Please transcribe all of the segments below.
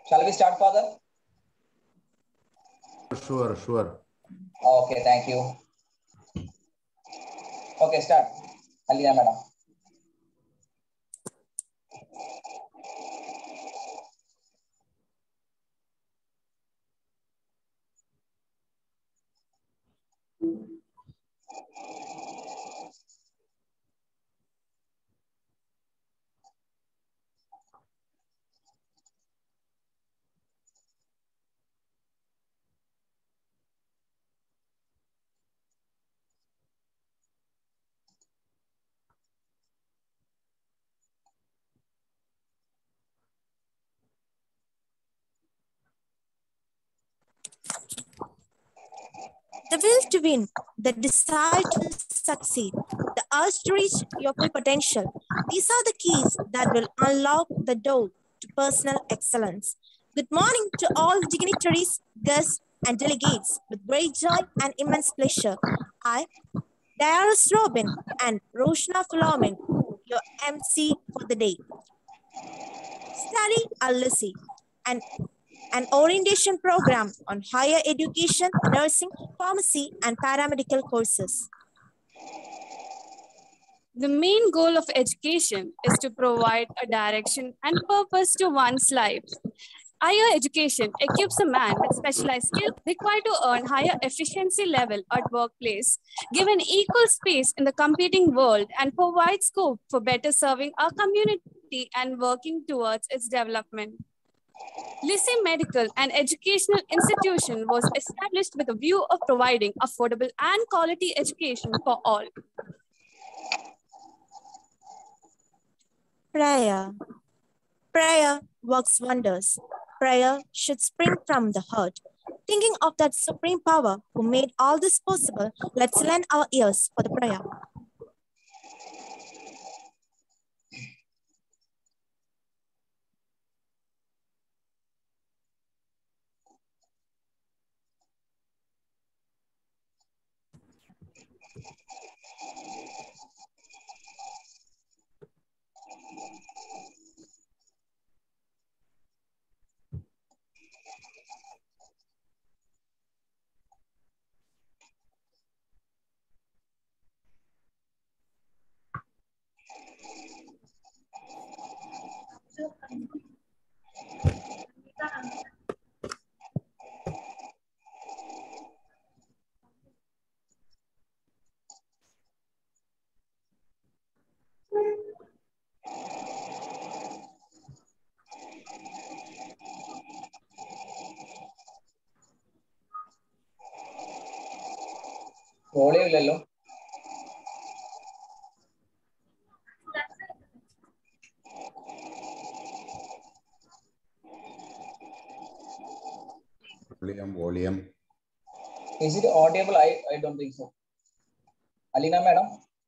Shall we start, Father? Sure, sure. Okay, thank you. Okay, start. Alina, madam. The will to win, the desire to succeed, the urge to reach your full potential. These are the keys that will unlock the door to personal excellence. Good morning to all dignitaries, guests, and delegates. With great joy and immense pleasure, I, Darius Robin and Roshna Philomen, your MC for the day. Study Al-Lisi, an an orientation program on higher education, nursing, pharmacy, and paramedical courses. The main goal of education is to provide a direction and purpose to one's life. Higher education equips a man with specialized skills required to earn higher efficiency level at workplace, given equal space in the competing world, and provide scope for better serving our community and working towards its development. Lycée Medical and Educational Institution was established with a view of providing affordable and quality education for all. Prayer. Prayer works wonders. Prayer should spring from the heart. Thinking of that supreme power who made all this possible, let's lend our ears for the prayer. Volume ഇല്ലല്ലോ Volume, volume. Is it audible? I, I don't think so. Aleena madam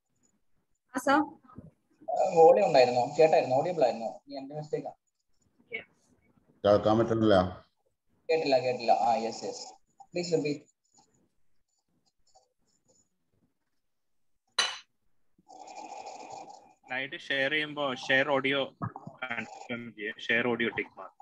volume ഉണ്ടായിരുന്നോ കേട്ടായിരുന്നോ audible ആയിരുന്നോ നീ എന്റെ മിസ്റ്റേക്കാ കേൾക്കാൻ പറ്റുന്നില്ല കേട്ടില്ല കേട്ടില്ല ആ yes yes please repeat slide share ചെയ്യുമ്പോൾ ഷെയർ ഓഡിയോ കൺഫേം ചെയ്യുക share audio tick mark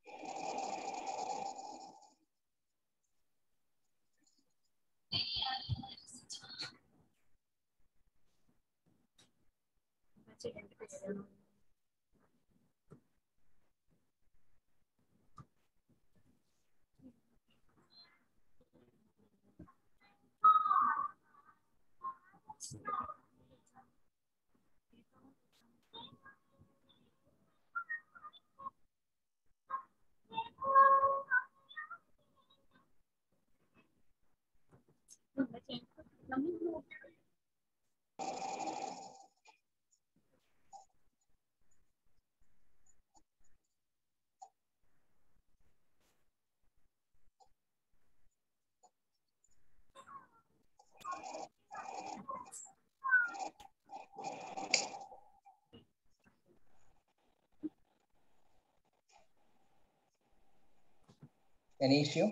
Any issue?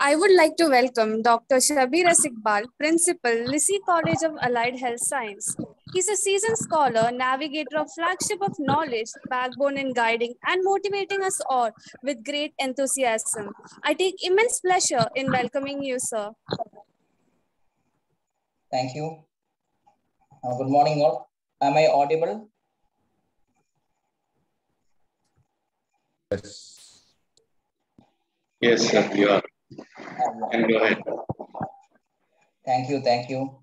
I would like to welcome Dr. Shabir Iqbal, Principal, Lissy College of Allied Health Science. He's a seasoned scholar, navigator of flagship of knowledge, backbone in guiding and motivating us all with great enthusiasm. I take immense pleasure in welcoming you, sir. Thank you. Uh, good morning, all. Am I audible? Yes. Yes, sir, you are. And go ahead. Thank you, thank you.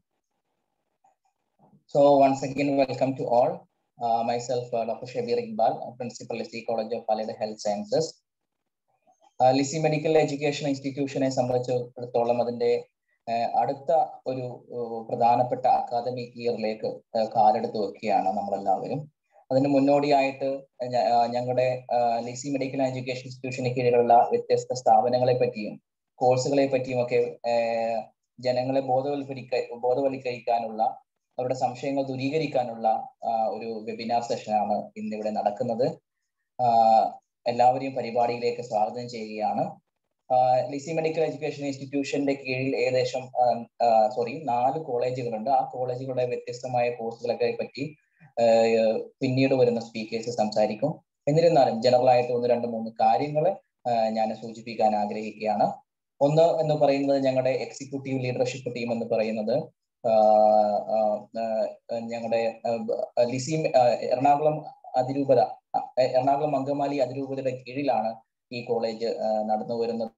So once again, welcome to all. Uh, myself, uh, Dr. Shabir Iqbal, Principal, Lissy College of Allied Health Sciences. Uh, Lisie medical education ഇൻസ്റ്റിറ്റ്യൂഷനെ സംബന്ധിച്ചിടത്തോളം അതിന്റെ uh, അടുത്ത ഒരു uh, പ്രധാനപ്പെട്ട academic ഇയറിലേക്ക് uh, കാലെടുത്ത് വെക്കുകയാണ് നമ്മളെല്ലാവരും അതിന് മുന്നോടിയായിട്ട് ഞ- uh, ഞങ്ങളുടെ uh, ലിസി മെഡിക്കൽ എഡ്യൂക്കേഷൻ ഇൻസ്റ്റിറ്റ്യൂഷന് കീഴിലുള്ള വ്യത്യസ്ത സ്ഥാപനങ്ങളെ പറ്റിയും കോഴ്സുകളെ പറ്റിയും ഒക്കെ uh, ജനങ്ങളെ ബോധവൽക്കരിക്ക ബോധവൽക്കരിക്കാനുള്ള അവരുടെ സംശയങ്ങൾ ദൂരീകരിക്കാനുള്ള ആ, ഒരു വെബിനാർ സെഷനാണ് ഇന്നിവിടെ നടക്കുന്നത് ആ, എല്ലാവരെയും പരിപാടിയിലേക്ക് സ്വാഗതം ചെയ്യുകയാണ് ആ, ലിസി മെഡിക്കൽ എഡ്യൂക്കേഷൻ ഇൻസ്റ്റിറ്റ്യൂഷന്റെ കീഴിൽ ഏകദേശം സോറി നാല് കോളേജുകളുണ്ട് ആ കോളേജുകളുടെ വ്യത്യസ്തമായ കോഴ്സുകളൊക്കെ പറ്റി ആ, പിന്നീട് വരുന്ന സ്പീക്കേഴ്സ് സംസാരിക്കും എന്നിരുന്നാലും ജനറൽ ആയിട്ട് ഒന്ന് രണ്ട് മൂന്ന് കാര്യങ്ങൾ ഞാൻ സൂചിപ്പിക്കാൻ ആഗ്രഹിക്കുകയാണ് ഒന്ന് എന്ന് പറയുന്നത് ഞങ്ങളുടെ എക്സിക്യൂട്ടീവ് ലീഡർഷിപ്പ് ടീം എന്ന് പറയുന്നത് ആഹ് ആഹ് ആഹ് ഞങ്ങളുടെ ആഹ് ലിസി ആഹ് എറണാകുളം അതിരൂപത അഹ് എറണാകുളം അങ്കമാലി അതിരൂപതയുടെ കീഴിലാണ് ഈ കോളേജ് ആഹ് നടന്നു വരുന്നത്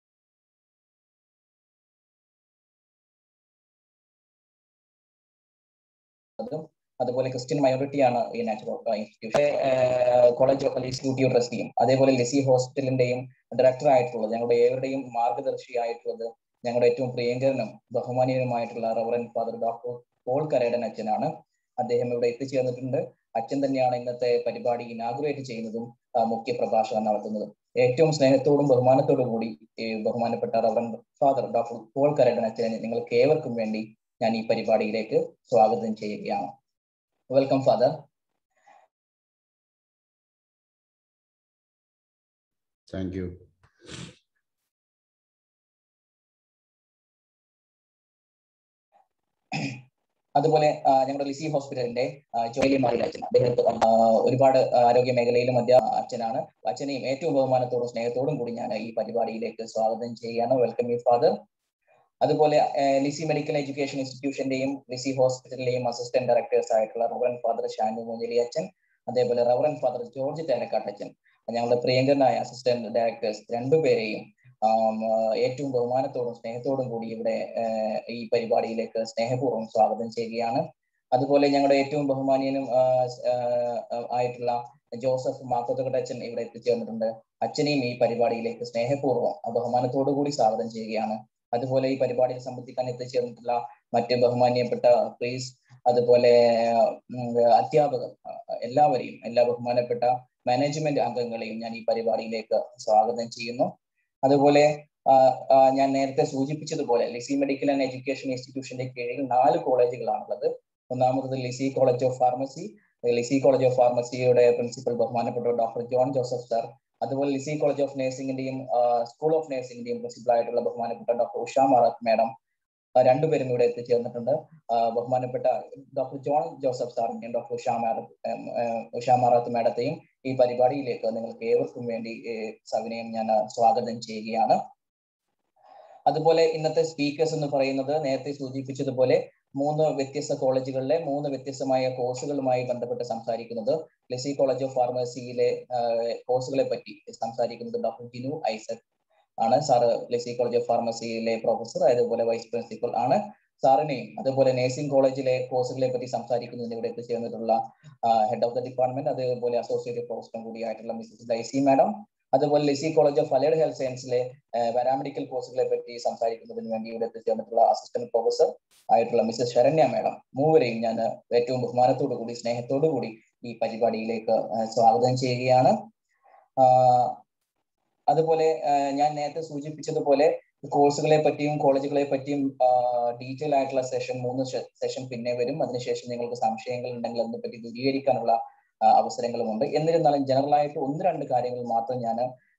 അതുപോലെ ക്രിസ്ത്യൻ മൈനോറിറ്റി ആണ് ഈ natural institution college of institute ട്രസ്റ്റിയും അതേപോലെ ലിസി ഹോസ്പിറ്റലിന്റെയും ഡയറക്ടർ ആയിട്ടുള്ളത് ഞങ്ങളുടെ ഏവരുടെയും മാർഗദർശിയായിട്ടുള്ളത് ഞങ്ങളുടെ ഏറ്റവും പ്രിയങ്കരനും ബഹുമാനീയനുമായിട്ടുള്ള reverend father doctor Paul Karedan അച്ഛനാണ് അദ്ദേഹം ഇവിടെ എത്തിച്ചേർന്നിട്ടുണ്ട് അച്ഛൻ തന്നെയാണ് ഇന്നത്തെ പരിപാടി ഇനാഗുറേറ്റ് ചെയ്യുന്നതും ആ, മുഖ്യ പ്രഭാഷണം നടത്തുന്നതും ഏറ്റവും സ്നേഹത്തോടും ബഹുമാനത്തോടും കൂടി ഈ ബഹുമാനപ്പെട്ട reverend father doctor Paul Karedan അച്ഛനെ നിങ്ങൾക്ക് ഏവർക്കും വേണ്ടി ഞാൻ ഈ പരിപാടിയിലേക്ക് സ്വാഗതം ചെയ്യുകയാണ് വെൽക്കം ഫാദർ Thank you. അതുപോലെ ആ, ഞങ്ങളുടെ ലിസി ഹോസ്പിറ്റലിന്റെ ആ, ജോലി മാറിയ അച്ഛൻ അദ്ദേഹത്തെ ആ, ഒരുപാട് ആരോഗ്യ മേഖലയിലും അധ്യാ അച്ഛനാണ് അച്ഛനെയും ഏറ്റവും ബഹുമാനത്തോടും സ്നേഹത്തോടും കൂടി ഞാൻ ഈ പരിപാടിയിലേക്ക് സ്വാഗതം ചെയ്യുകയാണ് വെൽക്കം യു ഫാദർ അതുപോലെ ആ, ലിസി മെഡിക്കൽ എഡ്യൂക്കേഷൻ ഇൻസ്റ്റിറ്റ്യൂഷന്റെയും ലിസി ഹോസ്പിറ്റലിന്റെയും അസിസ്റ്റന്റ് ഡയറക്ടേഴ്സ് ആയിട്ടുള്ള റവറൻ ഫാദർ ഷാനു മുഞ്ഞലി അച്ഛൻ അതേപോലെ റവറൻ ഫാദർ ജോർജ് തേലക്കാട്ടച്ഛൻ ഞങ്ങളുടെ പ്രിയങ്കരനായ അസിസ്റ്റന്റ് ഡയറക്ടേഴ്സ് രണ്ടുപേരെയും ആം, ആ, ഏറ്റവും ബഹുമാനത്തോടും സ്നേഹത്തോടും കൂടി ഇവിടെ ആ, ഈ പരിപാടിയിലേക്ക് സ്നേഹപൂർവ്വം സ്വാഗതം ചെയ്യുകയാണ് അതുപോലെ ഞങ്ങളുടെ ഏറ്റവും ബഹുമാനീയനും ആ, സ്- ആ, ആ, ആയിട്ടുള്ള ജോസഫ് മാക്കോത്തക്കട്ടച്ഛൻ ഇവിടെ എത്തിച്ചേർന്നിട്ടുണ്ട് അച്ഛനെയും ഈ പരിപാടിയിലേക്ക് സ്നേഹപൂർവ്വം ആ, ബഹുമാനത്തോടു കൂടി സ്വാഗതം ചെയ്യുകയാണ് അതുപോലെ ഈ പരിപാടിയിൽ സംബന്ധിക്കാൻ എത്തിച്ചേർന്നിട്ടുള്ള മറ്റ് ബഹുമാനീയപ്പെട്ട പ്രീസ് അതുപോലെ ഉം, അധ്യാപകർ ആ, എല്ലാവരെയും എല്ലാ ബഹുമാനപ്പെട്ട മാനേജ്മെന്റ് അംഗങ്ങളെയും ഞാൻ ഈ പരിപാടിയിലേക്ക് സ്വാഗതം ചെയ്യുന്നു അതുപോലെ ആ, ആ, ഞാൻ നേരത്തെ സൂചിപ്പിച്ചതുപോലെ ലിസി മെഡിക്കൽ ആൻഡ് എഡ്യൂക്കേഷൻ ഇൻസ്റ്റിറ്റ്യൂഷന്റെ കീഴിൽ നാല് കോളേജുകളാണുള്ളത് ഒന്നാമത് Lisie college of pharmacy Lisie college of ഫാർമസിയുടെ പ്രിൻസിപ്പൽ ബഹുമാനപ്പെട്ട ഡോക്ടർ ജോൺ ജോസഫ് സാർ അതുപോലെ ലിസി കോളേജ് ഓഫ് നഴ്സിംഗിന്റെയും സ്കൂൾ ഓഫ് നഴ്സിംഗിന്റെയും പ്രിൻസിപ്പൽ ആയിട്ടുള്ള ബഹുമാനപ്പെട്ട ഡോക്ടർ ഉഷ മാറാത്ത് മാഡം ആ, രണ്ടുപേരും ഇവിടെ എത്തിച്ചേർന്നിട്ടുണ്ട് ആ, ബഹുമാനപ്പെട്ട ഡോക്ടർ ജോൺ ജോസഫ് സാറിന്റെയും ഡോക്ടർ ഉഷ മാഡം ഉഷ മാറാത്ത് മാഡത്തെയും ഈ പരിപാടിയിലേക്ക് നിങ്ങൾക്ക് ഏവർക്കും വേണ്ടി ഏഹ്, സവിനയം ഞാൻ ആ, സ്വാഗതം ചെയ്യുകയാണ് അതുപോലെ ഇന്നത്തെ സ്പീക്കേഴ്സ് എന്ന് പറയുന്നത് നേരത്തെ സൂചിപ്പിച്ചതുപോലെ മൂന്ന് വ്യത്യസ്ത കോളേജുകളിലെ മൂന്ന് വ്യത്യസ്തമായ കോഴ്സുകളുമായി ബന്ധപ്പെട്ട് സംസാരിക്കുന്നത് ലിസി കോളേജ് ഓഫ് ഫാർമസിയിലെ കോഴ്സുകളെ പറ്റി സംസാരിക്കുന്നത് ഡോക്ടർ ജിനു ഐസക് ആണ് സാറ് ലിസി കോളേജ് ഓഫ് ഫാർമസിയിലെ പ്രൊഫസർ അതുപോലെ വൈസ് പ്രിൻസിപ്പൽ ആണ് സാറിനെയും അതുപോലെ നഴ്സിംഗ് കോളേജിലെ കോഴ്സുകളെ പറ്റി സംസാരിക്കുന്നതിന് ഇവിടെ എത്തിച്ചേർന്നിട്ടുള്ള ഹെഡ് ഓഫ് ദ ഡിപ്പാർട്ട്മെന്റ് അതുപോലെ അസോസിയേറ്റ് പ്രൊഫസറും കൂടിയായിട്ടുള്ള മിസ്സസ് ഡൈസി മാഡം അതുപോലെ Lisie college of allied health സയൻസിലെ പാരാമെഡിക്കൽ കോഴ്സുകളെ പറ്റി സംസാരിക്കുന്നതിന് വേണ്ടി ഇവിടെ എത്തിച്ചേർന്നിട്ടുള്ള അസിസ്റ്റന്റ് പ്രൊഫസർ ആയിട്ടുള്ള മിസ്സസ് ശരണ്യ മാഡം മൂവരെയും ഞാൻ ഏറ്റവും ബഹുമാനത്തോടു കൂടി സ്നേഹത്തോടു കൂടി ഈ പരിപാടിയിലേക്ക് ആ, സ്വാഗതം ചെയ്യുകയാണ് ആ, അതുപോലെ ആ, ഞാൻ നേരത്തെ സൂചിപ്പിച്ചതുപോലെ കോഴ്സുകളെ പറ്റിയും കോളേജുകളെ പറ്റിയും ഡീറ്റെയിൽ ആയിട്ടുള്ള സെഷൻ മൂന്ന് സെഷൻ പിന്നെ വരും അതിനുശേഷം നിങ്ങൾക്ക് സംശയങ്ങൾ ഉണ്ടെങ്കിൽ അതിനെ പറ്റി ദൂരീകരിക്കാനുള്ള ആ, അവസരങ്ങളുമുണ്ട് എന്നിരുന്നാലും ജനറൽ ആയിട്ട് ഒന്ന് രണ്ട് കാര്യങ്ങൾ മാത്രം ഞാൻ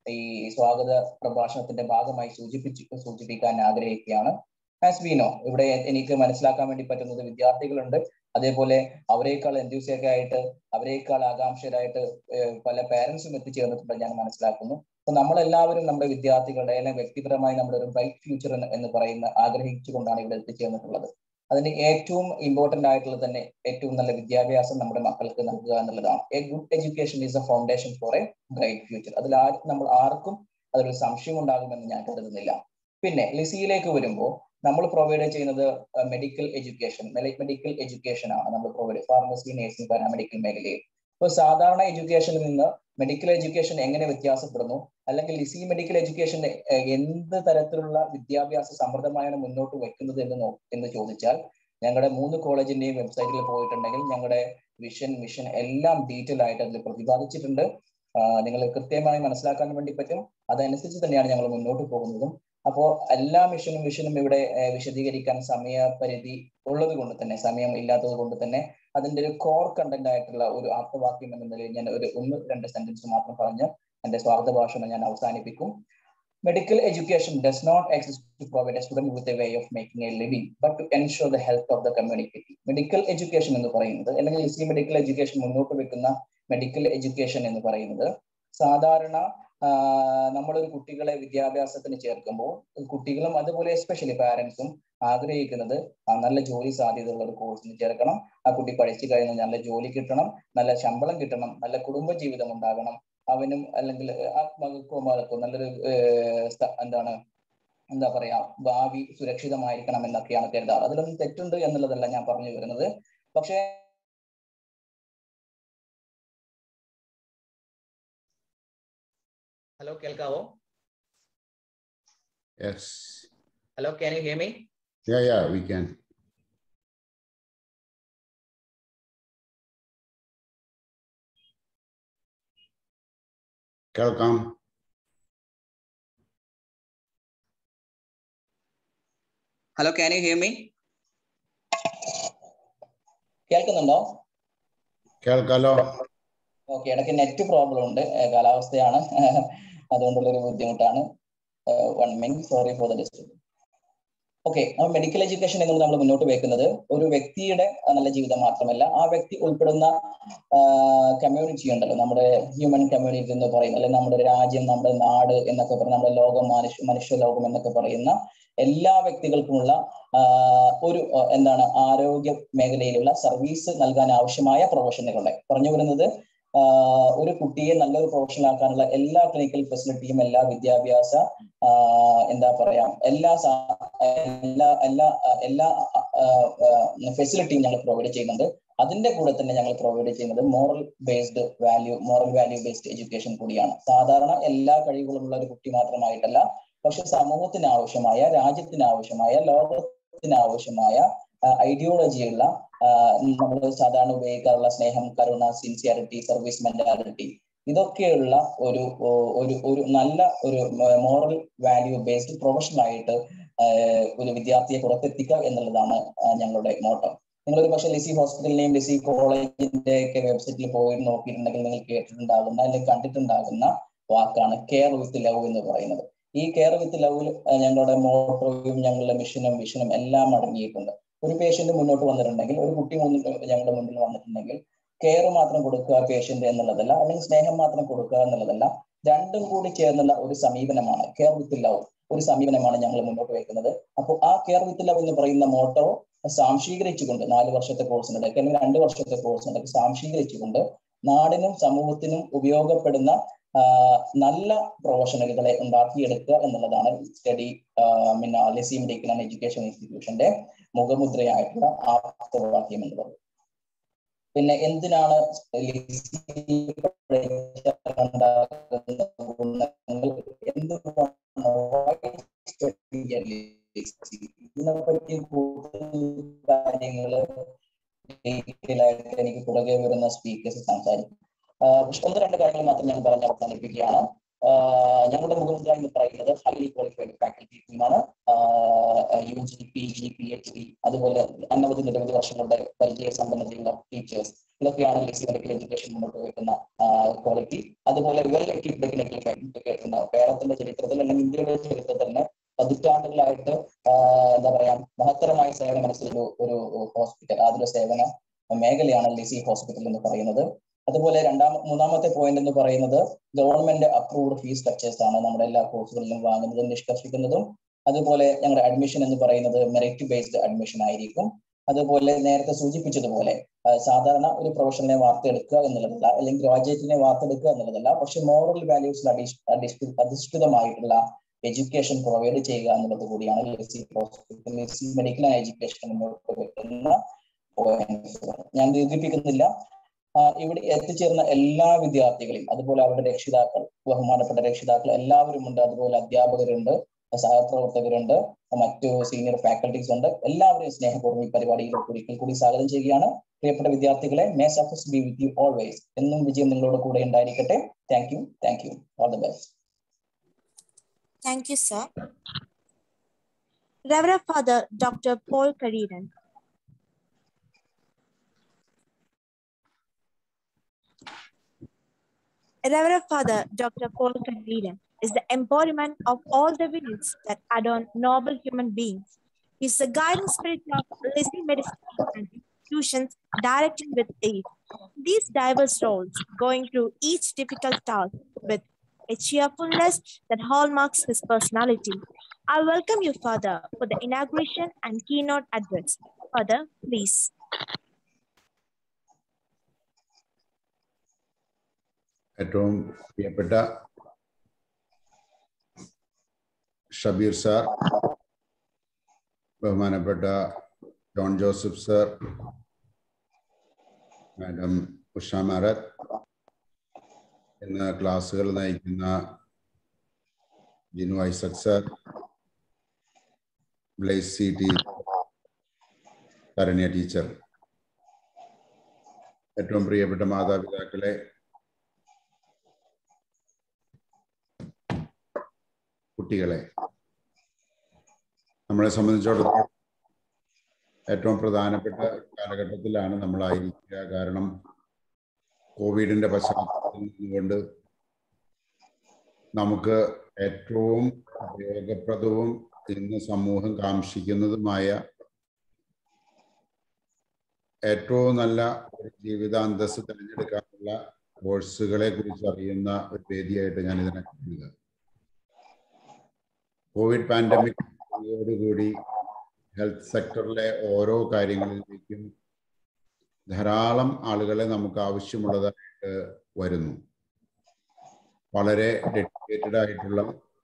ഈ സ്വാഗത പ്രഭാഷണത്തിന്റെ ഭാഗമായി സൂചിപ്പിച്ച് സൂചിപ്പിക്കാൻ ആഗ്രഹിക്കുകയാണ് ആസ് വി നോ ഇവിടെ എനിക്ക് മനസ്സിലാക്കാൻ വേണ്ടി പറ്റുന്നത് വിദ്യാർത്ഥികളുണ്ട് അതേപോലെ അവരെക്കാൾ എന്ത്യൂസിയൊക്കെ ആയിട്ട് അവരെക്കാൾ ആകാംക്ഷരായിട്ട് പല പാരന്റ്സും എത്തിച്ചേർന്നിട്ടുണ്ട് ഞാൻ മനസ്സിലാക്കുന്നു അപ്പൊ നമ്മളെല്ലാവരും നമ്മുടെ വിദ്യാർത്ഥികളുടെ അല്ലെങ്കിൽ വ്യക്തിപരമായി നമ്മുടെ ഒരു ബ്രൈറ്റ് ഫ്യൂച്ചർ എന്ന് പറയുന്ന ആഗ്രഹിച്ചുകൊണ്ടാണ് ഇവിടെ എത്തിച്ചേർന്നിട്ടുള്ളത് അതിന് ഏറ്റവും ഇമ്പോർട്ടന്റ് ആയിട്ടുള്ള തന്നെ ഏറ്റവും നല്ല വിദ്യാഭ്യാസം നമ്മുടെ മക്കൾക്ക് നൽകുക എന്നുള്ളതാണ് a good education is a foundation for a bright future അതിൽ ആർക്കും നമ്മൾ ആർക്കും അതിലൊരു സംശയം ഉണ്ടാകുമെന്ന് ഞാൻ കരുതുന്നില്ല പിന്നെ ലിസിയിലേക്ക് വരുമ്പോൾ നമ്മൾ പ്രൊവൈഡ് ചെയ്യുന്നത് മെഡിക്കൽ എഡ്യൂക്കേഷൻ മെഡിക്കൽ എഡ്യൂക്കേഷൻ ആണ് നമ്മൾ പ്രൊവൈഡ് ഫാർമസി നേഴ്സിംഗ് പാരാമെഡിക്കൽ മേഖലയിൽ ഇപ്പോൾ സാധാരണ എഡ്യൂക്കേഷനിൽ നിന്ന് മെഡിക്കൽ എഡ്യൂക്കേഷൻ എങ്ങനെ വ്യത്യാസപ്പെടുന്നു അല്ലെങ്കിൽ ലിസി മെഡിക്കൽ എഡ്യൂക്കേഷൻ എന്ത് തരത്തിലുള്ള വിദ്യാഭ്യാസ സമ്പ്രദായമാണ് മുന്നോട്ട് വെക്കുന്നത് എന്ന് നോ എന്ന് ചോദിച്ചാൽ ഞങ്ങളുടെ മൂന്ന് കോളേജിന്റെയും വെബ്സൈറ്റിൽ പോയിട്ടുണ്ടെങ്കിൽ ഞങ്ങളുടെ വിഷൻ മിഷൻ എല്ലാം ഡീറ്റെയിൽ ആയിട്ട് അതിൽ പ്രതിപാദിച്ചിട്ടുണ്ട് നിങ്ങൾ കൃത്യമായി മനസ്സിലാക്കാൻ വേണ്ടി പറ്റും അതനുസരിച്ച് തന്നെയാണ് ഞങ്ങൾ മുന്നോട്ട് പോകുന്നതും അപ്പോൾ എല്ലാ മിഷനും വിഷനും ഇവിടെ വിശദീകരിക്കാൻ സമയപരിധി ഉള്ളത് കൊണ്ട് തന്നെ സമയം ഇല്ലാത്തത് കൊണ്ട് തന്നെ അതിന്റെ ഒരു കോർ കണ്ടന്റ് ആയിട്ടുള്ള ഒരു ആപ്തവാക്യം എന്ന നിലയിൽ ഞാൻ ഒരു ഒന്ന് രണ്ട് സെന്റൻസ് മാത്രം പറഞ്ഞ് എന്റെ സ്വാഗത ഭാഷണം ഞാൻ അവസാനിപ്പിക്കും medical education does not exist to provide a student with a way of making a living but to ensure the health of the community medical education എന്ന് പറയുന്നത് അല്ലെങ്കിൽ ഇസി മെഡിക്കൽ എഡ്യൂക്കേഷൻ മുന്നോട്ട് വെക്കുന്ന മെഡിക്കൽ എഡ്യൂക്കേഷൻ എന്ന് പറയുന്നത് സാധാരണ നമ്മളൊരു കുട്ടികളെ വിദ്യാഭ്യാസത്തിന് ചേർക്കുമ്പോൾ കുട്ടികളും അതുപോലെ എസ്പെഷ്യലി പാരന്റ്സും ആഗ്രഹിക്കുന്നത് നല്ല ജോലി സാധ്യതയുള്ള ഒരു കോഴ്സിന് ചേർക്കണം ആ കുട്ടി പഠിച്ചു കഴിഞ്ഞാൽ നല്ല ജോലി കിട്ടണം നല്ല ശമ്പളം കിട്ടണം നല്ല കുടുംബ ജീവിതം ഉണ്ടാകണം അവനും അല്ലെങ്കിൽ ആ മകൾക്കോ മകൾക്കോ നല്ലൊരു എന്താണ് എന്താ പറയാ ഭാവി സുരക്ഷിതമായിരിക്കണം എന്നൊക്കെയാണ് കരുതാറ് അതിലൊന്നും തെറ്റുണ്ട് എന്നുള്ളതല്ല ഞാൻ പറഞ്ഞു വരുന്നത് പക്ഷേ ഹലോ കേൾക്കാവോ Yes. Hello can you hear me Yeah, yeah, we can. കേൾക്കാം hello can you hear me കേൾക്കുന്നുണ്ടോ കേൾക്കാലോ ഓക്കെ ഇടയ്ക്ക് നെറ്റ് പ്രോബ്ലം ഉണ്ട് കാലാവസ്ഥയാണ് അതുകൊണ്ടുള്ളൊരു ബുദ്ധിമുട്ടാണ് one minute sorry for the disturb okay medical education എന്നത് നമ്മൾ മുന്നോട്ട് വെക്കുന്നത് ഒരു വ്യക്തിയുടെ നല്ല ജീവിതം മാത്രമല്ല ആ വ്യക്തി ഉൾപ്പെടുന്ന കമ്മ്യൂണിറ്റി ഉണ്ടല്ലോ നമ്മുടെ ഹ്യൂമൻ കമ്മ്യൂണിറ്റി എന്ന് പറയുന്നത് അല്ലെങ്കിൽ നമ്മുടെ രാജ്യം നമ്മുടെ നാട് എന്നൊക്കെ പറയുന്ന നമ്മുടെ ലോകം മനുഷ്യ മനുഷ്യ ലോകം എന്നൊക്കെ പറയുന്ന എല്ലാ വ്യക്തികൾക്കുമുള്ള ഒരു എന്താണ് ആരോഗ്യ മേഖലയിലുള്ള സർവീസ് നൽകാൻ ആവശ്യമായ പ്രൊഫഷനുകളെ പറഞ്ഞു വരുന്നത് ഒരു കുട്ടിയെ നല്ലൊരു പ്രൊഫഷണൽ ആക്കാനുള്ള എല്ലാ ക്ലിനിക്കൽ ഫെസിലിറ്റിയും എല്ലാ വിദ്യാഭ്യാസ എന്താ പറയാ എല്ലാ എല്ലാ എല്ലാ എല്ലാ ഫെസിലിറ്റിയും ഞങ്ങൾ പ്രൊവൈഡ് ചെയ്യുന്നുണ്ട് അതിന്റെ കൂടെ തന്നെ ഞങ്ങൾ പ്രൊവൈഡ് ചെയ്യുന്നത് moral based value moral value based education കൂടിയാണ് സാധാരണ എല്ലാ കഴിവുകളുമുള്ള ഒരു കുട്ടി മാത്രമായിട്ടല്ല പക്ഷെ സമൂഹത്തിന് ആവശ്യമായ രാജ്യത്തിന് ആവശ്യമായ ലോകത്തിന് ആവശ്യമായ ഐഡിയോളജിയുള്ള നമ്മൾ സാധാരണ ഉപയോഗിക്കാറുള്ള സ്നേഹം കരുണ സിൻസിയറിറ്റി സർവീസ് മെന്റാലിറ്റി ഇതൊക്കെയുള്ള ഒരു ഒരു ഒരു നല്ല ഒരു മോറൽ വാല്യൂ ബേസ്ഡ് പ്രൊഫഷണൽ ആയിട്ട് ഒരു വിദ്യാർത്ഥിയെ പുറത്തെത്തിക്കുക എന്നുള്ളതാണ് ഞങ്ങളുടെ മോട്ടം നിങ്ങളൊരു പക്ഷേ ലിസി ഹോസ്പിറ്റലിനെയും ലിസി കോളേജിന്റെ ഒക്കെ വെബ്സൈറ്റിൽ പോയി നോക്കിയിട്ടുണ്ടെങ്കിൽ നിങ്ങൾ കേട്ടിട്ടുണ്ടാകുന്ന അല്ലെങ്കിൽ കണ്ടിട്ടുണ്ടാകുന്ന വാക്കാണ് കെയർ വിത്ത് ലവ് എന്ന് പറയുന്നത് ഈ കെയർ വിത്ത് ലവിൽ ഞങ്ങളുടെ മോട്ടോയും ഞങ്ങളുടെ മിഷനും വിഷനും എല്ലാം അടങ്ങിയിട്ടുണ്ട് ഒരു പേഷ്യന്റ് മുന്നോട്ട് വന്നിട്ടുണ്ടെങ്കിൽ ഒരു കുട്ടി ഞങ്ങളുടെ മുന്നിൽ വന്നിട്ടുണ്ടെങ്കിൽ കെയർ മാത്രം കൊടുക്കുക പേഷ്യന്റ് എന്നുള്ളതല്ല അല്ലെങ്കിൽ സ്നേഹം മാത്രം കൊടുക്കുക എന്നുള്ളതല്ല രണ്ടും കൂടി ചേർന്നുള്ള ഒരു സമീപനമാണ് കെയർ വിത്ത് ലവ് ഒരു സമീപനമാണ് ഞങ്ങൾ മുന്നോട്ട് വെക്കുന്നത് അപ്പോൾ ആ കെയർ വിത്ത് ലവ് എന്ന് പറയുന്ന മോട്ടോ സാംശീകരിച്ചുകൊണ്ട് നാല് വർഷത്തെ കോഴ്സിനിടയ്ക്ക് അല്ലെങ്കിൽ രണ്ട് വർഷത്തെ കോഴ്സിനിടയ്ക്ക് സാംശീകരിച്ചുകൊണ്ട് നാടിനും സമൂഹത്തിനും ഉപയോഗപ്പെടുന്ന നല്ല പ്രൊഫഷണലുകളെ ഉണ്ടാക്കിയെടുക്കുക എന്നുള്ളതാണ് സ്റ്റഡി പിന്നെ ലെസി മെഡിക്കൽ ആൻഡ് എഡ്യൂക്കേഷൻ ഇൻസ്റ്റിറ്റ്യൂഷന്റെ മുഖമുദ്രയായിട്ടുള്ള ആപ്തവാക്യം എന്നുള്ളത് പിന്നെ എന്തിനാണ് ഇതിനെപ്പറ്റി കൂടുതൽ കാര്യങ്ങള് ഡീറ്റെയിൽ ആയിട്ട് എനിക്ക് പുറകെ വരുന്ന സ്പീക്കേഴ്സ് സംസാരിക്കും പക്ഷെ ഒന്ന് രണ്ട് കാര്യങ്ങൾ മാത്രം ഞാൻ പറഞ്ഞ് അവസാനിപ്പിക്കുകയാണ് ഞങ്ങളുടെ മുഖമുദ്ര എന്ന് പറയുന്നത് ഹൈലി ക്വാളിഫൈഡ് ഫാക്കൽറ്റി ടീമാണ് U G P G P H D അതുപോലെ അനവധി നിരവധി വർഷങ്ങളുടെ പരിചയ സമ്പന്നതയുള്ള ടീച്ചേഴ്സ് ഇതൊക്കെയാണ് ലിസി മെഡിക്കൽ എഡ്യൂക്കേഷൻ മുന്നോട്ട് വെക്കുന്ന ക്വാളിറ്റി അതുപോലെ വെൽ എക്യുപ്ഡ് ക്ലിനിക്കൽ ഫാക്കൽറ്റി കേരളത്തിന്റെ ചരിത്രത്തിൽ അല്ലെങ്കിൽ ഇന്ത്യയുടെ ചരിത്രത്തിൽ തന്നെ പതിറ്റാണ്ടുകളായിട്ട് എന്താ പറയാ മഹത്തരമായ സേവനം മനസ്സിലൊരു ഒരു ഹോസ്പിറ്റൽ ആതുര സേവന മേഖലയാണ് ലിസി ഹോസ്പിറ്റൽ എന്ന് പറയുന്നത് അതുപോലെ രണ്ടാം മൂന്നാമത്തെ പോയിന്റ് എന്ന് പറയുന്നത് ഗവൺമെന്റ് അപ്രൂവ്ഡ് ഫീസ് സ്ട്രക്ചേഴ്സ് ആണ് നമ്മുടെ എല്ലാ കോഴ്സുകളിലും വാങ്ങുന്നതും നിഷ്കർഷിക്കുന്നതും അതുപോലെ ഞങ്ങളുടെ അഡ്മിഷൻ എന്ന് പറയുന്നത് മെറിറ്റ് ബേസ്ഡ് അഡ്മിഷൻ ആയിരിക്കും അതുപോലെ നേരത്തെ സൂചിപ്പിച്ചതുപോലെ സാധാരണ ഒരു പ്രൊഫഷണലെ വാർത്തെടുക്കുക എന്നുള്ളതല്ല അല്ലെങ്കിൽ ഗ്രാജുവേറ്റിനെ വാർത്തെടുക്കുക എന്നുള്ളതല്ല പക്ഷെ മോറൽ വാല്യൂസിൽ അധിഷ്ഠിതമായിട്ടുള്ള എഡ്യൂക്കേഷൻ പ്രൊവൈഡ് ചെയ്യുക എന്നുള്ളത് കൂടിയാണ് Lisie hospital Lisie medical and education മുന്നോട്ട് വെക്കുന്ന ഞാൻ ദീർഘിപ്പിക്കുന്നില്ല ഇവിടെ എത്തിച്ചേർന്ന എല്ലാ വിദ്യാർത്ഥികളെയും അതുപോലെ അവരുടെ രക്ഷിതാക്കൾ ബഹുമാനപ്പെട്ട രക്ഷിതാക്കൾ എല്ലാവരും ഉണ്ട് അതുപോലെ അധ്യാപകരുണ്ട് സഹപ്രവർത്തകരുണ്ട് മറ്റു സീനിയർ ഫാക്കൽറ്റീസ് ഉണ്ട് എല്ലാവരെയും സ്നേഹപൂർവ്വം ഈ പരിപാടിയിലേക്ക് ഒരിക്കൽ കൂടി സ്വാഗതം ചെയ്യുകയാണ് പ്രിയപ്പെട്ട വിദ്യാർത്ഥികളെ may success be with you always എന്നും വിജയം നിങ്ങളോട് കൂടെ ഉണ്ടായിരിക്കട്ടെ thank you thank you all the best Thank you, sir. Reverend Father Dr. Paul Kariran. Reverend Father Dr. Paul Kariran is the embodiment of all the virtues that adorn noble human beings. He is the guiding spirit of Lizzie medicine and institutions directing with aid. These diverse roles, going through each difficult task with a cheerfulness that hallmarks his personality. I welcome you, Father, for the inauguration and keynote address. Father, please. ഏറ്റവും പ്രിയപ്പെട്ട Shabeer sir ബഹുമാനപ്പെട്ട John Joseph sir madam Usha Marath ഇന്ന് ക്ലാസ്സുകൾ നയിക്കുന്ന Jinu Isaac sir Blessy C T തരണ്യ teacher ഏറ്റവും പ്രിയപ്പെട്ട മാതാപിതാക്കളെ കുട്ടികളെ നമ്മളെ സംബന്ധിച്ചിടത്തോളം ഏറ്റവും പ്രധാനപ്പെട്ട കാലഘട്ടത്തിലാണ് നമ്മളായിരിക്കുക കാരണം കോവിഡിന്റെ പശ്ചാത്തലത്തിൽ നിന്നുകൊണ്ട് നമുക്ക് ഏറ്റവും ഉപയോഗപ്രദവും ഇന്ന് സമൂഹം കാക്ഷിക്കുന്നതുമായ ഏറ്റവും നല്ല ഒരു ജീവിതാന്തസ് തിരഞ്ഞെടുക്കാനുള്ള കോഴ്സുകളെ കുറിച്ച് അറിയുന്ന ഒരു വേദിയായിട്ട് ഞാൻ ഇതിനെ കാണുക കോവിഡ് പാൻഡമിക് കൂടി ഹെൽത്ത് സെക്ടറിലെ ഓരോ കാര്യങ്ങളിലേക്കും ധാരാളം ആളുകളെ നമുക്ക് ആവശ്യമുള്ളതായിട്ട് വരുന്നു വളരെ ഡെഡിക്കേറ്റഡ് ആയിട്ടുള്ള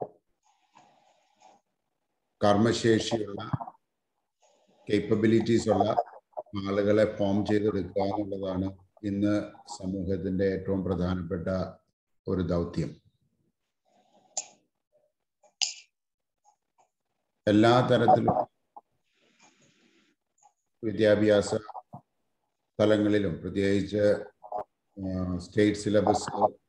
കർമ്മശേഷിയുള്ള കേപ്പബിലിറ്റീസ് ഉള്ള ആളുകളെ ഫോം ചെയ്തെടുക്കുക എന്നുള്ളതാണ് ഇന്ന് സമൂഹത്തിന്റെ ഏറ്റവും പ്രധാനപ്പെട്ട ഒരു ദൗത്യം എല്ലാ തരത്തിലും വിദ്യാഭ്യാസ തലങ്ങളിലും പ്രത്യേകിച്ച് state syllabus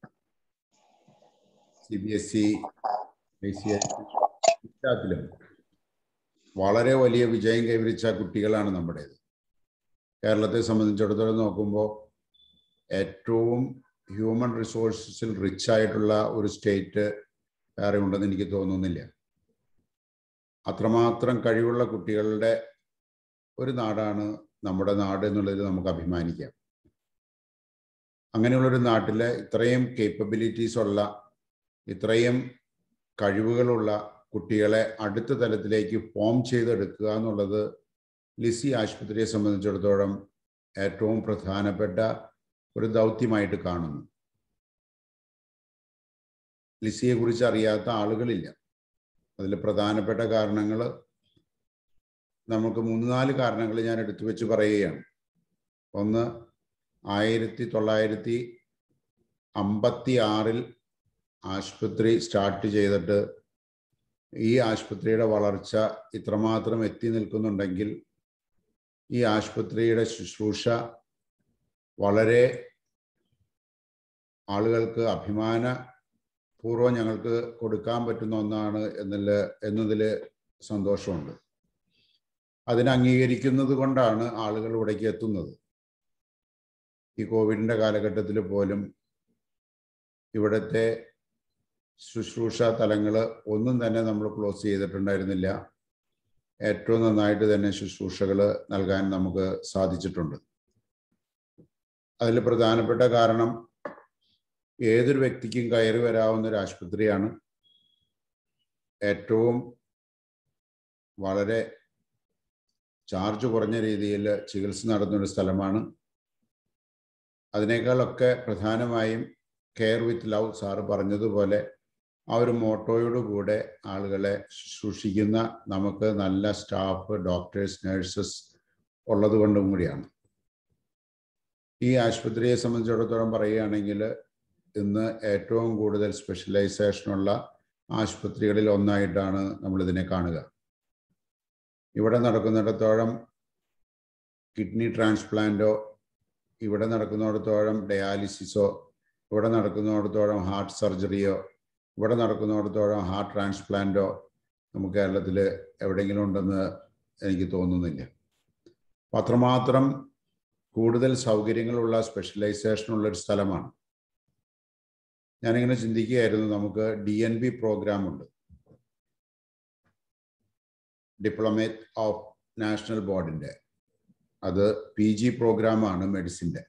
C B S E I C I എല്ലാത്തിലും വളരെ വലിയ വിജയം കൈവരിച്ച കുട്ടികളാണ് നമ്മുടേത് കേരളത്തെ സംബന്ധിച്ചിടത്തോളം നോക്കുമ്പോൾ ഏറ്റവും ഹ്യൂമൻ റിസോഴ്സസിൽ റിച്ച് ആയിട്ടുള്ള ഒരു സ്റ്റേറ്റ് വേറെ ഉണ്ടെന്ന് എനിക്ക് തോന്നുന്നില്ല അത്രമാത്രം കഴിവുള്ള കുട്ടികളുടെ ഒരു നാടാണ് നമ്മുടെ നാട് എന്നുള്ളതിൽ നമുക്ക് അഭിമാനിക്കാം അങ്ങനെയുള്ളൊരു നാട്ടിലെ ഇത്രയും കേപ്പബിലിറ്റീസ് ഉള്ള ഇത്രയും കഴിവുകളുള്ള കുട്ടികളെ അടുത്ത തലത്തിലേക്ക് ഫോം ചെയ്തെടുക്കുക എന്നുള്ളത് ലിസി ആശുപത്രിയെ സംബന്ധിച്ചിടത്തോളം ഏറ്റവും പ്രധാനപ്പെട്ട ഒരു ദൗത്യമായിട്ട് കാണുന്നു ലിസിയെ കുറിച്ച് അറിയാത്ത ആളുകളില്ല അതിൽ പ്രധാനപ്പെട്ട കാരണങ്ങൾ നമുക്ക് മൂന്ന് നാല് കാരണങ്ങൾ ഞാൻ എടുത്തു വെച്ച് പറയുകയാണ് ഒന്ന് ആയിരത്തി തൊള്ളായിരത്തി അമ്പത്തി ആറിൽ ആശുപത്രി സ്റ്റാർട്ട് ചെയ്തിട്ട് ഈ ആശുപത്രിയുടെ വളർച്ച ഇത്രമാത്രം എത്തി നിൽക്കുന്നുണ്ടെങ്കിൽ ഈ ആശുപത്രിയുടെ ശുശ്രൂഷ വളരെ ആളുകൾക്ക് അഭിമാന പൂർവ്വം ഞങ്ങൾക്ക് കൊടുക്കാൻ പറ്റുന്ന ഒന്നാണ് എന്നതിൽ എന്നതിൽ സന്തോഷമുണ്ട് അതിനെ അംഗീകരിക്കുന്നത് കൊണ്ടാണ് ആളുകൾ ഇവിടേക്ക് എത്തുന്നത് ഈ കോവിഡിൻ്റെ കാലഘട്ടത്തിൽ പോലും ഇവിടുത്തെ ശുശ്രൂഷ തലങ്ങൾ ഒന്നും തന്നെ നമ്മൾ ക്ലോസ് ചെയ്തിട്ടുണ്ടായിരുന്നില്ല ഏറ്റവും നന്നായിട്ട് തന്നെ ശുശ്രൂഷകൾ നൽകാൻ നമുക്ക് സാധിച്ചിട്ടുണ്ട് അതിൽ പ്രധാനപ്പെട്ട കാരണം ഏതൊരു വ്യക്തിക്കും കയറി വരാവുന്ന ഒരു ആശുപത്രിയാണ് ഏറ്റവും വളരെ ചാർജ് കുറഞ്ഞ രീതിയിൽ ചികിത്സ നടത്തുന്ന ഒരു സ്ഥലമാണ് അതിനേക്കാളൊക്കെ പ്രധാനമായും കെയർ വിത്ത് ലവ് സാറ് പറഞ്ഞതുപോലെ ആ ഒരു മോട്ടോയോട് കൂടെ ആളുകളെ ശുശ്രൂഷിക്കുന്ന നമുക്ക് നല്ല സ്റ്റാഫ് ഡോക്ടേഴ്സ് നഴ്സസ് ഉള്ളത് കൊണ്ടും കൂടിയാണ് ഈ ആശുപത്രിയെ സംബന്ധിച്ചിടത്തോളം പറയുകയാണെങ്കിൽ ഇന്ന് ഏറ്റവും കൂടുതൽ സ്പെഷ്യലൈസേഷനുള്ള ആശുപത്രികളിൽ ഒന്നായിട്ടാണ് നമ്മളിതിനെ കാണുക ഇവിടെ നടക്കുന്നിടത്തോളം കിഡ്നി ട്രാൻസ്പ്ലാന്റോ ഇവിടെ നടക്കുന്നിടത്തോളം ഡയാലിസിസോ ഇവിടെ നടക്കുന്നിടത്തോളം ഹാർട്ട് സർജറിയോ ഇവിടെ നടക്കുന്നിടത്തോളം ഹാർട്ട് ട്രാൻസ്പ്ലാന്റോ നമുക്ക് കേരളത്തിൽ എവിടെയെങ്കിലും ഉണ്ടെന്ന് എനിക്ക് തോന്നുന്നില്ല അപ്പം അത്രമാത്രം കൂടുതൽ സൗകര്യങ്ങളുള്ള സ്പെഷ്യലൈസേഷനുള്ള ഒരു സ്ഥലമാണ് ഞാനിങ്ങനെ ചിന്തിക്കുകയായിരുന്നു നമുക്ക് ഡി എൻ ബി പ്രോഗ്രാം ഉണ്ട് ഡിപ്ലോമേറ്റ് ഓഫ് നാഷണൽ ബോർഡിൻ്റെ അത് പി ജി പ്രോഗ്രാമാണ് മെഡിസിൻ്റെ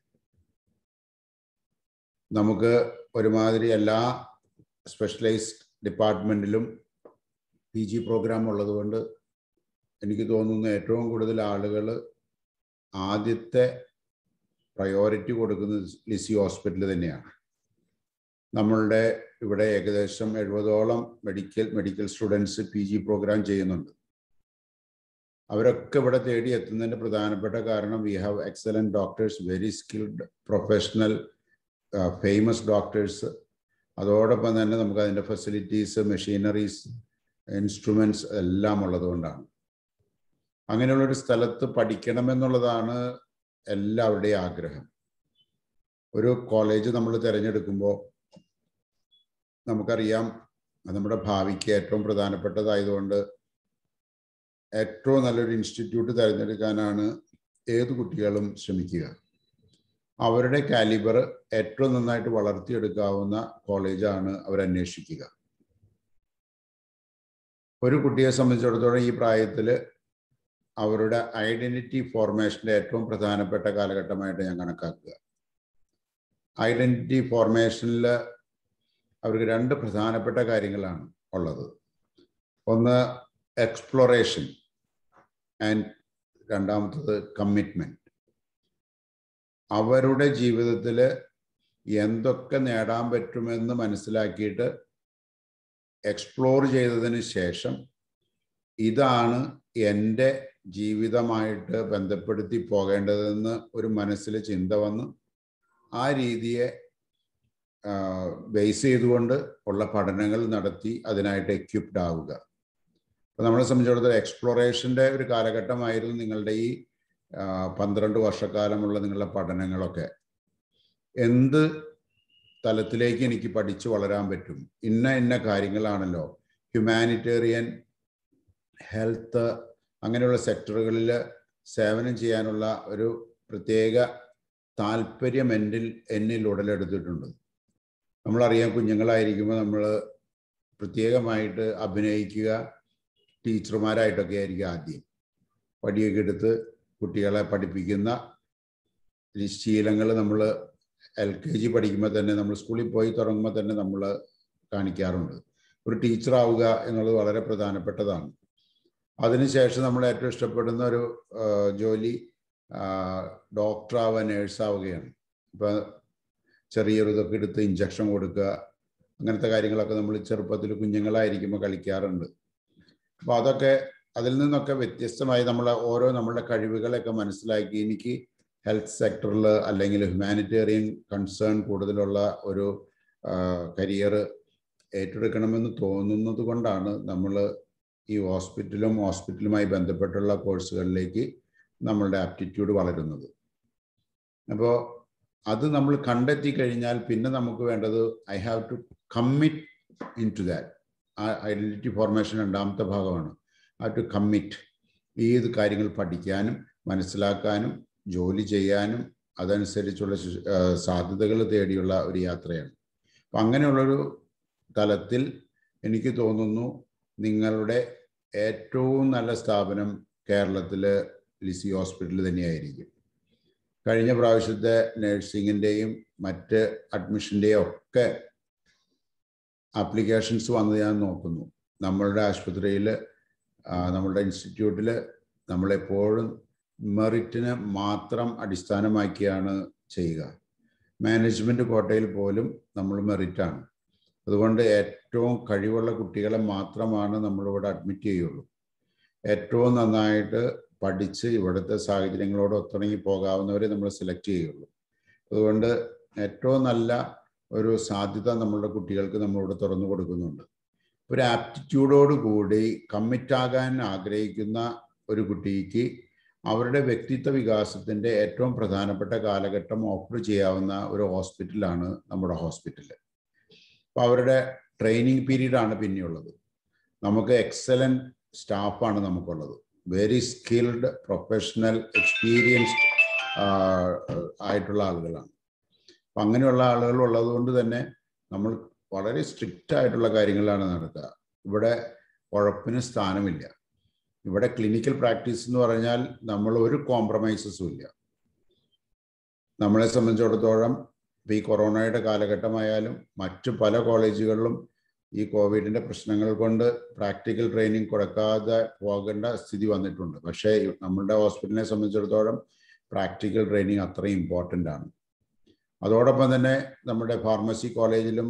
നമുക്ക് ഒരുമാതിരി എല്ലാ സ്പെഷ്യലൈസ്ഡ് ഡിപ്പാർട്ട്മെൻറ്റിലും പി ജി പ്രോഗ്രാം ഉള്ളതുകൊണ്ട് എനിക്ക് തോന്നുന്നു ഏറ്റവും കൂടുതൽ ആളുകൾ ആദ്യത്തെ പ്രയോറിറ്റി കൊടുക്കുന്നത് ലിസി ഹോസ്പിറ്റൽ തന്നെയാണ് നമ്മളുടെ ഇവിടെ ഏകദേശം എഴുപതോളം medical medical students P G programme ചെയ്യുന്നുണ്ട് അവരൊക്കെ ഇവിടെ തേടി എത്തുന്നതിൻ്റെ പ്രധാനപ്പെട്ട കാരണം we have excellent doctors very skilled professional famous doctors അതോടൊപ്പം തന്നെ നമുക്ക് അതിൻ്റെ ഫെസിലിറ്റീസ് മെഷീനറീസ് ഇൻസ്ട്രുമെൻറ്റ്സ് എല്ലാം ഉള്ളതുകൊണ്ടാണ് അങ്ങനെയുള്ളൊരു സ്ഥലത്ത് പഠിക്കണമെന്നുള്ളതാണ് എല്ലാവരുടെയും ആഗ്രഹം ഒരു കോളേജ് നമ്മൾ തിരഞ്ഞെടുക്കുമ്പോൾ നമുക്കറിയാം അത് നമ്മുടെ ഭാവിക്ക് ഏറ്റവും പ്രധാനപ്പെട്ടതായതുകൊണ്ട് ഏറ്റവും നല്ലൊരു ഇൻസ്റ്റിറ്റ്യൂട്ട് തിരഞ്ഞെടുക്കാനാണ് ഏത് കുട്ടികളും ശ്രമിക്കുക അവരുടെ കാലിബർ ഏറ്റവും നന്നായിട്ട് വളർത്തിയെടുക്കാവുന്ന കോളേജാണ് അവരന്വേഷിക്കുക ഒരു കുട്ടിയെ സംബന്ധിച്ചിടത്തോളം ഈ പ്രായത്തിൽ അവരുടെ ഐഡന്റിറ്റി ഫോർമേഷൻ്റെ ഏറ്റവും പ്രധാനപ്പെട്ട കാലഘട്ടമായിട്ട് ഞാൻ കണക്കാക്കുക ഐഡന്റിറ്റി ഫോർമേഷനിൽ അവർക്ക് രണ്ട് പ്രധാനപ്പെട്ട കാര്യങ്ങളാണ് ഉള്ളത് ഒന്ന് എക്സ്പ്ലോറേഷൻ ആൻഡ് രണ്ടാമത്തത് കമ്മിറ്റ്മെൻറ്റ് അവരുടെ ജീവിതത്തിൽ എന്തൊക്കെ നേടാൻ പറ്റുമെന്ന് മനസ്സിലാക്കിയിട്ട് എക്സ്പ്ലോർ ചെയ്തതിന് ശേഷം ഇതാണ് എൻ്റെ ജീവിതമായിട്ട് ബന്ധപ്പെടുത്തി പോകേണ്ടതെന്ന് ഒരു മനസ്സിൽ ചിന്ത വന്ന് ആ രീതിയെ ബേസ് ചെയ്തുകൊണ്ട് ഉള്ള പഠനങ്ങൾ നടത്തി അതിനായിട്ട് എക്യുപ്ഡ് ആവുക അപ്പോൾ നമ്മളെ സംബന്ധിച്ചിടത്തോളം എക്സ്പ്ലോറേഷൻ്റെ ഒരു കാലഘട്ടമായിരുന്നു നിങ്ങളുടെ ഈ പന്ത്രണ്ട് വർഷക്കാലമുള്ള നിങ്ങളുടെ പഠനങ്ങളൊക്കെ എന്ത് തലത്തിലേക്ക് എനിക്ക് പഠിച്ചു വളരാൻ പറ്റും ഇന്ന ഇന്ന കാര്യങ്ങളാണല്ലോ ഹ്യൂമാനിറ്റേറിയൻ ഹെൽത്ത് അങ്ങനെയുള്ള സെക്ടറുകളിൽ സേവനം ചെയ്യാനുള്ള ഒരു പ്രത്യേക താല്പര്യം എന്നിൽ എന്നിൽ ഉടലെടുത്തിട്ടുണ്ട് നമ്മളറിയാം കുഞ്ഞുങ്ങളായിരിക്കുമ്പോൾ നമ്മൾ പ്രത്യേകമായിട്ട് അഭിനയിക്കുക ടീച്ചർമാരായിട്ടൊക്കെ ആയിരിക്കും ആദ്യം പടിയൊക്കെ എടുത്ത് കുട്ടികളെ പഠിപ്പിക്കുന്ന ശീലങ്ങൾ നമ്മൾ എൽ കെ ജി പഠിക്കുമ്പോൾ തന്നെ നമ്മൾ സ്കൂളിൽ പോയി തുടങ്ങുമ്പോൾ തന്നെ നമ്മൾ കാണിക്കാറുണ്ട് ഒരു ടീച്ചറാവുക എന്നുള്ളത് വളരെ പ്രധാനപ്പെട്ടതാണ് അതിനുശേഷം നമ്മൾ ഏറ്റവും ഇഷ്ടപ്പെടുന്ന ഒരു ജോലി ഡോക്ടറാവുക നേഴ്സാവുകയാണ് ഇപ്പം ചെറിയൊരു ഇതൊക്കെ എടുത്ത് ഇഞ്ചക്ഷൻ കൊടുക്കുക അങ്ങനത്തെ കാര്യങ്ങളൊക്കെ നമ്മൾ ചെറുപ്പത്തിൽ കുഞ്ഞുങ്ങളായിരിക്കുമ്പോൾ കളിക്കാറുണ്ട് അപ്പോൾ അതൊക്കെ അതിൽ നിന്നൊക്കെ വ്യത്യസ്തമായി നമ്മൾ ഓരോ നമ്മളുടെ കഴിവുകളെയൊക്കെ മനസ്സിലാക്കി എനിക്ക് ഹെൽത്ത് സെക്ടറിൽ അല്ലെങ്കിൽ ഹ്യൂമാനിറ്റേറിയൻ കൺസേൺ കൂടുതലുള്ള ഒരു കരിയർ ഏറ്റെടുക്കണമെന്ന് തോന്നുന്നത് കൊണ്ടാണ് നമ്മൾ ഈ ഹോസ്പിറ്റലും ഹോസ്പിറ്റലുമായി ബന്ധപ്പെട്ടുള്ള കോഴ്സുകളിലേക്ക് നമ്മളുടെ ആപ്റ്റിറ്റ്യൂഡ് വളരുന്നത് അപ്പോൾ അത് നമ്മൾ കണ്ടെത്തി കഴിഞ്ഞാൽ പിന്നെ നമുക്ക് വേണ്ടത് I have to commit into that ah identity formation രണ്ടാമത്തെ ഭാഗമാണ് ആ ടു കമ്മിറ്റ് ഏത് കാര്യങ്ങൾ പഠിക്കാനും മനസ്സിലാക്കാനും ജോലി ചെയ്യാനും അതനുസരിച്ചുള്ള സാധ്യതകൾ തേടിയുള്ള ഒരു യാത്രയാണ് അപ്പം അങ്ങനെയുള്ളൊരു തലത്തിൽ എനിക്ക് തോന്നുന്നു നിങ്ങളുടെ ഏറ്റവും നല്ല സ്ഥാപനം കേരളത്തിൽ ലിസി ഹോസ്പിറ്റൽ തന്നെയായിരിക്കും കഴിഞ്ഞ പ്രാവശ്യത്തെ നഴ്സിങ്ങിൻ്റെയും മറ്റ് അഡ്മിഷൻ്റെയും ഒക്കെ ആപ്ലിക്കേഷൻസ് വന്നത് ഞാൻ നോക്കുന്നു നമ്മളുടെ ആശുപത്രിയിൽ നമ്മളുടെ ഇൻസ്റ്റിറ്റ്യൂട്ടിൽ നമ്മളെപ്പോഴും മെറിറ്റിന് മാത്രം അടിസ്ഥാനമാക്കിയാണ് ചെയ്യുക മാനേജ്മെൻറ്റ് കോട്ടയിൽ പോലും നമ്മൾ മെറിറ്റാണ് അതുകൊണ്ട് ഏറ്റവും കഴിവുള്ള കുട്ടികളെ മാത്രമാണ് നമ്മളിവിടെ അഡ്മിറ്റ് ചെയ്യുള്ളൂ ഏറ്റവും നന്നായിട്ട് പഠിച്ച് ഇവിടുത്തെ സാഹചര്യങ്ങളോട് ഒത്തിണങ്ങി പോകാവുന്നവരെ നമ്മൾ സെലക്ട് ചെയ്യുള്ളൂ അതുകൊണ്ട് ഏറ്റവും നല്ല ഒരു സാധ്യത നമ്മളുടെ കുട്ടികൾക്ക് നമ്മളിവിടെ തുറന്നു കൊടുക്കുന്നുണ്ട് ഒരു ആപ്റ്റിറ്റ്യൂഡോട് കൂടി കമ്മിറ്റാകാൻ ആഗ്രഹിക്കുന്ന ഒരു കുട്ടിക്ക് അവരുടെ വ്യക്തിത്വ വികാസത്തിൻ്റെ ഏറ്റവും പ്രധാനപ്പെട്ട കാലഘട്ടം ഓഫർ ചെയ്യാവുന്ന ഒരു ഹോസ്പിറ്റലാണ് നമ്മുടെ ഹോസ്പിറ്റൽ അപ്പോൾ അവരുടെ ട്രെയിനിങ് പീരീഡാണ് പിന്നെയുള്ളത് നമുക്ക് എക്സലൻറ്റ് സ്റ്റാഫാണ് നമുക്കുള്ളത് വെരി സ്കിൽഡ് പ്രൊഫഷണൽ എക്സ്പീരിയൻസ്ഡ് ആയിട്ടുള്ള ആളുകളാണ് അപ്പം അങ്ങനെയുള്ള ആളുകൾ ഉള്ളത് കൊണ്ട് തന്നെ നമ്മൾ വളരെ സ്ട്രിക്റ്റ് ആയിട്ടുള്ള കാര്യങ്ങളാണ് നടക്കുക ഇവിടെ ഉഴപ്പിന് സ്ഥാനമില്ല ഇവിടെ ക്ലിനിക്കൽ പ്രാക്ടീസ് എന്ന് പറഞ്ഞാൽ നമ്മൾ ഒരു കോംപ്രമൈസസും ഇല്ല നമ്മളെ സംബന്ധിച്ചിടത്തോളം ഈ കൊറോണയുടെ കാലഘട്ടമായാലും മറ്റു പല കോളേജുകളിലും ഈ കോവിഡിന്റെ പ്രശ്നങ്ങൾ കൊണ്ട് പ്രാക്ടിക്കൽ ട്രെയിനിങ് കൊടുക്കാതെ പോകേണ്ട സ്ഥിതി വന്നിട്ടുണ്ട് പക്ഷേ നമ്മളുടെ ഹോസ്പിറ്റലിനെ സംബന്ധിച്ചിടത്തോളം പ്രാക്ടിക്കൽ ട്രെയിനിങ് അത്രയും ഇമ്പോർട്ടൻ്റ് ആണ് അതോടൊപ്പം തന്നെ നമ്മുടെ ഫാർമസി കോളേജിലും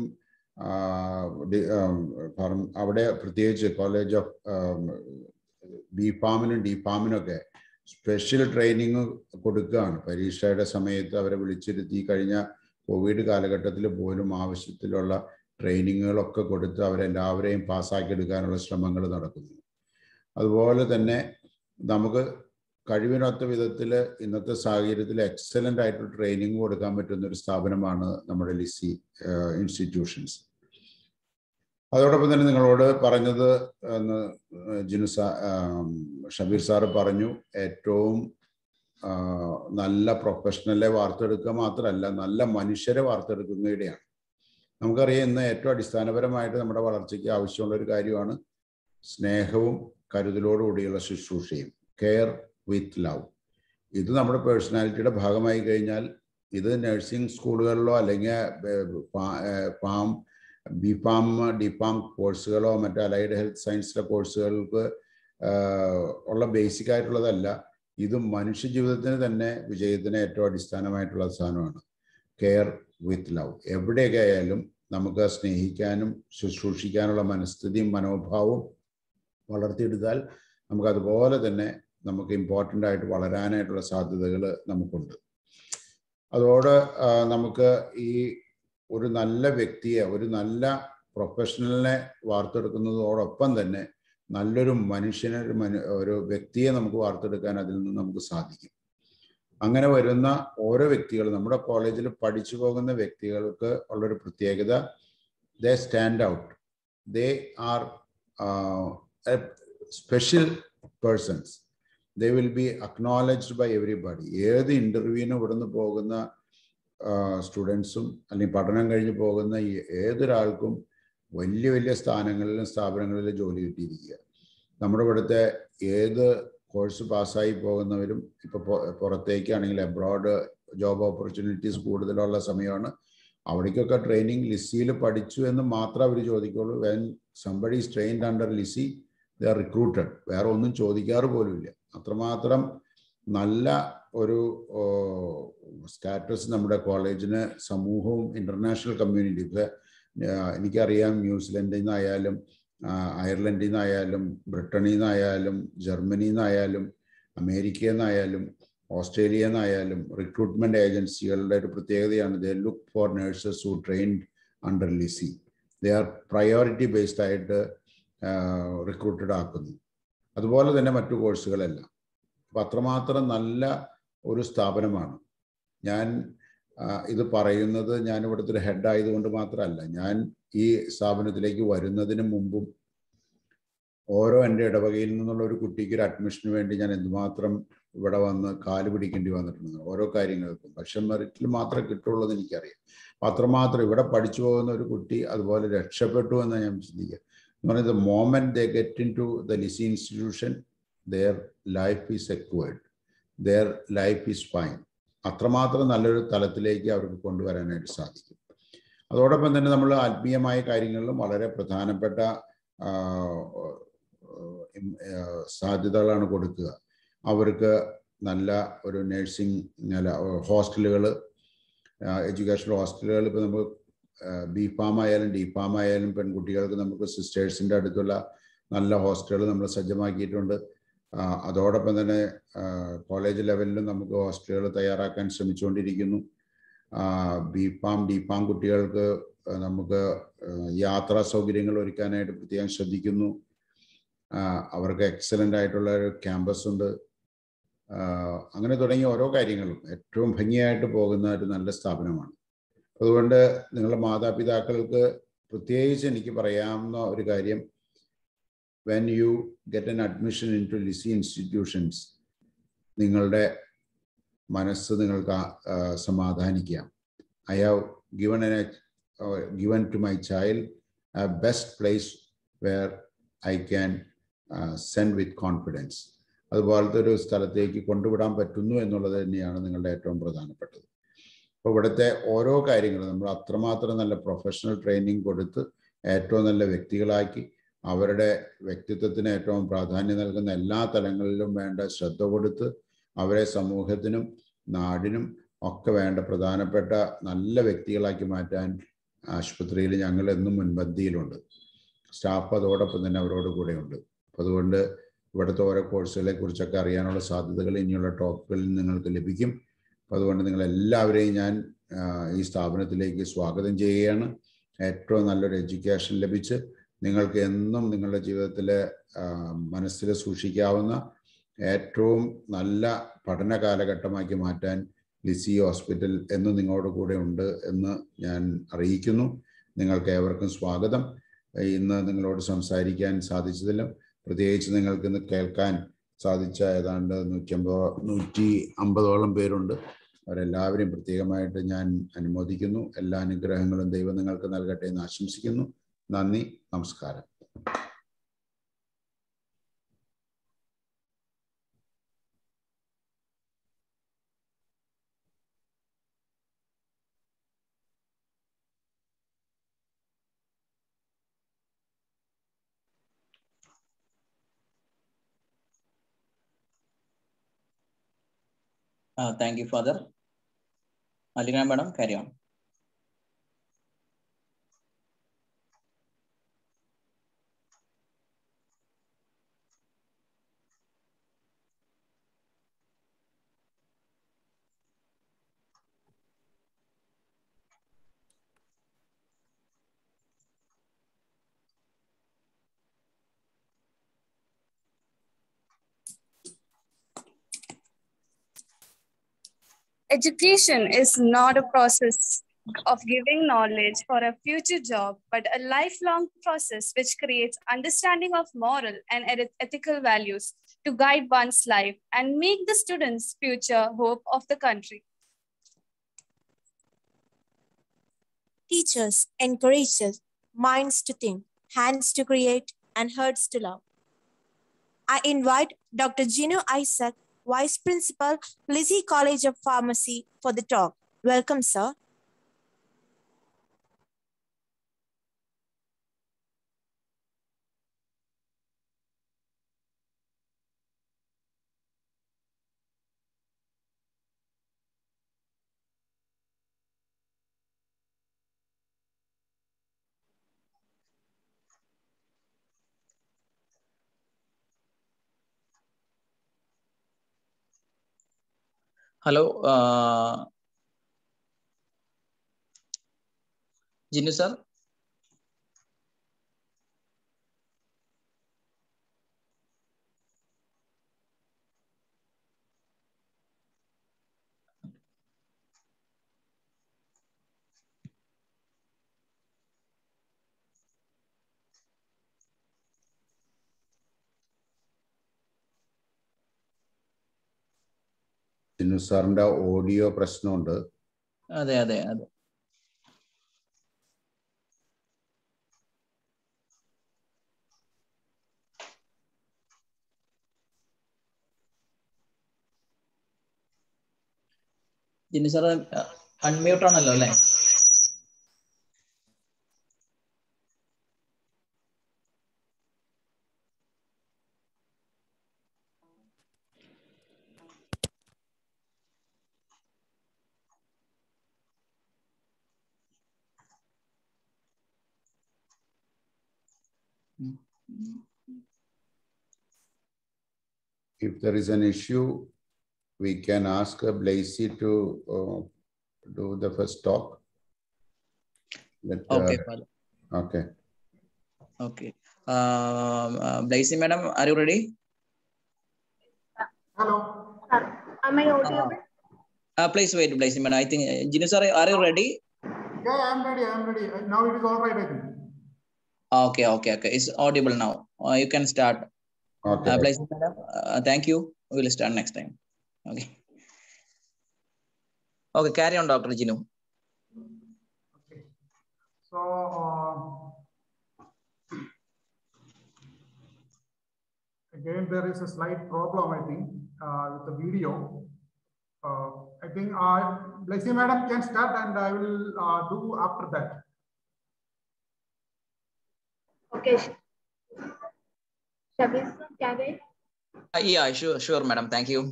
അവിടെ പ്രത്യേകിച്ച് കോളേജ് ഓഫ് ബി ഫാമിനും ഡി ഫാമിനൊക്കെ സ്പെഷ്യൽ ട്രെയിനിങ് കൊടുക്കുകയാണ് പരീക്ഷയുടെ സമയത്ത് അവരെ വിളിച്ചിരുത്തി കഴിഞ്ഞ കോവിഡ് കാലഘട്ടത്തിൽ പോലും ആവശ്യത്തിലുള്ള ട്രെയിനിങ്ങുകളൊക്കെ കൊടുത്ത് അവരെല്ലാവരെയും പാസ്സാക്കി എടുക്കാനുള്ള ശ്രമങ്ങൾ നടക്കുന്നു അതുപോലെ തന്നെ നമുക്ക് കഴിവിനൊത്ത വിധത്തിൽ ഇന്നത്തെ സാഹചര്യത്തിൽ എക്സലൻ്റ് ആയിട്ട് ട്രെയിനിങ് കൊടുക്കാൻ പറ്റുന്ന ഒരു സ്ഥാപനമാണ് നമ്മുടെ ലിസി ഇൻസ്റ്റിറ്റ്യൂഷൻസ് അതോടൊപ്പം തന്നെ നിങ്ങളോട് പറഞ്ഞത് ജിനു സാ ഷബീർ സാറ് പറഞ്ഞു ഏറ്റവും നല്ല പ്രൊഫഷണലെ വാർത്തെടുക്കുക മാത്രമല്ല നല്ല മനുഷ്യരെ വാർത്തെടുക്കുന്നതിടെയാണ് നമുക്കറിയാം ഇന്ന് ഏറ്റവും അടിസ്ഥാനപരമായിട്ട് നമ്മുടെ വളർച്ചയ്ക്ക് ആവശ്യമുള്ള ഒരു കാര്യമാണ് സ്നേഹവും കരുതലോടുകൂടിയുള്ള ശുശ്രൂഷയും കെയർ വിത്ത് ലവ് ഇത് നമ്മുടെ പേഴ്സണാലിറ്റിയുടെ ഭാഗമായി കഴിഞ്ഞാൽ ഇത് നഴ്സിംഗ് സ്കൂളുകളിലോ അല്ലെങ്കിൽ pharm B pharm D pharm കോഴ്സുകളോ മറ്റു അലൈഡ് ഹെൽത്ത് സയൻസിലെ കോഴ്സുകൾക്ക് ഉള്ള ബേസിക് ആയിട്ടുള്ളതല്ല ഇത് മനുഷ്യ ജീവിതത്തിന് തന്നെ വിജയത്തിന് ഏറ്റവും അടിസ്ഥാനമായിട്ടുള്ള സാധനമാണ് കെയർ വിത്ത് ലവ് എവിടെയൊക്കെ ആയാലും നമുക്ക് സ്നേഹിക്കാനും ശുശ്രൂഷിക്കാനുള്ള മനസ്ഥിതിയും മനോഭാവവും വളർത്തിയെടുത്താൽ നമുക്ക് അതുപോലെ തന്നെ നമുക്ക് ഇമ്പോർട്ടൻ്റ് ആയിട്ട് വളരാനായിട്ടുള്ള സാധ്യതകൾ നമുക്കുണ്ട് അതോടെ നമുക്ക് ഈ ഒരു നല്ല വ്യക്തിയെ ഒരു നല്ല പ്രൊഫഷണലിനെ വാർത്തെടുക്കുന്നതോടൊപ്പം തന്നെ നല്ലൊരു മനുഷ്യനെ ഒരു മനു ഒരു വ്യക്തിയെ നമുക്ക് വാർത്തെടുക്കാൻ അതിൽ നിന്ന് നമുക്ക് സാധിക്കും അങ്ങനെ വരുന്ന ഓരോ വ്യക്തികൾ നമ്മുടെ കോളേജിൽ പഠിച്ചു പോകുന്ന വ്യക്തികൾക്ക് ഉള്ളൊരു പ്രത്യേകത they stand out they are special persons they will be acknowledged by everybody ഏത് ഇൻ്റർവ്യൂവിനും ഇവിടുന്ന് പോകുന്ന സ്റ്റുഡൻസും അല്ലെങ്കിൽ പഠനം കഴിഞ്ഞ് പോകുന്ന ഏതൊരാൾക്കും വലിയ വലിയ സ്ഥാനങ്ങളിലും സ്ഥാപനങ്ങളിലും ജോലി കിട്ടിയിരിക്കുക നമ്മുടെ ഇവിടുത്തെ ഏത് കോഴ്സ് പാസ്സായി പോകുന്നവരും ഇപ്പോൾ പുറത്തേക്കാണെങ്കിൽ അബ്രോഡ് ജോബ് ഓപ്പർച്യൂണിറ്റീസ് കൂടുതലുള്ള സമയമാണ് അവിടേക്കൊക്കെ ട്രെയിനിങ് ലിസിയിൽ പഠിച്ചു എന്ന് മാത്രമേ അവർ ചോദിക്കുള്ളൂ when somebody is trained under Lisie they are recruited വേറെ ഒന്നും ചോദിക്കാറ് പോലുമില്ല അത്രമാത്രം നല്ല ഒരു സ്റ്റാറ്റസ് നമ്മുടെ കോളേജിന് സമൂഹവും ഇൻ്റർനാഷണൽ കമ്മ്യൂണിറ്റി ഇപ്പം എനിക്കറിയാം ന്യൂസിലൻഡിൽ നിന്നായാലും അയർലൻഡിൽ നിന്നായാലും ബ്രിട്ടനിൽ നിന്നായാലും ജർമ്മനിയിൽ നിന്നായാലും അമേരിക്കയിൽ നിന്നായാലും ഓസ്ട്രേലിയയിൽ നിന്നായാലും റിക്രൂട്ട്മെന്റ് ഏജൻസികളുടെ ഒരു പ്രത്യേകതയാണ് they look for nurses who trained under Lisie they are priority based ആയിട്ട് റിക്രൂട്ടഡ് ആക്കുന്നു അതുപോലെ തന്നെ മറ്റു കോഴ്സുകളെല്ലാം അപ്പം അത്രമാത്രം നല്ല ഒരു സ്ഥാപനമാണ് ഞാൻ ആ, ഇത് പറയുന്നത് ഞാൻ ഇവിടുത്തെ ഒരു ഹെഡ് ആയതുകൊണ്ട് മാത്രമല്ല ഞാൻ ഈ സ്ഥാപനത്തിലേക്ക് വരുന്നതിന് മുമ്പും ഓരോ എൻ്റെ ഇടവകയിൽ നിന്നുള്ള ഒരു കുട്ടിക്ക് ഒരു അഡ്മിഷന് വേണ്ടി ഞാൻ എന്തുമാത്രം ഇവിടെ വന്ന് കാല് പിടിക്കേണ്ടി വന്നിട്ടുണ്ട് ഓരോ കാര്യങ്ങൾക്കും പക്ഷെ മെറിറ്റിൽ മാത്രമേ കിട്ടുള്ളൂ എന്ന് എനിക്കറിയാം അപ്പൊ അത്രമാത്രം ഇവിടെ പഠിച്ചു പോകുന്ന ഒരു കുട്ടി അതുപോലെ രക്ഷപ്പെട്ടു എന്ന് ഞാൻ ചിന്തിക്കുക എന്ന് പറയുന്നത് moment they get into the Lisie institution their life is secured their life is fine അത്രമാത്രം നല്ലൊരു തലത്തിലേക്ക് അവർക്ക് കൊണ്ടുവരാനായിട്ട് സാധിക്കും അതോടൊപ്പം തന്നെ നമ്മൾ ആത്മീയമായ കാര്യങ്ങളിലും വളരെ പ്രധാനപ്പെട്ട ആ, ഉം, ആ, സാധ്യതകളാണ് കൊടുക്കുക അവർക്ക് നല്ല ഒരു നഴ്സിംഗ് നല്ല ഹോസ്റ്റലുകൾ എഡ്യൂക്കേഷണൽ ഹോസ്റ്റലുകൾ ഇപ്പോൾ നമുക്ക് ബി ഫാം ആയാലും ഡി ഫാം ആയാലും പെൺകുട്ടികൾക്ക് നമുക്ക് സിസ്റ്റേഴ്സിൻ്റെ അടുത്തുള്ള നല്ല ഹോസ്റ്റലുകൾ നമ്മൾ സജ്ജമാക്കിയിട്ടുണ്ട് ആ, അതോടൊപ്പം തന്നെ കോളേജ് ലെവലിലും നമുക്ക് ഹോസ്റ്റലുകൾ തയ്യാറാക്കാൻ ശ്രമിച്ചുകൊണ്ടിരിക്കുന്നു ബി ഫാം ഡി ഫാം കുട്ടികൾക്ക് ആ, നമുക്ക് ആ, യാത്രാ സൗകര്യങ്ങൾ ഒരുക്കാനായിട്ട് പ്രത്യേകം ശ്രദ്ധിക്കുന്നു ആ, അവർക്ക് എക്സലൻ്റ് ആയിട്ടുള്ള ഒരു ക്യാമ്പസ് ഉണ്ട് ആ, അങ്ങനെ തുടങ്ങിയ ഓരോ കാര്യങ്ങളും ഏറ്റവും ഭംഗിയായിട്ട് പോകുന്ന ഒരു നല്ല സ്ഥാപനമാണ് അതുകൊണ്ട് നിങ്ങളുടെ മാതാപിതാക്കൾക്ക് പ്രത്യേകിച്ച് എനിക്ക് പറയാവുന്ന ഒരു കാര്യം when you get an admission into Lisie institutions നിങ്ങളുടെ മനസ്സ് നിങ്ങൾക്ക് ആ- ആ, സമാധാനിക്കാം I have given an given to my child a best place where I can send with confidence അതുപോലത്തെ ഒരു സ്ഥലത്തേക്ക് കൊണ്ടുവിടാൻ പറ്റുന്നു എന്നുള്ളത് തന്നെയാണ് നിങ്ങളുടെ ഏറ്റവും പ്രധാനപ്പെട്ടത് അപ്പോൾ ഇവിടുത്തെ ഓരോ കാര്യങ്ങളും നമ്മൾ അത്രമാത്രം നല്ല പ്രൊഫഷണൽ ട്രെയിനിങ് കൊടുത്ത് ഏറ്റവും നല്ല വ്യക്തികളാക്കി അവരുടെ വ്യക്തിത്വത്തിന് ഏറ്റവും പ്രാധാന്യം നൽകുന്ന എല്ലാ തലങ്ങളിലും വേണ്ട ശ്രദ്ധ കൊടുത്ത് അവരെ സമൂഹത്തിനും നാടിനും ഒക്കെ വേണ്ട പ്രധാനപ്പെട്ട നല്ല വ്യക്തികളാക്കി മാറ്റാൻ ആശുപത്രിയിൽ ഞങ്ങൾ എന്നും മുൻപന്തിയിലുണ്ട് സ്റ്റാഫ് അതോടൊപ്പം തന്നെ അവരോട് കൂടെയുണ്ട് അപ്പം അതുകൊണ്ട് ഇവിടുത്തെ ഓരോ കോഴ്സുകളെ കുറിച്ചൊക്കെ അറിയാനുള്ള സാധ്യതകൾ ഇനിയുള്ള ടോക്കുകളിൽ നിങ്ങൾക്ക് ലഭിക്കും അപ്പം അതുകൊണ്ട് നിങ്ങൾ എല്ലാവരെയും ഞാൻ ആ, ഈ സ്ഥാപനത്തിലേക്ക് സ്വാഗതം ചെയ്യുകയാണ് ഏറ്റവും നല്ലൊരു എഡ്യൂക്കേഷൻ ലഭിച്ച് നിങ്ങൾക്ക് എന്നും നിങ്ങളുടെ ജീവിതത്തിലെ മനസ്സിൽ സൂക്ഷിക്കാവുന്ന ഏറ്റവും നല്ല പഠന കാലഘട്ടമാക്കി മാറ്റാൻ ലിസി ഹോസ്പിറ്റൽ എന്നും നിങ്ങളുടെ കൂടെ ഉണ്ട് എന്ന് ഞാൻ അറിയിക്കുന്നു നിങ്ങൾക്ക് ഏവർക്കും സ്വാഗതം ഇന്ന് നിങ്ങളോട് സംസാരിക്കാൻ സാധിച്ചതിലും പ്രത്യേകിച്ച് നിങ്ങൾക്ക് ഇന്ന് കേൾക്കാൻ സാധിച്ച ഏതാണ്ട് നൂറ്റമ്പത് നൂറ്റി അമ്പതോളം പേരുണ്ട് അവരെല്ലാവരെയും പ്രത്യേകമായിട്ട് ഞാൻ അനുമോദിക്കുന്നു എല്ലാ അനുഗ്രഹങ്ങളും ദൈവം നിങ്ങൾക്ക് നൽകട്ടെ എന്ന് ആശംസിക്കുന്നു നന്ദി നമസ്കാരം Uh, thank you, Father. Alina Madam, carry on. Education is not a process of giving knowledge for a future job, but a lifelong process which creates understanding of moral and eth- ethical values to guide one's life and make the student's future hope of the country. Teachers encourage us minds to think, hands to create, and hearts to love. I invite Dr. Gino Isaac, Vice Principal, Lizzie College of Pharmacy, for the talk. Welcome, sir. Hello, uh, Jinu sir. Chinnu സാറിന്റെ audio പ്രശ്നമുണ്ട് അതെ അതെ അതെ ജിന്നു sir unmute ആണല്ലോ അല്ലേ If there is an issue, we can ask uh, Blazy to uh, do the first talk. Let, uh, okay father okay. Okay Blessy madam are you ready Hello. Am I audible? Please wait Blessy madam I think Jinu sir are you ready Yeah, I'm ready. I'm ready. Now it is all right, I think. Okay okay okay it's audible now you can start Okay. Blessy madam thank you will start next time okay okay carry on doctor Jinu Okay. So, uh, again, there is a slight problem, I think, uh, with the video. Uh, I think uh, Blessy Madam can start and I will uh, do after that. Okay. Shabir, sir, can I? yeah sure sure madam thank you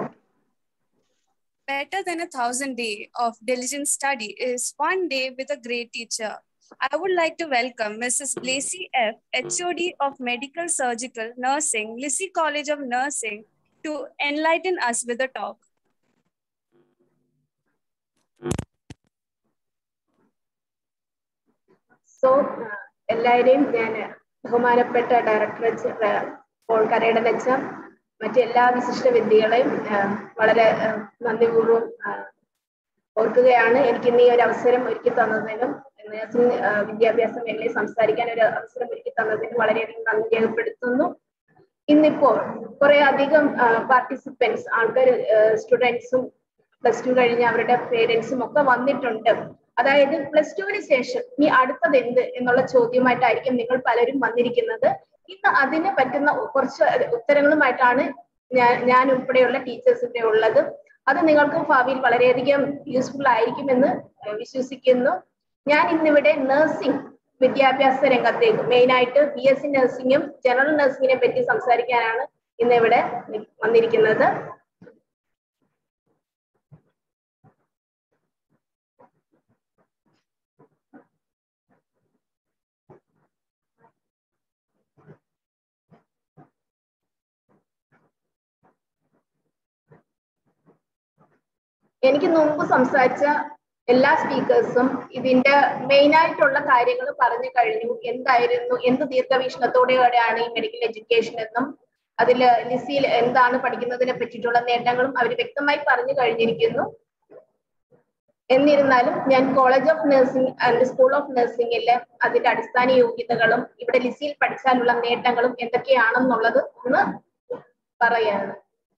Better than a thousand day of diligent study is one day with a great teacher. I would like to welcome Mrs. Blacy F., HOD of Medical Surgical Nursing, Lissy College of Nursing, to enlighten us with a talk. So എല്ലാവരെയും ഞാൻ ബഹുമാനപ്പെട്ട director Paul കരയിടനച്ച മറ്റെല്ലാ വിശിഷ്ട വിദ്യകളെയും ആ, വളരെ ആ, നന്ദിപൂർവ്വം ആ, ഓർക്കുകയാണ് എനിക്ക് ഇന്ന് ഈ ഒരു അവസരം ഒരുക്കി തന്നതിനും നഴ്സിംഗ് ആ, വിദ്യാഭ്യാസ മേഖലയിൽ സംസാരിക്കാൻ ഒരു അവസരം ഒരുക്കി തന്നതിനും വളരെയധികം നന്ദി രേഖപ്പെടുത്തുന്നു ഇന്നിപ്പോൾ കുറെ അധികം പാർട്ടിസിപ്പൻസ് ആൾക്കാർ സ്റ്റുഡൻസും പ്ലസ് ടു കഴിഞ്ഞ അവരുടെ പേരൻസും ഒക്കെ വന്നിട്ടുണ്ട് അതായത് പ്ലസ് ടുവിന് ശേഷം ഇനി അടുത്തത് എന്ത് എന്നുള്ള ചോദ്യമായിട്ടായിരിക്കും നിങ്ങൾ പലരും വന്നിരിക്കുന്നത് ഇന്ന് അതിന് പറ്റുന്ന കുറച്ച് ഉത്തരങ്ങളുമായിട്ടാണ് ഞാൻ ഞാൻ ഉൾപ്പെടെയുള്ള ടീച്ചേഴ്സ് ഇവിടെ ഉള്ളത് അത് നിങ്ങൾക്ക് ഭാവിയിൽ വളരെയധികം യൂസ്ഫുൾ ആയിരിക്കുമെന്ന് ഏഹ് വിശ്വസിക്കുന്നു ഞാൻ ഇന്നിവിടെ നഴ്സിംഗ് വിദ്യാഭ്യാസ രംഗത്തേക്ക് മെയിൻ ആയിട്ട് ബി എസ് സി നഴ്സിംഗും ജനറൽ നഴ്സിംഗിനെ പറ്റി സംസാരിക്കാനാണ് ഇന്ന് ഇവിടെ വന്നിരിക്കുന്നത് എനിക്ക് മുമ്പ് സംസാരിച്ച എല്ലാ സ്പീക്കേഴ്സും ഇതിന്റെ മെയിൻ ആയിട്ടുള്ള കാര്യങ്ങൾ പറഞ്ഞു കഴിഞ്ഞു എന്തായിരുന്നു എന്ത് ദീർഘവീക്ഷണത്തോടെയാണ് ഈ മെഡിക്കൽ എഡ്യൂക്കേഷൻ എന്നും അതിൽ ലിസിയിൽ എന്താണ് പഠിക്കുന്നതിനെ പറ്റിയിട്ടുള്ള നേട്ടങ്ങളും അവർ വ്യക്തമായി പറഞ്ഞു കഴിഞ്ഞിരിക്കുന്നു എന്നിരുന്നാലും ഞാൻ college of nursing and school of നഴ്സിംഗിലെ അതിന്റെ അടിസ്ഥാന യോഗ്യതകളും ഇവിടെ ലിസിയിൽ പഠിച്ചാലുള്ള നേട്ടങ്ങളും എന്തൊക്കെയാണെന്നുള്ളത് ഒന്ന് പറയാണ്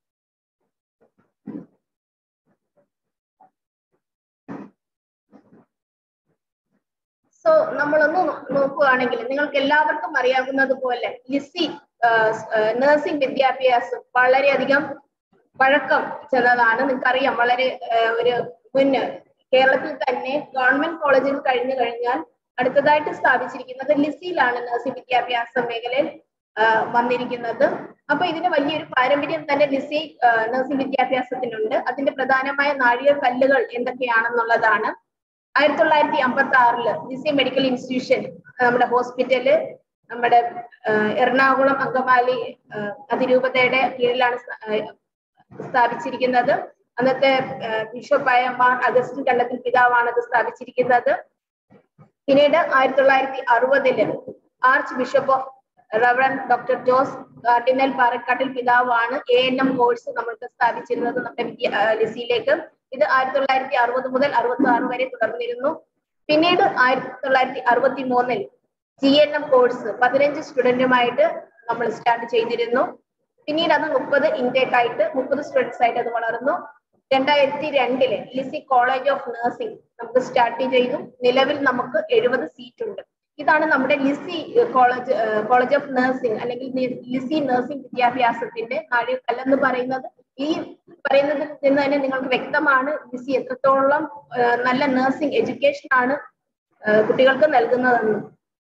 സോ നമ്മളൊന്ന് നോ- നോക്കുകയാണെങ്കിൽ നിങ്ങൾക്ക് എല്ലാവർക്കും അറിയാവുന്നത് പോലെ ലിസി നഴ്സിംഗ് വിദ്യാഭ്യാസം വളരെയധികം പഴക്കം ചെന്നതാണ് നിങ്ങൾക്കറിയാം വളരെ ആ, ഒരു മുന്ന് കേരളത്തിൽ തന്നെ ഗവൺമെന്റ് കോളേജിൽ കഴിഞ്ഞു കഴിഞ്ഞാൽ അടുത്തതായിട്ട് സ്ഥാപിച്ചിരിക്കുന്നത് ലിസിയിലാണ് നഴ്സിംഗ് വിദ്യാഭ്യാസ മേഖലയിൽ ആ, വന്നിരിക്കുന്നത് അപ്പൊ ഇതിന് വലിയൊരു പാരമ്പര്യം തന്നെ ലിസി ആ, നഴ്സിംഗ് വിദ്യാഭ്യാസത്തിനുണ്ട് അതിന്റെ പ്രധാനമായ നാഴിക കല്ലുകൾ എന്തൊക്കെയാണെന്നുള്ളതാണ് ആയിരത്തി തൊള്ളായിരത്തി അമ്പത്തി ആറില് ലിസി മെഡിക്കൽ ഇൻസ്റ്റിറ്റ്യൂഷൻ നമ്മുടെ ഹോസ്പിറ്റല് നമ്മുടെ ആ, എറണാകുളം അങ്കമാലി ആ, അതിരൂപതയുടെ കീഴിലാണ് സ്ഥാ- ആ, സ്ഥാപിച്ചിരിക്കുന്നത് അന്നത്തെ ആ, ബിഷപ്പായ മാർ അഗസ്റ്റിൻ കണ്ടത്തിൽ പിതാവാണ് അത് സ്ഥാപിച്ചിരിക്കുന്നത് പിന്നീട് ആയിരത്തി തൊള്ളായിരത്തി അറുപതില് archbishop of reverend doctor Jose cardinal Parecattil പിതാവാണ് എ എൻ എം കോഴ്സ് നമ്മൾക്ക് സ്ഥാപിച്ചിരുന്നത് നമ്മുടെ വിദ്യ ആ, ലിസിയിലേക്ക് ഇത് ആയിരത്തി തൊള്ളായിരത്തി അറുപത് മുതൽ അറുപത്തി ആറ് വരെ തുടർന്നിരുന്നു പിന്നീട് ആയിരത്തി തൊള്ളായിരത്തി അറുപത്തി മൂന്നിൽ ജി എൻ എം കോഴ്സ് പതിനഞ്ച് സ്റ്റുഡന്റുമായിട്ട് നമ്മൾ സ്റ്റാർട്ട് ചെയ്തിരുന്നു പിന്നീട് അത് മുപ്പത് ഇൻടേക്ക് ആയിട്ട് മുപ്പത് സ്റ്റുഡൻസ് ആയിട്ട് അത് വളർന്നു രണ്ടായിരത്തി രണ്ടില് ലിസി കോളേജ് ഓഫ് നഴ്സിംഗ് നമുക്ക് സ്റ്റാർട്ട് ചെയ്തു നിലവിൽ നമുക്ക് എഴുപത് സീറ്റ് ഉണ്ട് ഇതാണ് നമ്മുടെ Lisie college college of nursing അല്ലെങ്കിൽ നി- ലിസി നഴ്സിംഗ് വിദ്യാഭ്യാസത്തിന്റെ നാഴികക്കല്ലെന്ന് പറയുന്നത് ഈ പറയുന്നതിൽ നിന്ന് തന്നെ നിങ്ങൾക്ക് വ്യക്തമാണ് ലിസി എത്രത്തോളം ആ, നല്ല നഴ്സിംഗ് എഡ്യൂക്കേഷൻ ആണ് ആ, കുട്ടികൾക്ക് നൽകുന്നതെന്ന്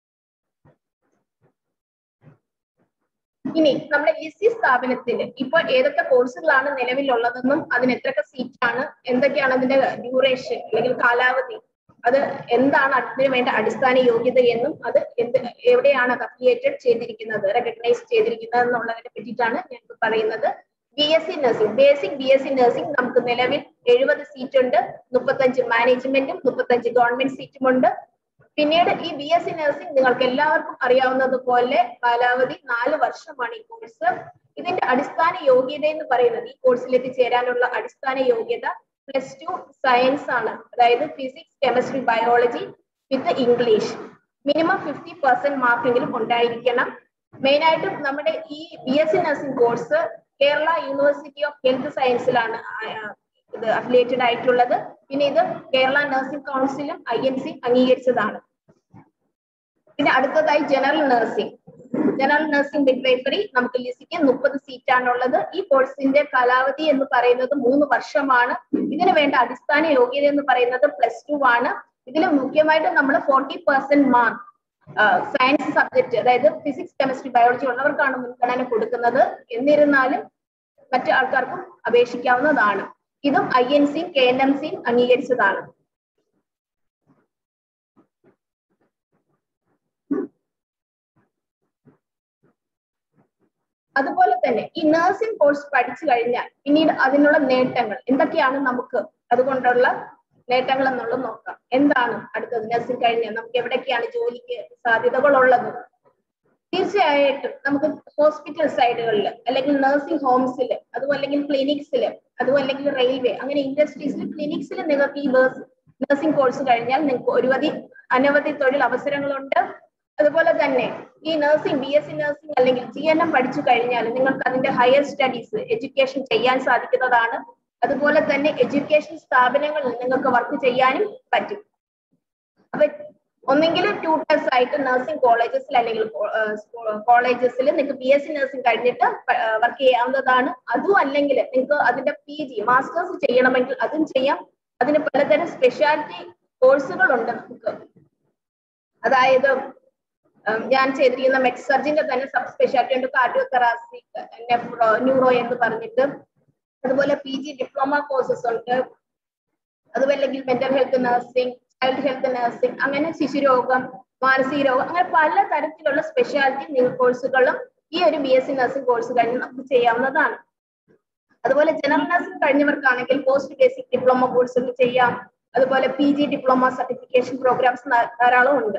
ഇനി നമ്മുടെ ലിസി സ്ഥാപനത്തിൽ ഇപ്പോൾ ഏതൊക്കെ കോഴ്സുകളാണ് നിലവിലുള്ളതെന്നും അതിന് എത്രയൊക്കെ സീറ്റാണ് എന്തൊക്കെയാണ് അതിന്റെ ഡ്യൂറേഷൻ അല്ലെങ്കിൽ കാലാവധി അത് എന്താണ് അതിന് വേണ്ട അടിസ്ഥാന യോഗ്യത എന്നും അത് എന്ത് എവിടെയാണ് അത് അഫിലിയേറ്റഡ് ചെയ്തിരിക്കുന്നത് റെക്കഗ്നൈസ് ചെയ്തിരിക്കുന്നത് എന്നുള്ളതിനെ പറ്റിയിട്ടാണ് ഞാൻ ഇപ്പോൾ പറയുന്നത് B S C nursing basic B S C nursing നമുക്ക് നിലവിൽ എഴുപത് സീറ്റ് ഉണ്ട് മുപ്പത്തഞ്ച് മാനേജ്മെന്റും മുപ്പത്തഞ്ച് ഗവൺമെന്റ് സീറ്റും ഉണ്ട് പിന്നീട് ഈ ബി എസ് സി നഴ്സിംഗ് നിങ്ങൾക്ക് എല്ലാവർക്കും അറിയാവുന്നത് പോലെ കാലാവധി നാല് വർഷമാണ് ഈ കോഴ്സ് ഇതിന്റെ അടിസ്ഥാന യോഗ്യത എന്ന് പറയുന്നത് ഈ കോഴ്സിലേക്ക് ചേരാനുള്ള അടിസ്ഥാന യോഗ്യത പ്ലസ് ടു സയൻസ് ആണ് അതായത് physics chemistry biology with English minimum fifty percent മാർക്കെങ്കിലും ഉണ്ടായിരിക്കണം മെയിൻ ആയിട്ടും നമ്മുടെ ഈ B S C nursing course Kerala university of health സയൻസിലാണ് ഇത് അഫിലിയേറ്റഡ് ആയിട്ടുള്ളത് പിന്നെ ഇത് കേരള നഴ്സിംഗ് കൗൺസിലും ഐ എൻ സി അംഗീകരിച്ചതാണ് പിന്നെ അടുത്തതായി general nursing general nursing midwifery നമുക്ക് ലിസിക്ക് മുപ്പത് സീറ്റാണുള്ളത് ഈ കോഴ്സിന്റെ കാലാവധി എന്ന് പറയുന്നത് മൂന്ന് വർഷമാണ് ഇതിന് വേണ്ട അടിസ്ഥാന യോഗ്യത എന്ന് പറയുന്നത് പ്ലസ് ടു ആണ് ഇതിൽ മുഖ്യമായിട്ട് നമ്മൾ forty percent mark science subject അതായത് ഫിസിക്സ് കെമിസ്ട്രി ബയോളജി ഉള്ളവർക്കാണ് മുൻഗണന കൊടുക്കുന്നത് എന്നിരുന്നാലും മറ്റു ആൾക്കാർക്കും അപേക്ഷിക്കാവുന്നതാണ് ഇതും ഐ എൻ സിയും കെ എൻ എം സിയും അംഗീകരിച്ചതാണ് അതുപോലെ തന്നെ ഈ നഴ്സിംഗ് കോഴ്സ് പഠിച്ചു കഴിഞ്ഞാൽ പിന്നീട് അതിനുള്ള നേട്ടങ്ങൾ എന്തൊക്കെയാണ് നമുക്ക് അതുകൊണ്ടുള്ള നേട്ടങ്ങൾ എന്നുള്ളത് നോക്കാം എന്താണ് അടുത്തത് നഴ്സിംഗ് കഴിഞ്ഞാൽ നമുക്ക് എവിടൊക്കെയാണ് ജോലിക്ക് സാധ്യതകൾ ഉള്ളത് തീർച്ചയായിട്ടും നമുക്ക് ഹോസ്പിറ്റൽ സൈഡുകളിൽ അല്ലെങ്കിൽ നഴ്സിംഗ് ഹോംസിൽ അതും അല്ലെങ്കിൽ ക്ലിനിക്സിൽ അതും അല്ലെങ്കിൽ റെയിൽവേ അങ്ങനെ ഇൻഡസ്ട്രീസിൽ ക്ലിനിക്സിൽ നിങ്ങൾക്ക് ഈ നഴ്സിംഗ് കോഴ്സ് കഴിഞ്ഞാൽ നിങ്ങൾക്ക് ഒരുവധി അനവധി തൊഴിൽ അവസരങ്ങളുണ്ട് അതുപോലെ തന്നെ ഈ nursing B S C nursing അല്ലെങ്കിൽ ജി എൻ എം പഠിച്ചു കഴിഞ്ഞാൽ നിങ്ങൾക്ക് അതിന്റെ ഹയർ സ്റ്റഡീസ് എഡ്യൂക്കേഷൻ ചെയ്യാൻ സാധിക്കുന്നതാണ് അതുപോലെ തന്നെ എഡ്യൂക്കേഷൻ സ്ഥാപനങ്ങളിൽ നിങ്ങൾക്ക് വർക്ക് ചെയ്യാനും പറ്റും അപ്പൊ ഒന്നെങ്കിൽ ട്യൂട്ടേഴ്സ് ആയിട്ട് നഴ്സിംഗ് കോളേജസിൽ അല്ലെങ്കിൽ കോളേജസിൽ നിങ്ങൾക്ക് ബി എസ് സി നഴ്സിംഗ് കഴിഞ്ഞിട്ട് വർക്ക് ചെയ്യാവുന്നതാണ് അതും അല്ലെങ്കിൽ നിങ്ങൾക്ക് അതിന്റെ പി ജി മാസ്റ്റേഴ്സ് ചെയ്യണമെങ്കിൽ അതും ചെയ്യാം അതിന് പലതരം സ്പെഷ്യാലിറ്റി കോഴ്സുകളുണ്ട് നമുക്ക് അതായത് ഉം, ഞാൻ ചെയ്തിരിക്കുന്ന മെഡ്സർജിന്റെ തന്നെ സബ് സ്പെഷ്യാലിറ്റി ഉണ്ട് കാർഡിയോതെറാസി നെഫ്രോ ന്യൂറോ എന്ന് പറഞ്ഞിട്ട് അതുപോലെ പി ജി ഡിപ്ലോമ കോഴ്സസ് ഉണ്ട് അതുപോലെ അല്ലെങ്കിൽ mental health nursing child health nursing അങ്ങനെ ശിശുരോഗം മാനസിക രോഗം അങ്ങനെ പല തരത്തിലുള്ള സ്പെഷ്യാലിറ്റി കോഴ്സുകളും ഈ ഒരു B S C nursing course കഴിഞ്ഞ് നമുക്ക് ചെയ്യാവുന്നതാണ് അതുപോലെ ജനറൽ നഴ്സിംഗ് കഴിഞ്ഞവർക്കാണെങ്കിൽ പോസ്റ്റ് ബേസിക് ഡിപ്ലോമ കോഴ്സ് ഒക്കെ ചെയ്യാം അതുപോലെ P G diploma certification programmes ധാരാളം ഉണ്ട്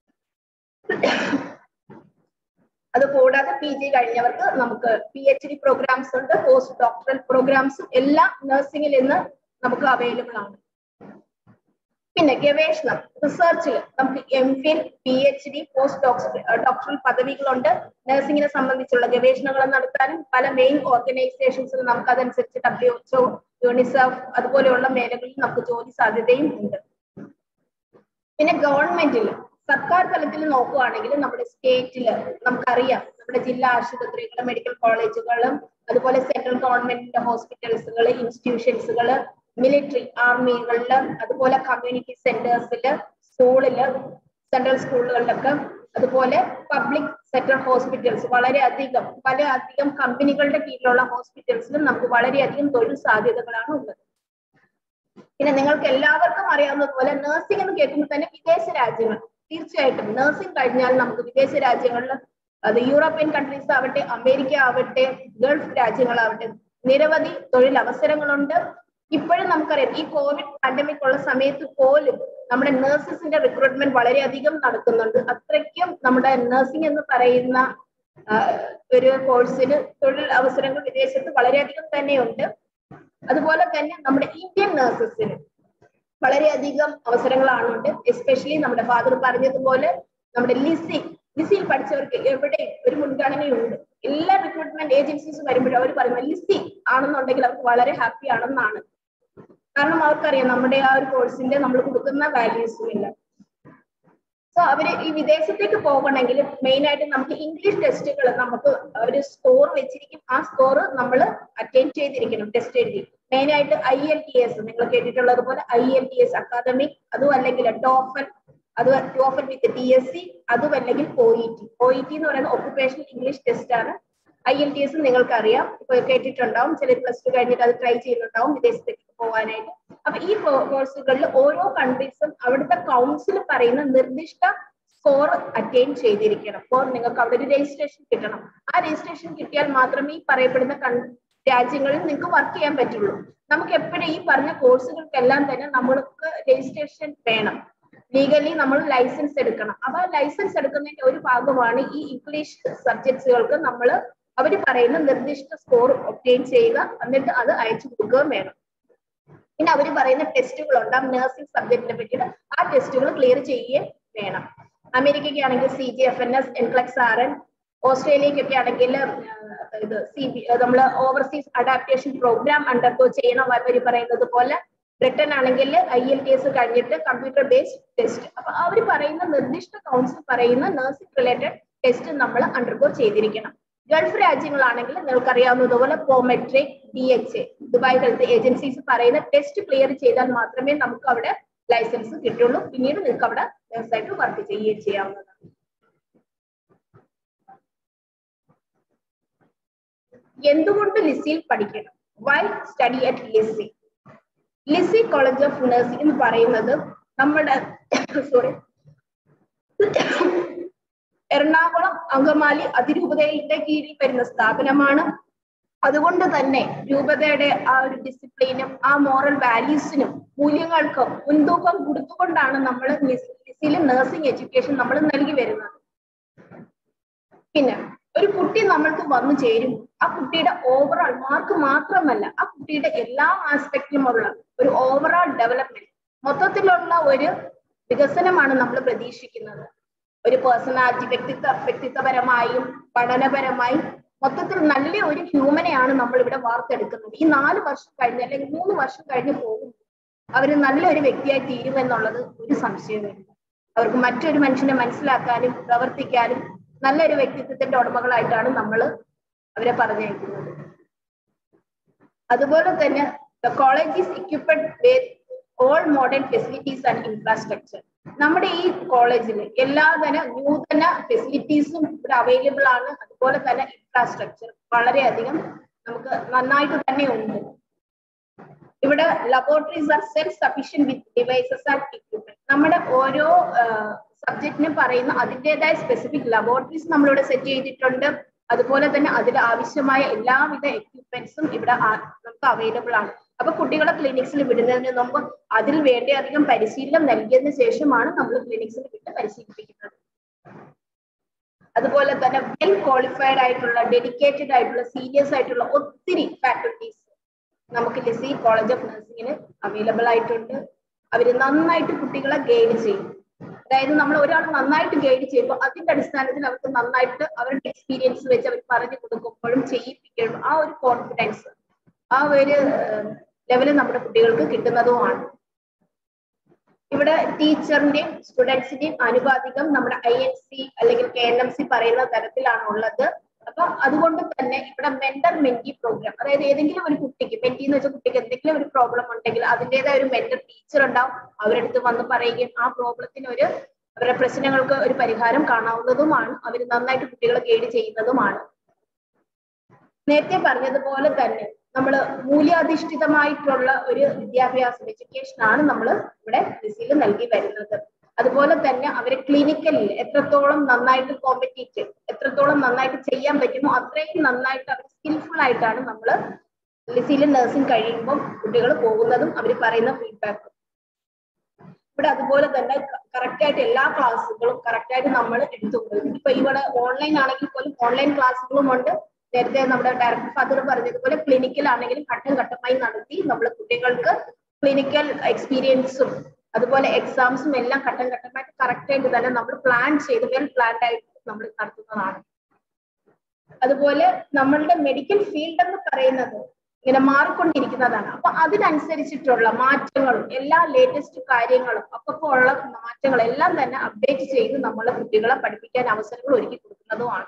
അത് കൂടാതെ പി ജി കഴിഞ്ഞവർക്ക് നമുക്ക് പി എച്ച് ഡി പ്രോഗ്രാംസ് ഉണ്ട് പോസ്റ്റ് ഡോക്ടറൽ പ്രോഗ്രാംസും എല്ലാം നഴ്സിംഗിൽ ഇന്ന് നമുക്ക് അവൈലബിൾ ആണ് പിന്നെ ഗവേഷണം റിസർച്ചിൽ നമുക്ക് M phil P H D post doctoral പദവികളുണ്ട് നഴ്സിംഗിനെ സംബന്ധിച്ചുള്ള ഗവേഷണങ്ങൾ നടത്താനും പല മെയിൻ ഓർഗനൈസേഷൻസിൽ നമുക്ക് അതനുസരിച്ച് ഡബ്ല്യു എച്ച്ഒ യൂണിസെഫ് അതുപോലെയുള്ള മേഖലകളിൽ നമുക്ക് ജോലി സാധ്യതയും ഉണ്ട് പിന്നെ ഗവൺമെന്റിൽ സർക്കാർ തലത്തിൽ നോക്കുകയാണെങ്കിൽ നമ്മുടെ സ്റ്റേറ്റിൽ നമുക്കറിയാം നമ്മുടെ ജില്ലാ ആശുപത്രികളും മെഡിക്കൽ കോളേജുകളും അതുപോലെ സെൻട്രൽ ഗവൺമെന്റിന്റെ ഹോസ്പിറ്റൽസുകൾ ഇൻസ്റ്റിറ്റ്യൂഷൻസുകൾ മിലിറ്ററി ആർമികളില് അതുപോലെ കമ്മ്യൂണിറ്റി സെന്റേഴ്സില് സ്കൂളില് സെൻട്രൽ സ്കൂളുകളിലൊക്കെ അതുപോലെ പബ്ലിക് സെക്ടർ ഹോസ്പിറ്റൽസ് വളരെയധികം പല അധികം കമ്പനികളുടെ കീഴിലുള്ള ഹോസ്പിറ്റൽസിലും നമുക്ക് വളരെയധികം തൊഴിൽ സാധ്യതകളാണ് ഉള്ളത് പിന്നെ നിങ്ങൾക്ക് എല്ലാവർക്കും അറിയാവുന്നതുപോലെ നഴ്സിംഗ് എന്ന് കേൾക്കുമ്പോൾ തന്നെ വിദേശ രാജ്യങ്ങൾ തീർച്ചയായിട്ടും നഴ്സിംഗ് കഴിഞ്ഞാൽ നമുക്ക് വിദേശ രാജ്യങ്ങളിൽ അത് യൂറോപ്യൻ കൺട്രീസ് ആവട്ടെ അമേരിക്ക ആവട്ടെ ഗൾഫ് രാജ്യങ്ങളാവട്ടെ നിരവധി തൊഴിൽ അവസരങ്ങളുണ്ട് ഇപ്പോഴും നമുക്കറിയാം ഈ കോവിഡ് പാൻഡമിക് ഉള്ള സമയത്ത് പോലും നമ്മുടെ നഴ്സസിന്റെ റിക്രൂട്ട്മെന്റ് വളരെയധികം നടക്കുന്നുണ്ട് അത്രയ്ക്കും നമ്മുടെ നഴ്സിംഗ് എന്ന് പറയുന്ന ആ, ഒരു കോഴ്സിന് തൊഴിൽ അവസരങ്ങൾ വിദേശത്ത് വളരെയധികം തന്നെയുണ്ട് അതുപോലെ തന്നെ നമ്മുടെ ഇന്ത്യൻ നഴ്സസിന് വളരെയധികം അവസരങ്ങളാണുണ്ട് എസ്പെഷ്യലി നമ്മുടെ ഫാദർ പറഞ്ഞതുപോലെ നമ്മുടെ ലിസി ലിസിയിൽ പഠിച്ചവർക്ക് എവിടെയും ഒരു മുൻഗണനയുണ്ട് എല്ലാ റിക്രൂട്ട്മെന്റ് ഏജൻസീസ് വരുമ്പോഴും അവർ പറയുന്നത് ലിസി ആണെന്നുണ്ടെങ്കിൽ അവർക്ക് വളരെ ഹാപ്പി ആണെന്നാണ് കാരണം അവർക്കറിയാം നമ്മുടെ ആ ഒരു കോഴ്സിന്റെ നമ്മൾ കൊടുക്കുന്ന വാല്യൂസും ഇല്ല സോ അവര് ഈ വിദേശത്തേക്ക് പോകണമെങ്കിൽ മെയിൻ ആയിട്ട് നമുക്ക് ഇംഗ്ലീഷ് ടെസ്റ്റുകൾ നമുക്ക് ഒരു സ്കോർ വെച്ചിരിക്കും ആ സ്കോർ നമ്മൾ അറ്റൻഡ് ചെയ്തിരിക്കണം ടെസ്റ്റ് എഴുതി മെയിൻ ആയിട്ട് ഐ എൽ ടി എസ് നിങ്ങൾ കേട്ടിട്ടുള്ളത് പോലെ I L T IELTS academic അതും അല്ലെങ്കിൽ ടോഫൽ അത് TOEFL with T S C അതും അല്ലെങ്കിൽ O E T O E T എന്ന് പറയുന്നത് ഒക്കുപേഷണൽ ഇംഗ്ലീഷ് ടെസ്റ്റ് ആണ് ഐ എൽ ടി എസ് നിങ്ങൾക്ക് അറിയാം ഇപ്പൊ കേട്ടിട്ടുണ്ടാവും ചിലർ പ്ലസ് ടു കഴിഞ്ഞിട്ട് അത് ട്രൈ ചെയ്യുന്നുണ്ടാവും വിദേശത്തേക്ക് പോകാനായിട്ട് അപ്പൊ ഈ കോഴ്സുകളിൽ ഓരോ കൺട്രീസും അവിടുത്തെ കൗൺസിൽ പറയുന്ന നിർദ്ദിഷ്ട സ്കോർ അറ്റൈൻ ചെയ്തിരിക്കണം അപ്പോൾ നിങ്ങൾക്ക് അവിടെ ഒരു രജിസ്ട്രേഷൻ കിട്ടണം ആ രജിസ്ട്രേഷൻ കിട്ടിയാൽ മാത്രമേ ഈ പറയപ്പെടുന്ന രാജ്യങ്ങളിൽ നിങ്ങൾക്ക് വർക്ക് ചെയ്യാൻ പറ്റുള്ളൂ നമുക്ക് എപ്പോഴും ഈ പറഞ്ഞ കോഴ്സുകൾക്കെല്ലാം തന്നെ നമ്മൾക്ക് രജിസ്ട്രേഷൻ വേണം ലീഗലി നമ്മൾ ലൈസൻസ് എടുക്കണം അപ്പൊ ആ ലൈസൻസ് എടുക്കുന്നതിന്റെ ഒരു ഭാഗമാണ് ഈ ഇംഗ്ലീഷ് സബ്ജക്ട്സുകൾക്ക് നമ്മൾ അവർ പറയുന്ന നിർദ്ദിഷ്ട സ്കോർ ഒപ്റ്റെയിൻ ചെയ്യുക എന്നിട്ട് അത് അയച്ചു കൊടുക്കുകയും വേണം പിന്നെ അവർ പറയുന്ന ടെസ്റ്റുകൾ ഉണ്ടാവും നഴ്സിംഗ് സബ്ജക്റ്റിനെ പറ്റിയിട്ട് ആ ടെസ്റ്റുകൾ ക്ലിയർ ചെയ്യുകയും വേണം അമേരിക്കയ്ക്ക് ആണെങ്കിൽ C G F N S NCLEX R N ഓസ്ട്രേലിയക്കൊക്കെ ആണെങ്കിൽ ഇത് സി ബി നമ്മൾ ഓവർസീസ് അഡാപ്റ്റേഷൻ പ്രോഗ്രാം അണ്ടർഗോ ചെയ്യണം അവർ പറയുന്നത് പോലെ ബ്രിട്ടൻ ആണെങ്കിൽ ഐ എൽ ടി എസ് കഴിഞ്ഞിട്ട് കമ്പ്യൂട്ടർ ബേസ്ഡ് ടെസ്റ്റ് അപ്പൊ അവർ പറയുന്ന നിർദ്ദിഷ്ട കൗൺസിൽ പറയുന്ന നഴ്സിംഗ് റിലേറ്റഡ് ടെസ്റ്റ് നമ്മൾ അണ്ടർഗോ ചെയ്തിരിക്കണം ഗൾഫ് രാജ്യങ്ങളാണെങ്കിൽ നിങ്ങൾക്കറിയാവുന്നതുപോലെ Prometric D H A Dubai health agencies പറയുന്ന ടെസ്റ്റ് ക്ലിയർ ചെയ്താൽ മാത്രമേ നമുക്ക് അവിടെ ലൈസൻസ് കിട്ടുള്ളൂ പിന്നീട് നിങ്ങൾക്ക് അവിടെ നഴ്സായിട്ട് വർക്ക് ചെയ്യുകയും ചെയ്യാവുന്നതാണ് എന്തുകൊണ്ട് ലിസിയിൽ പഠിക്കണം why study at Lisie Lisie college of nursing എന്ന് പറയുന്നത് നമ്മുടെ സോറി എറണാകുളം അങ്കമാലി അതിരൂപതയുടെ കീഴിൽ വരുന്ന സ്ഥാപനമാണ് അതുകൊണ്ട് തന്നെ രൂപതയുടെ ആ ഒരു ഡിസിപ്ലിനും ആ മോറൽ വാല്യൂസിനും മൂല്യങ്ങൾക്കും മുൻതൂക്കം കൊടുത്തുകൊണ്ടാണ് നമ്മൾ ലിസിയിൽ നഴ്സിംഗ് എഡ്യൂക്കേഷൻ നമ്മൾ നൽകി വരുന്നത് പിന്നെ ഒരു കുട്ടി നമ്മൾക്ക് വന്നു ചേരും ആ കുട്ടിയുടെ ഓവറോൾ മാർക്ക് മാത്രമല്ല ആ കുട്ടിയുടെ എല്ലാ ആസ്പെക്റ്റിലുമുള്ള ഒരു ഓവറോൾ ഡെവലപ്മെന്റ് മൊത്തത്തിലുള്ള ഒരു വികസനമാണ് നമ്മൾ പ്രതീക്ഷിക്കുന്നത് ഒരു പേഴ്സണാലിറ്റി വ്യക്തിത്വ വ്യക്തിത്വപരമായും പഠനപരമായും മൊത്തത്തിൽ നല്ല ഒരു ഹ്യൂമനെയാണ് നമ്മൾ ഇവിടെ വാർത്തെടുക്കുന്നത് ഈ നാല് വർഷം കഴിഞ്ഞ് അല്ലെങ്കിൽ മൂന്ന് വർഷം കഴിഞ്ഞ് പോകും അവർ നല്ലൊരു വ്യക്തിയായി തീരുമെന്നുള്ളത് ഒരു സംശയമില്ല അവർക്ക് മറ്റൊരു മനുഷ്യനെ മനസ്സിലാക്കാനും പ്രവർത്തിക്കാനും നല്ലൊരു വ്യക്തിത്വത്തിന്റെ ഉടമകളായിട്ടാണ് നമ്മൾ അവരെ പറഞ്ഞയക്കുന്നത് അതുപോലെ തന്നെ the college is equipped with all modern facilities and infrastructure നമ്മുടെ ഈ കോളേജിൽ എല്ലാതര നൂതന ഫെസിലിറ്റീസും ഇവിടെ അവൈലബിൾ ആണ് അതുപോലെ തന്നെ ഇൻഫ്രാസ്ട്രക്ചർ വളരെയധികം നമുക്ക് നന്നായിട്ട് തന്നെ ഉണ്ട് ഇവിടെ laboratories are self sufficient with devices and equipment നമ്മുടെ ഓരോ സബ്ജക്റ്റിനും പറയുന്ന അതിൻ്റെതായ സ്പെസിഫിക് ലബോറട്ടറീസ് നമ്മളിവിടെ സെറ്റ് ചെയ്തിട്ടുണ്ട് അതുപോലെ തന്നെ അതിൽ ആവശ്യമായ എല്ലാവിധ എക്യുപ്മെന്റ്സും ഇവിടെ നമുക്ക് അവൈലബിൾ ആണ് അപ്പൊ കുട്ടികളെ ക്ലിനിക്സിൽ വിടുന്നതിന് മുമ്പ് അതിൽ വേണ്ട അധികം പരിശീലനം നൽകിയതിനു ശേഷമാണ് നമ്മൾ ക്ലിനിക്സിൽ വിട്ട് പരിശീലിപ്പിക്കുന്നത് അതുപോലെ തന്നെ വെൽ ക്വാളിഫൈഡ് ആയിട്ടുള്ള ഡെഡിക്കേറ്റഡ് ആയിട്ടുള്ള സീരിയസ് ആയിട്ടുള്ള ഒത്തിരി ഫാക്കൽറ്റീസ് നമുക്ക് ലിസി കോളേജ് ഓഫ് നഴ്സിംഗിന് അവൈലബിൾ ആയിട്ടുണ്ട് അവർ നന്നായിട്ട് കുട്ടികളെ ഗൈഡ് ചെയ്യും അതായത് നമ്മൾ ഒരാൾ നന്നായിട്ട് ഗൈഡ് ചെയ്യുമ്പോൾ അതിന്റെ അടിസ്ഥാനത്തിൽ അവർക്ക് നന്നായിട്ട് അവരുടെ എക്സ്പീരിയൻസ് വെച്ച് അവർ പറഞ്ഞു കൊടുക്കുമ്പോഴും ചെയ്യിപ്പിക്കുമ്പോഴും ആ ഒരു കോൺഫിഡൻസ് ആ ഒരു ലെവല് നമ്മുടെ കുട്ടികൾക്ക് കിട്ടുന്നതുമാണ് ഇവിടെ ടീച്ചറിന്റെയും സ്റ്റുഡൻസിന്റെയും അനുപാതികം നമ്മുടെ ഐ എൻ സി അല്ലെങ്കിൽ കെ എൻ എം സി പറയുന്ന തരത്തിലാണ് ഉള്ളത് അപ്പൊ അതുകൊണ്ട് തന്നെ ഇവിടെ മെന്റർ മെന്റി പ്രോഗ്രാം അതായത് ഏതെങ്കിലും ഒരു കുട്ടിക്ക് മെന്റി എന്ന് വെച്ച കുട്ടിക്ക് എന്തെങ്കിലും ഒരു പ്രോബ്ലം ഉണ്ടെങ്കിൽ അതിൻ്റെതായ ഒരു മെന്റർ ടീച്ചർ ഉണ്ടാവും അവരെടുത്ത് വന്ന് പറയുകയും ആ പ്രോബ്ലത്തിന് ഒരു അവരുടെ പ്രശ്നങ്ങൾക്ക് ഒരു പരിഹാരം കാണാവുന്നതുമാണ് അവർ നന്നായിട്ട് കുട്ടികളെ ഗൈഡ് ചെയ്യുന്നതുമാണ് നേരത്തെ പറഞ്ഞതുപോലെ തന്നെ നമ്മൾ മൂല്യാധിഷ്ഠിതമായിട്ടുള്ള ഒരു വിദ്യാഭ്യാസം എഡ്യൂക്കേഷൻ ആണ് നമ്മൾ ഇവിടെ ലിസിയിൽ നൽകി വരുന്നത് അതുപോലെ തന്നെ അവരെ ക്ലിനിക്കലിൽ എത്രത്തോളം നന്നായിട്ട് കോമ്പറ്റീറ്റീവ് എത്രത്തോളം നന്നായിട്ട് ചെയ്യാൻ പറ്റുമോ അത്രയും നന്നായിട്ട് അവർ സ്കിൽഫുൾ ആയിട്ടാണ് നമ്മൾ ലിസിയിൽ നഴ്സിംഗ് കഴിയുമ്പോൾ കുട്ടികൾ പോകുന്നതും അവർ പറയുന്ന ഫീഡ്ബാക്കും ഇവിടെ അതുപോലെ തന്നെ കറക്റ്റ് ആയിട്ട് എല്ലാ ക്ലാസ്സുകളും കറക്റ്റ് ആയിട്ട് നമ്മൾ എടുത്തുകൊണ്ടിരുന്നു ഇപ്പൊ ഇവിടെ ഓൺലൈൻ ആണെങ്കിൽ പോലും ഓൺലൈൻ ക്ലാസ്സുകളും ഉണ്ട് നേരത്തെ നമ്മുടെ ഡയറക്ടർ ഫാദർ പറഞ്ഞതുപോലെ ക്ലിനിക്കൽ ആണെങ്കിലും ഘട്ടം ഘട്ടമായി നടത്തി നമ്മൾ കുട്ടികൾക്ക് ക്ലിനിക്കൽ എക്സ്പീരിയൻസും അതുപോലെ എക്സാംസും എല്ലാം ഘട്ടം ഘട്ടമായിട്ട് കറക്റ്റ് ആയിട്ട് തന്നെ നമ്മൾ പ്ലാൻ ചെയ്ത് വെൽ പ്ലാൻഡ് ആയിട്ട് നമ്മൾ നടത്തുന്നതാണ് അതുപോലെ നമ്മളുടെ മെഡിക്കൽ ഫീൽഡ് എന്ന് പറയുന്നത് ഇങ്ങനെ മാറിക്കൊണ്ടിരിക്കുന്നതാണ് അപ്പൊ അതിനനുസരിച്ചിട്ടുള്ള മാറ്റങ്ങളും എല്ലാ ലേറ്റസ്റ്റ് കാര്യങ്ങളും അപ്പൊ ഉള്ള മാറ്റങ്ങൾ എല്ലാം തന്നെ അപ്ഡേറ്റ് ചെയ്ത് നമ്മളെ കുട്ടികളെ പഠിപ്പിക്കാൻ അവസരങ്ങൾ ഒരുക്കി കൊടുക്കുന്നതുമാണ്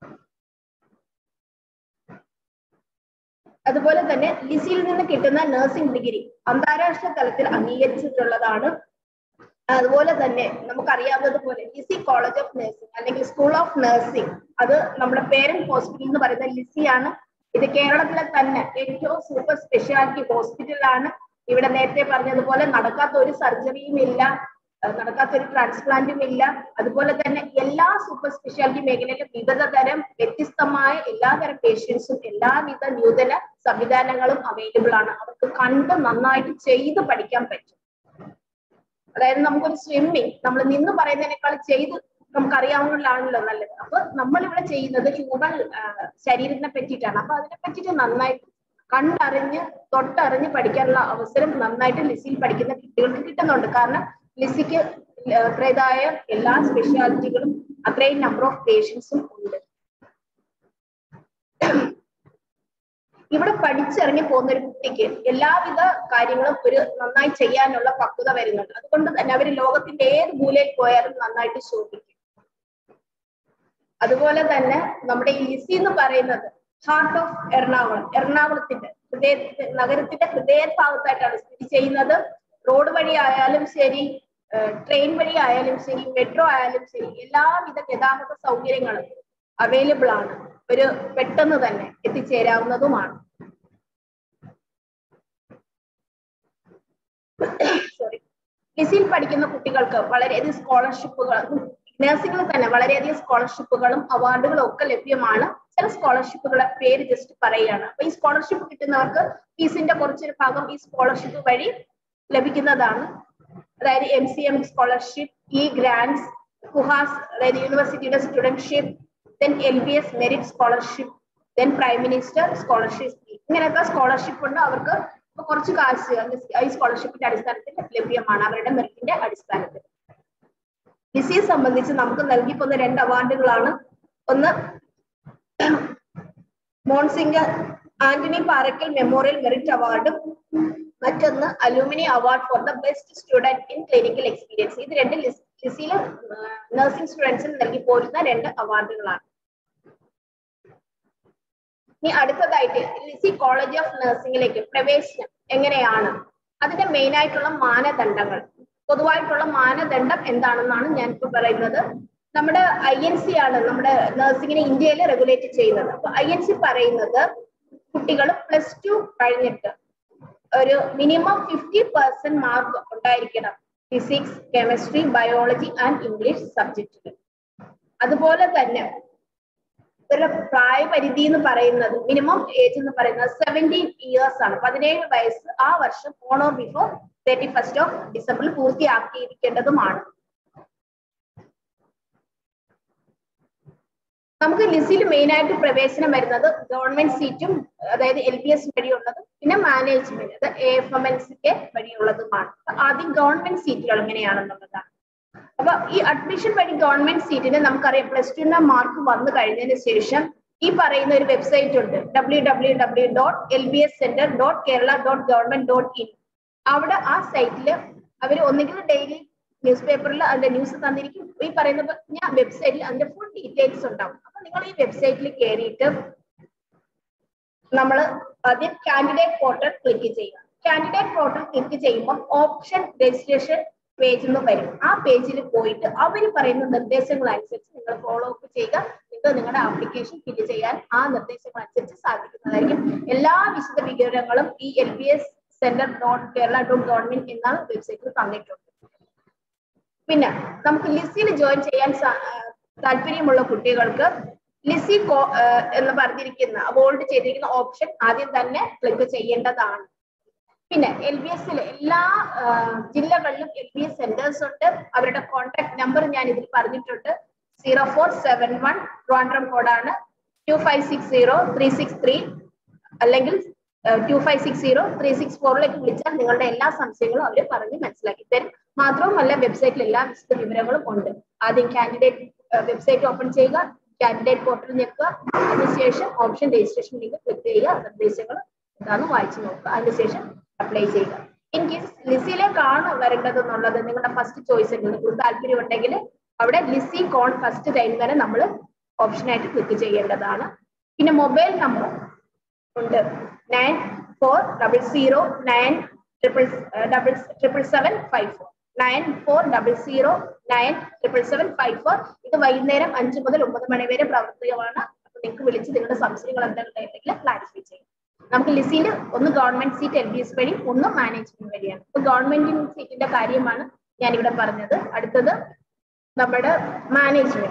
അതുപോലെ തന്നെ ലിസിയിൽ നിന്ന് കിട്ടുന്ന നഴ്സിംഗ് ഡിഗ്രി അന്താരാഷ്ട്ര തലത്തിൽ അംഗീകരിച്ചിട്ടുള്ളതാണ് അതുപോലെ തന്നെ നമുക്കറിയാവുന്നതുപോലെ ലിസി കോളേജ് ഓഫ് നഴ്സിംഗ് അല്ലെങ്കിൽ സ്കൂൾ ഓഫ് നഴ്സിംഗ് അത് നമ്മുടെ പേരന്റ് ഹോസ്പിറ്റൽ എന്ന് പറയുന്ന ലിസിയാണ് ഇത് കേരളത്തിലെ തന്നെ ഏറ്റവും സൂപ്പർ സ്പെഷ്യാലിറ്റി ഹോസ്പിറ്റലാണ് ഇവിടെ നേരത്തെ പറഞ്ഞതുപോലെ നടക്കാത്ത ഒരു സർജറിയും ഇല്ല നടക്കാത്ത ഒരു ട്രാൻസ്പ്ലാന്റും ഇല്ല അതുപോലെ തന്നെ എല്ലാ സൂപ്പർ സ്പെഷ്യാലിറ്റി മേഖലയിലും വിവിധ തരം വ്യത്യസ്തമായ എല്ലാതരം പേഷ്യൻസും എല്ലാവിധ നൂതന സംവിധാനങ്ങളും അവൈലബിൾ ആണ് അവർക്ക് കണ്ട് നന്നായിട്ട് ചെയ്ത് പഠിക്കാൻ പറ്റും അതായത് നമുക്കൊരു സ്വിമ്മിങ് നമ്മൾ നിന്ന് പറയുന്നതിനേക്കാൾ ചെയ്ത് നമുക്കറിയാവുന്നതാണല്ലോ നല്ലത് അപ്പൊ നമ്മൾ ഇവിടെ ചെയ്യുന്നത് ഹ്യൂമൻ ശരീരത്തിനെ പറ്റിയിട്ടാണ് അപ്പൊ അതിനെ പറ്റിയിട്ട് നന്നായിട്ട് കണ്ടറിഞ്ഞ് തൊട്ടറിഞ്ഞ് പഠിക്കാനുള്ള അവസരം നന്നായിട്ട് ലിസിയിൽ പഠിക്കുന്ന കുട്ടികൾക്ക് കിട്ടുന്നുണ്ട് കാരണം ലിസിക്ക് അത്രേതായ എല്ലാ സ്പെഷ്യാലിറ്റികളും അത്രയും നമ്പർ ഓഫ് പേഷ്യൻസും ഉണ്ട് ഇവിടെ പഠിച്ചിറങ്ങി പോകുന്ന ഒരു കുട്ടിക്ക് എല്ലാവിധ കാര്യങ്ങളും ഒരു നന്നായി ചെയ്യാനുള്ള പക്വത വരുന്നുണ്ട് അതുകൊണ്ട് തന്നെ അവർ ലോകത്തിന്റെ ഏത് മൂലയിൽ പോയാലും നന്നായിട്ട് ശോഭിക്കും അതുപോലെ തന്നെ നമ്മുടെ ഈ ലിസി എന്ന് പറയുന്നത് ഹാർട്ട് ഓഫ് എറണാകുളം എറണാകുളത്തിന്റെ ഹൃദയ നഗരത്തിന്റെ ഹൃദയ ഭാഗത്തായിട്ടാണ് സ്ഥിതി ചെയ്യുന്നത് റോഡ് വഴി ആയാലും ശരി ട്രെയിൻ വഴി ആയാലും ശരി മെട്രോ ആയാലും ശരി എല്ലാവിധ ഗതാഗത സൗകര്യങ്ങളും അവൈലബിൾ ആണ് ഒരു പെട്ടെന്ന് തന്നെ എത്തിച്ചേരാവുന്നതുമാണ് സോറി ലിസിയിൽ പഠിക്കുന്ന കുട്ടികൾക്ക് വളരെയധികം സ്കോളർഷിപ്പുകൾ നഴ്സിംഗിൽ തന്നെ വളരെയധികം സ്കോളർഷിപ്പുകളും അവാർഡുകളും ഒക്കെ ലഭ്യമാണ് ചില സ്കോളർഷിപ്പുകളെ പേര് ജസ്റ്റ് പറയുകയാണ് അപ്പൊ ഈ സ്കോളർഷിപ്പ് കിട്ടുന്നവർക്ക് ഫീസിന്റെ കുറച്ചൊരു ഭാഗം ഈ സ്കോളർഷിപ്പ് വഴി ലഭിക്കുന്നതാണ് അതായത് M C M scholarship E grants KUHAS അതായത് യൂണിവേഴ്സിറ്റിയുടെ studentship then L B S merit scholarship then prime minister scholarship ഇങ്ങനെയൊക്കെ സ്കോളർഷിപ്പ് ഉണ്ട് അവർക്ക് കുറച്ച് കാശ് ഈ സ്കോളർഷിപ്പിന്റെ അടിസ്ഥാനത്തിൽ ലഭ്യമാണ് അവരുടെ മെറിറ്റിന്റെ അടിസ്ഥാനത്തിൽ ലിസിയെ സംബന്ധിച്ച് നമുക്ക് നൽകിപ്പോന്ന രണ്ട് അവാർഡുകളാണ് ഒന്ന് monsignor Antony Parakkal memorial merit അവാർഡും മറ്റൊന്ന് alumni award for the best student in clinical experience ഇത് രണ്ട് ലിസിയിലെ നഴ്സിംഗ് സ്റ്റുഡൻസിന് നൽകി പോരുന്ന രണ്ട് അവാർഡുകളാണ് ഇനി അടുത്തതായിട്ട് ലിസി കോളേജ് ഓഫ് നഴ്സിംഗിലേക്ക് പ്രവേശനം എങ്ങനെയാണ് അതിന്റെ മെയിൻ ആയിട്ടുള്ള മാനദണ്ഡങ്ങൾ പൊതുവായിട്ടുള്ള മാനദണ്ഡം എന്താണെന്നാണ് ഞാൻ ഇപ്പോൾ പറയുന്നത് നമ്മുടെ ഐ എൻ സി ആണ് നമ്മുടെ നഴ്സിംഗിനെ ഇന്ത്യയിൽ റെഗുലേറ്റ് ചെയ്യുന്നത് അപ്പൊ ഐ എൻ സി പറയുന്നത് കുട്ടികൾ പ്ലസ് ടു കഴിഞ്ഞിട്ട് ഒരു മിനിമം ഫിഫ്റ്റി പെർസെന്റ് മാർക്ക് ഉണ്ടായിരിക്കണം physics chemistry biology and English സബ്ജക്റ്റിൽ അതുപോലെ തന്നെ ഒരു പ്രായപരിധി എന്ന് പറയുന്നത് മിനിമം ഏജ് എന്ന് പറയുന്നത് സെവൻറ്റീൻ ഇയേഴ്സ് ആണ് പതിനേഴ് വയസ്സ് ആ വർഷം on or before thirty first of ഡിസംബറിൽ പൂർത്തിയാക്കിയിരിക്കേണ്ടതുമാണ് നമുക്ക് ലിസിൽ മെയിൻ ആയിട്ട് പ്രവേശനം വരുന്നത് ഗവൺമെന്റ് സീറ്റും അതായത് എൽ ബി എസ് വഴിയുള്ളതും പിന്നെ മാനേജ്മെന്റ് അത് A F M L C K വഴിയുള്ളതുമാണ് ആദ്യം ഗവൺമെന്റ് സീറ്റുകൾ എങ്ങനെയാണെന്നുള്ളതാണ് അപ്പൊ ഈ അഡ്മിഷൻ വഴി ഗവൺമെന്റ് സീറ്റിന് നമുക്കറിയാം പ്ലസ് ടുവിന്റെ മാർക്ക് വന്നു കഴിഞ്ഞതിന് ശേഷം ഈ പറയുന്ന ഒരു വെബ്സൈറ്റ് ഉണ്ട് W W W dot L B S centre dot Kerala dot government dot in അവിടെ ആ സൈറ്റിൽ അവർ ഒന്നുകിൽ ഡെയിലി ന്യൂസ് പേപ്പറിൽ അതിന്റെ ന്യൂസ് തന്നിരിക്കും ഈ പറയുന്ന ഞാൻ വെബ്സൈറ്റിൽ അതിന്റെ ഫുൾ ഡീറ്റെയിൽസ് ഉണ്ടാവും അപ്പൊ നിങ്ങൾ ഈ വെബ്സൈറ്റിൽ കയറിയിട്ട് നമ്മൾ ആദ്യം കാൻഡിഡേറ്റ് പോർട്ടൽ ക്ലിക്ക് ചെയ്യുക കാൻഡിഡേറ്റ് പോർട്ടൽ ക്ലിക്ക് ചെയ്യുമ്പോൾ ഓപ്ഷൻ രജിസ്ട്രേഷൻ പേജ് എന്ന് വരും ആ പേജിൽ പോയിട്ട് അവർ പറയുന്ന നിർദ്ദേശങ്ങൾ അനുസരിച്ച് നിങ്ങൾ ഫോളോ അപ്പ് ചെയ്യുക നിങ്ങൾക്ക് നിങ്ങളുടെ ആപ്ലിക്കേഷൻ ഫില്ല് ചെയ്യാൻ ആ നിർദ്ദേശങ്ങൾ അനുസരിച്ച് സാധിക്കുന്നതായിരിക്കും എല്ലാ വിശദ വിവരങ്ങളും ഈ L B S centre dot Kerala dot government എന്ന വെബ്സൈറ്റിൽ തന്നിട്ടുണ്ട് പിന്നെ നമുക്ക് ലിസിയിൽ ജോയിൻ ചെയ്യാൻ താല്പര്യമുള്ള കുട്ടികൾക്ക് ലിസി കോ എന്ന് പറഞ്ഞിരിക്കുന്ന ബോൾഡ് ചെയ്തിരിക്കുന്ന ഓപ്ഷൻ ആദ്യം തന്നെ ക്ലിക്ക് ചെയ്യേണ്ടതാണ് പിന്നെ എൽ ബി എസിലെ എല്ലാ ജില്ലകളിലും എൽ ബി എസ് സെന്റേഴ്സ് ഉണ്ട് അവരുടെ കോൺടാക്ട് നമ്പർ ഞാൻ ഇതിൽ പറഞ്ഞിട്ടുണ്ട് zero four seven one Trivandrum കോഡാണ് two five six zero three six three അല്ലെങ്കിൽ two five six zero three six ഫോറിലേക്ക് വിളിച്ചാൽ നിങ്ങളുടെ എല്ലാ സംശയങ്ങളും അവർ പറഞ്ഞ് മനസ്സിലാക്കി തരും മാത്രവുമല്ല വെബ്സൈറ്റിൽ എല്ലാ വിശദ വിവരങ്ങളും ഉണ്ട് ആദ്യം കാൻഡിഡേറ്റ് വെബ്സൈറ്റ് ഓപ്പൺ ചെയ്യുക കാൻഡിഡേറ്റ് പോർട്ടൽ ഞെക്കുക അതിനുശേഷം ഓപ്ഷൻ രജിസ്ട്രേഷൻ ലിങ്ക് ക്ലിക്ക് ചെയ്യുക നിർദ്ദേശങ്ങൾ എന്താന്ന് വായിച്ചു നോക്കുക അതിനുശേഷം അപ്ലൈ ചെയ്യുക ഇൻ കേസ് ലിസിയിലേക്കാണ് വരേണ്ടത് എന്നുള്ളത് നിങ്ങളുടെ ഫസ്റ്റ് ചോയ്സ് ഉണ്ട് നിങ്ങൾക്ക് താല്പര്യം ഉണ്ടെങ്കിൽ അവിടെ ലിസി കോൺ ഫസ്റ്റ് ടൈം തന്നെ നമ്മൾ ഓപ്ഷനായിട്ട് ക്ലിക്ക് ചെയ്യേണ്ടതാണ് പിന്നെ മൊബൈൽ നമ്പർ ഉണ്ട് nine four double zero nine triple double triple seven five four nine four double zero nine triple seven five four ഇത് വൈകുന്നേരം അഞ്ച് മുതൽ ഒമ്പത് മണി വരെ പ്രവർത്തികമാണ് അപ്പൊ നിങ്ങൾക്ക് വിളിച്ച് നിങ്ങളുടെ സംശയങ്ങൾ എന്തെങ്കിലും ഉണ്ടെങ്കിൽ ക്ലാരിഫൈ ചെയ്യും നമുക്ക് ലിസിയിൽ ഒന്ന് government seat L B S വഴി ഒന്ന് മാനേജ്മെന്റ് വഴിയാണ് ഇപ്പൊ ഗവൺമെന്റ് സീറ്റിന്റെ കാര്യമാണ് ഞാനിവിടെ പറഞ്ഞത് അടുത്തത് നമ്മുടെ management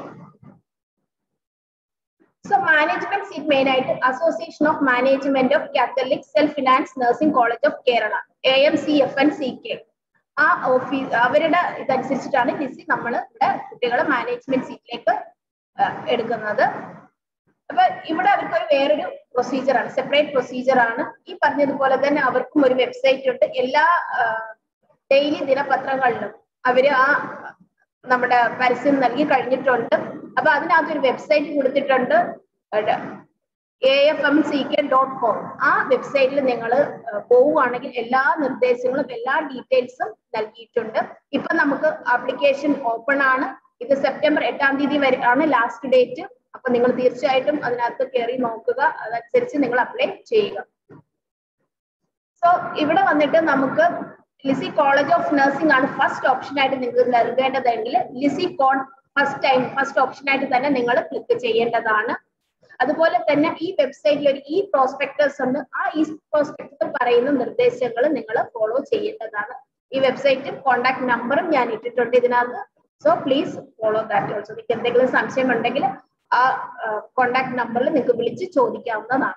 so management seat main ആയിട്ട് association of management of Catholic self finance nursing college of Kerala A M C F N C K ആ ഓഫീസ് അവരുടെ ഇതനുസരിച്ചിട്ടാണ് ലിസി നമ്മൾ ഇവിടെ കുട്ടികളെ മാനേജ്മെന്റ് സീറ്റിലേക്ക് എടുക്കുന്നത് അപ്പൊ ഇവിടെ അവർക്ക് ഒരു വേറൊരു പ്രൊസീജിയർ ആണ് സെപ്പറേറ്റ് പ്രൊസീജിയർ ആണ് ഈ പറഞ്ഞതുപോലെ തന്നെ അവർക്കും ഒരു വെബ്സൈറ്റ് ഉണ്ട് എല്ലാ ഡെയിലി ദിനപത്രങ്ങളിലും അവര് ആ നമ്മുടെ പരസ്യം നൽകി കഴിഞ്ഞിട്ടുണ്ട് അപ്പൊ അതിനകത്ത് ഒരു വെബ്സൈറ്റ് കൊടുത്തിട്ടുണ്ട് A F M C K dot com ആ വെബ്സൈറ്റിൽ നിങ്ങൾ പോവുകയാണെങ്കിൽ എല്ലാ നിർദ്ദേശങ്ങളും എല്ലാ ഡീറ്റെയിൽസും നൽകിയിട്ടുണ്ട് ഇപ്പൊ നമുക്ക് ആപ്ലിക്കേഷൻ ഓപ്പൺ ആണ് ഇത് സെപ്റ്റംബർ എട്ടാം തീയതി വരെ ആണ് ലാസ്റ്റ് ഡേറ്റ് അപ്പൊ നിങ്ങൾ തീർച്ചയായിട്ടും അതിനകത്ത് കയറി നോക്കുക അതനുസരിച്ച് നിങ്ങൾ അപ്ലൈ ചെയ്യുക സോ ഇവിടെ വന്നിട്ട് നമുക്ക് ലിസി കോളേജ് ഓഫ് നഴ്സിംഗ് ആണ് ഫസ്റ്റ് ഓപ്ഷൻ ആയിട്ട് നിങ്ങൾക്ക് നൽകേണ്ടതെങ്കിൽ ലിസി കോൺ ഫസ്റ്റ് ടൈം ഫസ്റ്റ് ഓപ്ഷൻ ആയിട്ട് തന്നെ നിങ്ങൾ ക്ലിക്ക് ചെയ്യേണ്ടതാണ് അതുപോലെ തന്നെ ഈ വെബ്സൈറ്റിൽ ഒരു ഇ പ്രോസ്പെക്ടേഴ്സ് ഉണ്ട് ആ ഇ പ്രോസ്പെക്ടർ പറയുന്ന നിർദ്ദേശങ്ങൾ നിങ്ങൾ ഫോളോ ചെയ്യേണ്ടതാണ് ഈ വെബ്സൈറ്റും കോൺടാക്ട് നമ്പറും ഞാൻ ഇട്ടിട്ടുണ്ട് ഇതിനകത്ത് so please follow that also നിങ്ങൾക്ക് എന്തെങ്കിലും സംശയം ഉണ്ടെങ്കിൽ ആ കോണ്ടാക്ട് നമ്പറിൽ നിങ്ങൾക്ക് വിളിച്ച് ചോദിക്കാവുന്നതാണ്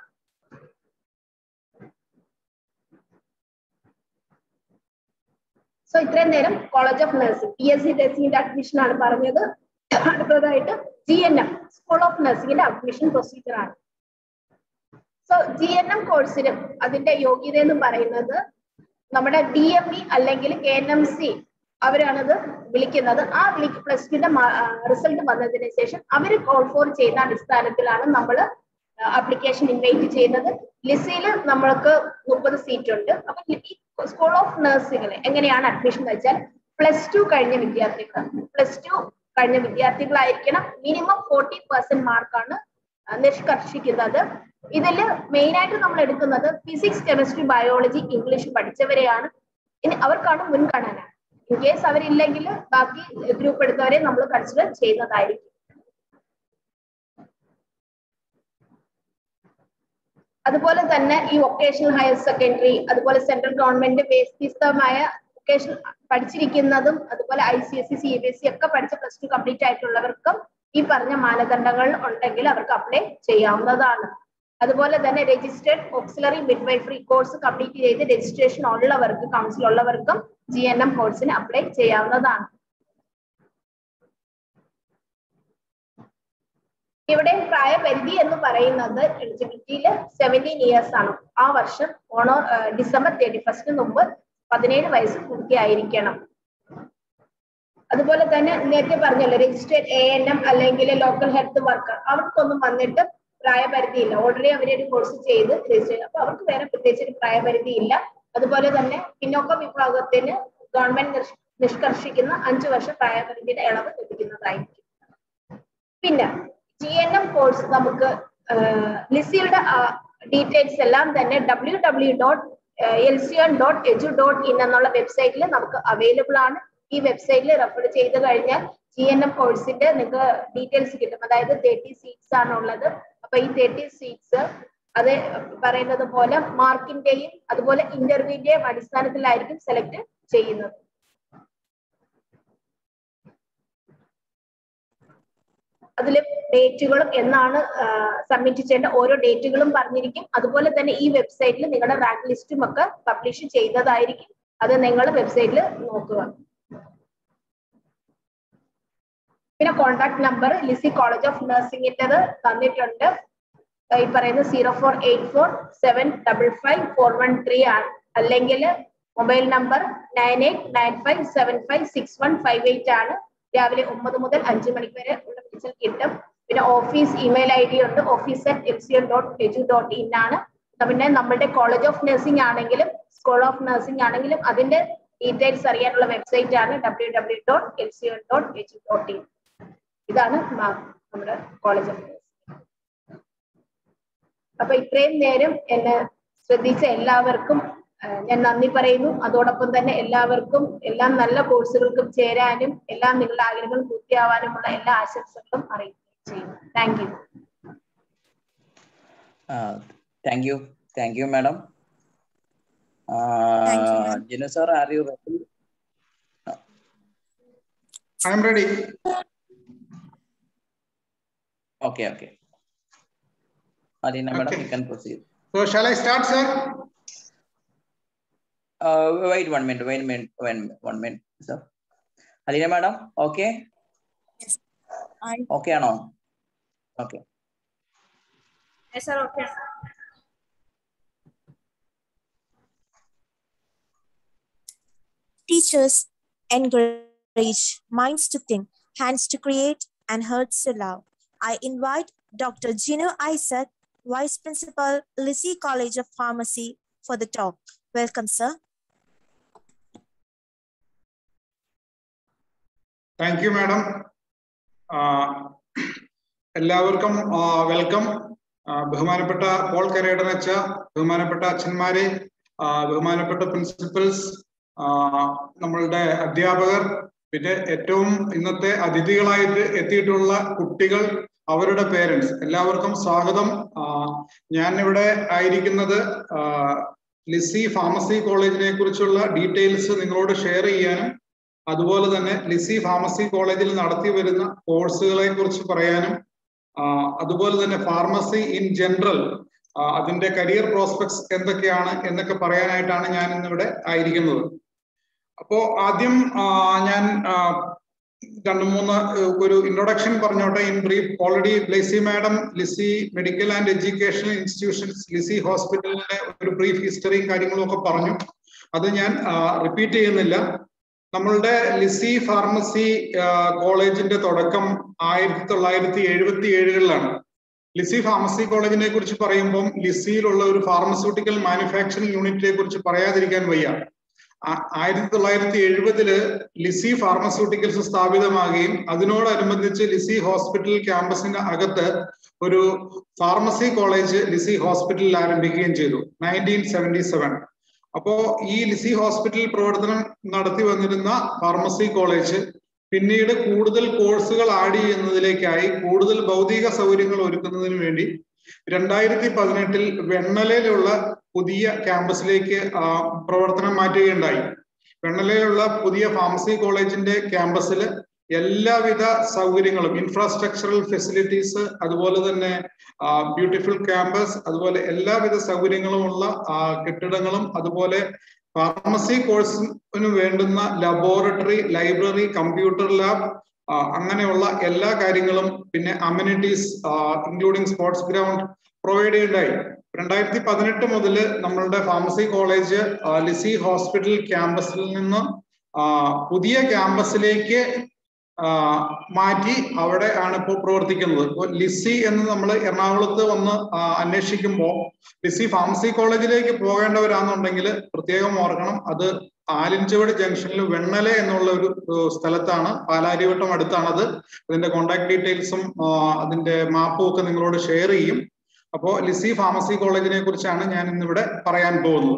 സോ ഇത്രയും നേരം college of nursing P S C നഴ്സിംഗിന്റെ അഡ്മിഷൻ ആണ് പറഞ്ഞത് അടുത്തതായിട്ട് G N M school of നഴ്സിംഗിന്റെ അഡ്മിഷൻ പ്രൊസീജിയർ ആണ് സോ ജി എൻ എം കോഴ്സിനും അതിന്റെ യോഗ്യത എന്ന് പറയുന്നത് നമ്മുടെ ഡി എം ഇ അല്ലെങ്കിൽ കെ എൻ എം സി അവരാണത് വിളിക്കുന്നത് ആ വിളിക്ക് പ്ലസ് ടുന്റെ റിസൾട്ട് വന്നതിന് ശേഷം അവർ കോൾ ഫോർ ചെയ്യുന്ന അടിസ്ഥാനത്തിലാണ് നമ്മൾ ആപ്ലിക്കേഷൻ ഇൻവൈറ്റ് ചെയ്യുന്നത് ലിസിയിൽ നമ്മൾക്ക് മുപ്പത് സീറ്റ് ഉണ്ട് അപ്പൊ ഈ സ്കൂൾ ഓഫ് നഴ്സിംഗിൽ എങ്ങനെയാണ് അഡ്മിഷൻ എന്ന് വെച്ചാൽ പ്ലസ് ടു കഴിഞ്ഞ വിദ്യാർത്ഥികൾ പ്ലസ് ടു കഴിഞ്ഞ വിദ്യാർത്ഥികളായിരിക്കണം മിനിമം ഫോർട്ടി പെർസെന്റ് മാർക്കാണ് നിഷ്കർഷിക്കുന്നത് ഇതിൽ മെയിൻ ആയിട്ട് നമ്മൾ എടുക്കുന്നത് ഫിസിക്സ് കെമിസ്ട്രി ബയോളജി ഇംഗ്ലീഷ് പഠിച്ചവരെയാണ് ഇനി അവർക്കാണ് മുൻഗണന ഇൻ കേസ് അവരില്ലെങ്കിൽ ബാക്കി ഗ്രൂപ്പ് എടുത്തവരെ നമ്മൾ കൺസിഡർ ചെയ്യുന്നതായിരിക്കും അതുപോലെ തന്നെ ഈ വൊക്കേഷണൽ ഹയർ സെക്കൻഡറി അതുപോലെ സെൻട്രൽ ഗവൺമെന്റ് വ്യത്യസ്തമായ വൊക്കേഷണൽ പഠിച്ചിരിക്കുന്നതും അതുപോലെ I C S C C B S C ഒക്കെ പഠിച്ച പ്ലസ് ടു കംപ്ലീറ്റ് ആയിട്ടുള്ളവർക്കും ഈ പറഞ്ഞ മാനദണ്ഡങ്ങൾ ഉണ്ടെങ്കിൽ അവർക്ക് അപ്ലൈ ചെയ്യാവുന്നതാണ് അതുപോലെ തന്നെ registered auxiliary midwifery course complete ചെയ്ത് രജിസ്ട്രേഷൻ ഉള്ളവർക്ക് കൗൺസിൽ ഉള്ളവർക്കും ജി എൻ എം കോഴ്സിന് അപ്ലൈ ചെയ്യാവുന്നതാണ് ഇവിടെ പ്രായപരിധി എന്ന് പറയുന്നത് എലിജിബിലിറ്റിയിൽ സെവൻറ്റീൻ ഇയേഴ്സ് ആണ് ആ വർഷം ഓണോ ഡിസംബർ തേർട്ടി ഫസ്റ്റിന് മുമ്പ് പതിനേഴ് വയസ്സ് പൂർത്തിയായിരിക്കണം അതുപോലെ തന്നെ നേരത്തെ പറഞ്ഞല്ലോ രജിസ്റ്റേർഡ് എ എൻ എം അല്ലെങ്കിൽ ലോക്കൽ ഹെൽത്ത് വർക്കർ അവർക്കൊന്നും വന്നിട്ട് പ്രായപരിധി ഇല്ല ഓൾറെഡി അവരൊരു കോഴ്സ് ചെയ്ത് രജിസ്റ്റർ ചെയ്തു അപ്പൊ അവർക്ക് വേറെ പ്രത്യേകിച്ച് ഒരു പ്രായപരിധി ഇല്ല അതുപോലെ തന്നെ പിന്നോക്ക വിഭാഗത്തിന് ഗവൺമെന്റ് നിഷ്കർഷിക്കുന്ന അഞ്ചു വർഷം പ്രായപരിധിയുടെ ഇളവ് ലഭിക്കുന്നതായിരിക്കും പിന്നെ ജി എൻ എം കോഴ്സ് നമുക്ക് ലിസിയുടെ ഡീറ്റെയിൽസ് എല്ലാം തന്നെ W W dot L C N dot edu dot in എന്നുള്ള വെബ്സൈറ്റിൽ നമുക്ക് അവൈലബിൾ ആണ് ഈ വെബ്സൈറ്റിൽ റെഫർ ചെയ്ത് കഴിഞ്ഞാൽ ജി എൻ എം കോഴ്സിന്റെ നിങ്ങൾക്ക് ഡീറ്റെയിൽസ് കിട്ടും അതായത് തേർട്ടി സീറ്റ്സ് ആണ് ഉള്ളത് അപ്പൊ ഈ തേർട്ടി സീറ്റ്സ് അത് പറയുന്നത് പോലെ മാർക്കിന്റെയും അതുപോലെ ഇന്റർവ്യൂന്റെയും അടിസ്ഥാനത്തിലായിരിക്കും സെലക്ട് ചെയ്യുന്നത് അതിൽ ഡേറ്റുകളും എന്നാണ് സബ്മിറ്റ് ചെയ്യേണ്ട ഓരോ ഡേറ്റുകളും പറഞ്ഞിരിക്കും അതുപോലെ തന്നെ ഈ വെബ്സൈറ്റിൽ നിങ്ങളുടെ റാങ്ക് ലിസ്റ്റും ഒക്കെ പബ്ലിഷ് ചെയ്യുന്നതായിരിക്കും അത് നിങ്ങൾ വെബ്സൈറ്റിൽ നോക്കുക പിന്നെ contact number Lisie college of നഴ്സിംഗിൻ്റെത് തന്നിട്ടുണ്ട് ഈ പറയുന്ന zero four eight four seven double five four one three ആണ് അല്ലെങ്കിൽ mobile number nine eight nine five seven five six one five eight ആണ് രാവിലെ ഒമ്പത് മുതൽ അഞ്ച് മണിക്ക് വരെ ഉള്ള വിളിച്ചാൽ കിട്ടും പിന്നെ ഓഫീസ് ഇമെയിൽ ഐ ഡി ഉണ്ട് office at L C M dot edu dot in ആണ് പിന്നെ നമ്മുടെ കോളേജ് ഓഫ് നഴ്സിംഗ് ആണെങ്കിലും സ്കൂൾ ഓഫ് നഴ്സിംഗ് ആണെങ്കിലും അതിന്റെ ഡീറ്റെയിൽസ് അറിയാനുള്ള വെബ്സൈറ്റ് ആണ് W W dot L C dot H dot in ഇതാണ് മ- നമ്മുടെ കോളേജ് ഓഫ് നഴ്സിംഗ് അപ്പൊ ഇത്രയും നേരം എന്നെ ശ്രദ്ധിച്ച എല്ലാവർക്കും ആ, ഞാൻ നന്ദി പറയുന്നു അതോടൊപ്പം തന്നെ എല്ലാവർക്കും എല്ലാം നല്ല കോഴ്സുകൾക്കും ചേരാനും എല്ലാം നിങ്ങളുടെ ആഗ്രഹങ്ങൾ പൂർത്തിയാവാനുമുള്ള എല്ലാ ആശംസകളും അറിയിക്കുകയും ചെയ്യുന്നു thank you thank you thank you madam Thank you, ma'am. Jinu sir are you ready I am ready. Okay okay Aleena madam Okay. You can proceed So shall I start, sir? Wait one minute wait minute one minute sir Aleena madam okay Yes. I okay ആണോ okay sir okay Teachers encourage minds to think, hands to create, and hearts to love. I invite Dr. Gino Isaac, Vice Principal, Lissy College of Pharmacy, for the talk. Welcome, sir. Thank you madam എല്ലാവർക്കും welcome ബഹുമാനപ്പെട്ട Paul Karedan അച്ഛ ബഹുമാനപ്പെട്ട അച്ഛന്മാരെ ആ, ബഹുമാനപ്പെട്ട principles നമ്മളുടെ അധ്യാപകർ പിന്നെ ഏറ്റവും ഇന്നത്തെ അതിഥികളായിട്ട് എത്തിയിട്ടുള്ള കുട്ടികൾ അവരുടെ പേരൻസ് എല്ലാവർക്കും സ്വാഗതം ആ, ഞാൻ ഇവിടെ ആയിരിക്കുന്നത് ആ, ലിസി ഫാർമസി കോളേജിനെ കുറിച്ചുള്ള ഡീറ്റെയിൽസ് നിങ്ങളോട് ഷെയർ ചെയ്യാനും അതുപോലെ തന്നെ ലിസി ഫാർമസി കോളേജിൽ നടത്തി വരുന്ന കോഴ്സുകളെ കുറിച്ച് പറയാനും ആ, അതുപോലെ തന്നെ ഫാർമസി ഇൻ ജനറൽ അതിന്റെ കരിയർ പ്രോസ്പെക്ട്സ് എന്തൊക്കെയാണ് എന്നൊക്കെ പറയാനായിട്ടാണ് ഞാൻ ഇന്നിവിടെ ആയിരിക്കുന്നത് അപ്പോ ആദ്യം ആ, ഞാൻ ആ, രണ്ട് മൂന്ന് ഏഹ്, ഒരു ഇൻട്രൊഡക്ഷൻ പറഞ്ഞോട്ടെ in brief already Lisie madam Lisie medical and educational institutions Lisie ഹോസ്പിറ്റലിന്റെ ഒരു ബ്രീഫ് ഹിസ്റ്ററിയും കാര്യങ്ങളും ഒക്കെ പറഞ്ഞു അത് ഞാൻ റിപ്പീറ്റ് ചെയ്യുന്നില്ല നമ്മളുടെ ലിസി ഫാർമസി കോളേജിന്റെ തുടക്കം ആയിരത്തി തൊള്ളായിരത്തി എഴുപത്തി ഏഴുകളിലാണ് ലിസി ഫാർമസി കോളേജിനെ കുറിച്ച് പറയുമ്പം ലിസിയിലുള്ള ഒരു ഫാർമസ്യൂട്ടിക്കൽ മാനുഫാക്ചറിംഗ് യൂണിറ്റിനെ കുറിച്ച് പറയാതിരിക്കാൻ വയ്യ ആ- ആയിരത്തി തൊള്ളായിരത്തി എഴുപതില് ലിസി ഫാർമസ്യൂട്ടിക്കൽസ് സ്ഥാപിതമാകുകയും അതിനോടനുബന്ധിച്ച് ലിസി ഹോസ്പിറ്റൽ ക്യാമ്പസിന് അകത്ത് ഒരു ഫാർമസി കോളേജ് ലിസി ഹോസ്പിറ്റലിൽ ആരംഭിക്കുകയും ചെയ്തു നയൻറ്റീൻ സെവൻറ്റി സെവൻ അപ്പോ ഈ ലിസി ഹോസ്പിറ്റൽ പ്രവർത്തനം നടത്തി വന്നിരുന്ന ഫാർമസി കോളേജ് പിന്നീട് കൂടുതൽ കോഴ്സുകൾ ആഡ് ചെയ്യുന്നതിലേക്കായി കൂടുതൽ ഭൗതിക സൗകര്യങ്ങൾ ഒരുക്കുന്നതിന് വേണ്ടി രണ്ടായിരത്തി പതിനെട്ടിൽ വെണ്ണലയിലുള്ള പുതിയ ക്യാമ്പസിലേക്ക് ആ, പ്രവർത്തനം മാറ്റുകയുണ്ടായി വെണ്ണലയിലുള്ള പുതിയ ഫാർമസി കോളേജിന്റെ ക്യാമ്പസിൽ എല്ലാവിധ സൗകര്യങ്ങളും ഇൻഫ്രാസ്ട്രക്ചറൽ ഫെസിലിറ്റീസ് അതുപോലെ തന്നെ ബ്യൂട്ടിഫുൾ ക്യാമ്പസ് അതുപോലെ എല്ലാവിധ സൗകര്യങ്ങളുമുള്ള ആ, കെട്ടിടങ്ങളും അതുപോലെ ഫാർമസി കോഴ്സിന് വേണ്ടുന്ന ലബോറട്ടറി ലൈബ്രറി കമ്പ്യൂട്ടർ ലാബ് അങ്ങനെയുള്ള എല്ലാ കാര്യങ്ങളും പിന്നെ amenities including sports ground provide ചെയ്യുണ്ടായി രണ്ടായിരത്തി പതിനെട്ട് മുതൽ നമ്മളുടെ ഫാർമസി കോളേജ് ആ, ലിസി ഹോസ്പിറ്റൽ ക്യാമ്പസിൽ നിന്ന് ആ, പുതിയ ക്യാമ്പസിലേക്ക് ആ, മാറ്റി അവിടെ ആണ് ഇപ്പോൾ പ്രവർത്തിക്കുന്നത് ഇപ്പോൾ ലിസി എന്ന് നമ്മൾ എറണാകുളത്ത് വന്ന് ആ, അന്വേഷിക്കുമ്പോൾ ലിസി ഫാർമസി കോളേജിലേക്ക് പോകേണ്ടവരാണെന്നുണ്ടെങ്കിൽ പ്രത്യേകം ഓർക്കണം അത് ആലിഞ്ചുവട് ജംഗ്ഷനിൽ വെണ്ണല എന്നുള്ള ഒരു ഏഹ്, സ്ഥലത്താണ് പാലാരിവട്ടം അടുത്താണത് അതിന്റെ കോൺടാക്ട് ഡീറ്റെയിൽസും അതിന്റെ മാപ്പും ഒക്കെ നിങ്ങളോട് ഷെയർ ചെയ്യും അപ്പോ ലിസി ഫാർമസി കോളേജിനെ കുറിച്ചാണ് ഞാൻ ഇന്നിവിടെ പറയാൻ പോകുന്നത്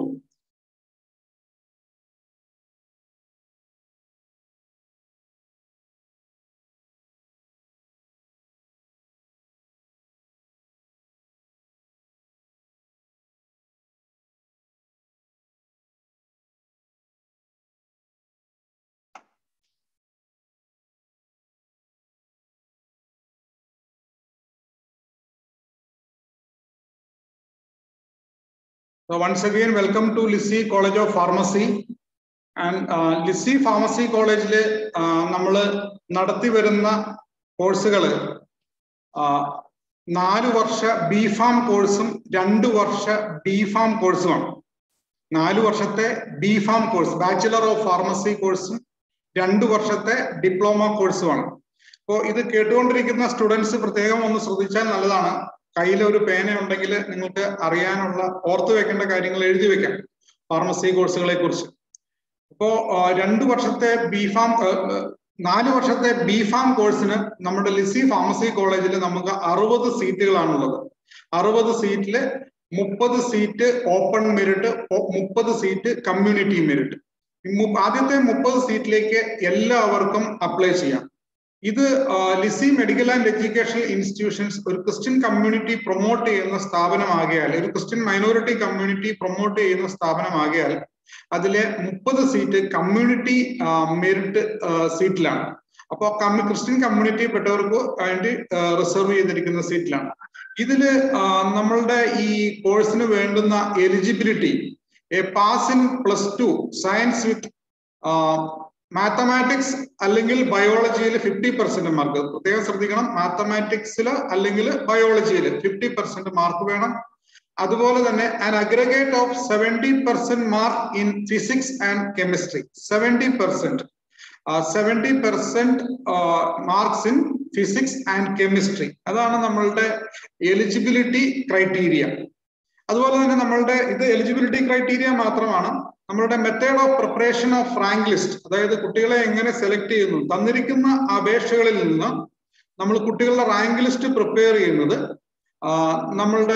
So once again, welcome to Lissy College of Pharmacy. And uh, Lisie pharmacy കോളേജിൽ നമ്മൾ നടത്തി വരുന്ന കോഴ്സുകൾ നാല് വർഷ ബി ഫാം കോഴ്സും രണ്ട് വർഷ ഡി ഫാം കോഴ്സുമാണ് നാല് വർഷത്തെ B pharm course bachelor of pharmacy കോഴ്സും രണ്ട് വർഷത്തെ ഡിപ്ലോമ കോഴ്സുമാണ് അപ്പോൾ ഇത് കേട്ടുകൊണ്ടിരിക്കുന്ന സ്റ്റുഡൻസ് പ്രത്യേകം ഒന്ന് ശ്രദ്ധിച്ചാൽ നല്ലതാണ് കയ്യിൽ ഒരു പേന ഉണ്ടെങ്കിൽ നിങ്ങൾക്ക് അറിയാനുള്ള ഓർത്തു വെക്കേണ്ട കാര്യങ്ങൾ എഴുതി വെക്കാം ഫാർമസി കോഴ്സുകളെ കുറിച്ച് അപ്പോ രണ്ടു വർഷത്തെ ബി ഫാം നാല് വർഷത്തെ ബി ഫാം കോഴ്സിന് നമ്മുടെ ലിസി ഫാർമസി കോളേജിൽ നമുക്ക് അറുപത് സീറ്റുകളാണുള്ളത് അറുപത് സീറ്റില് മുപ്പത് സീറ്റ് ഓപ്പൺ മെറിറ്റ് മുപ്പത് സീറ്റ് കമ്മ്യൂണിറ്റി മെറിറ്റ് ആദ്യത്തെ മുപ്പത് സീറ്റിലേക്ക് എല്ലാവർക്കും അപ്ലൈ ചെയ്യാം ഇത് Lisie medical and educational institutions ഒരു ക്രിസ്ത്യൻ കമ്മ്യൂണിറ്റി പ്രൊമോട്ട് ചെയ്യുന്ന സ്ഥാപനമാകിയാൽ ഒരു ക്രിസ്ത്യൻ മൈനോറിറ്റി കമ്മ്യൂണിറ്റി പ്രൊമോട്ട് ചെയ്യുന്ന സ്ഥാപനമാകിയാൽ അതിലെ മുപ്പത് സീറ്റ് കമ്മ്യൂണിറ്റി മെറിറ്റ് സീറ്റിലാണ് അപ്പോൾ ക്രിസ്ത്യൻ കമ്മ്യൂണിറ്റി പെട്ടവർക്ക് വേണ്ടി റിസർവ് ചെയ്തിരിക്കുന്ന സീറ്റിലാണ് ഇതില് നമ്മളുടെ ഈ കോഴ്സിന് വേണ്ടുന്ന eligibility a pass in plus two science with mathematics അല്ലെങ്കിൽ ബയോളജിയിൽ ഫിഫ്റ്റി പെർസെന്റ് മാർക്ക് പ്രത്യേകം ശ്രദ്ധിക്കണം മാത്തമാറ്റിക്സിൽ അല്ലെങ്കിൽ ബയോളജിയിൽ ഫിഫ്റ്റി പെർസെന്റ് മാർക്ക് വേണം അതുപോലെ തന്നെ an aggregate of seventy percent mark in physics and chemistry seventy percent seventy percent marks in physics and chemistry അതാണ് നമ്മളുടെ എലിജിബിലിറ്റി ക്രൈറ്റീരിയ അതുപോലെ തന്നെ നമ്മളുടെ ഇത് എലിജിബിലിറ്റി ക്രൈറ്റീരിയ മാത്രമാണ് നമ്മളുടെ method of preparation of rank list അതായത് കുട്ടികളെ എങ്ങനെ സെലക്ട് ചെയ്യുന്നു തന്നിരിക്കുന്ന അപേക്ഷകളിൽ നിന്ന് നമ്മൾ കുട്ടികളുടെ റാങ്ക് ലിസ്റ്റ് പ്രിപ്പയർ ചെയ്യുന്നത് നമ്മളുടെ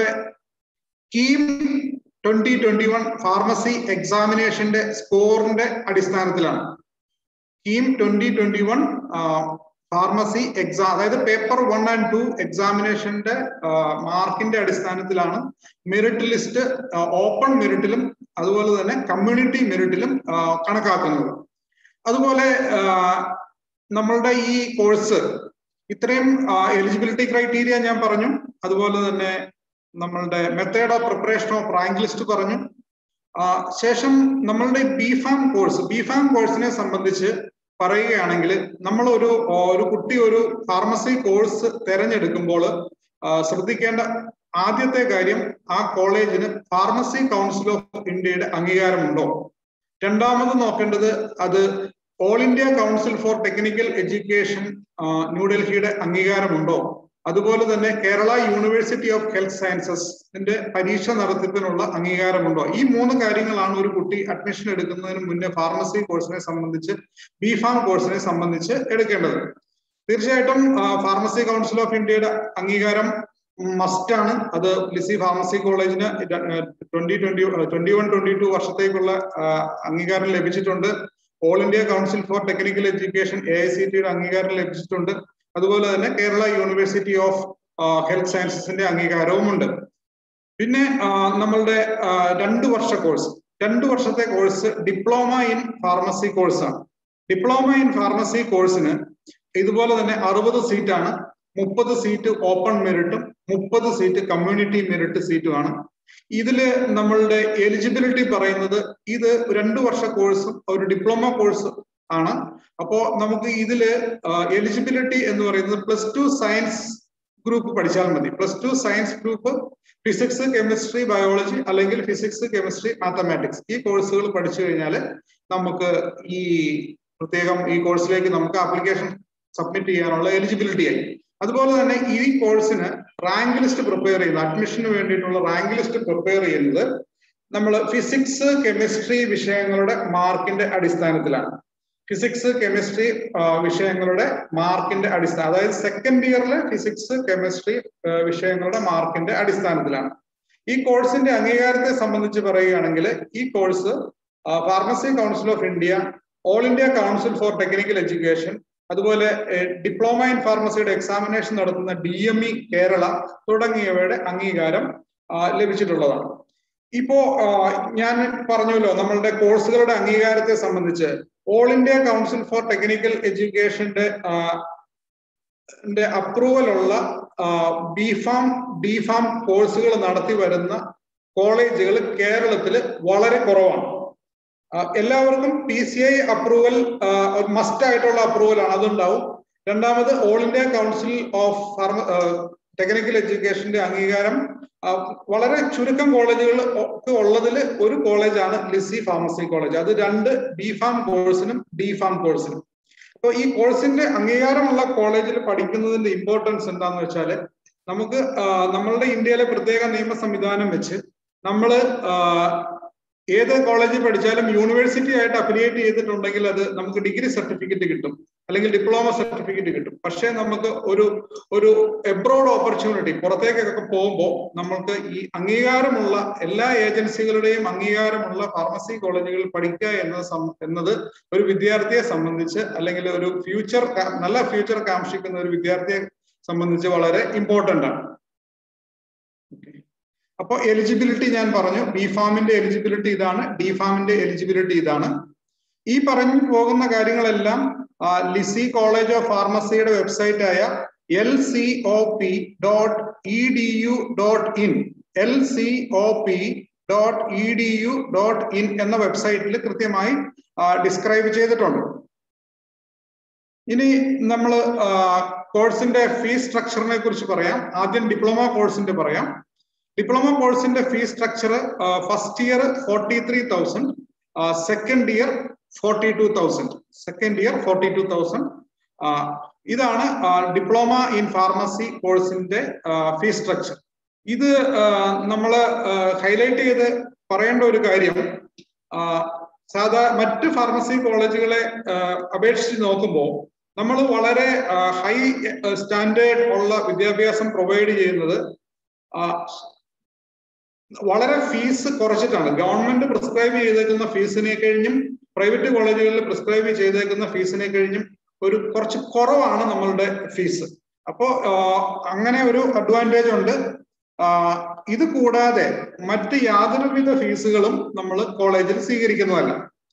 KEAM twenty twenty one pharmacy എക്സാമിനേഷന്റെ സ്കോറിന്റെ അടിസ്ഥാനത്തിലാണ് KEAM twenty twenty one pharmacy exam അതായത് പേപ്പർ വൺ ആൻഡ് ടു എക്സാമിനേഷന്റെ മാർക്കിന്റെ അടിസ്ഥാനത്തിലാണ് മെറിറ്റ് ലിസ്റ്റ് ഓപ്പൺ മെറിറ്റിലും അതുപോലെ തന്നെ കമ്മ്യൂണിറ്റി മെറിറ്റിലും കണക്കാക്കുന്നത് അതുപോലെ നമ്മളുടെ ഈ കോഴ്സ് ഇത്രയും എലിജിബിലിറ്റി ക്രൈറ്റീരിയ ഞാൻ പറഞ്ഞു അതുപോലെ തന്നെ നമ്മളുടെ method of preparation of rank list പറഞ്ഞു ശേഷം നമ്മളുടെ B pharm course B pharm കോഴ്സിനെ സംബന്ധിച്ച് പറയുകയാണെങ്കിൽ നമ്മൾ ഒരു ഒരു കുട്ടി ഒരു ഫാർമസി കോഴ്സ് തിരഞ്ഞെടുക്കുമ്പോൾ ശ്രദ്ധിക്കേണ്ട ആദ്യത്തെ കാര്യം ആ കോളേജിന് ഫാർമസി കൗൺസിൽ ഓഫ് ഇന്ത്യയുടെ അംഗീകാരമുണ്ടോ രണ്ടാമത് നോക്കേണ്ടത് അത് all India council for technical education ന്യൂഡൽഹിയുടെ അംഗീകാരമുണ്ടോ അതുപോലെ തന്നെ കേരള യൂണിവേഴ്സിറ്റി ഓഫ് ഹെൽത്ത് സയൻസസിന്റെ പരീക്ഷ നടത്തിപ്പിനുള്ള അംഗീകാരമുണ്ടോ ഈ മൂന്ന് കാര്യങ്ങളാണ് ഒരു കുട്ടി അഡ്മിഷൻ എടുക്കുന്നതിന് മുന്നേ ഫാർമസി കോഴ്സിനെ സംബന്ധിച്ച് ബി ഫാം കോഴ്സിനെ സംബന്ധിച്ച് എടുക്കേണ്ടത് തീർച്ചയായിട്ടും ഫാർമസി കൗൺസിൽ ഓഫ് ഇന്ത്യയുടെ അംഗീകാരം മസ്റ്റ് ആണ് അത് ലിസി ഫാർമസി കോളേജിന് twenty twenty twenty one twenty two വർഷത്തേക്കുള്ള അംഗീകാരം ലഭിച്ചിട്ടുണ്ട് all India council for technical education A I C ടിയുടെ അംഗീകാരം ലഭിച്ചിട്ടുണ്ട് അതുപോലെ തന്നെ കേരള യൂണിവേഴ്സിറ്റി ഓഫ് ഹെൽത്ത് സയൻസസിന്റെ അംഗീകാരവുമുണ്ട് പിന്നെ നമ്മളുടെ രണ്ട് വർഷ കോഴ്സ് രണ്ട് വർഷത്തെ കോഴ്സ് ഡിപ്ലോമ ഇൻ ഫാർമസി കോഴ്സാണ് ഡിപ്ലോമ ഇൻ ഫാർമസി കോഴ്സിന് ഇതുപോലെ തന്നെ അറുപത് സീറ്റാണ് മുപ്പത് സീറ്റ് ഓപ്പൺ മെറിറ്റും മുപ്പത് സീറ്റ് കമ്മ്യൂണിറ്റി മെറിറ്റ് സീറ്റുമാണ് ഇതില് നമ്മളുടെ എലിജിബിലിറ്റി പറയുന്നത് ഇത് രണ്ടു വർഷ കോഴ്സും ഒരു ഡിപ്ലോമ കോഴ്സ് ആണ് അപ്പോ നമുക്ക് ഇതില് എലിജിബിലിറ്റി എന്ന് പറയുന്നത് പ്ലസ് ടു സയൻസ് ഗ്രൂപ്പ് പഠിച്ചാൽ മതി plus two science group physics chemistry biology അല്ലെങ്കിൽ ഫിസിക്സ് കെമിസ്ട്രി മാത്തമാറ്റിക്സ് ഈ കോഴ്സുകൾ പഠിച്ചു കഴിഞ്ഞാൽ നമുക്ക് ഈ പ്രത്യേകം ഈ കോഴ്സിലേക്ക് നമുക്ക് ആപ്ലിക്കേഷൻ സബ്മിറ്റ് ചെയ്യാനുള്ള എലിജിബിലിറ്റി ആയി അതുപോലെ തന്നെ ഈ കോഴ്സിന് റാങ്ക് ലിസ്റ്റ് പ്രിപ്പയർ ചെയ്യുന്നത് അഡ്മിഷന് വേണ്ടിയിട്ടുള്ള റാങ്ക് ലിസ്റ്റ് പ്രിപ്പയർ ചെയ്യുന്നത് നമ്മൾ ഫിസിക്സ് കെമിസ്ട്രി വിഷയങ്ങളുടെ മാർക്കിന്റെ അടിസ്ഥാനത്തിലാണ് ഫിസിക്സ് കെമിസ്ട്രി വിഷയങ്ങളുടെ മാർക്കിന്റെ അടിസ്ഥാനം അതായത് സെക്കൻഡ് ഇയറിലെ ഫിസിക്സ് കെമിസ്ട്രി വിഷയങ്ങളുടെ മാർക്കിന്റെ അടിസ്ഥാനത്തിലാണ് ഈ കോഴ്സിന്റെ അംഗീകാരത്തെ സംബന്ധിച്ച് പറയുകയാണെങ്കിൽ ഈ course pharmacy council of India all India council for technical education അതുപോലെ ഡിപ്ലോമ ഇൻ ഫാർമസിയുടെ എക്സാമിനേഷൻ നടത്തുന്ന ഡി എം ഇ കേരള തുടങ്ങിയവയുടെ അംഗീകാരം ലഭിച്ചിട്ടുള്ളതാണ് ഇപ്പോ ഞാൻ പറഞ്ഞല്ലോ നമ്മളുടെ കോഴ്സുകളുടെ അംഗീകാരത്തെ സംബന്ധിച്ച് all India council for technical എഡ്യൂക്കേഷന്റെ അപ്രൂവൽ ഉള്ള ബി ഫാം ഡി ഫാം കോഴ്സുകൾ നടത്തി വരുന്ന കോളേജുകൾ കേരളത്തിൽ വളരെ കുറവാണ് എല്ലാവർക്കും P C I approval must ആയിട്ടുള്ള അപ്രൂവൽ ആണ് അതുണ്ടാവും രണ്ടാമത് all India council of pharma technical എഡ്യൂക്കേഷന്റെ അംഗീകാരം വളരെ ചുരുക്കം കോളേജുകൾ ഒക്കെ ഉള്ളതിൽ ഒരു കോളേജാണ് ലിസി ഫാർമസി കോളേജ് അത് രണ്ട് ബി ഫാം കോഴ്സിനും ഡി ഫാം കോഴ്സിനും അപ്പോൾ ഈ കോഴ്സിന്റെ അംഗീകാരമുള്ള കോളേജിൽ പഠിക്കുന്നതിന്റെ ഇമ്പോർട്ടൻസ് എന്താണെന്ന് വെച്ചാൽ നമുക്ക് നമ്മളുടെ ഇന്ത്യയിലെ പ്രത്യേക നിയമ സംവിധാനം വെച്ച് നമ്മൾ ഏത് കോളേജിൽ പഠിച്ചാലും യൂണിവേഴ്സിറ്റി ആയിട്ട് അഫിലിയേറ്റ് ചെയ്തിട്ടുണ്ടെങ്കിൽ അത് നമുക്ക് ഡിഗ്രി സർട്ടിഫിക്കറ്റ് കിട്ടും അല്ലെങ്കിൽ ഡിപ്ലോമ സർട്ടിഫിക്കറ്റ് കിട്ടും പക്ഷേ നമുക്ക് ഒരു ഒരു എബ്രോഡ് ഓപ്പർച്യൂണിറ്റി പുറത്തേക്കൊക്കെ പോകുമ്പോൾ നമ്മൾക്ക് ഈ അംഗീകാരമുള്ള എല്ലാ ഏജൻസികളുടെയും അംഗീകാരമുള്ള ഫാർമസി കോളേജുകളിൽ പഠിക്കുക എന്നത് എന്നത് ഒരു വിദ്യാർത്ഥിയെ സംബന്ധിച്ച് അല്ലെങ്കിൽ ഒരു ഫ്യൂച്ചർ നല്ല ഫ്യൂച്ചർ കാക്ഷിക്കുന്ന ഒരു വിദ്യാർത്ഥിയെ സംബന്ധിച്ച് വളരെ ഇമ്പോർട്ടന്റ് ആണ് അപ്പോൾ എലിജിബിലിറ്റി ഞാൻ പറഞ്ഞു ബി ഫാമിന്റെ എലിജിബിലിറ്റി ഇതാണ് ഡി ഫാമിന്റെ എലിജിബിലിറ്റി ഇതാണ് ഈ പറഞ്ഞു പോകുന്ന കാര്യങ്ങളെല്ലാം ലിസി കോളേജ് ഓഫ് ഫാർമസിയുടെ വെബ്സൈറ്റ് ആയ L C O P dot E D U dot in L C O P dot E D U dot in എന്ന വെബ്സൈറ്റിൽ കൃത്യമായി ഡിസ്ക്രൈബ് ചെയ്തിട്ടുണ്ട് ഇനി നമ്മൾ കോഴ്സിന്റെ ഫീസ് സ്ട്രക്ചറിനെ കുറിച്ച് പറയാം ആദ്യം ഡിപ്ലോമ കോഴ്സിന്റെ പറയാം ഡിപ്ലോമ കോഴ്സിന്റെ fees structure first year forty three thousand second year forty two thousand second year forty two thousand ഇതാണ് ഡിപ്ലോമ ഇൻ ഫാർമസി കോഴ്സിന്റെ ഫീസ് സ്ട്രക്ചർ ഇത് നമ്മൾ ഹൈലൈറ്റ് ചെയ്ത് പറയേണ്ട ഒരു കാര്യം സാധാ മറ്റ് ഫാർമസി കോളേജുകളെ അപേക്ഷിച്ച് നോക്കുമ്പോൾ നമ്മൾ വളരെ ഹൈ സ്റ്റാൻഡേർഡ് ഉള്ള വിദ്യാഭ്യാസം പ്രൊവൈഡ് ചെയ്യുന്നത് വളരെ ഫീസ് കുറച്ചിട്ടാണ് ഗവൺമെന്റ് പ്രിസ്ക്രൈബ് ചെയ്തേക്കുന്ന ഫീസിനെ കഴിഞ്ഞും പ്രൈവറ്റ് കോളേജുകളിൽ പ്രിസ്ക്രൈബ് ചെയ്തേക്കുന്ന ഫീസിനെ കഴിഞ്ഞും ഒരു കുറച്ച് കുറവാണ് നമ്മളുടെ ഫീസ് അപ്പോ അങ്ങനെ ഒരു അഡ്വാൻറ്റേജ് ഉണ്ട് ഇത് കൂടാതെ മറ്റ് യാതൊരുവിധ ഫീസുകളും നമ്മൾ കോളേജിൽ സ്വീകരിക്കുന്നതല്ല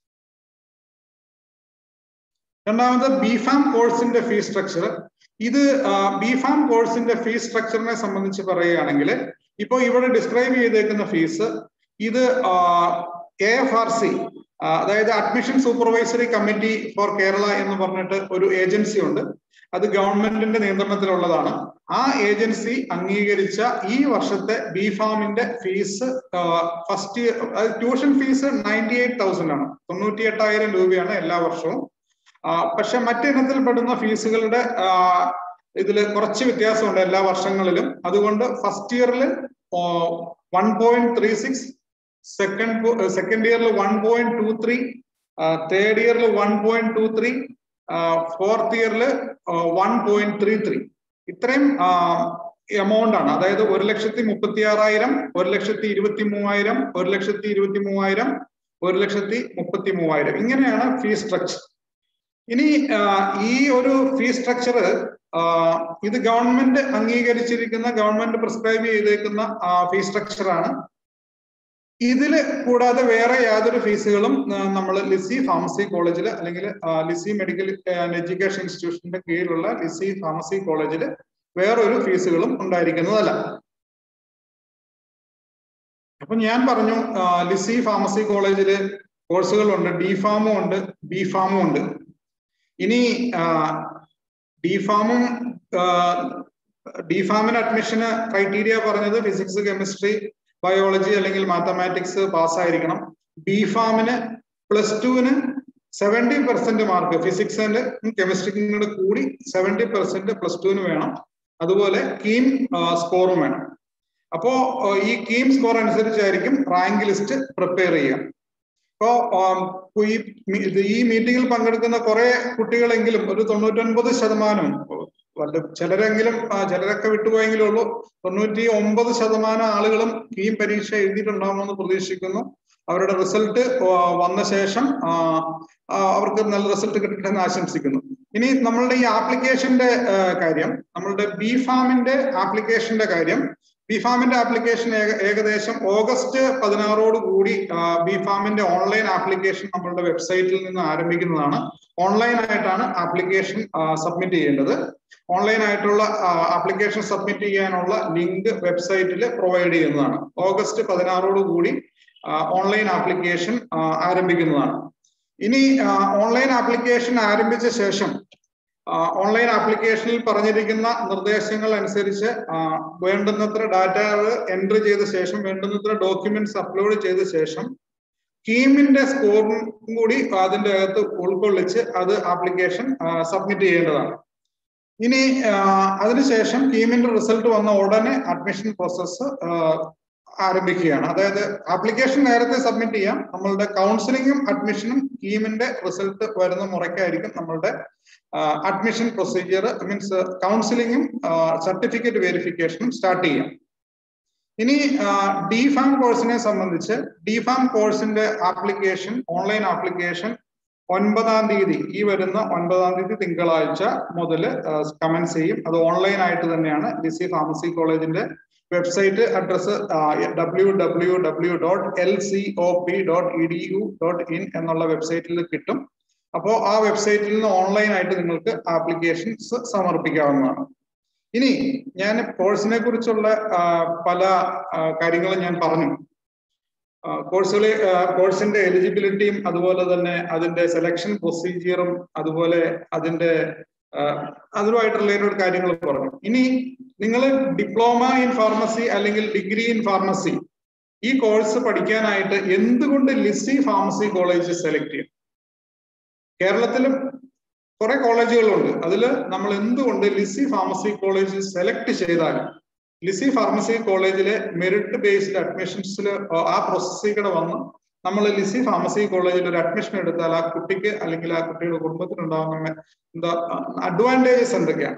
രണ്ടാമത് ബിഫാം കോഴ്സിന്റെ ഫീസ് സ്ട്രക്ചർ ഇത് ബിഫാം കോഴ്സിന്റെ ഫീസ് സ്ട്രക്ചറിനെ സംബന്ധിച്ച് പറയുകയാണെങ്കിൽ ഇപ്പോൾ ഇവിടെ ഡിസ്ക്രൈബ് ചെയ്തേക്കുന്ന ഫീസ് ഇത് എ എഫ് ആർ സി അതായത് admission supervisory committee for Kerala എന്ന് പറഞ്ഞിട്ട് ഒരു ഏജൻസി ഉണ്ട് അത് ഗവൺമെന്റിന്റെ നിയന്ത്രണത്തിലുള്ളതാണ് ആ ഏജൻസി അംഗീകരിച്ച ഈ വർഷത്തെ ബി ഫാമിന്റെ fees first year tuition fees ninety eight thousand ആണ് തൊണ്ണൂറ്റി എട്ടായിരം രൂപയാണ് എല്ലാ വർഷവും പക്ഷെ മറ്റിനത്തിൽ പെടുന്ന ഫീസുകളുടെ ഇതിൽ കുറച്ച് വ്യത്യാസമുണ്ട് എല്ലാ വർഷങ്ങളിലും അതുകൊണ്ട് ഫസ്റ്റ് ഇയറിൽ one point three six second second ഇയറിൽ one point two three third ഇയറിൽ one point two three fourth ഇയറിൽ വൺ പോയിന്റ് ത്രീ ത്രീ ഇത്രയും എമൗണ്ട് ആണ് അതായത് ഒരു ലക്ഷത്തി മുപ്പത്തി ആറായിരം ഒരു ലക്ഷത്തി ഇരുപത്തി മൂവായിരം ഒരു ലക്ഷത്തി ഇരുപത്തി മൂവായിരം ഒരു ലക്ഷത്തി മുപ്പത്തി മൂവായിരം ഇങ്ങനെയാണ് ഫീസ് സ്ട്രക്ചർ ഇനി ഈ ഒരു ഫീസ് സ്ട്രക്ചർ ഇത് ഗവൺമെന്റ് അംഗീകരിച്ചിരിക്കുന്ന ഗവൺമെന്റ് പ്രിസ്ക്രൈബ് ചെയ്തേക്കുന്ന ഫീസ് സ്ട്രക്ചർ ആണ് ഇതിൽ കൂടാതെ വേറെ യാതൊരു ഫീസുകളും നമ്മൾ ലിസി ഫാർമസി കോളേജിൽ അല്ലെങ്കിൽ ലിസി മെഡിക്കൽ എഡ്യൂക്കേഷൻ ഇൻസ്റ്റിറ്റ്യൂഷന്റെ കീഴിലുള്ള ലിസി ഫാർമസി കോളേജിൽ വേറൊരു ഫീസുകളും ഉണ്ടായിരിക്കുന്നതല്ല അപ്പൊ ഞാൻ പറഞ്ഞു ലിസി ഫാർമസി കോളേജില് കോഴ്സുകളുണ്ട് ഡി ഫാമും ഉണ്ട് ബി ഫാമും ഉണ്ട് ഇനി ഡി ഫാമും ഡി ഫാമിന് അഡ്മിഷന് ക്രൈറ്റീരിയ പറഞ്ഞത് ഫിസിക്സ് കെമിസ്ട്രി ബയോളജി അല്ലെങ്കിൽ മാത്തമാറ്റിക്സ് പാസ്സായിരിക്കണം ബി ഫാമിന് പ്ലസ് ടുവിന് seventy percent mark physics and കെമിസ്ട്രിക്കും കൂടെ കൂടി സെവൻറ്റി പെർസെന്റ് പ്ലസ് ടുവിന് വേണം അതുപോലെ കീം സ്കോറും വേണം അപ്പോ ഈ കീം സ്കോർ അനുസരിച്ചായിരിക്കും റാങ്ക് ലിസ്റ്റ് പ്രിപ്പയർ ചെയ്യുക ഇപ്പോ ഈ ഈ മീറ്റിംഗിൽ പങ്കെടുക്കുന്ന കുറെ കുട്ടികളെങ്കിലും ഒരു തൊണ്ണൂറ്റൊൻപത് ശതമാനം ചിലരെങ്കിലും ചിലരൊക്കെ വിട്ടുപോയെങ്കിലേ ഉള്ളൂ തൊണ്ണൂറ്റി ഒമ്പത് ശതമാനം ആളുകളും ഈ പരീക്ഷ എഴുതിയിട്ടുണ്ടാകുമെന്ന് പ്രതീക്ഷിക്കുന്നു അവരുടെ റിസൾട്ട് വന്ന ശേഷം അവർക്ക് നല്ല റിസൾട്ട് കിട്ടട്ടെ എന്ന് ആശംസിക്കുന്നു ഇനി നമ്മളുടെ ഈ ആപ്ലിക്കേഷന്റെ കാര്യം നമ്മളുടെ ബി ഫാമിന്റെ ആപ്ലിക്കേഷന്റെ കാര്യം ബി ഫാമിന്റെ ആപ്ലിക്കേഷൻ ഏകദേശം ഓഗസ്റ്റ് പതിനാറോട് കൂടി ബി ഫാമിന്റെ ഓൺലൈൻ ആപ്ലിക്കേഷൻ നമ്മളുടെ വെബ്സൈറ്റിൽ നിന്ന് ആരംഭിക്കുന്നതാണ് ഓൺലൈൻ ആയിട്ടാണ് ആപ്ലിക്കേഷൻ സബ്മിറ്റ് ചെയ്യേണ്ടത് ഓൺലൈൻ ആയിട്ടുള്ള ആപ്ലിക്കേഷൻ സബ്മിറ്റ് ചെയ്യാനുള്ള ലിങ്ക് വെബ്സൈറ്റിൽ പ്രൊവൈഡ് ചെയ്യുന്നതാണ് ഓഗസ്റ്റ് പതിനാറോട് കൂടി ഓൺലൈൻ ആപ്ലിക്കേഷൻ ആരംഭിക്കുന്നതാണ് ഇനി ഓൺലൈൻ ആപ്ലിക്കേഷൻ ആരംഭിച്ച ശേഷം ഓൺലൈൻ ആപ്ലിക്കേഷനിൽ പറഞ്ഞിരിക്കുന്ന നിർദ്ദേശങ്ങൾ അനുസരിച്ച് വേണ്ടുന്നത്ര ഡാറ്റ എൻട്രി ചെയ്ത ശേഷം വേണ്ടുന്നത്ര ഡോക്യുമെന്റ്സ് അപ്ലോഡ് ചെയ്ത ശേഷം കീമിന്റെ സ്കോറും കൂടി അതിന്റെ അകത്ത് ഉൾക്കൊള്ളിച്ച് അത് ആപ്ലിക്കേഷൻ സബ്മിറ്റ് ചെയ്യേണ്ടതാണ് ഇനി അതിനുശേഷം കീമിന്റെ റിസൾട്ട് വന്ന ഉടനെ അഡ്മിഷൻ പ്രോസസ്സ് ആരംഭിക്കുകയാണ് അതായത് ആപ്ലിക്കേഷൻ നേരത്തെ സബ്മിറ്റ് ചെയ്യാം നമ്മളുടെ കൗൺസിലിങ്ങും അഡ്മിഷനും കീമിന്റെ റിസൾട്ട് വരുന്ന മുറയ്ക്കായിരിക്കും നമ്മളുടെ അഡ്മിഷൻ പ്രൊസീജിയർ മീൻസ് കൗൺസിലിങ്ങും സർട്ടിഫിക്കറ്റ് വെരിഫിക്കേഷനും സ്റ്റാർട്ട് ചെയ്യാം ഇനി ഡി ഫാം കോഴ്സിനെ സംബന്ധിച്ച് ഡി ഫാം കോഴ്സിന്റെ ആപ്ലിക്കേഷൻ ഓൺലൈൻ ആപ്ലിക്കേഷൻ ഒൻപതാം തീയതി ഈ വരുന്ന ഒൻപതാം തീയതി തിങ്കളാഴ്ച മുതൽ കമൻസ് ചെയ്യും അത് ഓൺലൈൻ ആയിട്ട് തന്നെയാണ് ലിസി ഫാർമസി കോളേജിന്റെ website address W W W dot L C O P dot E D U dot in എന്നുള്ള വെബ്സൈറ്റിൽ കിട്ടും അപ്പോൾ ആ വെബ്സൈറ്റിൽ നിന്ന് ഓൺലൈൻ ആയിട്ട് നിങ്ങൾക്ക് ആപ്ലിക്കേഷൻസ് സമർപ്പിക്കാവുന്നതാണ് ഇനി ഞാൻ കോഴ്സിനെ കുറിച്ചുള്ള പല കാര്യങ്ങളും ഞാൻ പറഞ്ഞു കോഴ്സുകളെ കോഴ്സിന്റെ എലിജിബിലിറ്റിയും അതുപോലെ തന്നെ അതിന്റെ സെലക്ഷൻ പ്രൊസീജിയറും അതുപോലെ അതിന്റെ അതുമായിട്ട് റിലേറ്റഡ് കാര്യങ്ങൾ പറഞ്ഞു ഇനി നിങ്ങൾ ഡിപ്ലോമ ഇൻ ഫാർമസി അല്ലെങ്കിൽ ഡിഗ്രി ഇൻ ഫാർമസി ഈ കോഴ്സ് പഠിക്കാനായിട്ട് എന്തുകൊണ്ട് ലിസി ഫാർമസി കോളേജ് സെലക്ട് ചെയ്യും കേരളത്തിലും കുറെ കോളേജുകളുണ്ട് അതിൽ നമ്മൾ എന്തുകൊണ്ട് ലിസി ഫാർമസി കോളേജ് സെലക്ട് ചെയ്താൽ ലിസി ഫാർമസി കോളേജിലെ മെറിറ്റ് ബേസ്ഡ് അഡ്മിഷൻസിൽ ആ പ്രോസസ്സിലൂടെ വന്ന് നമ്മൾ ലിസി ഫാർമസി കോളേജിൽ ഒരു അഡ്മിഷൻ എടുത്താൽ ആ കുട്ടിക്ക് അല്ലെങ്കിൽ ആ കുട്ടിയുടെ കുടുംബത്തിനുണ്ടാകുന്ന എന്താ അഡ്വാൻറ്റേജസ് എന്തൊക്കെയാണ്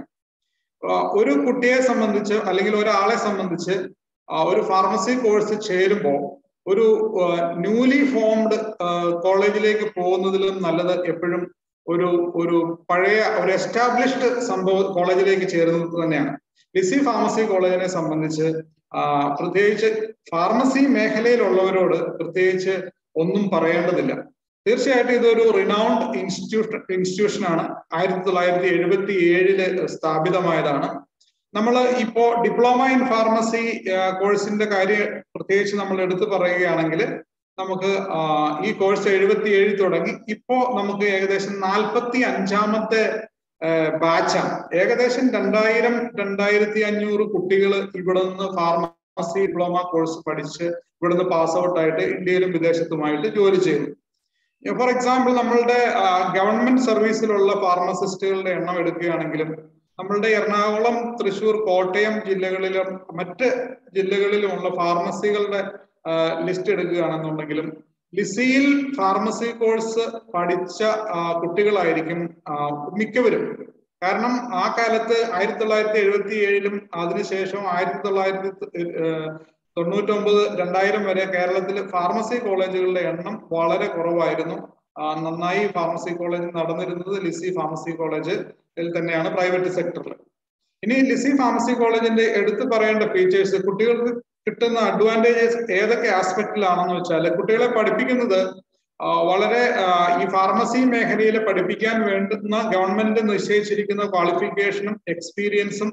ഒരു കുട്ടിയെ സംബന്ധിച്ച് അല്ലെങ്കിൽ ഒരാളെ സംബന്ധിച്ച് ഒരു ഫാർമസി കോഴ്സ് ചേരുമ്പോൾ ഒരു ന്യൂലി ഫോംഡ് കോളേജിലേക്ക് പോകുന്നതിലും നല്ലത് എപ്പോഴും ഒരു ഒരു പഴയ ഒരു എസ്റ്റാബ്ലിഷ്ഡ് സംഭവ കോളേജിലേക്ക് ചേരുന്നത് തന്നെയാണ് ലിസി ഫാർമസി കോളേജിനെ സംബന്ധിച്ച് പ്രത്യേകിച്ച് ഫാർമസി മേഖലയിലുള്ളവരോട് പ്രത്യേകിച്ച് ഒന്നും പറയേണ്ടതില്ല തീർച്ചയായിട്ടും ഇതൊരു റിനൗണ്ട് ഇൻസ്റ്റിറ്റ്യൂഷൻ ഇൻസ്റ്റിറ്റ്യൂഷനാണ് ആയിരത്തി തൊള്ളായിരത്തി എഴുപത്തി ഏഴില് സ്ഥാപിതമായതാണ് നമ്മൾ ഇപ്പോ ഡിപ്ലോമ ഇൻ ഫാർമസി കോഴ്സിന്റെ കാര്യം പ്രത്യേകിച്ച് നമ്മൾ എടുത്തു പറയുകയാണെങ്കിൽ നമുക്ക് ഈ കോഴ്സ് എഴുപത്തി ഏഴ് തുടങ്ങി ഇപ്പോ നമുക്ക് ഏകദേശം നാൽപ്പത്തി അഞ്ചാമത്തെ ബാച്ചാണ് ഏകദേശം രണ്ടായിരം രണ്ടായിരത്തി അഞ്ഞൂറ് കുട്ടികൾ ഇവിടെ നിന്ന് ഫാർമസി ഡിപ്ലോമ കോഴ്സ് പഠിച്ച് ഇവിടുന്ന് പാസ് ഔട്ട് ആയിട്ട് ഇന്ത്യയിലും വിദേശത്തുമായിട്ട് ജോലി ചെയ്തു ഫോർ എക്സാമ്പിൾ നമ്മളുടെ ഗവൺമെന്റ് സർവീസിലുള്ള ഫാർമസിസ്റ്റുകളുടെ എണ്ണം എടുക്കുകയാണെങ്കിലും നമ്മളുടെ എറണാകുളം തൃശൂർ കോട്ടയം ജില്ലകളിലും മറ്റ് ജില്ലകളിലുമുള്ള ഫാർമസികളുടെ ലിസ്റ്റ് എടുക്കുകയാണെന്നുണ്ടെങ്കിലും ലിസിയിൽ ഫാർമസി കോഴ്സ് പഠിച്ച കുട്ടികളായിരിക്കും മിക്കവരും കാരണം ആ കാലത്ത് ആയിരത്തി തൊള്ളായിരത്തി എഴുപത്തി ഏഴിലും അതിനുശേഷം ആയിരത്തി തൊള്ളായിരത്തി തൊണ്ണൂറ്റൊമ്പത് രണ്ടായിരം വരെ കേരളത്തിൽ ഫാർമസി കോളേജുകളുടെ എണ്ണം വളരെ കുറവായിരുന്നു നന്നായി ഫാർമസി കോളേജ് നടന്നിരുന്നത് ലിസി ഫാർമസി കോളേജിൽ തന്നെയാണ് പ്രൈവറ്റ് സെക്ടറിൽ ഇനി ലിസി ഫാർമസി കോളേജിന്റെ എടുത്തു പറയേണ്ട ഫീച്ചേഴ്സ് കുട്ടികൾക്ക് കിട്ടുന്ന അഡ്വാൻറ്റേജസ് ഏതൊക്കെ ആസ്പെക്റ്റിലാണെന്ന് വെച്ചാൽ കുട്ടികളെ പഠിപ്പിക്കുന്നത് വളരെ ഈ ഫാർമസി മേഖലയിൽ പഠിപ്പിക്കാൻ വേണ്ടുന്ന ഗവൺമെന്റ് നിശ്ചയിച്ചിരിക്കുന്ന ക്വാളിഫിക്കേഷനും എക്സ്പീരിയൻസും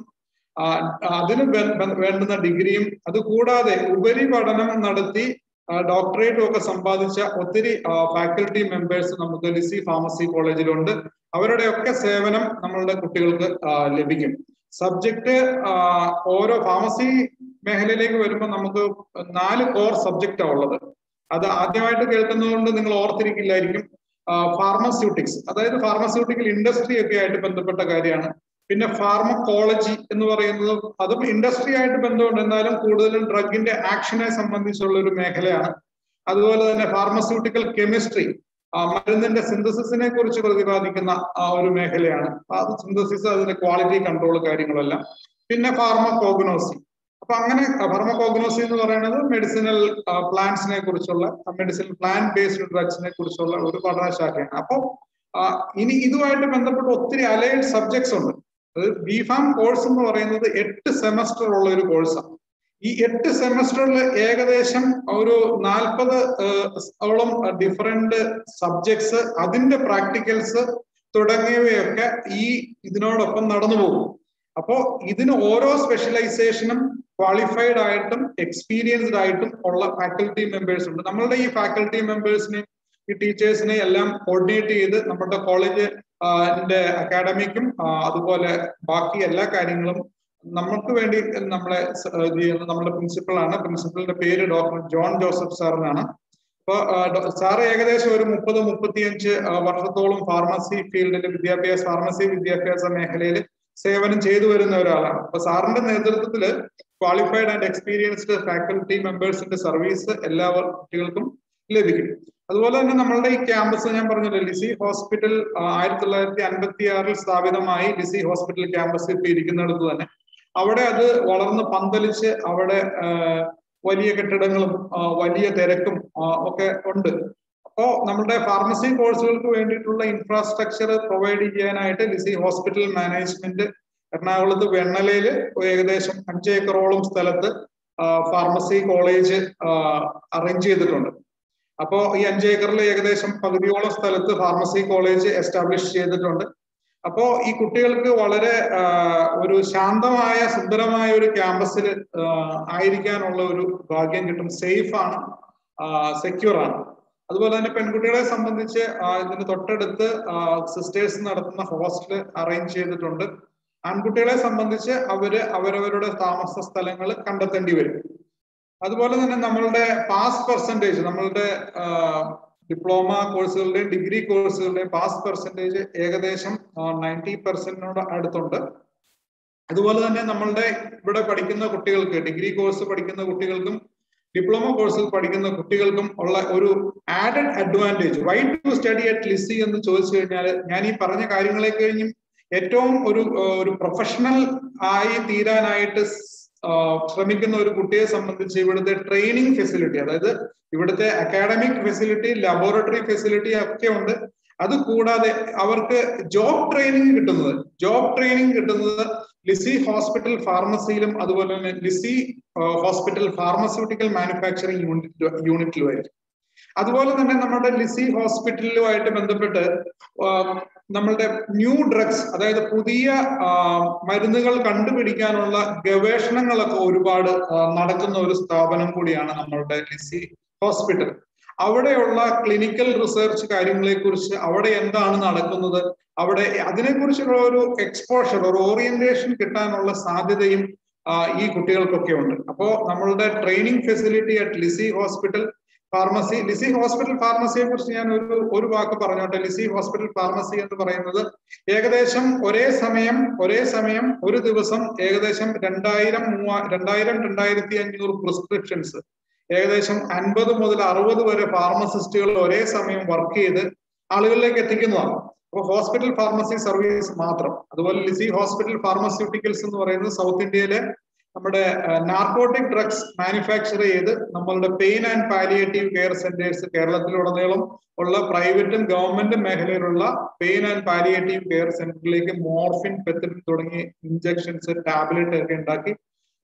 അതിന് വേണ്ടുന്ന ഡിഗ്രിയും അതുകൂടാതെ ഉപരിപഠനം നടത്തി ഡോക്ടറേറ്റും ഒക്കെ സമ്പാദിച്ച ഒത്തിരി ഫാക്കൽറ്റി മെമ്പേഴ്സ് നമുക്ക് ലിസി ഫാർമസി കോളേജിലുണ്ട് അവരുടെയൊക്കെ സേവനം നമ്മളുടെ കുട്ടികൾക്ക് ലഭിക്കും സബ്ജക്ട് ഓരോ ഫാർമസി മേഖലയിലേക്ക് വരുമ്പോൾ നമുക്ക് നാല് കോർ സബ്ജക്റ്റാണ് ഉള്ളത് അത് ആദ്യമായിട്ട് കേൾക്കുന്നതുകൊണ്ട് നിങ്ങൾ ഓർത്തിരിക്കില്ലായിരിക്കും ഫാർമസ്യൂട്ടിക്സ് അതായത് ഫാർമസ്യൂട്ടിക്കൽ ഇൻഡസ്ട്രി ഒക്കെ ആയിട്ട് ബന്ധപ്പെട്ട കാര്യമാണ് പിന്നെ ഫാർമക്കോളജി എന്ന് പറയുന്നത് അതും ഇൻഡസ്ട്രി ആയിട്ട് ബന്ധമുണ്ട് എന്നാലും കൂടുതലും ഡ്രഗിന്റെ ആക്ഷനെ സംബന്ധിച്ചുള്ള ഒരു മേഖലയാണ് അതുപോലെ തന്നെ ഫാർമസ്യൂട്ടിക്കൽ കെമിസ്ട്രി മരുന്നിന്റെ സിന്തസിസിനെ കുറിച്ച് പ്രതിപാദിക്കുന്ന ആ ഒരു മേഖലയാണ് അത് സിന്തസിസ് അതിന്റെ ക്വാളിറ്റി കൺട്രോൾ കാര്യങ്ങളെല്ലാം പിന്നെ ഫാർമകോഗ്നോസി അപ്പൊ അങ്ങനെ ഫാർമകോഗ്നോസി എന്ന് പറയുന്നത് മെഡിസിനൽ പ്ലാന്റ്സിനെ കുറിച്ചുള്ള മെഡിസിനൽ പ്ലാന്റ് ബേസ്ഡ് ഡ്രഗ്സിനെ കുറിച്ചുള്ള ഒരു പഠനശാഖയാണ് അപ്പോൾ ഇനി ഇതുമായിട്ട് ബന്ധപ്പെട്ട് ഒത്തിരി അലൈഡ് സബ്ജക്ട്സ് ഉണ്ട് അത് ബി ഫാം കോഴ്സ് എന്ന് പറയുന്നത് എട്ട് സെമസ്റ്റർ ഉള്ള ഒരു കോഴ്സാണ് ഈ എട്ട് സെമസ്റ്ററിൽ ഏകദേശം ഒരു നാൽപ്പത് ഓളം ഡിഫറെന്റ് സബ്ജക്ട്സ് അതിന്റെ പ്രാക്ടിക്കൽസ് തുടങ്ങിയവയൊക്കെ ഈ ഇതിനോടൊപ്പം നടന്നു പോകും അപ്പോ ഇതിന് ഓരോ സ്പെഷ്യലൈസേഷനും ക്വാളിഫൈഡ് ആയിട്ടും എക്സ്പീരിയൻസ്ഡ് ആയിട്ടും ഉള്ള ഫാക്കൽറ്റി മെമ്പേഴ്സ് ഉണ്ട് നമ്മളുടെ ഈ ഫാക്കൽറ്റി മെമ്പേഴ്സിനെ ഈ ടീച്ചേഴ്സിനെ എല്ലാം കോർഡിനേറ്റ് ചെയ്ത് നമ്മുടെ കോളേജ് അക്കാഡമിക്കും അതുപോലെ ബാക്കി എല്ലാ കാര്യങ്ങളും നമുക്ക് വേണ്ടി നമ്മളെ ചെയ്യുന്ന നമ്മുടെ പ്രിൻസിപ്പളാണ് പ്രിൻസിപ്പലിന്റെ പേര് ഡോക്ടർ ജോൺ ജോസഫ് സാറിനാണ് അപ്പൊ സാറ് ഏകദേശം ഒരു മുപ്പത് മുപ്പത്തിയഞ്ച് വർഷത്തോളം ഫാർമസി ഫീൽഡിൽ വിദ്യാഭ്യാസ ഫാർമസി വിദ്യാഭ്യാസ മേഖലയിൽ സേവനം ചെയ്തു വരുന്ന ഒരാളാണ് അപ്പൊ സാറിന്റെ നേതൃത്വത്തിൽ ക്വാളിഫൈഡ് ആൻഡ് എക്സ്പീരിയൻസ്ഡ് ഫാക്കൽറ്റി മെമ്പേഴ്സിന്റെ സർവീസ് എല്ലാ കുട്ടികൾക്കും ലഭിക്കും അതുപോലെ തന്നെ നമ്മളുടെ ഈ ക്യാമ്പസ് ഞാൻ പറഞ്ഞല്ലോ ലിസി ഹോസ്പിറ്റൽ ആയിരത്തി തൊള്ളായിരത്തി അൻപത്തി ആറിൽ സ്ഥാപിതമായി ലിസി ഹോസ്പിറ്റൽ ക്യാമ്പസ് ഇപ്പൊ ഇരിക്കുന്നിടത്ത് തന്നെ അവിടെ അത് വളർന്ന് പന്തലിച്ച് അവിടെ വലിയ കെട്ടിടങ്ങളും വലിയ തിരക്കും ഒക്കെ ഉണ്ട് അപ്പോ നമ്മുടെ ഫാർമസി കോഴ്സുകൾക്ക് വേണ്ടിയിട്ടുള്ള ഇൻഫ്രാസ്ട്രക്ചർ പ്രൊവൈഡ് ചെയ്യാനായിട്ട് ലിസി ഹോസ്പിറ്റൽ മാനേജ്മെന്റ് എറണാകുളത്ത് വെണ്ണലയിൽ ഏകദേശം അഞ്ച് ഏക്കറോളം സ്ഥലത്ത് ഫാർമസി കോളേജ് അറേഞ്ച് ചെയ്തിട്ടുണ്ട് അപ്പോ ഈ അഞ്ച് ഏക്കറിൽ ഏകദേശം പകുതിയോളം സ്ഥലത്ത് ഫാർമസി കോളേജ് എസ്റ്റാബ്ലിഷ് ചെയ്തിട്ടുണ്ട് അപ്പോ ഈ കുട്ടികൾക്ക് വളരെ ഒരു ശാന്തമായ സുന്ദരമായ ഒരു ക്യാമ്പസിൽ ആയിരിക്കാനുള്ള ഒരു ഭാഗ്യം കിട്ടും സേഫ് ആണ് സെക്യൂർ ആണ് അതുപോലെ തന്നെ പെൺകുട്ടികളെ സംബന്ധിച്ച് ഇതിന് തൊട്ടടുത്ത് സിസ്റ്റേഴ്സ് നടത്തുന്ന ഹോസ്റ്റൽ അറേഞ്ച് ചെയ്തിട്ടുണ്ട് ആൺകുട്ടികളെ സംബന്ധിച്ച് അവര് അവരവരുടെ താമസ സ്ഥലങ്ങൾ കണ്ടെത്തേണ്ടി വരും അതുപോലെ തന്നെ നമ്മളുടെ പാസ് പെർസെൻറ്റേജ് നമ്മളുടെ ഡിപ്ലോമ കോഴ്സുകളുടെയും ഡിഗ്രി കോഴ്സുകളുടെയും പാസ് പെർസെൻറ്റേജ് ഏകദേശം നയൻറ്റി പെർസെന്റിനോട് അടുത്തുണ്ട് അതുപോലെ തന്നെ നമ്മളുടെ ഇവിടെ പഠിക്കുന്ന കുട്ടികൾക്ക് ഡിഗ്രി കോഴ്സ് പഠിക്കുന്ന കുട്ടികൾക്കും ഡിപ്ലോമ കോഴ്സിൽ പഠിക്കുന്ന കുട്ടികൾക്കും ഉള്ള ഒരു added advantage why to study at Lisie എന്ന് ചോദിച്ചു കഴിഞ്ഞാൽ ഞാൻ ഈ പറഞ്ഞ കാര്യങ്ങളെ കഴിഞ്ഞും ഏറ്റവും ഒരു ഒരു പ്രൊഫഷണൽ ആയി തീരാനായിട്ട് ശ്രമിക്കുന്ന ഒരു കുട്ടിയെ സംബന്ധിച്ച് ഇവിടുത്തെ ട്രെയിനിങ് ഫെസിലിറ്റി അതായത് ഇവിടുത്തെ അക്കാഡമിക് ഫെസിലിറ്റി ലബോറട്ടറി ഫെസിലിറ്റി ഒക്കെ ഉണ്ട് അത് കൂടാതെ അവർക്ക് ജോബ് ട്രെയിനിങ് കിട്ടുന്നത് ജോബ് ട്രെയിനിങ് കിട്ടുന്നത് ലിസി ഹോസ്പിറ്റൽ ഫാർമസിയിലും അതുപോലെ തന്നെ Lisie hospital pharmaceutical manufacturing unit യൂണിറ്റിലുമായിരിക്കും അതുപോലെ തന്നെ നമ്മുടെ ലിസി ഹോസ്പിറ്റലുമായിട്ട് ബന്ധപ്പെട്ട് നമ്മളുടെ ന്യൂ ഡ്രഗ്സ് അതായത് പുതിയ മരുന്നുകൾ കണ്ടുപിടിക്കാനുള്ള ഗവേഷണങ്ങളൊക്കെ ഒരുപാട് നടക്കുന്ന ഒരു സ്ഥാപനം കൂടിയാണ് നമ്മളുടെ ലിസി ഹോസ്പിറ്റൽ അവിടെയുള്ള ക്ലിനിക്കൽ റിസർച്ച് കാര്യങ്ങളെ കുറിച്ച് അവിടെ എന്താണ് നടക്കുന്നത് അവിടെ അതിനെക്കുറിച്ചുള്ള ഒരു എക്സ്പോഷർ ഒരു ഓറിയന്റേഷൻ കിട്ടാനുള്ള സാധ്യതയും ഈ കുട്ടികൾക്കൊക്കെ ഉണ്ട് അപ്പോ നമ്മളുടെ training facility at Lisie hospital pharmacy Lisie hospital ഫാർമസിയെ കുറിച്ച് ഞാൻ ഒരു ഒരു വാക്ക് പറഞ്ഞോട്ടെ ലിസി ഹോസ്പിറ്റൽ ഫാർമസി എന്ന് പറയുന്നത് ഏകദേശം ഒരേ സമയം ഒരേ സമയം ഒരു ദിവസം ഏകദേശം രണ്ടായിരം മൂവാ രണ്ടായിരം രണ്ടായിരത്തി അഞ്ഞൂറ് പ്രിസ്ക്രിപ്ഷൻസ് ഏകദേശം അൻപത് മുതൽ അറുപത് വരെ ഫാർമസിസ്റ്റുകൾ ഒരേ സമയം വർക്ക് ചെയ്ത് ആളുകളിലേക്ക് എത്തിക്കുന്നതാണ് അപ്പോൾ ഹോസ്പിറ്റൽ ഫാർമസി സർവീസ് മാത്രം അതുപോലെ ലിസി ഹോസ്പിറ്റൽ ഫാർമസ്യൂട്ടിക്കൽസ് എന്ന് പറയുന്നത് സൗത്ത് ഇന്ത്യയിലെ നമ്മുടെ നാർക്കോട്ടിക് ഡ്രഗ്സ് മാനുഫാക്ചർ ചെയ്ത് നമ്മളുടെ pain and palliative care centres കേരളത്തിലുടനീളം ഉള്ള പ്രൈവറ്റും ഗവൺമെന്റും മേഖലയിലുള്ള പെയിൻ ആൻഡ് പാലിയേറ്റീവ് കെയർ സെന്ററിലേക്ക് മോർഫിൻ പെത്തിൻ തുടങ്ങിയ ഇഞ്ചക്ഷൻസ് ടാബ്ലറ്റ് ഒക്കെ ഉണ്ടാക്കി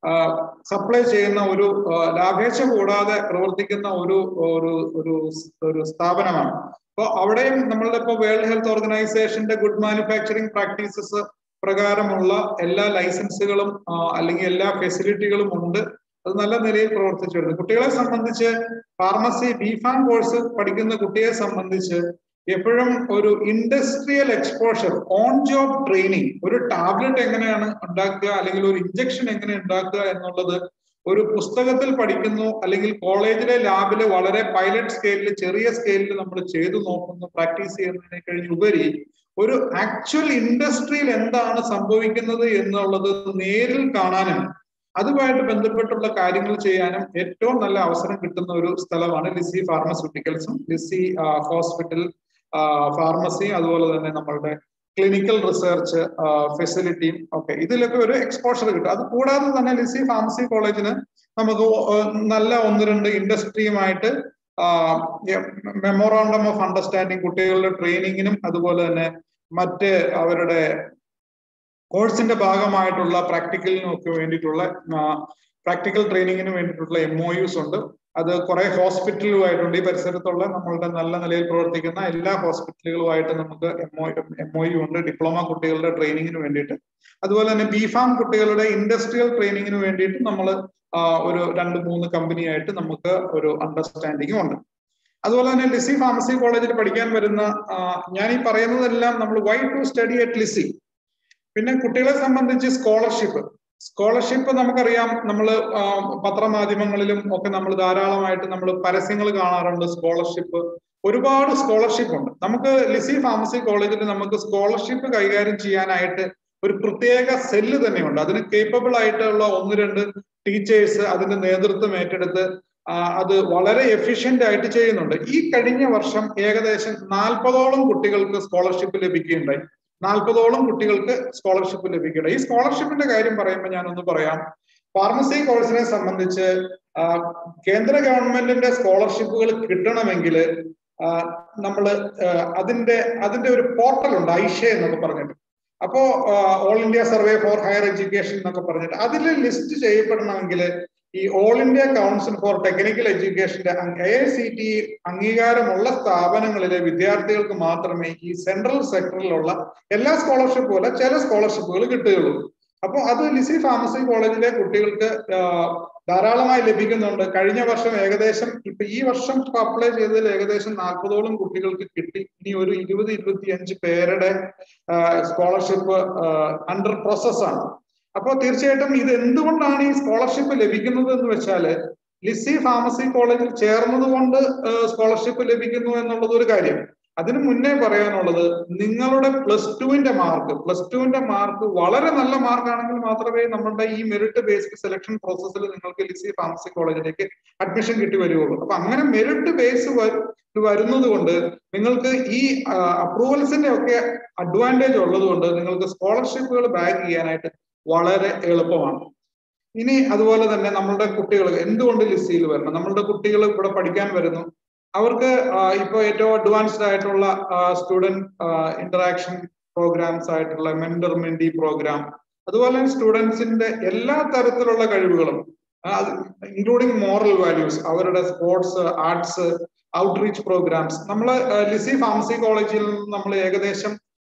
സപ്ലൈ ചെയ്യുന്ന ഒരു ലാഭേച്ഛ കൂടാതെ പ്രവർത്തിക്കുന്ന ഒരു ഒരു ഒരു ഒരു സ്ഥാപനമാണ് അപ്പോൾ അവിടെയും നമ്മളുടെ ഇപ്പോൾ വേൾഡ് ഹെൽത്ത് ഓർഗനൈസേഷന്റെ ഗുഡ് മാനുഫാക്ചറിങ് പ്രാക്ടീസസ് പ്രകാരമുള്ള എല്ലാ ലൈസൻസുകളും അല്ലെങ്കിൽ എല്ലാ ഫെസിലിറ്റികളും ഉണ്ട് അത് നല്ല നിലയിൽ പ്രവർത്തിച്ചു വരുന്നു കുട്ടികളെ സംബന്ധിച്ച് ഫാർമസി ബി ഫാം കോഴ്സ് പഠിക്കുന്ന കുട്ടിയെ സംബന്ധിച്ച് എപ്പോഴും ഒരു industrial exposure on job training ഒരു ടാബ്ലറ്റ് എങ്ങനെയാണ് ഉണ്ടാക്കുക അല്ലെങ്കിൽ ഒരു ഇഞ്ചക്ഷൻ എങ്ങനെ ഉണ്ടാക്കുക എന്നുള്ളത് ഒരു പുസ്തകത്തിൽ പഠിക്കുന്നു അല്ലെങ്കിൽ കോളേജിലെ ലാബില് വളരെ പൈലറ്റ് സ്കെയിലിൽ ചെറിയ സ്കെയിലിൽ നമ്മൾ ചെയ്തു നോക്കുന്നു പ്രാക്ടീസ് ചെയ്യുന്നതിനെ കഴിഞ്ഞ് ഉപരി ഒരു ആക്ച്വൽ ഇൻഡസ്ട്രിയിൽ എന്താണ് സംഭവിക്കുന്നത് എന്നുള്ളത് നേരിൽ കാണാനും അതുമായിട്ട് ബന്ധപ്പെട്ടുള്ള കാര്യങ്ങൾ ചെയ്യാനും ഏറ്റവും നല്ല അവസരം കിട്ടുന്ന ഒരു സ്ഥലമാണ് ലിസി ഫാർമസ്യൂട്ടിക്കൽസും ലിസി ഹോസ്പിറ്റൽ ഫാർമസി അതുപോലെ തന്നെ നമ്മളുടെ ക്ലിനിക്കൽ റിസർച്ച് ഫെസിലിറ്റിയും ഒക്കെ ഇതിലൊക്കെ ഒരു എക്സ്പോഷർ കിട്ടും അത് കൂടാതെ തന്നെ ലിസി ഫാർമസി കോളേജിന് നമുക്ക് നല്ല ഒന്ന് രണ്ട് ഇൻഡസ്ട്രിയുമായിട്ട് മെമ്മോറാണ്ടം ഓഫ് അണ്ടർസ്റ്റാൻഡിങ് കുട്ടികളുടെ ട്രെയിനിങ്ങിനും അതുപോലെ തന്നെ മറ്റ് അവരുടെ കോഴ്സിന്റെ ഭാഗമായിട്ടുള്ള പ്രാക്ടിക്കലിനും ഒക്കെ വേണ്ടിയിട്ടുള്ള പ്രാക്ടിക്കൽ ട്രെയിനിങ്ങിന് വേണ്ടിയിട്ടുള്ള എം ഒ യുസ് ഉണ്ട് അത് കുറെ ഹോസ്പിറ്റലുമായിട്ടുണ്ട് ഈ പരിസരത്തുള്ള നമ്മളുടെ നല്ല നിലയിൽ പ്രവർത്തിക്കുന്ന എല്ലാ ഹോസ്പിറ്റലുകളുമായിട്ട് നമുക്ക് M O M O U ഉണ്ട് ഡിപ്ലോമ കുട്ടികളുടെ ട്രെയിനിങ്ങിന് വേണ്ടിയിട്ട് അതുപോലെ തന്നെ ബി ഫാം കുട്ടികളുടെ ഇൻഡസ്ട്രിയൽ ട്രെയിനിങ്ങിന് വേണ്ടിയിട്ട് നമ്മൾ ഒരു രണ്ട് മൂന്ന് കമ്പനിയായിട്ട് നമുക്ക് ഒരു അണ്ടർസ്റ്റാൻഡിങ്ങും ഉണ്ട് അതുപോലെ തന്നെ ലിസി ഫാർമസി കോളേജിൽ പഠിക്കാൻ വരുന്ന ഞാൻ ഈ പറയുന്നതെല്ലാം നമ്മൾ why to study at Lisie പിന്നെ കുട്ടികളെ സംബന്ധിച്ച് സ്കോളർഷിപ്പ് സ്കോളർഷിപ്പ് നമുക്കറിയാം നമ്മൾ പത്രമാധ്യമങ്ങളിലും ഒക്കെ നമ്മൾ ധാരാളമായിട്ട് നമ്മൾ പരസ്യങ്ങൾ കാണാറുണ്ട് സ്കോളർഷിപ്പ് ഒരുപാട് സ്കോളർഷിപ്പ് ഉണ്ട് നമുക്ക് ലിസി ഫാർമസി കോളേജിൽ നമുക്ക് സ്കോളർഷിപ്പ് കൈകാര്യം ചെയ്യാനായിട്ട് ഒരു പ്രത്യേക സെല്ല് തന്നെയുണ്ട് അതിന് കേപ്പബിൾ ആയിട്ടുള്ള ഒന്ന് രണ്ട് ടീച്ചേഴ്സ് അതിന്റെ നേതൃത്വം ഏറ്റെടുത്ത് ആ, അത് വളരെ എഫിഷ്യന്റ് ആയിട്ട് ചെയ്യുന്നുണ്ട് ഈ കഴിഞ്ഞ വർഷം ഏകദേശം നാൽപ്പതോളം കുട്ടികൾക്ക് സ്കോളർഷിപ്പ് ലഭിക്കുകയുണ്ടായി നാൽപ്പതോളം കുട്ടികൾക്ക് സ്കോളർഷിപ്പ് ലഭിക്കുകയുണ്ടായി ഈ സ്കോളർഷിപ്പിന്റെ കാര്യം പറയുമ്പോൾ ഞാനൊന്ന് പറയാം ഫാർമസി കോഴ്സിനെ സംബന്ധിച്ച് ആ, കേന്ദ്ര ഗവൺമെന്റിന്റെ സ്കോളർഷിപ്പുകൾ കിട്ടണമെങ്കിൽ നമ്മൾ അതിന്റെ അതിന്റെ ഒരു പോർട്ടൽ ഉണ്ട് ഐഷ എന്നൊക്കെ പറഞ്ഞിട്ട് അപ്പോ all India survey for higher education എന്നൊക്കെ പറഞ്ഞിട്ട് അതിൽ ലിസ്റ്റ് ചെയ്യപ്പെടണമെങ്കിൽ ഈ all India council for technical എഡ്യൂക്കേഷന്റെ എ സി ടി അംഗീകാരമുള്ള സ്ഥാപനങ്ങളിലെ വിദ്യാർത്ഥികൾക്ക് മാത്രമേ ഈ സെൻട്രൽ സെക്ടറിലുള്ള എല്ലാ സ്കോളർഷിപ്പും അല്ല ചില സ്കോളർഷിപ്പുകൾ കിട്ടുകയുള്ളൂ അപ്പോൾ അത് ലിസി ഫാർമസി കോളേജിലെ കുട്ടികൾക്ക് ആ, ധാരാളമായി ലഭിക്കുന്നുണ്ട് കഴിഞ്ഞ വർഷം ഏകദേശം ഇപ്പൊ ഈ വർഷം അപ്ലൈ ചെയ്തതിൽ ഏകദേശം നാൽപ്പതോളം കുട്ടികൾക്ക് കിട്ടി ഇനി ഒരു ഇരുപത് ഇരുപത്തിയഞ്ച് പേരുടെ സ്കോളർഷിപ്പ് അണ്ടർ പ്രോസസ്സാണ് അപ്പോൾ തീർച്ചയായിട്ടും ഇത് എന്തുകൊണ്ടാണ് ഈ സ്കോളർഷിപ്പ് ലഭിക്കുന്നത് എന്ന് വെച്ചാല് ലിസി ഫാർമസി കോളേജിൽ ചേർന്നത് കൊണ്ട് സ്കോളർഷിപ്പ് ലഭിക്കുന്നു എന്നുള്ളത് ഒരു കാര്യം അതിനു മുന്നേ പറയാനുള്ളത് നിങ്ങളുടെ പ്ലസ് ടുവിന്റെ മാർക്ക് പ്ലസ് ടുവിന്റെ മാർക്ക് വളരെ നല്ല മാർക്കാണെങ്കിൽ മാത്രമേ നമ്മുടെ ഈ മെറിറ്റ് ബേസ്ഡ് സെലക്ഷൻ പ്രോസസ്സിൽ നിങ്ങൾക്ക് ലിസി ഫാർമസി കോളേജിലേക്ക് അഡ്മിഷൻ കിട്ടി വരികയുള്ളൂ അപ്പൊ അങ്ങനെ മെറിറ്റ് ബേസ് വരുന്നത് കൊണ്ട് നിങ്ങൾക്ക് ഈ അപ്രൂവൽസിന്റെ ഒക്കെ അഡ്വാൻറ്റേജ് ഉള്ളത് കൊണ്ട് നിങ്ങൾക്ക് സ്കോളർഷിപ്പുകൾ ബാക്ക് ചെയ്യാനായിട്ട് വളരെ എളുപ്പമാണ് ഇനി അതുപോലെ തന്നെ നമ്മളുടെ കുട്ടികൾ എന്തുകൊണ്ട് ലിസ്റ്റിയിൽ വരണം നമ്മളുടെ കുട്ടികൾ ഇവിടെ പഠിക്കാൻ വരുന്നു അവർക്ക് ഇപ്പോൾ ഏറ്റവും അഡ്വാൻസ്ഡ് ആയിട്ടുള്ള സ്റ്റുഡന്റ് ഇന്ററാക്ഷൻ പ്രോഗ്രാംസ് ആയിട്ടുള്ള മെന്റർ മെന്റി പ്രോഗ്രാം അതുപോലെ തന്നെ സ്റ്റുഡൻസിന്റെ എല്ലാ തരത്തിലുള്ള കഴിവുകളും ഇൻക്ലൂഡിങ് മോറൽ വാല്യൂസ് അവരുടെ സ്പോർട്സ് ആർട്സ് ഔട്ട്റീച്ച് പ്രോഗ്രാംസ് നമ്മൾ ലിസി ഫാർമസി കോളേജിൽ നമ്മൾ ഏകദേശം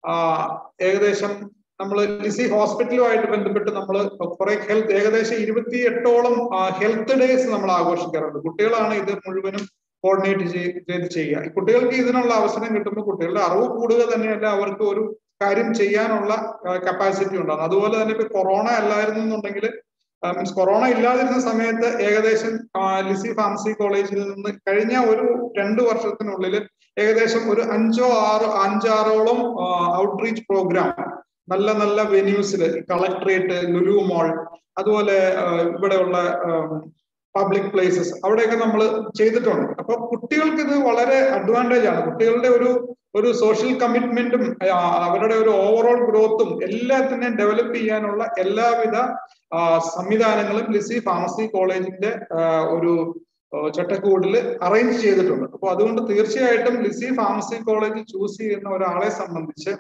ഏകദേശം നമ്മൾ ലിസി ഹോസ്പിറ്റലുമായിട്ട് ബന്ധപ്പെട്ട് നമ്മൾ കുറെ ഹെൽത്ത് ഏകദേശം ഇരുപത്തി എട്ടോളം ഹെൽത്ത് ഡേയ്സ് നമ്മൾ ആഘോഷിക്കാറുണ്ട് കുട്ടികളാണ് ഇത് മുഴുവനും കോർഡിനേറ്റ് ചെയ്ത് ചെയ്യുക കുട്ടികൾക്ക് ഇതിനുള്ള അവസരം കിട്ടുമ്പോൾ കുട്ടികളുടെ അറിവ് കൂടുക തന്നെയല്ല അവർക്ക് ഒരു കാര്യം ചെയ്യാനുള്ള കപ്പാസിറ്റി ഉണ്ടാകും അതുപോലെ തന്നെ ഇപ്പൊ കൊറോണ അല്ലായിരുന്നു എന്നുണ്ടെങ്കിൽ മീൻസ് കൊറോണ ഇല്ലാതിരുന്ന സമയത്ത് ഏകദേശം ലിസി ഫാർമസി കോളേജിൽ നിന്ന് കഴിഞ്ഞ ഒരു രണ്ട് വർഷത്തിനുള്ളിൽ ഏകദേശം ഒരു അഞ്ചോ ആറോ അഞ്ചാറോളം ഔട്ട്റീച്ച് പ്രോഗ്രാം നല്ല നല്ല വെന്യൂസിൽ കളക്ടറേറ്റ് ലുലു മോൾ അതുപോലെ ഇവിടെയുള്ള പബ്ലിക് പ്ലേസസ് അവിടെയൊക്കെ നമ്മൾ ചെയ്തിട്ടുണ്ട് അപ്പൊ കുട്ടികൾക്ക് ഇത് വളരെ അഡ്വാൻറ്റേജ് ആണ് കുട്ടികളുടെ ഒരു ഒരു സോഷ്യൽ കമ്മിറ്റ്മെന്റും അവരുടെ ഒരു ഓവറോൾ ഗ്രോത്തും എല്ലാത്തിനെയും ഡെവലപ്പ് ചെയ്യാനുള്ള എല്ലാവിധ സംവിധാനങ്ങളും ലിസി ഫാർമസി കോളേജിന്റെ ഒരു ചട്ടക്കൂടിൽ അറേഞ്ച് ചെയ്തിട്ടുണ്ട് അപ്പൊ അതുകൊണ്ട് തീർച്ചയായിട്ടും ലിസി ഫാർമസി കോളേജ് ചൂസ് ചെയ്യുന്ന ഒരാളെ സംബന്ധിച്ച്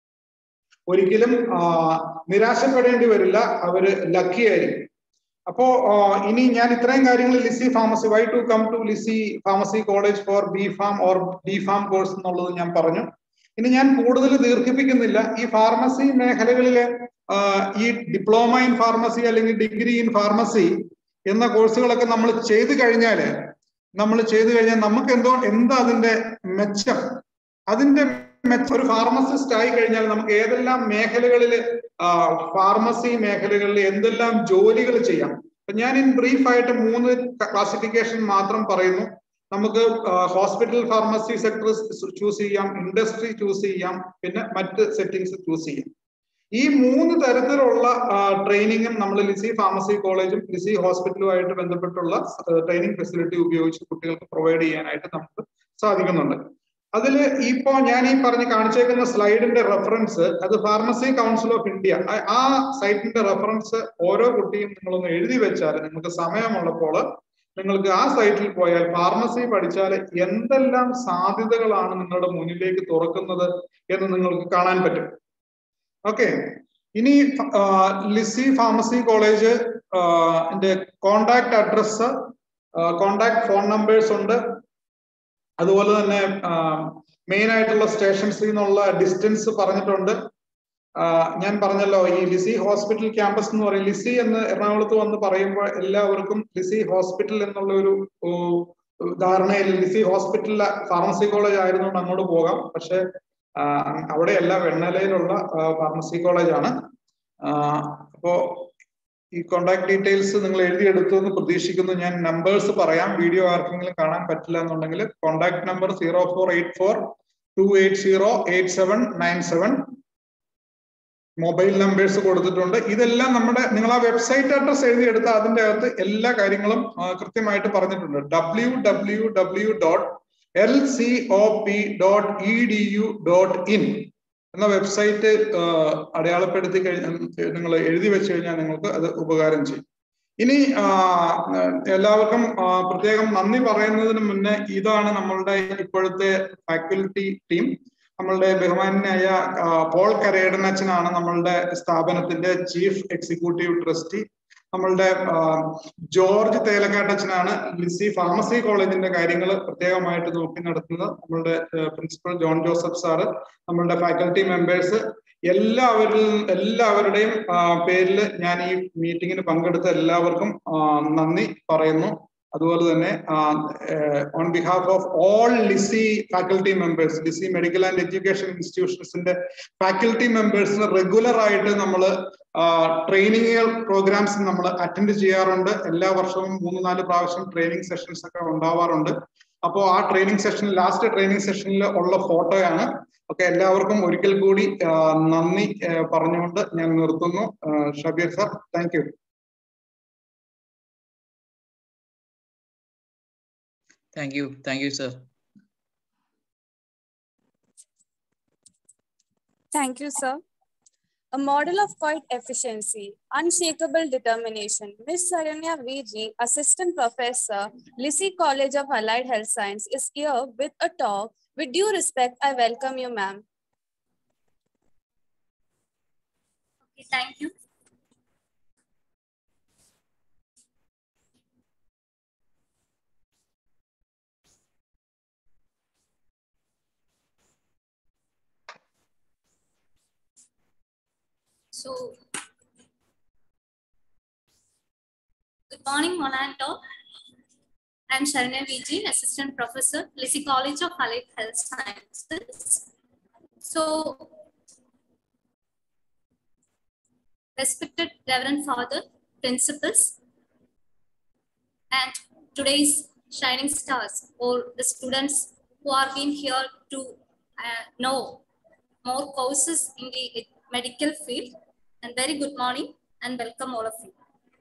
ഒരിക്കലും നിരാശപ്പെടേണ്ടി വരില്ല അവര് ലക്കി ആയിരിക്കും അപ്പോ ഇനി ഞാൻ ഇത്രയും കാര്യങ്ങൾ Lisie pharmacy why to come to Lisie pharmacy college for B pharm or D pharm course എന്നുള്ളത് ഞാൻ പറഞ്ഞു ഇനി ഞാൻ കൂടുതൽ ദീർഘിപ്പിക്കുന്നില്ല ഈ ഫാർമസി മേഖലകളിലെ ഈ ഡിപ്ലോമ ഇൻ ഫാർമസി അല്ലെങ്കിൽ ഡിഗ്രി ഇൻ ഫാർമസി എന്ന കോഴ്സുകളൊക്കെ നമ്മൾ ചെയ്തു കഴിഞ്ഞാൽ നമ്മൾ ചെയ്തു കഴിഞ്ഞാൽ നമുക്ക് എന്തോ എന്താ അതിന്റെ മെച്ചം അതിന്റെ ഒരു ഫാർമസിസ്റ്റ് ആയി കഴിഞ്ഞാൽ നമുക്ക് ഏതെല്ലാം മേഖലകളിൽ ഫാർമസി മേഖലകളിൽ എന്തെല്ലാം ജോലികൾ ചെയ്യാം അപ്പൊ ഞാൻ ഇൻ ബ്രീഫ് ആയിട്ട് മൂന്ന് ക്ലാസിഫിക്കേഷൻ മാത്രം പറയുന്നു നമുക്ക് ഹോസ്പിറ്റൽ ഫാർമസി സെക്ടർ ചൂസ് ചെയ്യാം ഇൻഡസ്ട്രി ചൂസ് ചെയ്യാം പിന്നെ മറ്റ് സെറ്റിംഗ്സ് ചൂസ് ചെയ്യാം ഈ മൂന്ന് തരത്തിലുള്ള ട്രെയിനിങ്ങും നമ്മൾ ലിസി ഫാർമസി കോളേജും ലിസി ഹോസ്പിറ്റലുമായിട്ട് ബന്ധപ്പെട്ടുള്ള ട്രെയിനിങ് ഫെസിലിറ്റി ഉപയോഗിച്ച് കുട്ടികൾക്ക് പ്രൊവൈഡ് ചെയ്യാനായിട്ട് നമുക്ക് സാധിക്കുന്നുണ്ട് അതിൽ ഇപ്പോ ഞാൻ ഈ പറഞ്ഞ് കാണിച്ചേക്കുന്ന സ്ലൈഡിന്റെ റെഫറൻസ് അത് ഫാർമസി കൗൺസിൽ ഓഫ് ഇന്ത്യ ആ സൈറ്റിന്റെ റെഫറൻസ് ഓരോ കുട്ടിയും നിങ്ങളൊന്ന് എഴുതി വെച്ചാൽ നിങ്ങൾക്ക് സമയമുള്ളപ്പോൾ നിങ്ങൾക്ക് ആ സൈറ്റിൽ പോയാൽ ഫാർമസി പഠിച്ചാൽ എന്തെല്ലാം സാധ്യതകളാണ് നിങ്ങളുടെ മുന്നിലേക്ക് തുറക്കുന്നത് എന്ന് നിങ്ങൾക്ക് കാണാൻ പറ്റും ഓക്കെ ഇനി Lisie pharmacy college contact address contact phone numbers ഉണ്ട് അതുപോലെ തന്നെ മെയിൻ ആയിട്ടുള്ള സ്റ്റേഷൻസിൽ നിന്നുള്ള ഡിസ്റ്റൻസ് പറഞ്ഞിട്ടുണ്ട് ഞാൻ പറഞ്ഞല്ലോ ഈ ലിസി ഹോസ്പിറ്റൽ ക്യാമ്പസ് എന്ന് പറയും ലിസി എന്ന് എറണാകുളത്ത് വന്ന് പറയുമ്പോൾ എല്ലാവർക്കും ലിസി ഹോസ്പിറ്റൽ എന്നുള്ള ഒരു ധാരണയിൽ ലിസി ഹോസ്പിറ്റലിലെ ഫാർമസി കോളേജ് ആയിരുന്നുകൊണ്ട് അങ്ങോട്ട് പോകാം പക്ഷെ അവിടെയല്ല വെണ്ണലയിലുള്ള ഫാർമസി കോളേജാണ് അപ്പോ ഈ കോണ്ടാക്ട് ഡീറ്റെയിൽസ് നിങ്ങൾ എഴുതിയെടുത്തു എന്ന് പ്രതീക്ഷിക്കുന്നു ഞാൻ നമ്പേഴ്സ് പറയാം വീഡിയോ ആർക്കെങ്കിലും കാണാൻ പറ്റില്ല എന്നുണ്ടെങ്കിൽ contact number zero four eight four two eight zero eight seven nine seven mobile numbers കൊടുത്തിട്ടുണ്ട് ഇതെല്ലാം നമ്മുടെ നിങ്ങൾ ആ വെബ്സൈറ്റ് അഡ്രസ് എഴുതിയെടുത്ത് അതിന്റെ അകത്ത് എല്ലാ കാര്യങ്ങളും ആ, കൃത്യമായിട്ട് പറഞ്ഞിട്ടുണ്ട് W W W dot L C O P dot E D U dot in എന്ന വെബ്സൈറ്റ് അടയാളപ്പെടുത്തി കഴിഞ്ഞാൽ നിങ്ങൾ എഴുതി വെച്ച് കഴിഞ്ഞാൽ നിങ്ങൾക്ക് അത് ഉപകാരം ചെയ്യും ഇനി ആ, എല്ലാവർക്കും ആ, പ്രത്യേകം നന്ദി പറയുന്നതിന് മുന്നേ ഇതാണ് നമ്മളുടെ ഇപ്പോഴത്തെ ഫാക്കൽറ്റി ടീം നമ്മളുടെ ബഹുമാനായ ആ, പോൾ കരേടനച്ചനാണ് നമ്മളുടെ സ്ഥാപനത്തിന്റെ ചീഫ് എക്സിക്യൂട്ടീവ് ട്രസ്റ്റി നമ്മളുടെ ആ, ജോർജ് തേലക്കാട്ടച്ചനാണ് ലിസി ഫാർമസി കോളേജിന്റെ കാര്യങ്ങൾ പ്രത്യേകമായിട്ട് നോക്കി നടത്തുന്നത് നമ്മളുടെ പ്രിൻസിപ്പൽ ജോൺ ജോസഫ് സാറ് നമ്മളുടെ ഫാക്കൽറ്റി മെമ്പേഴ്സ് എല്ലാവരിൽ എല്ലാവരുടെയും പേരിൽ ഞാൻ ഈ മീറ്റിങ്ങിന് പങ്കെടുത്ത എല്ലാവർക്കും ആ, നന്ദി പറയുന്നു അതുപോലെ തന്നെ on behalf of all Lisie faculty members Lisie medical and education ഇൻസ്റ്റിറ്റ്യൂഷൻസിന്റെ ഫാക്കൽറ്റി മെമ്പേഴ്സിന് റെഗുലർ ആയിട്ട് നമ്മൾ ട്രെയിനിങ്ങുകൾ പ്രോഗ്രാംസ് നമ്മൾ അറ്റൻഡ് ചെയ്യാറുണ്ട് എല്ലാ വർഷവും മൂന്ന് നാല് പ്രാവശ്യം ട്രെയിനിങ് സെഷൻസ് ഒക്കെ ഉണ്ടാവാറുണ്ട് അപ്പോൾ ആ ട്രെയിനിങ് സെഷൻ ലാസ്റ്റ് ട്രെയിനിങ് സെഷനിൽ ഉള്ള ഫോട്ടോയാണ് ഓക്കെ എല്ലാവർക്കും ഒരിക്കൽ കൂടി ആ, നന്ദി ആ, പറഞ്ഞുകൊണ്ട് ഞാൻ നിർത്തുന്നു ആ, Shabeer sir thank you thank you thank you sir Thank you, sir. A model of quiet efficiency, unshakable determination. Ms. Saranya V.G., Assistant Professor, Lisi College of Allied Health Science, is here with a talk. With due respect, I welcome you, ma'am. Okay, thank you. So, good morning, Monanto. I'm Sharanya Vijay, Assistant Professor, Lisi College of Allied Health Sciences. So, respected Reverend Father, principals, and today's shining stars, or the students who are being here to uh, know more courses in the medical field. And very good morning and welcome all of you.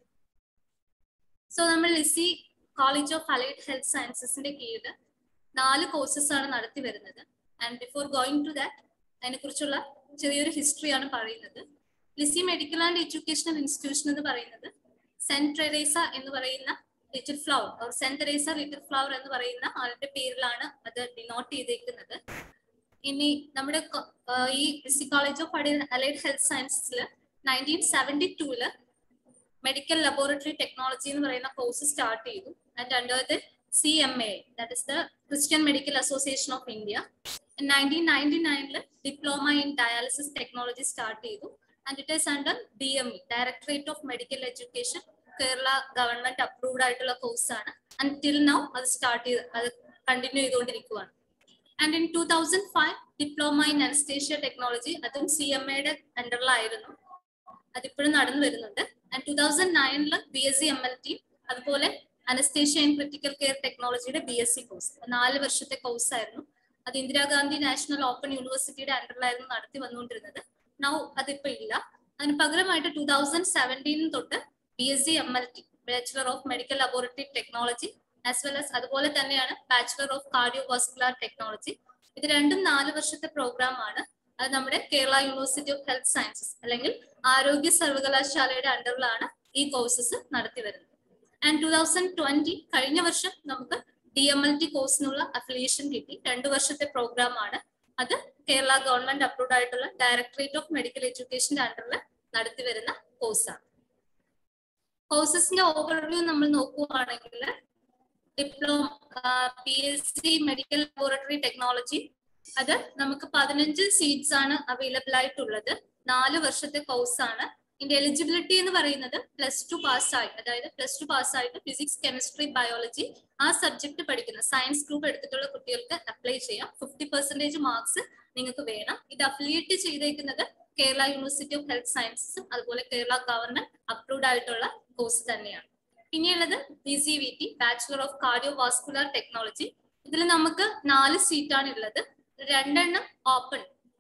So നമ്മൾ Lisie college of allied health സയൻസസിന്റെ കീഴിൽ നാല് courses ആണ് നടത്തി വരുന്നത് and before going to that അതിനെക്കുറിച്ചുള്ള ചെറിയൊരു ഹിസ്റ്ററിയാണ് പറയുന്നത് Lisie medical and educational institution എന്ന് പറയുന്നത് സെന്റ് ട്രെറേസ എന്ന് പറയുന്ന little flower or saint Teresa little flower എന്ന് പറയുന്ന ആളുടെ പേരിലാണ് അത് ഡിനോട്ട് ചെയ്തേക്കുന്നത് ഇനി നമ്മുടെ കൊ- ആ, ഈ Lisie college of allied health സയൻസസിൽ നയൻറ്റീൻ സെവൻറ്റി ടൂല് മെഡിക്കൽ ലബോറട്ടറി ടെക്നോളജി എന്ന് പറയുന്ന കോഴ്സ് സ്റ്റാർട്ട് ചെയ്തു and under the C M A that is the Christian medical association of India nineteen ninety നയനിൽ diploma in dialysis technology start ചെയ്തു and it is under D M E directorate of medical education Kerala government approved ആയിട്ടുള്ള കോഴ്സാണ് and till now അത് start ചെയ്ത് അത് continue ചെയ്തുകൊണ്ടിരിക്കുകയാണ് and in two thousand five diploma in anaesthesia technology അതും C M എയുടെ അണ്ടറിലായിരുന്നു അതിപ്പോഴും നടന്നു വരുന്നുണ്ട് ആൻഡ് ടൂ തൗസൻഡ് നയനില് B S C M L T അതുപോലെ അനസ്തേഷ്യ ഇൻ ക്രിട്ടിക്കൽ കെയർ ടെക്നോളജിയുടെ ബി എസ് സി കോഴ്സ് നാല് വർഷത്തെ കോഴ്സ് ആയിരുന്നു അത് ഇന്ദിരാഗാന്ധി നാഷണൽ ഓപ്പൺ യൂണിവേഴ്സിറ്റിയുടെ അണ്ടറിലായിരുന്നു നടത്തി വന്നുകൊണ്ടിരുന്നത് നൗ അതിപ്പോ ഇല്ല അതിന് പകരമായിട്ട് ടൂ തൗസൻഡ് സെവൻറ്റീൻ തൊട്ട് B S C M L T bachelor of medical laboratory technology as well as അതുപോലെ തന്നെയാണ് ബാച്ചുലർ ഓഫ് കാർഡിയോവാസ്കുലർ ടെക്നോളജി ഇത് രണ്ടും നാല് വർഷത്തെ പ്രോഗ്രാം ആണ് അത് നമ്മുടെ Kerala university of health sciences അല്ലെങ്കിൽ ആരോഗ്യ സർവകലാശാലയുടെ അണ്ടറിലാണ് ഈ കോഴ്സസ് നടത്തി വരുന്നത് ആൻഡ് ടൂ തൗസൻഡ് ട്വന്റി കഴിഞ്ഞ വർഷം നമുക്ക് ഡി എം എൽ ടി കോഴ്സിനുള്ള അഫിലിയേഷൻ കിട്ടി രണ്ടു വർഷത്തെ പ്രോഗ്രാം ആണ് അത് കേരള ഗവൺമെന്റ് അപ്രൂവ്ഡ് ആയിട്ടുള്ള ഡയറക്ടറേറ്റ് ഓഫ് മെഡിക്കൽ എഡ്യൂക്കേഷന്റെ അണ്ടറിൽ നടത്തി വരുന്ന കോഴ്സാണ് കോഴ്സസിന്റെ ഓവർവ്യൂ നമ്മൾ നോക്കുകയാണെങ്കിൽ diploma P S C medical laboratory technology അത് നമുക്ക് പതിനഞ്ച് സീറ്റ്സ് ആണ് അവൈലബിൾ ആയിട്ടുള്ളത് നാല് വർഷത്തെ കോഴ്സാണ് ഇതിന്റെ എലിജിബിലിറ്റി എന്ന് പറയുന്നത് പ്ലസ് ടു പാസ്സായി അതായത് പ്ലസ് ടു പാസ്സായിട്ട് ഫിസിക്സ് കെമിസ്ട്രി ബയോളജി ആ സബ്ജക്ട് പഠിക്കുന്ന സയൻസ് ഗ്രൂപ്പ് എടുത്തിട്ടുള്ള കുട്ടികൾക്ക് അപ്ലൈ ചെയ്യാം ഫിഫ്റ്റി പെർസെന്റേജ് മാർക്സ് നിങ്ങൾക്ക് വേണം ഇത് അഫിലിയേറ്റ് ചെയ്തേക്കുന്നത് കേരള യൂണിവേഴ്സിറ്റി ഓഫ് ഹെൽത്ത് സയൻസസും അതുപോലെ കേരള ഗവൺമെന്റ് അപ്രൂവ്ഡ് ആയിട്ടുള്ള കോഴ്സ് തന്നെയാണ് പിന്നെയുള്ളത് B C V T bachelor of cardio vascular technology ഇതിൽ നമുക്ക് നാല് സീറ്റാണ് ഉള്ളത് രണ്ടെണ്ണം ഓപ്പൺ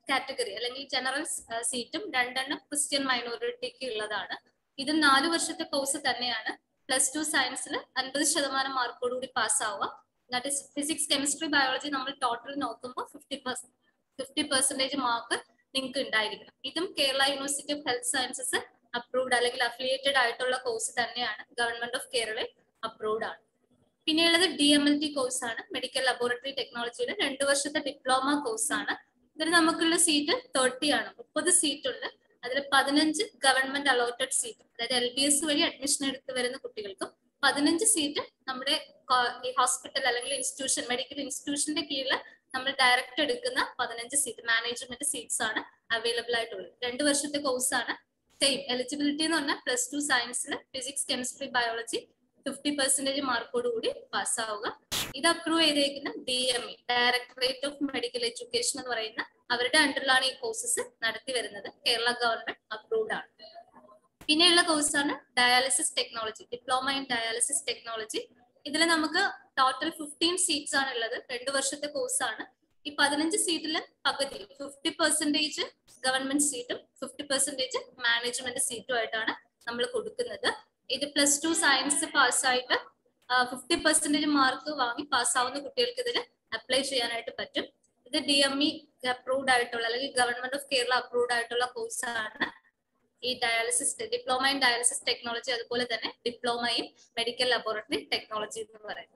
കാറ്റഗറി അല്ലെങ്കിൽ ജനറൽ സീറ്റും രണ്ടെണ്ണം ക്രിസ്ത്യൻ മൈനോറിറ്റിക്ക് ഉള്ളതാണ് ഇത് നാല് വർഷത്തെ കോഴ്സ് തന്നെയാണ് പ്ലസ് ടു സയൻസിൽ അൻപത് ശതമാനം മാർക്കോടുകൂടി പാസ്സാവുക that is physics chemistry biology നമ്മൾ ടോട്ടൽ നോക്കുമ്പോൾ fifty percent fifty percentage mark നിങ്ങൾക്ക് ഉണ്ടായിരിക്കണം ഇതും Kerala university of health sciences approved അല്ലെങ്കിൽ അഫിലിയേറ്റഡ് ആയിട്ടുള്ള കോഴ്സ് തന്നെയാണ് ഗവൺമെന്റ് ഓഫ് കേരള അപ്രൂവ്ഡ് ആണ് പിന്നെയുള്ളത് D M L T course ആണ് മെഡിക്കൽ ലബോറട്ടറി ടെക്നോളജിയുടെ രണ്ട് വർഷത്തെ ഡിപ്ലോമ കോഴ്സ് ആണ് ഇതിൽ നമുക്കുള്ള സീറ്റ് തേർട്ടി ആണ് മുപ്പത് സീറ്റ് ഉണ്ട് അതിൽ പതിനഞ്ച് ഗവൺമെന്റ് അലോട്ടഡ് സീറ്റ് അതായത് എൽ ബി എസ് വഴി അഡ്മിഷൻ എടുത്ത് വരുന്ന കുട്ടികൾക്കും പതിനഞ്ച് സീറ്റ് നമ്മുടെ ഈ ഹോസ്പിറ്റൽ അല്ലെങ്കിൽ ഇൻസ്റ്റിറ്റ്യൂഷൻ മെഡിക്കൽ ഇൻസ്റ്റിറ്റ്യൂഷന്റെ കീഴിൽ നമ്മൾ ഡയറക്റ്റ് എടുക്കുന്ന പതിനഞ്ച് സീറ്റ് മാനേജ്മെന്റ് സീറ്റ്സ് ആണ് അവൈലബിൾ ആയിട്ടുള്ളത് രണ്ട് വർഷത്തെ കോഴ്സ് ആണ് സെയിം എലിജിബിലിറ്റി എന്ന് പറഞ്ഞാൽ പ്ലസ് ടു സയൻസിൽ physics chemistry biology fifty percentage മാർക്കോട് കൂടി പാസ്സാവുക ഇത് അപ്രൂവ് ചെയ്തേക്കുന്ന D M E directorate of medical education എന്ന് പറയുന്ന അവരുടെ അണ്ടറിലാണ് ഈ കോഴ്സസ് നടത്തി വരുന്നത് കേരള ഗവൺമെന്റ് അപ്രൂവ്ഡ് ആണ് പിന്നെയുള്ള കോഴ്സാണ് dialysis technology diploma in dialysis technology ഇതിൽ നമുക്ക് ടോട്ടൽ ഫിഫ്റ്റീൻ സീറ്റ്സ് ആണ് ഉള്ളത് രണ്ട് വർഷത്തെ കോഴ്സാണ് ഈ പതിനഞ്ച് സീറ്റിൽ പകുതി ഫിഫ്റ്റി പെർസെന്റേജ് ഗവൺമെന്റ് സീറ്റും ഫിഫ്റ്റി പെർസെന്റേജ് മാനേജ്മെന്റ് സീറ്റും ആയിട്ടാണ് നമ്മൾ കൊടുക്കുന്നത് ഇത് പ്ലസ് ടു സയൻസ് പാസ്സായിട്ട് ഫിഫ്റ്റി പെർസെന്റേജ് മാർക്ക് വാങ്ങി പാസ്സാവുന്ന കുട്ടികൾക്ക് ഇതിൽ അപ്ലൈ ചെയ്യാനായിട്ട് പറ്റും ഇത് ഡി എം ഇ അപ്രൂവ്ഡ് ആയിട്ടുള്ള അല്ലെങ്കിൽ ഗവൺമെന്റ് ഓഫ് കേരള അപ്രൂവ്ഡ് ആയിട്ടുള്ള കോഴ്സാണ് ഈ dialysis diploma in dialysis technology അതുപോലെ തന്നെ diploma in medical laboratory technology എന്ന് പറയുന്നത്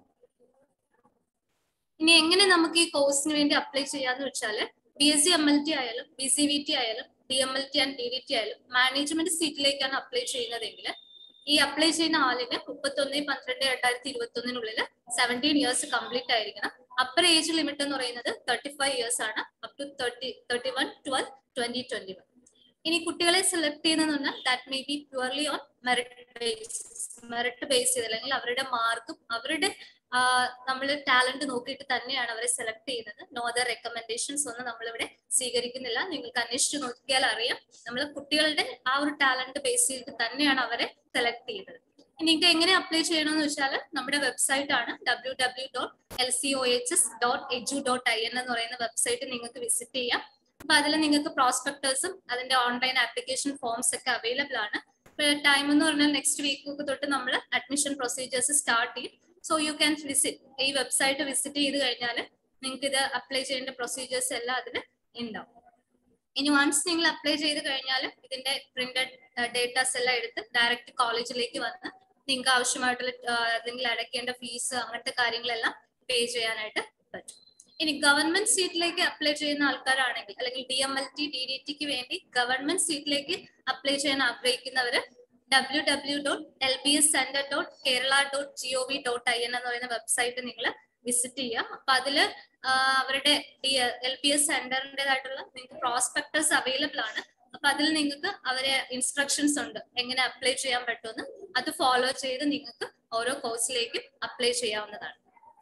ഇനി എങ്ങനെ നമുക്ക് ഈ കോഴ്സിന് വേണ്ടി അപ്ലൈ ചെയ്യാന്ന് വെച്ചാൽ B S C M L T ആയാലും ബി സി വി ടി ആയാലും D M L T and D D T ആയാലും മാനേജ്മെന്റ് സീറ്റിലേക്കാണ് അപ്ലൈ ചെയ്യുന്നതെങ്കിൽ ഈ അപ്ലൈ ചെയ്യുന്ന ആളിന് മുപ്പത്തൊന്ന് പന്ത്രണ്ട് രണ്ടായിരത്തി ഇരുപത്തി ഒന്നിനുള്ളിൽ സെവൻറ്റീൻ ഇയേഴ്സ് കംപ്ലീറ്റ് ആയിരിക്കണം അപ്പർ ഏജ് ലിമിറ്റ് എന്ന് പറയുന്നത് തേർട്ടി ഫൈവ് ഇയേഴ്സ് ആണ് up to thirty thirty one twelve twenty twenty one ഇനി കുട്ടികളെ സെലക്ട് ചെയ്യുന്നതെന്ന് പറഞ്ഞാൽ that may be purely on merit base merit base ചെയ്ത് അല്ലെങ്കിൽ അവരുടെ മാർക്കും അവരുടെ നമ്മൾ ടാലന്റ് നോക്കിയിട്ട് തന്നെയാണ് അവരെ സെലക്ട് ചെയ്യുന്നത് നോ അതർ റെക്കമെൻഡേഷൻസ് ഒന്നും നമ്മളിവിടെ സ്വീകരിക്കുന്നില്ല നിങ്ങൾക്ക് അന്വേഷിച്ച് നോക്കിയാൽ അറിയാം നമ്മൾ കുട്ടികളുടെ ആ ഒരു ടാലന്റ് ബേസ് ചെയ്തിട്ട് തന്നെയാണ് അവരെ സെലക്ട് ചെയ്യുന്നത് നിങ്ങൾക്ക് എങ്ങനെ അപ്ലൈ ചെയ്യണമെന്ന് വെച്ചാൽ നമ്മുടെ വെബ്സൈറ്റ് ആണ് W W dot L C O H S dot edu dot I N എന്ന് പറയുന്ന വെബ്സൈറ്റ് നിങ്ങൾക്ക് വിസിറ്റ് ചെയ്യാം അപ്പൊ അതിൽ നിങ്ങൾക്ക് പ്രോസ്പെക്ടേഴ്സും അതിന്റെ ഓൺലൈൻ ആപ്ലിക്കേഷൻ ഫോംസ് ഒക്കെ അവൈലബിൾ ആണ് ടൈം എന്ന് പറഞ്ഞാൽ നെക്സ്റ്റ് വീക്ക് ഒക്കെ തൊട്ട് നമ്മൾ അഡ്മിഷൻ പ്രൊസീജിയേഴ്സ് സ്റ്റാർട്ട് ചെയ്യും സോ യു ക്യാൻ വിസിറ്റ് ഈ വെബ്സൈറ്റ് വിസിറ്റ് ചെയ്ത് കഴിഞ്ഞാൽ നിങ്ങൾക്ക് ഇത് അപ്ലൈ ചെയ്യേണ്ട പ്രൊസീജിയേഴ്സ് എല്ലാം അതിൽ ഉണ്ടാവും ഇനി വൺസ് നിങ്ങൾ അപ്ലൈ ചെയ്ത് കഴിഞ്ഞാൽ ഇതിന്റെ പ്രിന്റഡ് ഡേറ്റാസ് എല്ലാം എടുത്ത് ഡയറക്റ്റ് കോളേജിലേക്ക് വന്ന് നിങ്ങൾക്ക് ആവശ്യമായിട്ടുള്ള എന്തെങ്കിലും അടയ്ക്കേണ്ട ഫീസ് അങ്ങനത്തെ കാര്യങ്ങളെല്ലാം പേ ചെയ്യാനായിട്ട് പറ്റും ഇനി ഗവൺമെന്റ് സീറ്റിലേക്ക് അപ്ലൈ ചെയ്യുന്ന ആൾക്കാരാണെങ്കിൽ അല്ലെങ്കിൽ D M L T D D ടിക്ക് വേണ്ടി ഗവൺമെന്റ് സീറ്റിലേക്ക് അപ്ലൈ ചെയ്യാൻ ആഗ്രഹിക്കുന്നവര് W W dot L B S centre dot Kerala dot G O V dot I N എന്ന് പറയുന്ന വെബ്സൈറ്റ് നിങ്ങൾ വിസിറ്റ് ചെയ്യുക അപ്പൊ അതില് അവരുടെ എൽ ബി എസ് സെന്ററിൻ്റെതായിട്ടുള്ള നിങ്ങൾക്ക് പ്രോസ്പെക്ടേഴ്സ് അവൈലബിൾ ആണ് അപ്പൊ അതിൽ നിങ്ങൾക്ക് അവരെ ഇൻസ്ട്രക്ഷൻസ് ഉണ്ട് എങ്ങനെ അപ്ലൈ ചെയ്യാൻ പറ്റുമെന്ന് അത് ഫോളോ ചെയ്ത് നിങ്ങൾക്ക് ഓരോ കോഴ്സിലേക്കും അപ്ലൈ ചെയ്യാവുന്നതാണ്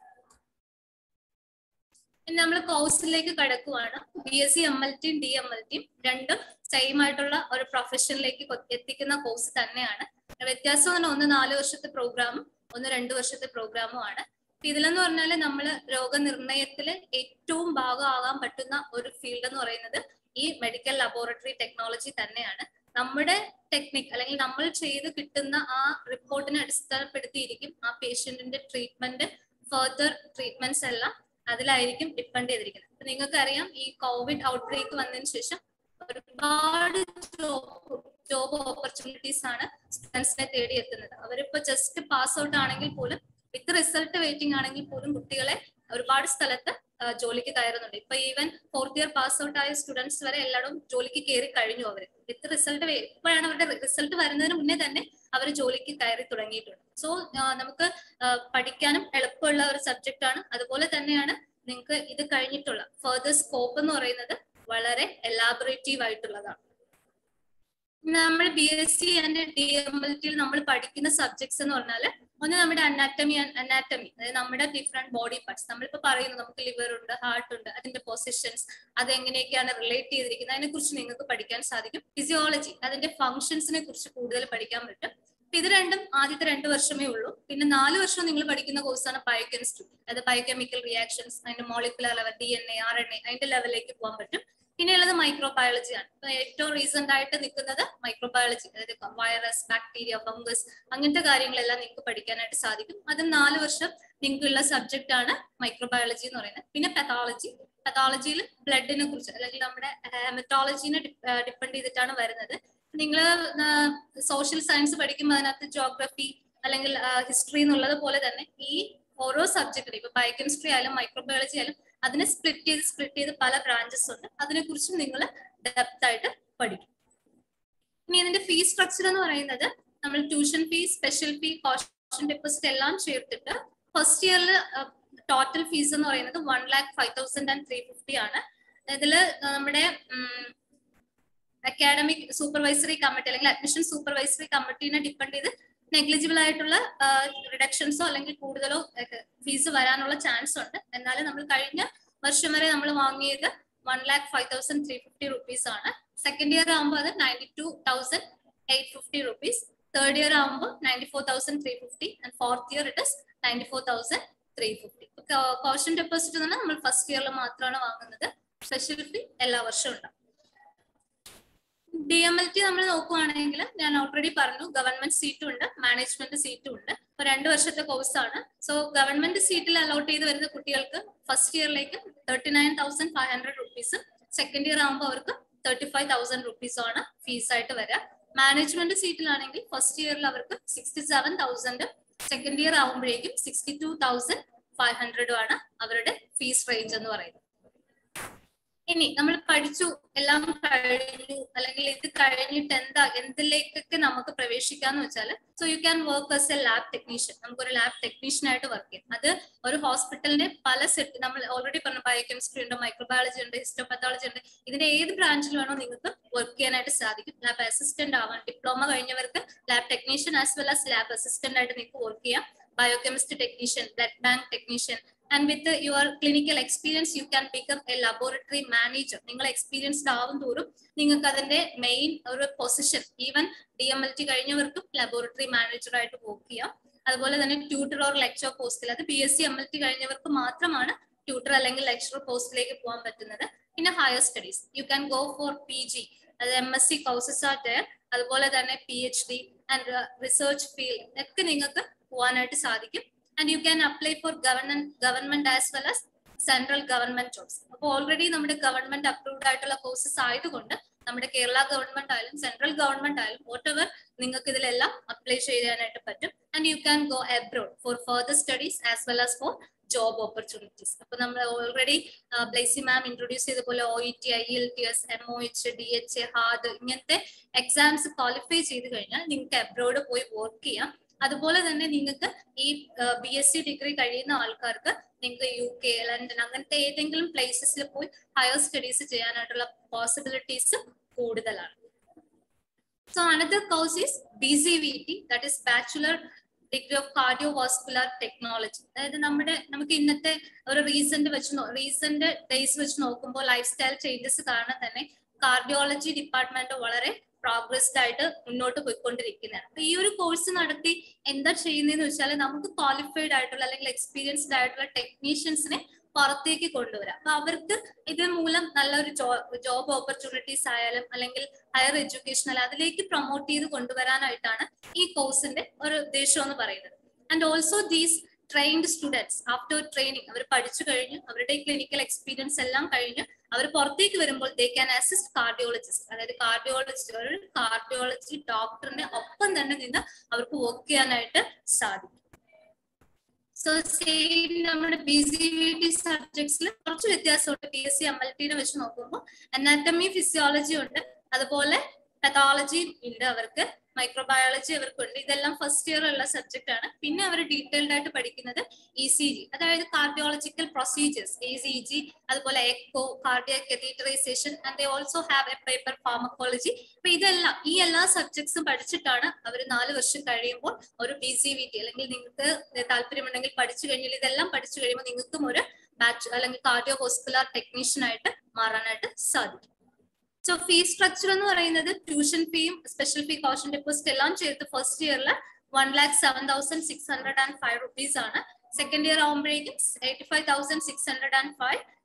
ഇനി നമ്മൾ കോഴ്സിലേക്ക് കടക്കുവാണ് B S C M L ടിയും ഡി എം എൽ ടിയും രണ്ടും സെയിം ആയിട്ടുള്ള ഒരു പ്രൊഫഷനിലേക്ക് എത്തിക്കുന്ന കോഴ്സ് തന്നെയാണ് വ്യത്യാസം എന്ന് ഒന്ന് നാല് വർഷത്തെ പ്രോഗ്രാമും ഒന്ന് രണ്ട് വർഷത്തെ പ്രോഗ്രാമും ആണ് ഇതിലെന്ന് പറഞ്ഞാൽ നമ്മൾ രോഗനിർണയത്തിൽ ഏറ്റവും ഭാഗമാകാൻ പറ്റുന്ന ഒരു ഫീൽഡ് എന്ന് പറയുന്നത് ഈ മെഡിക്കൽ ലബോറട്ടറി ടെക്നോളജി തന്നെയാണ് നമ്മുടെ ടെക്നിക് അല്ലെങ്കിൽ നമ്മൾ ചെയ്ത് കിട്ടുന്ന ആ റിപ്പോർട്ടിനെ അടിസ്ഥാനപ്പെടുത്തിയിരിക്കും ആ പേഷ്യന്റിന്റെ ട്രീറ്റ്മെന്റ് ഫർദർ ട്രീറ്റ്മെന്റ്സ് എല്ലാം അതിലായിരിക്കും ഡിപ്പെൻഡ് ചെയ്തിരിക്കുന്നത് അപ്പൊ നിങ്ങൾക്കറിയാം ഈ കോവിഡ് ഔട്ട്ബ്രേക്ക് വന്നതിന് ശേഷം ഒരുപാട് ജോബ് ജോബ് ഓപ്പർച്യൂണിറ്റീസ് ആണ് സ്റ്റുഡൻസിനെ തേടി എത്തുന്നത് അവരിപ്പോ ജസ്റ്റ് പാസ് ഔട്ട് ആണെങ്കിൽ പോലും വിത്ത് റിസൾട്ട് വെയിറ്റിംഗ് ആണെങ്കിൽ പോലും കുട്ടികളെ ഒരുപാട് സ്ഥലത്ത് ജോലിക്ക് കയറുന്നുണ്ട് ഇപ്പൊ even fourth year pass out ആയ സ്റ്റുഡൻസ് വരെ എല്ലായിടും ജോലിക്ക് കയറി കഴിഞ്ഞു അവർ വിത്ത് റിസൾട്ട് ഇപ്പോഴാണ് അവരുടെ റിസൾട്ട് വരുന്നതിന് മുന്നേ തന്നെ അവർ ജോലിക്ക് കയറി തുടങ്ങിയിട്ടുണ്ട് സോ നമുക്ക് പഠിക്കാനും എളുപ്പമുള്ള ഒരു സബ്ജക്റ്റ് ആണ് അതുപോലെ തന്നെയാണ് നിങ്ങൾക്ക് ഇത് കഴിഞ്ഞിട്ടുള്ള ഫർദർ സ്കോപ്പ് എന്ന് പറയുന്നത് വളരെ എലാബറേറ്റീവ് ആയിട്ടുള്ളതാണ് നമ്മൾ B S C and D M L ടിയിൽ നമ്മൾ പഠിക്കുന്ന സബ്ജക്ട്സ് എന്ന് പറഞ്ഞാൽ ഒന്ന് നമ്മുടെ അനാറ്റമി അനാറ്റമി അതായത് നമ്മുടെ ഡിഫറെന്റ് ബോഡി പാർട്സ് നമ്മളിപ്പോ പറയുന്നു നമുക്ക് ലിവർ ഉണ്ട് ഹാർട്ട് ഉണ്ട് അതിന്റെ പൊസിഷൻസ് അത് എങ്ങനെയൊക്കെയാണ് റിലേറ്റ് ചെയ്തിരിക്കുന്നത് അതിനെ കുറിച്ച് നിങ്ങൾക്ക് പഠിക്കാൻ സാധിക്കും ഫിസിയോളജി അതിന്റെ ഫംഗ്ഷൻസിനെ കുറിച്ച് കൂടുതൽ പഠിക്കാൻ പറ്റും ഇത് രണ്ടും ആദ്യത്തെ രണ്ട് വർഷമേ ഉള്ളൂ പിന്നെ നാല് വർഷം നിങ്ങൾ പഠിക്കുന്ന കോഴ്സാണ് ബയോകെമിസ്ട്രി അതായത് ബയോകെമിക്കൽ റിയാക്ഷൻസ് അതിന്റെ molecular level D N A R N A അതിന്റെ ലെവലിലേക്ക് പോകാൻ പറ്റും പിന്നെയുള്ളത് മൈക്രോബയോളജിയാണ് ഇപ്പൊ ഏറ്റവും റീസെന്റ് ആയിട്ട് നിൽക്കുന്നത് മൈക്രോബയോളജി അതായത് വൈറസ് ബാക്ടീരിയ ഫംഗസ് അങ്ങനത്തെ കാര്യങ്ങളെല്ലാം നിങ്ങൾക്ക് പഠിക്കാനായിട്ട് സാധിക്കും അത് നാല് വർഷം നിങ്ങൾക്കുള്ള സബ്ജക്റ്റ് ആണ് മൈക്രോബയോളജി എന്ന് പറയുന്നത് പിന്നെ പെത്തോളജി പെത്തോളജിയിൽ ബ്ലഡിനെ കുറിച്ച് അല്ലെങ്കിൽ നമ്മുടെ ഹെമറ്റോളജിനെ ഡിപ്പെൻഡ് ചെയ്തിട്ടാണ് വരുന്നത് നിങ്ങൾ സോഷ്യൽ സയൻസ് പഠിക്കുമ്പോൾ അതിനകത്ത് ജോഗ്രഫി അല്ലെങ്കിൽ ഹിസ്റ്ററി എന്നുള്ളത് പോലെ തന്നെ ഈ ഓരോ സബ്ജക്റ്റിനും ഇപ്പൊ ബയോകെമിസ്ട്രി ആയാലും മൈക്രോബയോളജി ആയാലും അതിനെ സ്പ്ലിറ്റ് ചെയ്ത് സ്പ്ലിറ്റ് ചെയ്ത് പല ബ്രാഞ്ചസ് ഉണ്ട് അതിനെക്കുറിച്ചും നിങ്ങൾ ഡെപ്ത് ആയിട്ട് പഠിക്കും ഇനി ഇതിന്റെ ഫീസ് സ്ട്രക്ചർ എന്ന് പറയുന്നത് നമ്മൾ tuition fees special fee caution deposit എല്ലാം ചേർത്തിട്ട് ഫസ്റ്റ് ഇയറിൽ ടോട്ടൽ ഫീസ് എന്ന് പറയുന്നത് one lakh five thousand and three fifty ആണ് ഇതില് നമ്മുടെ അക്കാഡമിക് സൂപ്പർവൈസറി കമ്മിറ്റി അല്ലെങ്കിൽ അഡ്മിഷൻ സൂപ്പർവൈസറി കമ്മിറ്റീനെ ഡിപ്പെൻഡ് ചെയ്ത് നെഗ്ലിജിബിൾ ആയിട്ടുള്ള റിഡക്ഷൻസോ അല്ലെങ്കിൽ കൂടുതലോ ഫീസ് വരാനുള്ള ചാൻസ് ഉണ്ട് എന്നാലും നമ്മൾ കഴിഞ്ഞ വർഷം വരെ നമ്മൾ വാങ്ങിയത് one lakh five thousand three fifty rupees ആണ് സെക്കൻഡ് ഇയർ ആകുമ്പോൾ അത് ninety two thousand eight fifty rupees third year ആകുമ്പോൾ ninety four thousand three fifty and fourth year it is ninety four thousand three fifty caution deposit തന്നെ നമ്മൾ first ഇയറിൽ മാത്രമാണ് വാങ്ങുന്നത് special ഫീ എല്ലാ വർഷവും ഉണ്ടാവും ഡി എം എൽ ടി നമ്മൾ നോക്കുവാണെങ്കിൽ ഞാൻ ഓൾറെഡി പറഞ്ഞു ഗവൺമെന്റ് സീറ്റും ഉണ്ട് മാനേജ്മെന്റ് സീറ്റും ഉണ്ട് അപ്പൊ രണ്ട് വർഷത്തെ കോഴ്സാണ് സോ ഗവൺമെന്റ് സീറ്റിൽ അലോട്ട് ചെയ്ത് വരുന്ന കുട്ടികൾക്ക് ഫസ്റ്റ് ഇയറിലേക്ക് thirty nine thousand five hundred rupees second year ആകുമ്പോൾ അവർക്ക് തേർട്ടി ഫൈവ് തൗസൻഡ് റുപ്പീസ് ആണ് ഫീസ് ആയിട്ട് വരിക മാനേജ്മെന്റ് സീറ്റിലാണെങ്കിൽ ഫസ്റ്റ് ഇയറിൽ അവർക്ക് sixty seven thousand second year ആകുമ്പോഴേക്കും സിക്സ്റ്റി ടു തൗസൻഡ് ഫൈവ് ഹൺഡ്രഡും ആണ് അവരുടെ ഫീസ് റേഞ്ച് എന്ന് പറയുന്നത് ഇനി നമ്മൾ പഠിച്ചു എല്ലാം കഴിഞ്ഞു അല്ലെങ്കിൽ ഇത് കഴിഞ്ഞിട്ട് എന്താ എന്തിലേക്കൊക്കെ നമുക്ക് പ്രവേശിക്കാന്ന് വെച്ചാൽ so you can work as a lab technician നമുക്കൊരു ലാബ് ടെക്നീഷ്യൻ ആയിട്ട് വർക്ക് ചെയ്യാം അത് ഒരു ഹോസ്പിറ്റലിന്റെ പല സെറ്റ് നമ്മൾ ഓൾറെഡി പറഞ്ഞു ബയോകെമിസ്ട്രി ഉണ്ട് മൈക്രോബയോളജി ഉണ്ട് ഹിസ്റ്റോപത്തോളജി ഉണ്ട് ഇതിന്റെ ഏത് ബ്രാഞ്ചിൽ വേണോ നിങ്ങൾക്ക് വർക്ക് ചെയ്യാനായിട്ട് സാധിക്കും ലാബ് അസിസ്റ്റന്റ് ആവാൻ ഡിപ്ലോമ കഴിഞ്ഞവർക്ക് lab technician as well as lab assistant ആയിട്ട് നിങ്ങൾക്ക് വർക്ക് ചെയ്യാം biochemistry technician blood bank technician and with your clinical experience you can become a laboratory manager നിങ്ങൾ എക്സ്പീരിയൻസ്ഡ് ആവും തോറും നിങ്ങൾക്ക് അതിന്റെ മെയിൻ ഒരു position even D M L T കഴിഞ്ഞവർക്കും ലബോറട്ടറി മാനേജർ ആയിട്ട് വർക്ക് ചെയ്യാം അതുപോലെ തന്നെ ട്യൂട്ടർ ഓർ ലെക്ചർ പോസ്റ്റിൽ അത് B S C M L T കഴിഞ്ഞവർക്ക് മാത്രമാണ് ട്യൂട്ടർ അല്ലെങ്കിൽ ലെക്ചർ പോസ്റ്റിലേക്ക് പോകാൻ പറ്റുന്നത് പിന്നെ higher studies you can go for P G അത് M S C courses are there അതുപോലെ തന്നെ P H D and research field ഒക്കെ നിങ്ങൾക്ക് പോകാനായിട്ട് സാധിക്കും and you can apply for government government as well as central government jobs അപ്പോൾ already നമ്മുടെ government approved ആയിട്ടുള്ള കോഴ്സസ് ആയതുകൊണ്ട് നമ്മുടെ കേരള ഗവൺമെന്റ് ആയാലും സെൻട്രൽ ഗവൺമെന്റ് ആയാലും വോട്ട് എവർ നിങ്ങൾക്ക് ഇതിലെല്ലാം അപ്ലൈ ചെയ്യാനായിട്ട് പറ്റും and you can go abroad for further studies as well as for job opportunities അപ്പൊ നമ്മൾ ഓൾറെഡി ബ്ലേസി മാം ഇൻട്രൊഡ്യൂസ് ചെയ്ത പോലെ O E T I L T S M O H D H HAAD ഇങ്ങനത്തെ exams qualify ചെയ്ത് കഴിഞ്ഞാൽ നിങ്ങൾക്ക് abroad പോയി work ചെയ്യാം അതുപോലെ തന്നെ നിങ്ങൾക്ക് ഈ ബി എസ് സി ഡിഗ്രി കഴിയുന്ന ആൾക്കാർക്ക് നിങ്ങൾക്ക് യു കെ ലണ്ടൻ അങ്ങനത്തെ ഏതെങ്കിലും പ്ലേസസിൽ പോയി ഹയർ സ്റ്റഡീസ് ചെയ്യാനായിട്ടുള്ള പോസിബിലിറ്റീസ് കൂടുതലാണ് so another course is B C V T that is bachelor degree of cardiovascular technology അതായത് നമ്മുടെ നമുക്ക് ഇന്നത്തെ ഒരു റീസെന്റ് വെച്ച് റീസെന്റ് ഡേയ്സ് വെച്ച് നോക്കുമ്പോൾ ലൈഫ് സ്റ്റൈൽ ചേഞ്ചസ് കാരണം തന്നെ കാർഡിയോളജി ഡിപ്പാർട്ട്മെന്റ് വളരെ പ്രോഗ്രസ്ഡ് ആയിട്ട് മുന്നോട്ട് പോയിക്കൊണ്ടിരിക്കുന്നതാണ് അപ്പൊ ഈ ഒരു കോഴ്സ് നടത്തി എന്താ ചെയ്യുന്നതെന്ന് വെച്ചാൽ നമുക്ക് ക്വാളിഫൈഡ് ആയിട്ടുള്ള അല്ലെങ്കിൽ എക്സ്പീരിയൻസ്ഡ് ആയിട്ടുള്ള ടെക്നീഷ്യൻസിനെ പുറത്തേക്ക് കൊണ്ടുവരാം അപ്പൊ അവർക്ക് ഇത് മൂലം നല്ലൊരു ജോബ് ഓപ്പർച്യൂണിറ്റീസ് ആയാലും അല്ലെങ്കിൽ ഹയർ എഡ്യൂക്കേഷൻ അതിലേക്ക് പ്രൊമോട്ട് ചെയ്ത് കൊണ്ടുവരാനായിട്ടാണ് ഈ കോഴ്സിന്റെ ഒരു ഉദ്ദേശം എന്ന് പറയുന്നത് and also these trained students after training അവർ പഠിച്ചു കഴിഞ്ഞു അവരുടെ ക്ലിനിക്കൽ എക്സ്പീരിയൻസ് എല്ലാം കഴിഞ്ഞു അവർ പുറത്തേക്ക് വരുമ്പോൾ ദേ ക്യാൻ അസിസ്റ്റ് കാർഡിയോളജിസ്റ്റ് അതായത് കാർഡിയോളജിസ്റ്റ് ഒരു കാർഡിയോളജി ഡോക്ടറിന്റെ ഒപ്പം തന്നെ നിന്ന് അവർക്ക് വർക്ക് ചെയ്യാനായിട്ട് സാധിക്കും സോ സെയിം നമ്മുടെ ബി സി വി ടി സബ്ജക്ട്സിൽ കുറച്ച് വ്യത്യാസമുണ്ട് P S C M L ടിനെ വെച്ച് നോക്കുമ്പോൾ അനാറ്റമി ഫിസിയോളജി ഉണ്ട് അതുപോലെ പെത്തോളജി ഉണ്ട് അവർക്ക് മൈക്രോബയോളജി അവർക്കുണ്ട് ഇതെല്ലാം ഫസ്റ്റ് ഇയർ ഉള്ള സബ്ജക്റ്റ് ആണ് പിന്നെ അവർ ഡീറ്റെയിൽഡ് ആയിട്ട് പഠിക്കുന്നത് ഇ സി ജി അതായത് cardiological procedures A C G അതുപോലെ echo cardiac catheterisation and they also have a paper pharmacology അപ്പൊ ഇതെല്ലാം ഈ എല്ലാ സബ്ജക്ട്സും പഠിച്ചിട്ടാണ് അവർ നാല് വർഷം കഴിയുമ്പോൾ ഒരു ബി സി വി ടി അല്ലെങ്കിൽ നിങ്ങൾക്ക് താല്പര്യമുണ്ടെങ്കിൽ പഠിച്ചു കഴിഞ്ഞാൽ ഇതെല്ലാം പഠിച്ചു കഴിയുമ്പോൾ നിങ്ങൾക്കും ഒരു ബാച്ച് അല്ലെങ്കിൽ കാർഡിയോ ഹോസ്പിറ്റലർ ടെക്നീഷ്യൻ ആയിട്ട് മാറാനായിട്ട് സാധിക്കും സോ ഫീസ് സ്ട്രക്ചർ എന്ന് പറയുന്നത് ട്യൂഷൻ ഫീയും സ്പെഷ്യൽ ഫീ കോഷൻ ഡെപ്പോസിറ്റ് എല്ലാം ചേർത്ത് ഫസ്റ്റ് ഇയറിൽ one lakh seven thousand six hundred and five rupees ആണ് സെക്കൻഡ് ഇയർ ആകുമ്പോഴേക്കും eighty five thousand six hundred and five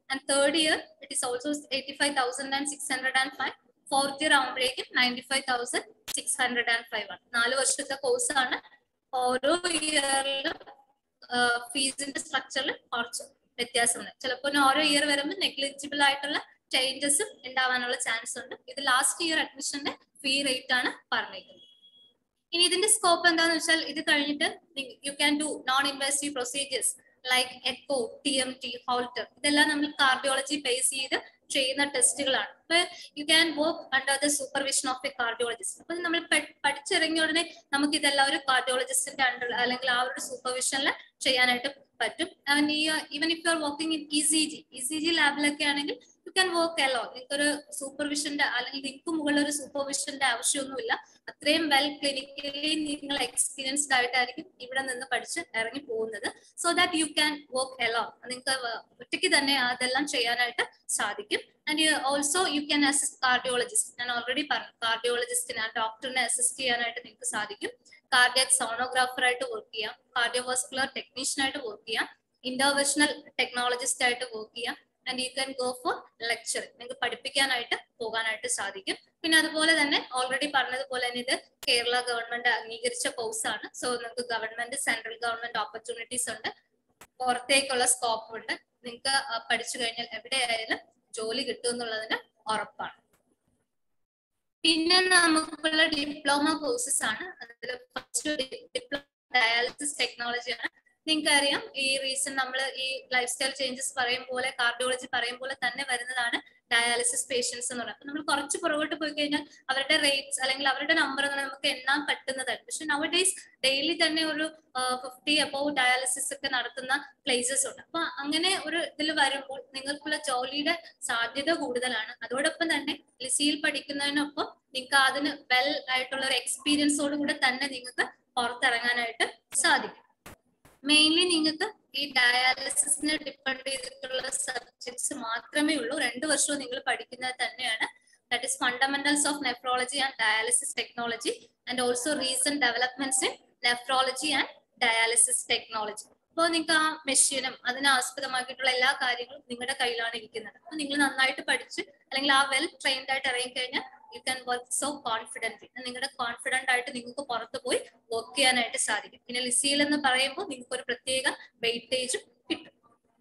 and third year it is also eighty five thousand and six hundred and five fourth year ആകുമ്പോഴേക്കും ninety five thousand six hundred and five ആണ് നാല് വർഷത്തെ കോഴ്സാണ് ഓരോ ഇയറിലും ഫീസിന്റെ സ്ട്രക്ചറിൽ കുറച്ച് വ്യത്യാസമുണ്ട് ചിലപ്പോൾ ഓരോ ഇയർ വരുമ്പോൾ നെഗ്ലിജിബിൾ ആയിട്ടുള്ള ചേഞ്ചസും ഉണ്ടാവാനുള്ള ചാൻസ് ഉണ്ട് ഇത് ലാസ്റ്റ് ഇയർ അഡ്മിഷന്റെ ഫീ റേറ്റ് ആണ് പറഞ്ഞിരിക്കുന്നത് ഇനി ഇതിന്റെ സ്കോപ്പ് എന്താന്ന് വെച്ചാൽ ഇത് കഴിഞ്ഞിട്ട് you can do non invasive procedures like echo T M T Holter ഇതെല്ലാം നമ്മൾ കാർഡിയോളജി ബേസ് ചെയ്ത് ചെയ്യുന്ന ടെസ്റ്റുകളാണ് അപ്പൊ you can work under the supervision of a cardiologist അപ്പൊ നമ്മൾ പഠിച്ചിറങ്ങിയ ഉടനെ നമുക്ക് ഇതെല്ലാം ഒരു കാർഡിയോളജിസ്റ്റിന്റെ അണ്ടർ അല്ലെങ്കിൽ ആ ഒരു സൂപ്പർവിഷനിൽ ചെയ്യാനായിട്ട് പറ്റും ആൻഡ് ഈ even if you are working in E C G E C G ലാബിലൊക്കെ ആണെങ്കിൽ യു ക്യാൻ വർക്ക് അലോ നിങ്ങൾക്ക് ഒരു സൂപ്പർവിഷന്റെ അല്ലെങ്കിൽ നിങ്ങൾക്ക് മുകളിൽ ഒരു സൂപ്പർവിഷന്റെ ആവശ്യമൊന്നുമില്ല അത്രയും വെൽ ക്ലിനിക്കലി നിങ്ങൾ എക്സ്പീരിയൻസ്ഡ് ആയിട്ടായിരിക്കും ഇവിടെ നിന്ന് പഠിച്ച് ഇറങ്ങി പോകുന്നത് so that you can work alone നിങ്ങൾക്ക് ഒറ്റയ്ക്ക് തന്നെ അതെല്ലാം ചെയ്യാനായിട്ട് സാധിക്കും and also you can assist cardiologist ഞാൻ ഓൾറെഡി പറഞ്ഞു കാർഡിയോളജിസ്റ്റിനെ ആ ഡോക്ടറിനെ അസിസ്റ്റ് ചെയ്യാനായിട്ട് നിങ്ങൾക്ക് സാധിക്കും കാർഡിയക് സോണോഗ്രാഫർ ആയിട്ട് വർക്ക് ചെയ്യാം കാർഡിയോവാസ്കുലർ ടെക്നീഷ്യൻ ആയിട്ട് വർക്ക് ചെയ്യാം ഇന്റർവെഷണൽ ടെക്നോളജിസ്റ്റ് ആയിട്ട് വർക്ക് ചെയ്യാം and you can go for lecture നിങ്ങൾക്ക് പഠിപ്പിക്കാനായിട്ട് പോകാനായിട്ട് സാധിക്കും പിന്നെ അതുപോലെ തന്നെ ഓൾറെഡി പറഞ്ഞതുപോലെ തന്നെ ഇത് കേരള ഗവൺമെന്റ് അംഗീകരിച്ച കോഴ്സാണ് സോ നിങ്ങൾക്ക് ഗവൺമെന്റ് സെൻട്രൽ ഗവൺമെന്റ് ഓപ്പർച്യൂണിറ്റീസ് ഉണ്ട് പുറത്തേക്കുള്ള സ്കോപ്പ് ഉണ്ട് നിങ്ങൾക്ക് പഠിച്ചു കഴിഞ്ഞാൽ എവിടെയായാലും ജോലി കിട്ടും എന്നുള്ളതിന് ഉറപ്പാണ് പിന്നെ നമുക്കുള്ള ഡിപ്ലോമ കോഴ്സസ് ആണ് അതിൽ ഫസ്റ്റ് ഡിപ്ലോമ ഡയാലിസിസ് ടെക്നോളജി ആണ് നിങ്ങൾക്ക് അറിയാം ഈ റീസൺ നമ്മൾ ഈ ലൈഫ് സ്റ്റൈൽ ചേഞ്ചസ് പറയും പോലെ കാർഡിയോളജി പറയും പോലെ തന്നെ വരുന്നതാണ് ഡയാലിസിസ് പേഷ്യൻസ് എന്ന് പറയുന്നത് നമ്മൾ കുറച്ച് പുറകോട്ട് പോയി കഴിഞ്ഞാൽ അവരുടെ റേറ്റ്സ് അല്ലെങ്കിൽ അവരുടെ നമ്പർ നമുക്ക് എണ്ണാൻ പറ്റുന്നതാണ് പക്ഷെ നവ ഡേയ്സ് ഡെയിലി തന്നെ ഒരു ഫിഫ്റ്റി അബൌവ് ഡയാലിസിസ് ഒക്കെ നടത്തുന്ന പ്ലേസസ് ഉണ്ട് അപ്പൊ അങ്ങനെ ഒരു ഇതിൽ വരുമ്പോൾ നിങ്ങൾക്കുള്ള ജോലിയുടെ സാധ്യത കൂടുതലാണ് അതോടൊപ്പം തന്നെ ലിസിയിൽ പഠിക്കുന്നതിനൊപ്പം നിങ്ങൾക്ക് അതിന് വെൽ ആയിട്ടുള്ള ഒരു എക്സ്പീരിയൻസോട് കൂടെ തന്നെ നിങ്ങൾക്ക് പുറത്തിറങ്ങാനായിട്ട് സാധിക്കും മെയിൻലി നിങ്ങൾക്ക് ഈ ഡയാലിസിസിനെ ഡിപ്പെൻഡ് ചെയ്തിട്ടുള്ള സബ്ജക്ട്സ് മാത്രമേ ഉള്ളൂ രണ്ടു വർഷവും നിങ്ങൾ പഠിക്കുന്നത് തന്നെയാണ് that is fundamentals of nephrology and dialysis technology and also recent developments in nephrology and dialysis technology അപ്പോൾ നിങ്ങൾക്ക് ആ മെഷീനും അതിനെ ആസ്പദമാക്കിയിട്ടുള്ള എല്ലാ കാര്യങ്ങളും നിങ്ങളുടെ കയ്യിലാണ് ഇരിക്കുന്നത് അപ്പൊ നിങ്ങൾ നന്നായിട്ട് പഠിച്ച് അല്ലെങ്കിൽ ആ വെൽ ട്രെയിൻഡ് ആയിട്ട് ഇറങ്ങിക്കഴിഞ്ഞാൽ you can work so confident നിങ്ങളുടെ കോൺഫിഡന്റ് ആയിട്ട് നിങ്ങൾക്ക് പുറത്ത് പോയി വർക്ക് ചെയ്യാനായിട്ട് സാധിക്കും പിന്നെ ലിസിയിൽ എന്ന് പറയുമ്പോൾ നിങ്ങൾക്ക് ഒരു പ്രത്യേക വെയിറ്റേജും കിട്ടും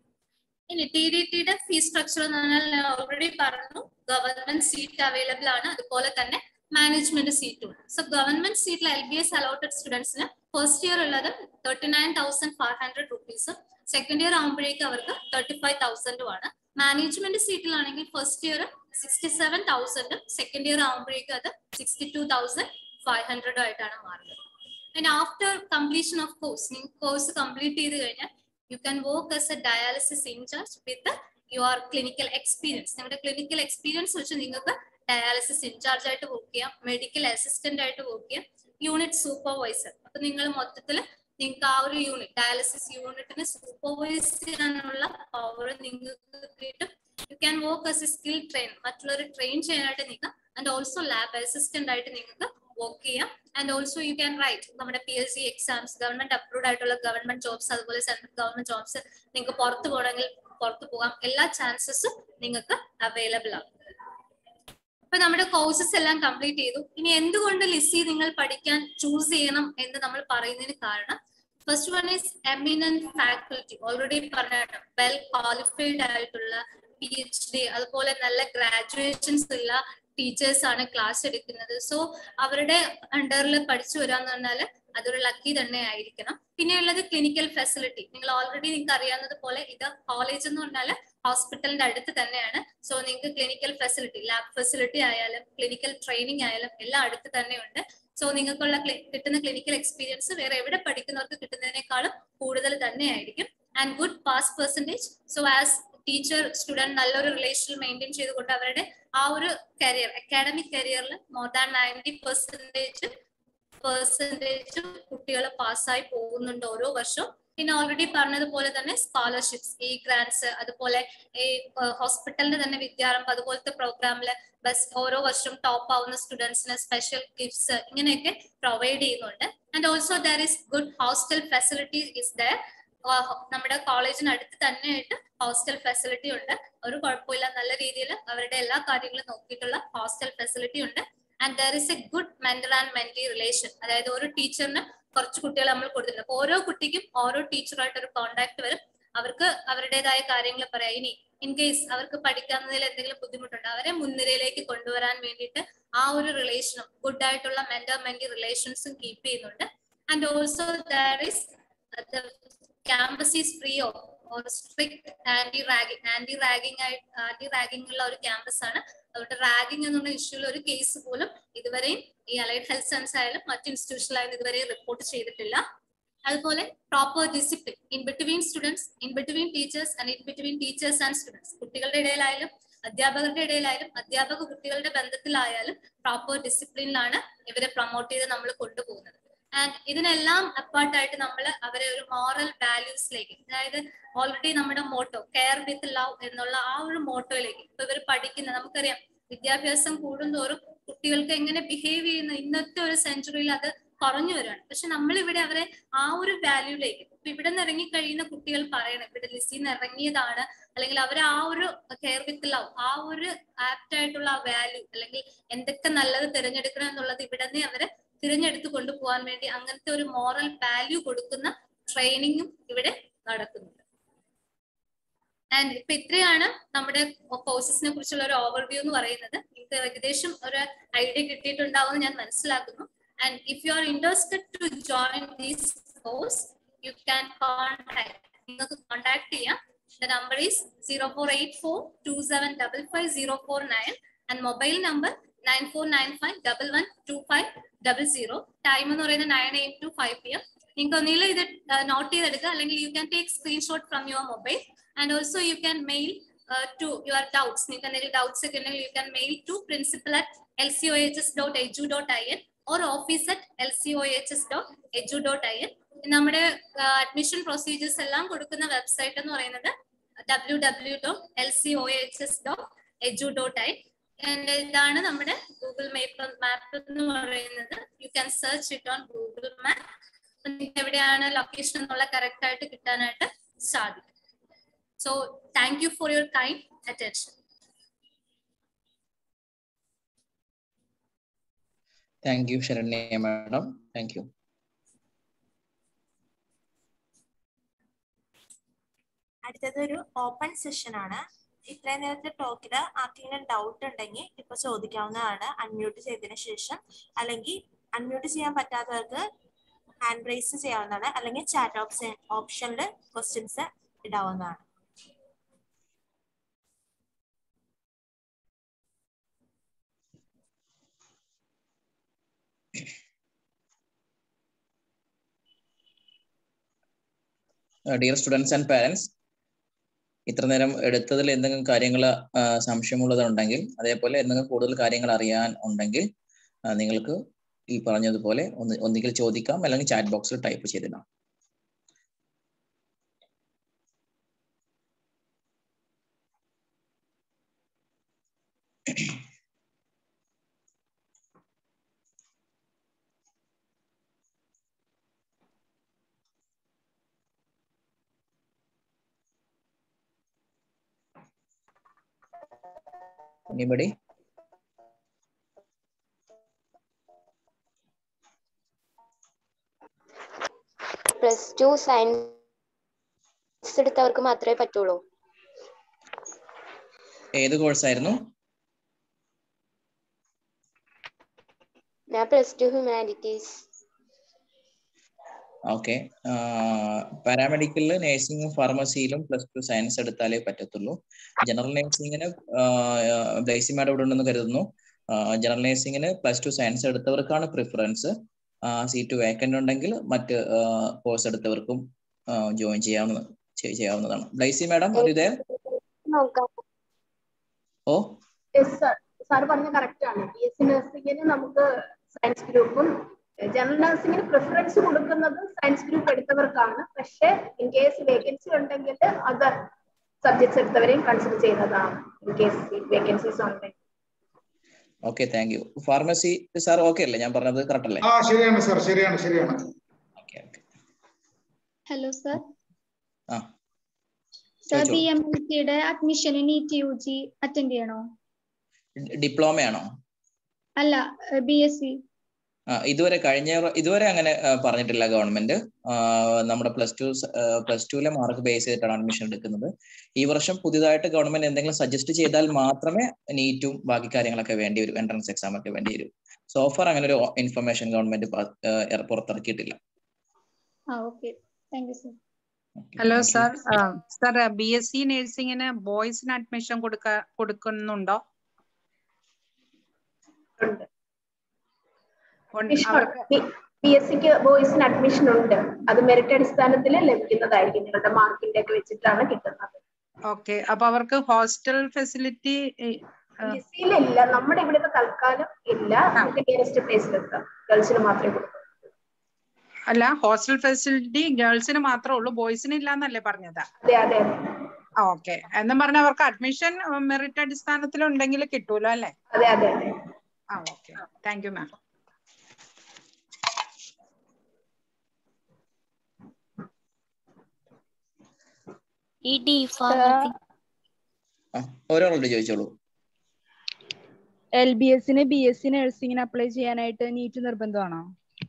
ഇനി ടി ഡി ടിയുടെ ഫീസ് സ്ട്രക്ചർ എന്ന് പറഞ്ഞാൽ ഞാൻ ഓൾറെഡി പറഞ്ഞു ഗവൺമെന്റ് സീറ്റ് അവൈലബിൾ ആണ് അതുപോലെ തന്നെ മാനേജ്മെന്റ് സീറ്റും സോ ഗവൺമെന്റ് സീറ്റിൽ എൽ ബി എസ് അലോട്ടഡ് സ്റ്റുഡൻസിന് ഫസ്റ്റ് ഇയർ ഉള്ളത് thirty nine thousand five hundred റുപ്പീസും സെക്കൻഡ് ഇയർ ആകുമ്പോഴേക്കും അവർക്ക് തേർട്ടി ഫൈവ് തൗസൻഡും ആണ് മാനേജ്മെന്റ് സീറ്റിലാണെങ്കിൽ ഫസ്റ്റ് ഇയർ സിക്സ്റ്റി സെവൻ തൗസൻഡും സെക്കൻഡ് ഇയർ ആകുമ്പോഴേക്കും അത് സിക്സ്റ്റി ടു തൗസൻഡ് ഫൈവ് ഹൺഡ്രഡും ആയിട്ടാണ് മാറുന്നത് and after completion of course നിങ്ങൾ കോഴ്സ് കംപ്ലീറ്റ് ചെയ്ത് കഴിഞ്ഞാൽ you can work as a dialysis in charge with your clinical experience നിങ്ങളുടെ ക്ലിനിക്കൽ എക്സ്പീരിയൻസ് വെച്ച് നിങ്ങൾക്ക് ഡയാലിസിസ് ഇൻചാർജ് ആയിട്ട് വർക്ക് ചെയ്യാം മെഡിക്കൽ അസിസ്റ്റന്റ് ആയിട്ട് വർക്ക് ചെയ്യാം യൂണിറ്റ് സൂപ്പർവൈസർ അപ്പൊ നിങ്ങൾ മൊത്തത്തിൽ നിങ്ങൾക്ക് ആ ഒരു യൂണിറ്റ് ഡയാലിസിസ് യൂണിറ്റിനെ സൂപ്പർവൈസ് ചെയ്യാനുള്ള പവർ നിങ്ങൾക്ക് കിട്ടും you can work as a skill train മറ്റുള്ളവരെ ട്രെയിൻ ചെയ്യാനായിട്ട് നിങ്ങൾക്ക് ആൻഡ് ഓൾസോ ലാബ് അസിസ്റ്റന്റ് ആയിട്ട് നിങ്ങൾക്ക് വർക്ക് ചെയ്യാം and also you can write നമ്മുടെ P S C exams government approved ആയിട്ടുള്ള ഗവൺമെന്റ് ജോബ്സ് അതുപോലെ സെൻട്രൽ ഗവൺമെന്റ് ജോബ്സ് നിങ്ങൾക്ക് പുറത്ത് പോകണമെങ്കിൽ പുറത്ത് പോകാം എല്ലാ ചാൻസസും നിങ്ങൾക്ക് അവൈലബിൾ ആണ് ഇപ്പൊ നമ്മുടെ കോഴ്സസ് എല്ലാം കംപ്ലീറ്റ് ചെയ്തു ഇനി എന്തുകൊണ്ട് ലിസി നിങ്ങൾ പഠിക്കാൻ ചൂസ് ചെയ്യണം എന്ന് നമ്മൾ പറയുന്നതിന് കാരണം first one is eminent faculty already പറഞ്ഞിട്ടുണ്ട് വെൽ ക്വാളിഫൈഡ് ആയിട്ടുള്ള പി എച്ച് ഡി അതുപോലെ നല്ല ഗ്രാജുവേഷൻസ് ഉള്ള ടീച്ചേഴ്സ് ആണ് ക്ലാസ് എടുക്കുന്നത് സോ അവരുടെ അണ്ടറിൽ പഠിച്ചു വരാന്ന് പറഞ്ഞാൽ അതൊരു ലക്കി തന്നെ ആയിരിക്കണം പിന്നെയുള്ളത് ക്ലിനിക്കൽ ഫെസിലിറ്റി നിങ്ങൾ ഓൾറെഡി നിങ്ങൾക്ക് അറിയാവുന്നത് പോലെ ഇത് കോളേജ് എന്ന് പറഞ്ഞാൽ ഹോസ്പിറ്റലിന്റെ അടുത്ത് തന്നെയാണ് സോ നിങ്ങൾക്ക് ക്ലിനിക്കൽ ഫെസിലിറ്റി ലാബ് ഫെസിലിറ്റി ആയാലും ക്ലിനിക്കൽ ട്രെയിനിങ് ആയാലും എല്ലാം അടുത്ത് തന്നെയുണ്ട് സോ നിങ്ങൾക്കുള്ള കിട്ടുന്ന ക്ലിനിക്കൽ എക്സ്പീരിയൻസ് വേറെ എവിടെ പഠിക്കുന്നവർക്ക് കിട്ടുന്നതിനേക്കാളും കൂടുതൽ തന്നെയായിരിക്കും and good pass percentage so as teacher student നല്ലൊരു റിലേഷൻ മെയിൻറ്റെയിൻ ചെയ്തുകൊണ്ട് അവരുടെ ആ ഒരു കരിയർ അക്കാഡമിക് കരിയറിൽ more than ninety percentage percentage കുട്ടികൾ പാസ്സായി പോകുന്നുണ്ട് ഓരോ വർഷവും പിന്നെ ഓൾറെഡി പറഞ്ഞതുപോലെ തന്നെ സ്കോളർഷിപ്സ് ഈ ഗ്രാൻസ് അതുപോലെ ഈ ഹോസ്പിറ്റലിന്റെ തന്നെ വിദ്യാരംഭം അതുപോലത്തെ പ്രോഗ്രാമില് ബസ് ഓരോ വർഷവും ടോപ്പ് ആവുന്ന സ്റ്റുഡൻസിന് സ്പെഷ്യൽ ഗിഫ്റ്റ്സ് ഇങ്ങനെയൊക്കെ പ്രൊവൈഡ് ചെയ്യുന്നുണ്ട് and also there is good hostel facility is there ആ, നമ്മുടെ കോളേജിനടുത്ത് തന്നെയായിട്ട് ഹോസ്റ്റൽ ഫെസിലിറ്റി ഉണ്ട് ഒരു കുഴപ്പമില്ല നല്ല രീതിയിൽ അവരുടെ എല്ലാ കാര്യങ്ങളും നോക്കിയിട്ടുള്ള ഹോസ്റ്റൽ ഫെസിലിറ്റി ഉണ്ട് and there is a good mentor and mentee relation അതായത് ഒരു ടീച്ചറിന് കുറച്ച് കുട്ടികളെ നമ്മൾ കൊടുത്തിട്ടുണ്ട് അപ്പൊ ഓരോ കുട്ടിക്കും ഓരോ ടീച്ചറുമായിട്ട് ഒരു കോണ്ടാക്ട് വരും അവർക്ക് അവരുടേതായ കാര്യങ്ങൾ പറയാം ഇനി ഇൻ കേസ് അവർക്ക് പഠിക്കുന്നതിൽ എന്തെങ്കിലും ബുദ്ധിമുട്ടുണ്ട് അവരെ മുൻനിരയിലേക്ക് കൊണ്ടുവരാൻ വേണ്ടിയിട്ട് ആ ഒരു റിലേഷനും ഗുഡ് ആയിട്ടുള്ള മെന്റർ മെന്റി റിലേഷൻസും കീപ്പ് ചെയ്യുന്നുണ്ട് and also there is campus is free of or strict anti ragging anti ragging ആയിട്ട് ആന്റി റാഗിങ് ഉള്ള ഒരു ക്യാമ്പസ് ആണ് അതുകൊണ്ട് റാഗിങ് എന്നുള്ള ഇഷ്യൂയിൽ ഒരു കേസ് പോലും ഇതുവരെയും ഈ അലൈഡ് ഹെൽത്ത് സെൻസ് ആയാലും മറ്റ് ഇൻസ്റ്റിറ്റ്യൂഷനിലായാലും ഇതുവരെ റിപ്പോർട്ട് ചെയ്തിട്ടില്ല അതുപോലെ proper discipline in between students in between teachers and in between teachers and students കുട്ടികളുടെ ഇടയിലായാലും അധ്യാപകരുടെ ഇടയിലായാലും അധ്യാപക കുട്ടികളുടെ ബന്ധത്തിലായാലും പ്രോപ്പർ ഡിസിപ്ലിനിലാണ് ഇവരെ പ്രൊമോട്ട് ചെയ്ത് നമ്മൾ കൊണ്ടുപോകുന്നത് ആൻഡ് ഇതിനെല്ലാം അപ്പാർട്ടായിട്ട് നമ്മൾ അവരെ ഒരു മോറൽ വാല്യൂസിലേക്ക് അതായത് ഓൾറെഡി നമ്മുടെ മോട്ടോ കെയർ വിത്ത് ലവ് എന്നുള്ള ആ ഒരു മോട്ടോയിലേക്ക് ഇപ്പൊ ഇവർ പഠിക്കുന്ന നമുക്കറിയാം വിദ്യാഭ്യാസം കൂടുന്തോറും കുട്ടികൾക്ക് എങ്ങനെ ബിഹേവ് ചെയ്യുന്ന ഇന്നത്തെ ഒരു സെഞ്ചുറിയിൽ അത് കുറഞ്ഞു വരികയാണ് പക്ഷെ നമ്മൾ ഇവിടെ അവരെ ആ ഒരു വാല്യൂലേക്ക് ഇപ്പൊ ഇവിടെ നിന്ന് ഇറങ്ങി കഴിയുന്ന കുട്ടികൾ പറയണം ഇവിടെ ലിസിന്ന് ഇറങ്ങിയതാണ് അല്ലെങ്കിൽ അവർ ആ ഒരു കെയർ വിത്ത് ലവ് ആ ഒരു ആപ്റ്റ് ആയിട്ടുള്ള ആ വാല്യൂ അല്ലെങ്കിൽ എന്തൊക്കെ നല്ലത് തിരഞ്ഞെടുക്കണം എന്നുള്ളത് ഇവിടെ നിന്ന് അവരെ തിരഞ്ഞെടുത്ത് കൊണ്ടുപോകാൻ വേണ്ടി അങ്ങനത്തെ ഒരു മോറൽ വാല്യൂ കൊടുക്കുന്ന ട്രെയിനിങ്ങും ഇവിടെ നടക്കുന്നുണ്ട് ആൻഡ് ഇപ്പൊ ഇത്രയാണ് നമ്മുടെ കോഴ്സസിനെ കുറിച്ചുള്ള ഒരു ഓവർവ്യൂ എന്ന് പറയുന്നത് നിങ്ങൾക്ക് ഏകദേശം ഒരു ഐഡിയ കിട്ടിയിട്ടുണ്ടാവും എന്ന് ഞാൻ മനസ്സിലാക്കുന്നു and if you are interested to join these course you can contact നിങ്ങൾക്ക് കോൺടാക്ട് ചെയ്യാം the number is zero four eight four two seven double five zero four nine and mobile number nine four nine five double one two five double zero time എന്ന് പറയുന്നത് nine M to five P M നിങ്ങൾക്ക് ഒന്നിലും ഇത് note ചെയ്തെടുക്കുക അല്ലെങ്കിൽ you can take screenshot from your mobile and also you can mail to your doubts നിങ്ങൾക്ക് എന്തെങ്കിലും doubts ഒക്കെ ഉണ്ടെങ്കിൽ you can mail to principal at L C O H S dot edu dot I N or office at L C O H S dot edu dot I N നമ്മുടെ admission procedures എല്ലാം കൊടുക്കുന്ന website എന്ന് പറയുന്നത് W W dot L C O H S dot edu dot I ഇതാണ് നമ്മുടെ Google map map എന്ന് പറയുന്നത് you can search it on Google map നിങ്ങൾക്ക് എവിടെയാണ് ലൊക്കേഷൻ എന്നുള്ള കറക്റ്റ് ആയിട്ട് കിട്ടാനായിട്ട് സാധിക്കും so thank you for your kind attention thank you Saranya madam thank you അടുത്തത് ഒരു ഓപ്പൺ സെഷൻ ആണ് ഇത്രയും നേരത്തെ ടോക്കില് ആർക്കെങ്കിലും ഡൗട്ട് ഉണ്ടെങ്കിൽ ഇപ്പൊ ചോദിക്കാവുന്നതാണ് അൺമ്യൂട്ട് ചെയ്തതിനു ശേഷം അല്ലെങ്കിൽ അൺമ്യൂട്ട് ചെയ്യാൻ പറ്റാത്തവർക്ക് ഹാൻഡ് റൈസ് ചെയ്യാവുന്നതാണ് അല്ലെങ്കിൽ ചാറ്റ് ഓപ്ഷൻ ഓപ്ഷനിൽ ക്വസ്റ്റ്യൻസ് ഇടാവുന്നതാണ് ഡിയർ സ്റ്റുഡൻസ് ആൻഡ് പാരൻസ് ഇത്ര നേരം എടുത്തതിൽ എന്തെങ്കിലും കാര്യങ്ങൾ സംശയമുള്ളതുണ്ടെങ്കിൽ അതേപോലെ എന്തെങ്കിലും കൂടുതൽ കാര്യങ്ങൾ അറിയാൻ ഉണ്ടെങ്കിൽ ആ, നിങ്ങൾക്ക് ഈ പറഞ്ഞതുപോലെ ഒന്ന് ഒന്നുകിൽ ചോദിക്കാം അല്ലെങ്കിൽ ചാറ്റ് ബോക്സിൽ ടൈപ്പ് ചെയ്തിടാം Anybody? പ്ലസ് ടു സയൻസ് എടുത്തവർക്ക് മാത്രമേ പറ്റുള്ളൂ ഏത് കോഴ്സ് ആയിരുന്നു ഞാൻ പ്ലസ് ടു ഹ്യൂമാനിറ്റീസ് ഓക്കെ പാരാമെഡിക്കലിൽ നഴ്സിംഗും ഫാർമസിയിലും പ്ലസ് ടു സയൻസ് എടുത്താലേ പറ്റത്തുള്ളൂ ജനറൽ നഴ്സിംഗിന് ബ്ലേസി മാഡം ഇവിടെ ഉണ്ടെന്ന് കരുതുന്നു ജനറൽ നഴ്സിംഗിന് പ്ലസ് ടു സയൻസ് എടുത്തവർക്കാണ് പ്രിഫറൻസ് സീറ്റ് വേക്കൻ്റ് ഉണ്ടെങ്കിൽ മറ്റ് കോഴ്സ് എടുത്തവർക്കും ജോയിൻ ചെയ്യാവുന്ന ചെയ്- ചെയ്യാവുന്നതാണ് ബ്ലൈസി മാഡം ഒരു ഇതേ നോക്കാം ഓ സാർ സാർ പറഞ്ഞ കറക്റ്റ് ആണ് ബി എസ് സി നഴ്സിംഗിന് നമുക്ക് സയൻസ് ഗ്രൂപ്പും ജനറൽ നഴ്സിംഗിന് പ്രിഫറൻസ് കൊടുക്കുന്നത് സയൻസ് ഗ്രൂപ്പ് എടുത്തവർക്കാണ് പക്ഷേ ഇൻ കേസ് വേക്കൻസി ഉണ്ടെങ്കിൽ അതർ സബ്ജക്ട്സ് എടുത്തവരെയും കൺസിഡർ ചെയ്യുന്നതാണ് ഇൻ കേസ് വേക്കൻസീസ് ഉണ്ടെങ്കിൽ okay thank you pharmacy sir okay അല്ലേ ഞാൻ പറഞ്ഞത് കറക്റ്റ് അല്ലേ ആ ശരിയാണ് സാർ ശരിയാണ് ശരിയാണ് ഓക്കെ ഓക്കെ ഹലോ സർ ആ സർ ചോദിച്ചോളൂ. ബി എം എൽ ടിയുടെ അഡ്മിഷന് നീറ്റ് യു ജി അറ്റൻഡ് ചെയ്യണോ ഡിപ്ലോമയാണോ അല്ല ബി എസ് സി ആ, ഇതുവരെ കഴിഞ്ഞ വ- ഇതുവരെ അങ്ങനെ ആ, പറഞ്ഞിട്ടില്ല ഗവൺമെന്റ് ആ, നമ്മുടെ പ്ലസ് ടു പ്ലസ് ടുവിലെ മാർക്ക് ബേസ് ചെയ്തിട്ടാണ് അഡ്മിഷൻ എടുക്കുന്നത് ഈ വർഷം പുതിയതായിട്ട് ഗവൺമെന്റ് എന്തെങ്കിലും സജസ്റ്റ് ചെയ്താൽ മാത്രമേ നീറ്റും ബാക്കി കാര്യങ്ങളൊക്കെ വേണ്ടി വരും എൻട്രൻസ് എക്സാം ഒക്കെ വേണ്ടി വരും സോഫർ അങ്ങനെ ഒരു ഇൻഫർമേഷൻ ഗവൺമെന്റ് പ- ആ, ഇറ- പുറത്തിറക്കിയിട്ടില്ല ആ okay thank you sir hello sir sir B S C നഴ്സിംഗിന് ബോയ്സിന് അഡ്മിഷൻ കൊടുക്ക കൊടുക്കുന്നുണ്ടോ ഉണ്ട്. അവർക്ക് പി എസ് സിക്ക് ബോയ്സിന് അഡ്മിഷൻ ഉണ്ട് അത് മെറിറ്റ് അടിസ്ഥാനത്തിൽ ലഭിക്കുന്നതായിരിക്കും നിങ്ങളുടെ മാർക്കിന്റെ ഒക്കെ വെച്ചിട്ടാണ് കിട്ടുന്നത് ഓക്കെ അപ്പൊ അവർക്ക് ഹോസ്റ്റൽ ഫെസിലിറ്റി ഇല്ല നമ്മുടെ ഇവിടുത്തെ തൽക്കാലം ഇല്ല നമുക്ക് നിയറസ്റ്റ് പ്ലേസിലെത്താം ഗേൾസിന് മാത്രമേ കൊടുക്കൂ അല്ല ഹോസ്റ്റൽ ഫെസിലിറ്റി ഗേൾസിന് മാത്രമേ ഉള്ളൂ ബോയ്സിന് ഇല്ലാന്നല്ലേ പറഞ്ഞത് അതെ അതെ അതെ ഓക്കെ എന്നും പറഞ്ഞ അവർക്ക് അഡ്മിഷൻ മെറിറ്റ് അടിസ്ഥാനത്തിൽ ഉണ്ടെങ്കിൽ കിട്ടൂലോ അല്ലേ അതെ അതെ അതെ ആ ഓക്കെ താങ്ക് യു മാം ഈ ഡി ഫാർമസി ഒരാളോട് ചോദിച്ചോളൂ എൽ ബി എസിന് ബി എസ് സി നഴ്സിംഗിന് അപ്ലൈ ചെയ്യാനായിട്ട് നീറ്റ് നിർബന്ധമാണോ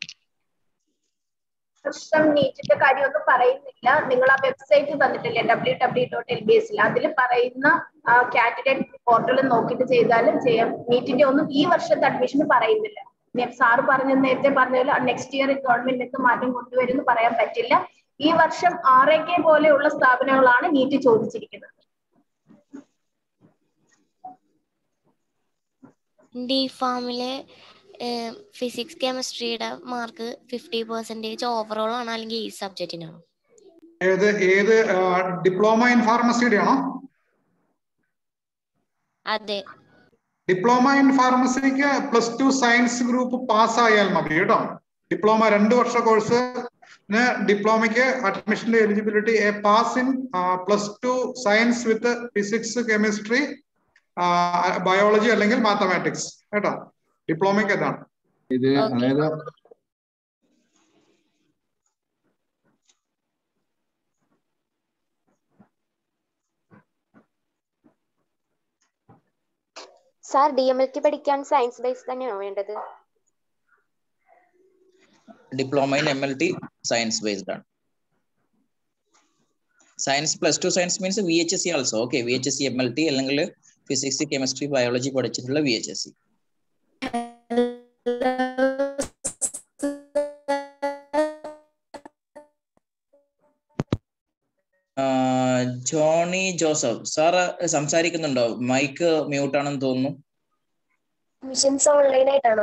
പ്രശ്നം നീറ്റിന്റെ കാര്യമൊന്നും പറയുന്നില്ല നിങ്ങൾ ആ വെബ്സൈറ്റ് തന്നിട്ടില്ലേ W W dot L B S അതിൽ പറയുന്ന കാൻഡിഡേറ്റ് പോർട്ടൽ നോക്കിയിട്ട് ചെയ്താലും ചെയ്യാം നീറ്റിന്റെ ഒന്നും ഈ വർഷത്തെ അഡ്മിഷന് പറയുന്നില്ല സാറ് പറഞ്ഞ നേരത്തെ പറഞ്ഞ പോലെ നെക്സ്റ്റ് ഇയർ ഗവൺമെന്റ് മാറ്റം കൊണ്ടുവരുമെന്ന് പറയാൻ പറ്റില്ല ഈ വർഷം ആർ എ കെ പോലെയുള്ള സ്ഥാപനങ്ങളാണ് നീറ്റ് ചോദിച്ചിരിക്കുന്നത് ഡി ഫാമിലെ ഫിസിക്സ് കെമിസ്ട്രിയുടെ മാർക്ക് ഫിഫ്റ്റി പെർസെന്റേജ് ഓവറോൾ ആണോ അല്ലെങ്കിൽ ഈ സബ്ജക്റ്റിനാണോ ഏത് ഏത് ഡിപ്ലോമ ഇൻ ഫാർമസിയുടെ ആണോ അതെ ഡിപ്ലോമ ഇൻ ഫാർമസിക്ക് പ്ലസ് ടു സയൻസ് ഗ്രൂപ്പ് പാസ്സായാൽ മതി കേട്ടോ ഡിപ്ലോമ രണ്ട് വർഷ കോഴ്സ് ഡിപ്ലോമയ്ക്ക് അഡ്മിഷന്റെ eligibility a pass in plus two science with physics chemistry biology അല്ലെങ്കിൽ മാത്തമാറ്റിക്സ് കേട്ടോ ഡിപ്ലോമയ്ക്ക് അതാണ് ഇത് അതായത് sir D M L T പഠിക്കാൻ സയൻസ് ബേസ് തന്നെയാണോ വേണ്ടത് diploma in M L T science based ആണ് science plus two science means V H S C also okay V H S C M L T അല്ലെങ്കിൽ physics chemistry biology പഠിച്ചിട്ടുള്ള V H S C Johny Joseph sir സംസാരിക്കുന്നുണ്ടോ mike mute ആണെന്ന് തോന്നുന്നു missions online ആയിട്ടാണോ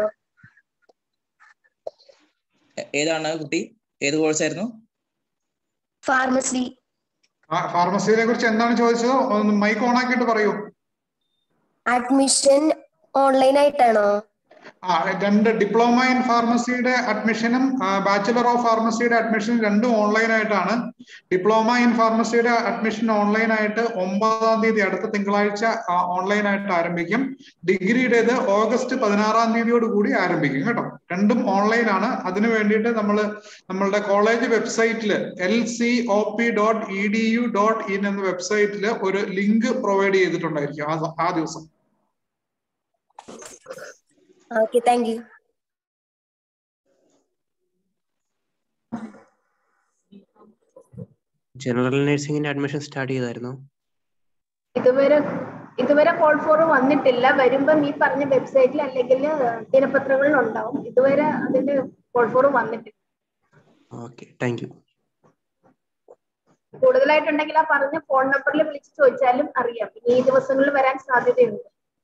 A- ഏതാണ് കുട്ടി ഏത് course ആയിരുന്നു ഫാർമസി ഫാർമസിയെ കുറിച്ച് എന്താണ് ചോദിച്ചത് ഒന്ന് മൈക്ക് ഓൺ ആക്കിയിട്ട് പറയൂ അഡ്മിഷൻ ഓൺലൈൻ ആയിട്ടാണോ ആ രണ്ട് ഡിപ്ലോമ ഇൻ ഫാർമസിയുടെ അഡ്മിഷനും ബാച്ചുലർ ഓഫ് ഫാർമസിയുടെ അഡ്മിഷനും രണ്ടും ഓൺലൈൻ ആയിട്ടാണ് ഡിപ്ലോമ ഇൻ ഫാർമസിയുടെ അഡ്മിഷൻ ഓൺലൈൻ ആയിട്ട് ഒമ്പതാം തീയതി അടുത്ത തിങ്കളാഴ്ച ഓൺലൈൻ ആയിട്ട് ആരംഭിക്കും ഡിഗ്രിയുടേത് ഓഗസ്റ്റ് പതിനാറാം തീയതിയോട് കൂടി ആരംഭിക്കും കേട്ടോ രണ്ടും ഓൺലൈൻ ആണ് അതിനു വേണ്ടിയിട്ട് നമ്മൾ നമ്മളുടെ കോളേജ് വെബ്സൈറ്റിൽ L C O P dot E D U dot in എന്ന വെബ്സൈറ്റിൽ ഒരു ലിങ്ക് പ്രൊവൈഡ് ചെയ്തിട്ടുണ്ടായിരിക്കും ആ ആ ദിവസം ഓക്കെ താങ്ക് യു ജനറൽ നഴ്സിംഗിന്റെ അഡ്മിഷൻ സ്റ്റാർട്ട് ചെയ്തായിരുന്നു ഇതുവരെ ഇതുവരെ കോൾ ഫോർ വന്നിട്ടില്ല വരുമ്പം ഈ പറഞ്ഞ വെബ്സൈറ്റിൽ അല്ലെങ്കിൽ ദിനപത്രങ്ങളിൽ ഉണ്ടാവും ഇതുവരെ അതിന്റെ കോൾ ഫോർ വന്നിട്ടില്ല ഓക്കെ താങ്ക് യു കൂടുതലായിട്ടുണ്ടെങ്കിൽ ആ പറഞ്ഞ ഫോൺ നമ്പറിൽ വിളിച്ച് ചോദിച്ചാലും അറിയാം ഇനി ഈ ദിവസങ്ങളിൽ വരാൻ സാധ്യതയുണ്ട്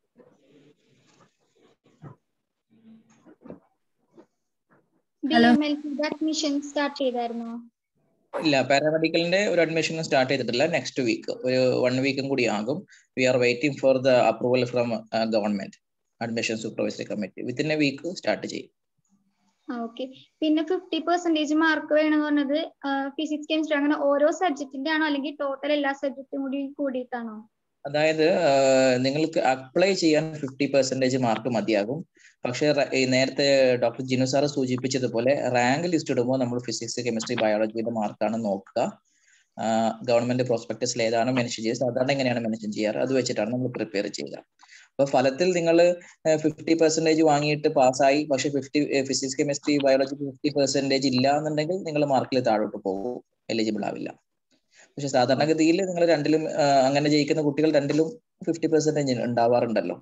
ഡി എം എൽ ടിയുടെ അഡ്മിഷൻ സ്റ്റാർട്ട് ചെയ്തായിരുന്നോ ഇല്ല പാരാമെഡിക്കലിന്റെ ഒരു അഡ്മിഷൻ സ്റ്റാർട്ട് ചെയ്തിട്ടില്ല നെക്സ്റ്റ് വീക്ക് ഒരു വൺ വീക്കും കൂടി ആകും we are waiting for the approval from government admission supervisory committee within a week start ചെയ്യും ഓക്കെ പിന്നെ ഫിഫ്റ്റി പെർസെന്റേജ് മാർക്ക് വേണമെന്ന് പറഞ്ഞത് ഫിസിക്സ് കെമിസ്ട്രി അങ്ങനെ ഓരോ സബ്ജക്റ്റിന്റെ ആണോ അല്ലെങ്കിൽ ടോട്ടൽ എല്ലാ സബ്ജക്റ്റും കൂടി കൂടിയിട്ടാണോ അതായത് ആഹ് നിങ്ങൾക്ക് അപ്ലൈ ചെയ്യാൻ ഫിഫ്റ്റി പെർസെന്റേജ് മാർക്ക് മതിയാകും പക്ഷേ റ- ഈ നേരത്തെ ഡോക്ടർ ജിനു സാറ് സൂചിപ്പിച്ചതുപോലെ റാങ്ക് ലിസ്റ്റ് ഇടുമ്പോൾ നമ്മൾ ഫിസിക്സ് കെമിസ്ട്രി ബയോളജിയുടെ മാർക്കാണ് നോക്കുക ഗവൺമെന്റ് പ്രോസ്പെക്ടസിൽ ഏതാണ് മെൻഷൻ ചെയ്യുക സാധാരണ എങ്ങനെയാണ് മെൻഷൻ ചെയ്യാറ് അത് വെച്ചിട്ടാണ് നമ്മൾ പ്രിപ്പയർ ചെയ്യുക അപ്പൊ ഫലത്തിൽ നിങ്ങൾ ഫിഫ്റ്റി പെർസെന്റേജ് വാങ്ങിയിട്ട് പാസ്സായി പക്ഷെ fifty physics chemistry biology fifty percentage ഇല്ല എന്നുണ്ടെങ്കിൽ നിങ്ങൾ മാർക്കിൽ താഴോട്ട് പോകും എലിജിബിൾ ആവില്ല പക്ഷെ സാധാരണഗതിയിൽ നിങ്ങൾ രണ്ടിലും അങ്ങനെ ജയിക്കുന്ന കുട്ടികൾ രണ്ടിലും ഫിഫ്റ്റി പെർസെന്റേജ് ഉണ്ടാവാറുണ്ടല്ലോ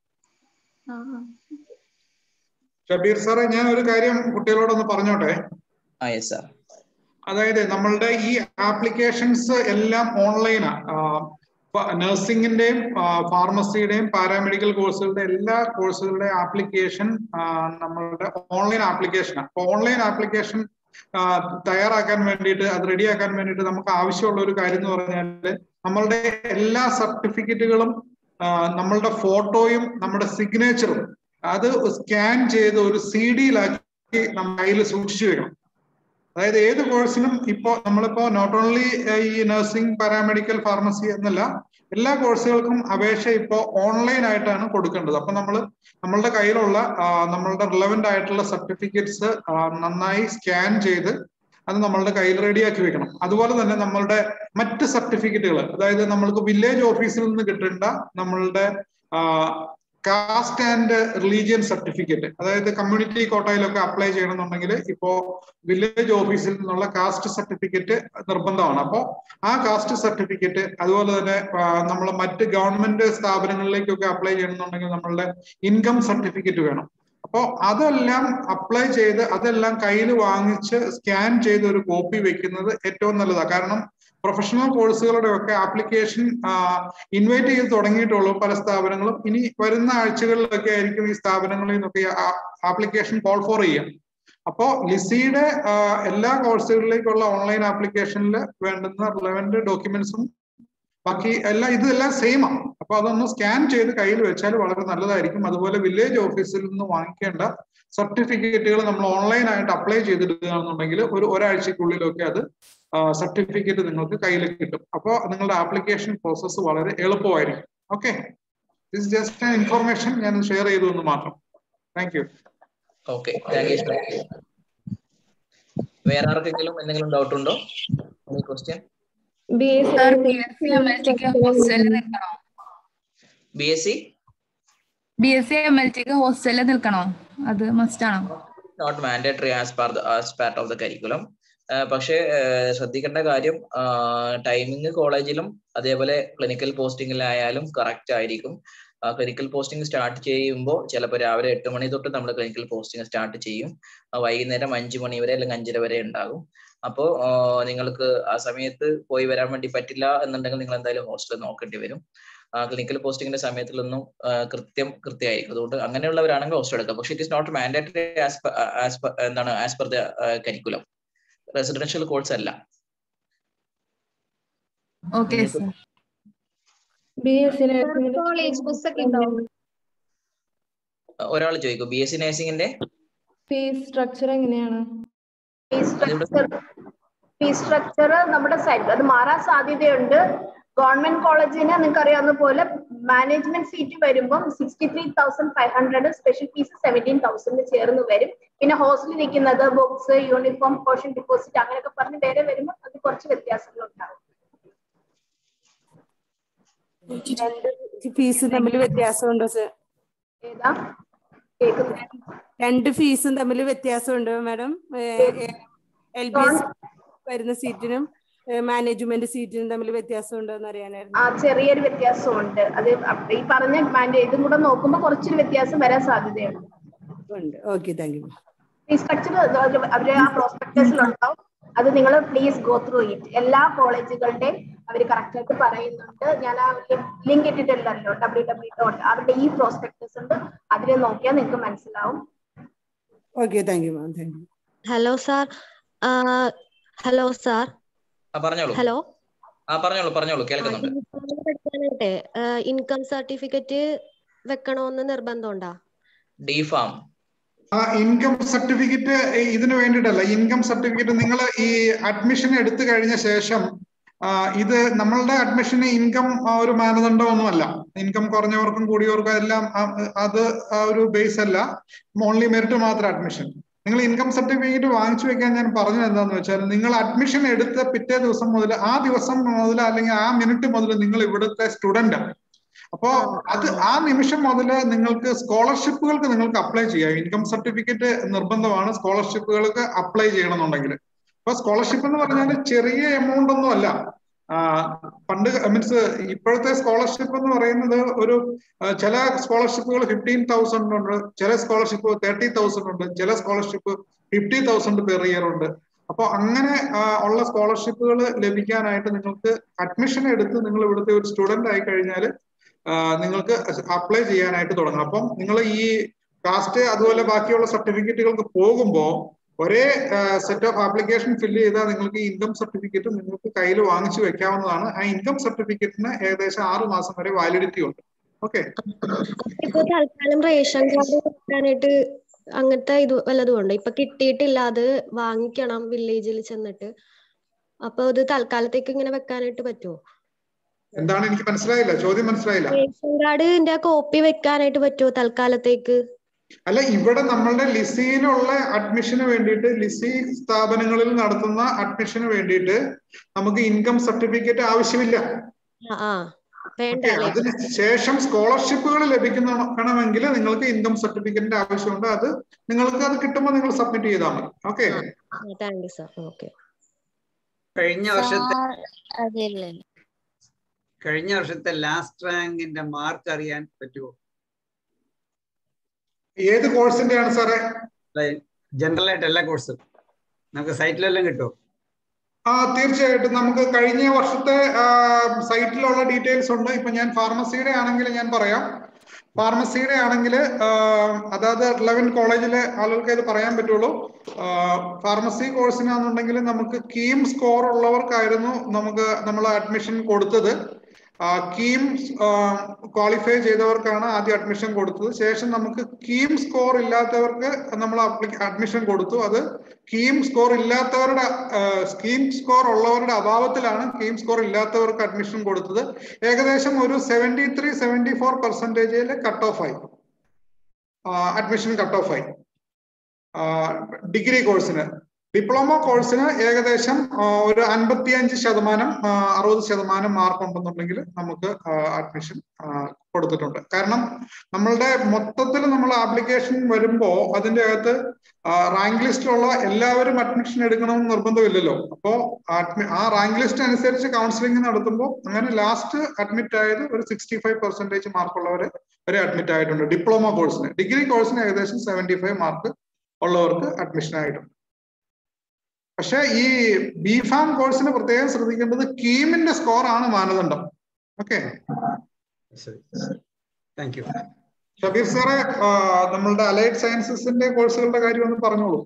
ഷബീർ സാറേ ഞാൻ ഒരു കാര്യം കുട്ടികളോടൊന്ന് പറഞ്ഞോട്ടെ ആ യെസ് സാർ അതായത് നമ്മളുടെ ഈ ആപ്ലിക്കേഷൻസ് എല്ലാം ഓൺലൈനാ നഴ്സിംഗിന്റെയും ഫാർമസിയുടെയും പാരാമെഡിക്കൽ കോഴ്സുകളുടെ എല്ലാ കോഴ്സുകളുടെ ആപ്ലിക്കേഷൻ നമ്മളുടെ ഓൺലൈൻ ആപ്ലിക്കേഷനാണ് അപ്പൊ ഓൺലൈൻ ആപ്ലിക്കേഷൻ തയ്യാറാക്കാൻ വേണ്ടിയിട്ട് അത് റെഡിയാക്കാൻ വേണ്ടിയിട്ട് നമുക്ക് ആവശ്യമുള്ള ഒരു കാര്യം എന്ന് പറഞ്ഞാൽ നമ്മളുടെ എല്ലാ സർട്ടിഫിക്കറ്റുകളും നമ്മളുടെ ഫോട്ടോയും നമ്മുടെ സിഗ്നേച്ചറും അത് സ്കാൻ ചെയ്ത് ഒരു സി ഡിയിലാക്കി നമ്മൾ കയ്യിൽ സൂക്ഷിച്ചു വെക്കണം അതായത് ഏത് കോഴ്സിനും ഇപ്പോ നമ്മളിപ്പോ നോട്ട് ഓൺലി ഈ നഴ്സിംഗ് പാരാമെഡിക്കൽ ഫാർമസി എന്നല്ല എല്ലാ കോഴ്സുകൾക്കും അപേക്ഷ ഇപ്പോൾ ഓൺലൈൻ ആയിട്ടാണ് കൊടുക്കേണ്ടത് അപ്പൊ നമ്മൾ നമ്മളുടെ കയ്യിലുള്ള നമ്മളുടെ റിലവന്റ് ആയിട്ടുള്ള സർട്ടിഫിക്കറ്റ്സ് നന്നായി സ്കാൻ ചെയ്ത് അത് നമ്മളുടെ കയ്യിൽ റെഡിയാക്കി വെക്കണം അതുപോലെ തന്നെ നമ്മളുടെ മറ്റ് സർട്ടിഫിക്കറ്റുകൾ അതായത് നമ്മൾക്ക് വില്ലേജ് ഓഫീസിൽ നിന്ന് കിട്ടേണ്ട നമ്മളുടെ കാസ്റ്റ് ആൻഡ് റിലീജിയൻ സർട്ടിഫിക്കറ്റ് അതായത് കമ്മ്യൂണിറ്റി കോട്ടയിലൊക്കെ അപ്ലൈ ചെയ്യണമെന്നുണ്ടെങ്കിൽ ഇപ്പോ വില്ലേജ് ഓഫീസിൽ നിന്നുള്ള കാസ്റ്റ് സർട്ടിഫിക്കറ്റ് നിർബന്ധമാണ് അപ്പോൾ ആ കാസ്റ്റ് സർട്ടിഫിക്കറ്റ് അതുപോലെ തന്നെ നമ്മൾ മറ്റ് ഗവൺമെന്റ് സ്ഥാപനങ്ങളിലേക്കൊക്കെ അപ്ലൈ ചെയ്യണമെന്നുണ്ടെങ്കിൽ നമ്മളുടെ ഇൻകം സർട്ടിഫിക്കറ്റ് വേണം അപ്പോൾ അതെല്ലാം അപ്ലൈ ചെയ്ത് അതെല്ലാം കയ്യിൽ വാങ്ങിച്ച് സ്കാൻ ചെയ്ത് ഒരു കോപ്പി വെക്കുന്നത് ഏറ്റവും നല്ലതാണ് കാരണം പ്രൊഫഷണൽ കോഴ്സുകളുടെ ഒക്കെ ആപ്ലിക്കേഷൻ ഇൻവൈറ്റ് ചെയ്ത് തുടങ്ങിയിട്ടുള്ളൂ പല സ്ഥാപനങ്ങളും ഇനി വരുന്ന ആഴ്ചകളിലൊക്കെ ആയിരിക്കും ഈ സ്ഥാപനങ്ങളിൽ നിന്നൊക്കെ ആപ്ലിക്കേഷൻ കോൾ ഫോർ ചെയ്യാം അപ്പോ ലിസിയുടെ എല്ലാ കോഴ്സുകളിലേക്കുള്ള ഓൺലൈൻ ആപ്ലിക്കേഷനിൽ വേണ്ടുന്ന റിലവന്റ് ഡോക്യുമെന്റ്സും ബാക്കി എല്ലാം ഇതെല്ലാം സെയിം ആണ് അപ്പൊ അതൊന്ന് സ്കാൻ ചെയ്ത് കയ്യിൽ വെച്ചാൽ വളരെ നല്ലതായിരിക്കും അതുപോലെ വില്ലേജ് ഓഫീസിൽ നിന്ന് വാങ്ങിക്കേണ്ട സർട്ടിഫിക്കറ്റുകൾ നമ്മൾ ഓൺലൈൻ ആയിട്ട് അപ്ലൈ ചെയ്തിടുകയാണെന്നുണ്ടെങ്കിൽ ഒരു ഒരാഴ്ചക്കുള്ളിലൊക്കെ അത് സർട്ടിഫിക്കറ്റ് നിങ്ങൾക്ക് കയ്യിൽ കിട്ടും അപ്പോൾ നിങ്ങളുടെ ആപ്ലിക്കേഷൻ പ്രോസസ്സ് വളരെ എളുപ്പമായിരിക്കും ഓക്കെ ദിസ് ജസ്റ്റ് ഇൻഫർമേഷൻ ഞാൻ ഷെയർ ചെയ്തു എന്ന് മാത്രം thank you okay thank you വേറെ ആർക്കെങ്കിലും എന്തെങ്കിലും ഡൗട്ട് ഉണ്ടോ question B S C B S C M L ടിക്ക് ഹോസ്റ്റലിൽ നിൽക്കണോ അത് മസ്റ്റ് ആണോ not mandatory as per as part of the curriculum പക്ഷേ ശ്രദ്ധിക്കേണ്ട കാര്യം ടൈമിംഗ് കോളേജിലും അതേപോലെ ക്ലിനിക്കൽ പോസ്റ്റിംഗിലായാലും കറക്റ്റ് ആയിരിക്കും ക്ലിനിക്കൽ പോസ്റ്റിംഗ് സ്റ്റാർട്ട് ചെയ്യുമ്പോൾ ചിലപ്പോൾ രാവിലെ എട്ട് മണി തൊട്ട് നമ്മൾ ക്ലിനിക്കൽ പോസ്റ്റിംഗ് സ്റ്റാർട്ട് ചെയ്യും വൈകുന്നേരം അഞ്ച് മണി വരെ അല്ലെങ്കിൽ അഞ്ചര വരെ ഉണ്ടാകും അപ്പോൾ നിങ്ങൾക്ക് ആ സമയത്ത് പോയി വരാൻ വേണ്ടി പറ്റില്ല എന്നുണ്ടെങ്കിൽ നിങ്ങൾ എന്തായാലും ഹോസ്റ്റൽ നോക്കേണ്ടി വരും ക്ലിനിക്കൽ പോസ്റ്റിംഗിന്റെ സമയത്തിലൊന്നും കൃത്യം കൃത്യമായിരിക്കും അതുകൊണ്ട് അങ്ങനെയുള്ളവരാണെങ്കിൽ ഹോസ്റ്റൽ എടുക്കാം പക്ഷേ it is not mandatory as എന്താണ് as per the curriculum residential course അല്ല ഓക്കെ കോളേജ് ബസ് ഒക്കെ ഉണ്ടാവും ഒരാൾ ചോദിക്കും ബി എസ് സി നഴ്സിംഗിന്റെ ഫീസ് സ്ട്രക്ചർ എങ്ങനെയാണ് ഫീസ് സ്ട്രക്ചർ ഫീസ് സ്ട്രക്ചർ നമ്മുടെ സൈഡ് അത് മാറാൻ സാധ്യതയുണ്ട് ഗവൺമെന്റ് കോളേജിന് നിങ്ങൾക്ക് അറിയാവുന്ന പോലെ മാനേജ്മെന്റ് സീറ്റ് വരുമ്പം sixty three thousand five hundred special fees seventeen thousand ചേർന്ന് വരും പിന്നെ ഹോസ്റ്റലിൽ നിൽക്കുന്നത് ബുക്സ് യൂണിഫോം പോർഷൻ ഡിപ്പോസിറ്റ് അങ്ങനെയൊക്കെ പറഞ്ഞ് വേറെ വരുമ്പോൾ അത് കുറച്ച് വ്യത്യാസങ്ങൾ ഉണ്ടാവും രണ്ട് ഫീസ് തമ്മിൽ വ്യത്യാസമുണ്ടോ സർ ഏതാ കേൾക്കുന്നത് രണ്ട് ഫീസും തമ്മിൽ വ്യത്യാസമുണ്ടോ മാഡം എൽ ബി എസ് വരുന്ന സീറ്റിനും മാനേജ്മെന്റ് സീറ്റിനും തമ്മിൽ വ്യത്യാസമുണ്ടോ എന്ന് അറിയാനായിരുന്നു ആ ചെറിയൊരു വ്യത്യാസമുണ്ട് അത് ഈ പറഞ്ഞ മാൻഡേ ഇതും കൂടെ നോക്കുമ്പോൾ കുറച്ചൊരു വ്യത്യാസം വരാൻ സാധ്യതയുണ്ട് ഉണ്ട് okay thank you fees structure അവര് ആ പ്രോസ്പെക്ടസിലുണ്ടാവും അത് നിങ്ങൾ പ്ലീസ് ഗോ ത്രൂ ഇറ്റ് എല്ലാ കോളേജുകളുടെയും അവർ കറക്റ്റ് ആയിട്ട് പറയുന്നുണ്ട് ഞാൻ ആ ലിങ്ക് ഇട്ടിട്ടുണ്ടല്ലോ ഡബ്ല്യൂ ഡബ്ല്യൂ ഡോട്ട് അവരുടെ ഈ പ്രോസ്പെക്ടസ് ഉണ്ട് അതിൽ നോക്കിയാൽ നിങ്ങൾക്ക് മനസ്സിലാവും okay thank you ma'am thank you hello sir hello sir പറഞ്ഞോളൂ ഹലോ ആ പറഞ്ഞോളൂ പറഞ്ഞോളൂ കേൾക്കുന്നുണ്ട് പഠിക്കാനായിട്ടെ ഇൻകം സർട്ടിഫിക്കറ്റ് വെക്കണമെന്ന് നിർബന്ധമുണ്ടോ ഡി ഫാം ആ ഇൻകം സർട്ടിഫിക്കറ്റ് ഇതിന് വേണ്ടിയിട്ടല്ല ഇൻകം സർട്ടിഫിക്കറ്റ് നിങ്ങൾ ഈ അഡ്മിഷൻ എടുത്തു കഴിഞ്ഞ ശേഷം ഇത് നമ്മളുടെ അഡ്മിഷന് ഇൻകം ഒരു മാനദണ്ഡമൊന്നുമല്ല ഇൻകം കുറഞ്ഞവർക്കും കൂടിയവർക്കും എല്ലാം അത് ആ ഒരു ബേസ് അല്ല ഓൺലി മെറിറ്റ് മാത്രം അഡ്മിഷൻ നിങ്ങൾ ഇൻകം സർട്ടിഫിക്കറ്റ് വാങ്ങിച്ചു വെക്കാൻ ഞാൻ പറഞ്ഞത് എന്താന്ന് വെച്ചാൽ നിങ്ങൾ അഡ്മിഷൻ എടുത്ത പിറ്റേ ദിവസം മുതൽ ആ ദിവസം മുതൽ അല്ലെങ്കിൽ ആ മിനിറ്റ് മുതൽ നിങ്ങൾ ഇവിടുത്തെ സ്റ്റുഡന്റ് അപ്പോ അത് ആ നിമിഷം മുതൽ നിങ്ങൾക്ക് സ്കോളർഷിപ്പുകൾക്ക് നിങ്ങൾക്ക് അപ്ലൈ ചെയ്യാം ഇൻകം സർട്ടിഫിക്കറ്റ് നിർബന്ധമാണ് സ്കോളർഷിപ്പുകൾക്ക് അപ്ലൈ ചെയ്യണമെന്നുണ്ടെങ്കിൽ അപ്പൊ സ്കോളർഷിപ്പ് എന്ന് പറഞ്ഞാൽ ചെറിയ എമൗണ്ട് ഒന്നും അല്ല ആ, പണ്ട് മീൻസ് ഇപ്പോഴത്തെ സ്കോളർഷിപ്പ് എന്ന് പറയുന്നത് ഒരു ആ, ചില സ്കോളർഷിപ്പുകൾ ഫിഫ്റ്റീൻ തൗസൻഡ് ഉണ്ട് ചില സ്കോളർഷിപ്പ് തേർട്ടി തൗസൻഡ് ഉണ്ട് ചില scholarship fifty thousand per year ഉണ്ട് അപ്പോൾ അങ്ങനെ ആ, ഉള്ള സ്കോളർഷിപ്പുകൾ ലഭിക്കാനായിട്ട് നിങ്ങൾക്ക് അഡ്മിഷൻ എടുത്ത് നിങ്ങൾ ഇവിടുത്തെ ഒരു സ്റ്റുഡന്റ് ആയി കഴിഞ്ഞാൽ നിങ്ങൾക്ക് അപ്ലൈ ചെയ്യാനായിട്ട് തുടങ്ങണം അപ്പം നിങ്ങൾ ഈ കാസ്റ്റ് അതുപോലെ ബാക്കിയുള്ള സർട്ടിഫിക്കറ്റുകൾക്ക് പോകുമ്പോൾ ഒരേ സെറ്റ് ഓഫ് ആപ്ലിക്കേഷൻ ഫില്ല് ചെയ്താൽ നിങ്ങൾക്ക് ഇൻകം സർട്ടിഫിക്കറ്റ് നിങ്ങൾക്ക് കയ്യിൽ വാങ്ങിച്ചു വെക്കാവുന്നതാണ് ആ ഇൻകം സർട്ടിഫിക്കറ്റിന് ഏകദേശം ആറ് മാസം വരെ വാലിഡിറ്റി ഉണ്ട് ഓക്കെ ഇപ്പൊ തൽക്കാലം റേഷൻ കാർഡ് വെക്കാനായിട്ട് അങ്ങനത്തെ ഇത് വല്ലതും ഉണ്ടോ ഇപ്പൊ കിട്ടിയിട്ടില്ല അത് വാങ്ങിക്കണം വില്ലേജിൽ ചെന്നിട്ട് അപ്പൊ അത് തൽക്കാലത്തേക്ക് ഇങ്ങനെ വെക്കാനായിട്ട് പറ്റുമോ എന്താണ് എനിക്ക് മനസ്സിലായില്ല ചോദ്യം മനസ്സിലായില്ല റേഷൻ കാർഡിന്റെ കോപ്പി വെക്കാനായിട്ട് പറ്റുമോ തൽക്കാലത്തേക്ക് അല്ല ഇവിടെ നമ്മളുടെ ലിസിയിലുള്ള അഡ്മിഷന് വേണ്ടിയിട്ട് ലിസി സ്ഥാപനങ്ങളിൽ നടത്തുന്ന അഡ്മിഷന് വേണ്ടിയിട്ട് നമുക്ക് ഇൻകം സർട്ടിഫിക്കറ്റ് ആവശ്യമില്ല ആ ആ വേണ്ട ഓക്കെ അതിന് ശേഷം സ്കോളർഷിപ്പുകൾ ലഭിക്കണമെങ്കിൽ നിങ്ങൾക്ക് ഇൻകം സർട്ടിഫിക്കറ്റിന്റെ ആവശ്യമുണ്ട് അത് നിങ്ങൾക്ക് അത് കിട്ടുമ്പോൾ നിങ്ങൾ സബ്മിറ്റ് ചെയ്താൽ മതി okay thank you sir okay കഴിഞ്ഞ വർഷത്തെ അതെയല്ലേ കഴിഞ്ഞ വർഷത്തെ ലാസ്റ്റ് റാങ്കിന്റെ മാർക്ക് അറിയാൻ പറ്റുമോ ഏത് കോഴ്സിന്റെയാണ് സാറേ ജനറൽ ആയിട്ട് എല്ലാ കോഴ്സും നമുക്ക് സൈറ്റിലെല്ലാം കിട്ടുമോ ആ തീർച്ചയായിട്ടും നമുക്ക് കഴിഞ്ഞ വർഷത്തെ സൈറ്റിലുള്ള ഡീറ്റെയിൽസ് ഉണ്ട് ഇപ്പൊ ഞാൻ ഫാർമസിയുടെ ആണെങ്കിൽ ഞാൻ പറയാം ഫാർമസിയുടെ ആണെങ്കിൽ അതായത് റിലവൻ കോളേജിലെ ആളുകൾക്ക് ഇത് പറയാൻ പറ്റുള്ളൂ ഫാർമസി കോഴ്സിനാണെന്നുണ്ടെങ്കിൽ നമുക്ക് കീം സ്കോർ ഉള്ളവർക്കായിരുന്നു നമുക്ക് നമ്മൾ അഡ്മിഷൻ കൊടുത്തത് കീം ക്വാളിഫൈ ചെയ്തവർക്കാണ് ആദ്യം അഡ്മിഷൻ കൊടുത്തത് ശേഷം നമുക്ക് കീം സ്കോർ ഇല്ലാത്തവർക്ക് നമ്മൾ അഡ്മിഷൻ കൊടുത്തു അത് കീം സ്കോർ ഇല്ലാത്തവരുടെ സ്കീം സ്കോർ ഉള്ളവരുടെ അഭാവത്തിലാണ് കീം സ്കോർ ഇല്ലാത്തവർക്ക് അഡ്മിഷൻ കൊടുത്തത് ഏകദേശം ഒരു സെവൻറ്റി ത്രീ സെവൻറ്റി ഫോർ പെർസെൻറ്റേജിൽ കട്ട് ഓഫ് ആയി അഡ്മിഷൻ കട്ട് ഓഫ് ആയി ഡിഗ്രി കോഴ്സിന് ഡിപ്ലോമ കോഴ്സിന് ഏകദേശം ഒരു അൻപത്തിയഞ്ച് ശതമാനം അറുപത് ശതമാനം മാർക്ക് ഉണ്ടെന്നുണ്ടെങ്കിൽ നമുക്ക് അഡ്മിഷൻ കൊടുത്തിട്ടുണ്ട് കാരണം നമ്മളുടെ മൊത്തത്തിൽ നമ്മൾ ആപ്ലിക്കേഷൻ വരുമ്പോൾ അതിന്റെ അകത്ത് റാങ്ക് ലിസ്റ്റിലുള്ള എല്ലാവരും അഡ്മിഷൻ എടുക്കണമെന്ന് നിർബന്ധമില്ലല്ലോ അപ്പോ ആ റാങ്ക് ലിസ്റ്റ് അനുസരിച്ച് കൗൺസിലിംഗ് നടത്തുമ്പോൾ അങ്ങനെ ലാസ്റ്റ് അഡ്മിറ്റ് ആയത് ഒരു സിക്സ്റ്റി ഫൈവ് പെർസെന്റേജ് മാർക്കുള്ളവർ വരെ അഡ്മിറ്റ് ആയിട്ടുണ്ട് ഡിപ്ലോമ കോഴ്സിന് ഡിഗ്രി കോഴ്സിന് ഏകദേശം സെവന്റി ഫൈവ് മാർക്ക് ഉള്ളവർക്ക് അഡ്മിഷൻ ആയിട്ടുണ്ട് പക്ഷെ ഈ ബി ഫാം കോഴ്സിന് പ്രത്യേകം ശ്രദ്ധിക്കേണ്ടത് കീമിന്റെ സ്കോർ ആണ് മാനദണ്ഡം ഓക്കെ താങ്ക് യു ഷബീർ സാറെ നമ്മളുടെ അലൈഡ് സയൻസസിന്റെ കോഴ്സുകളുടെ കാര്യം ഒന്ന് പറഞ്ഞോളൂ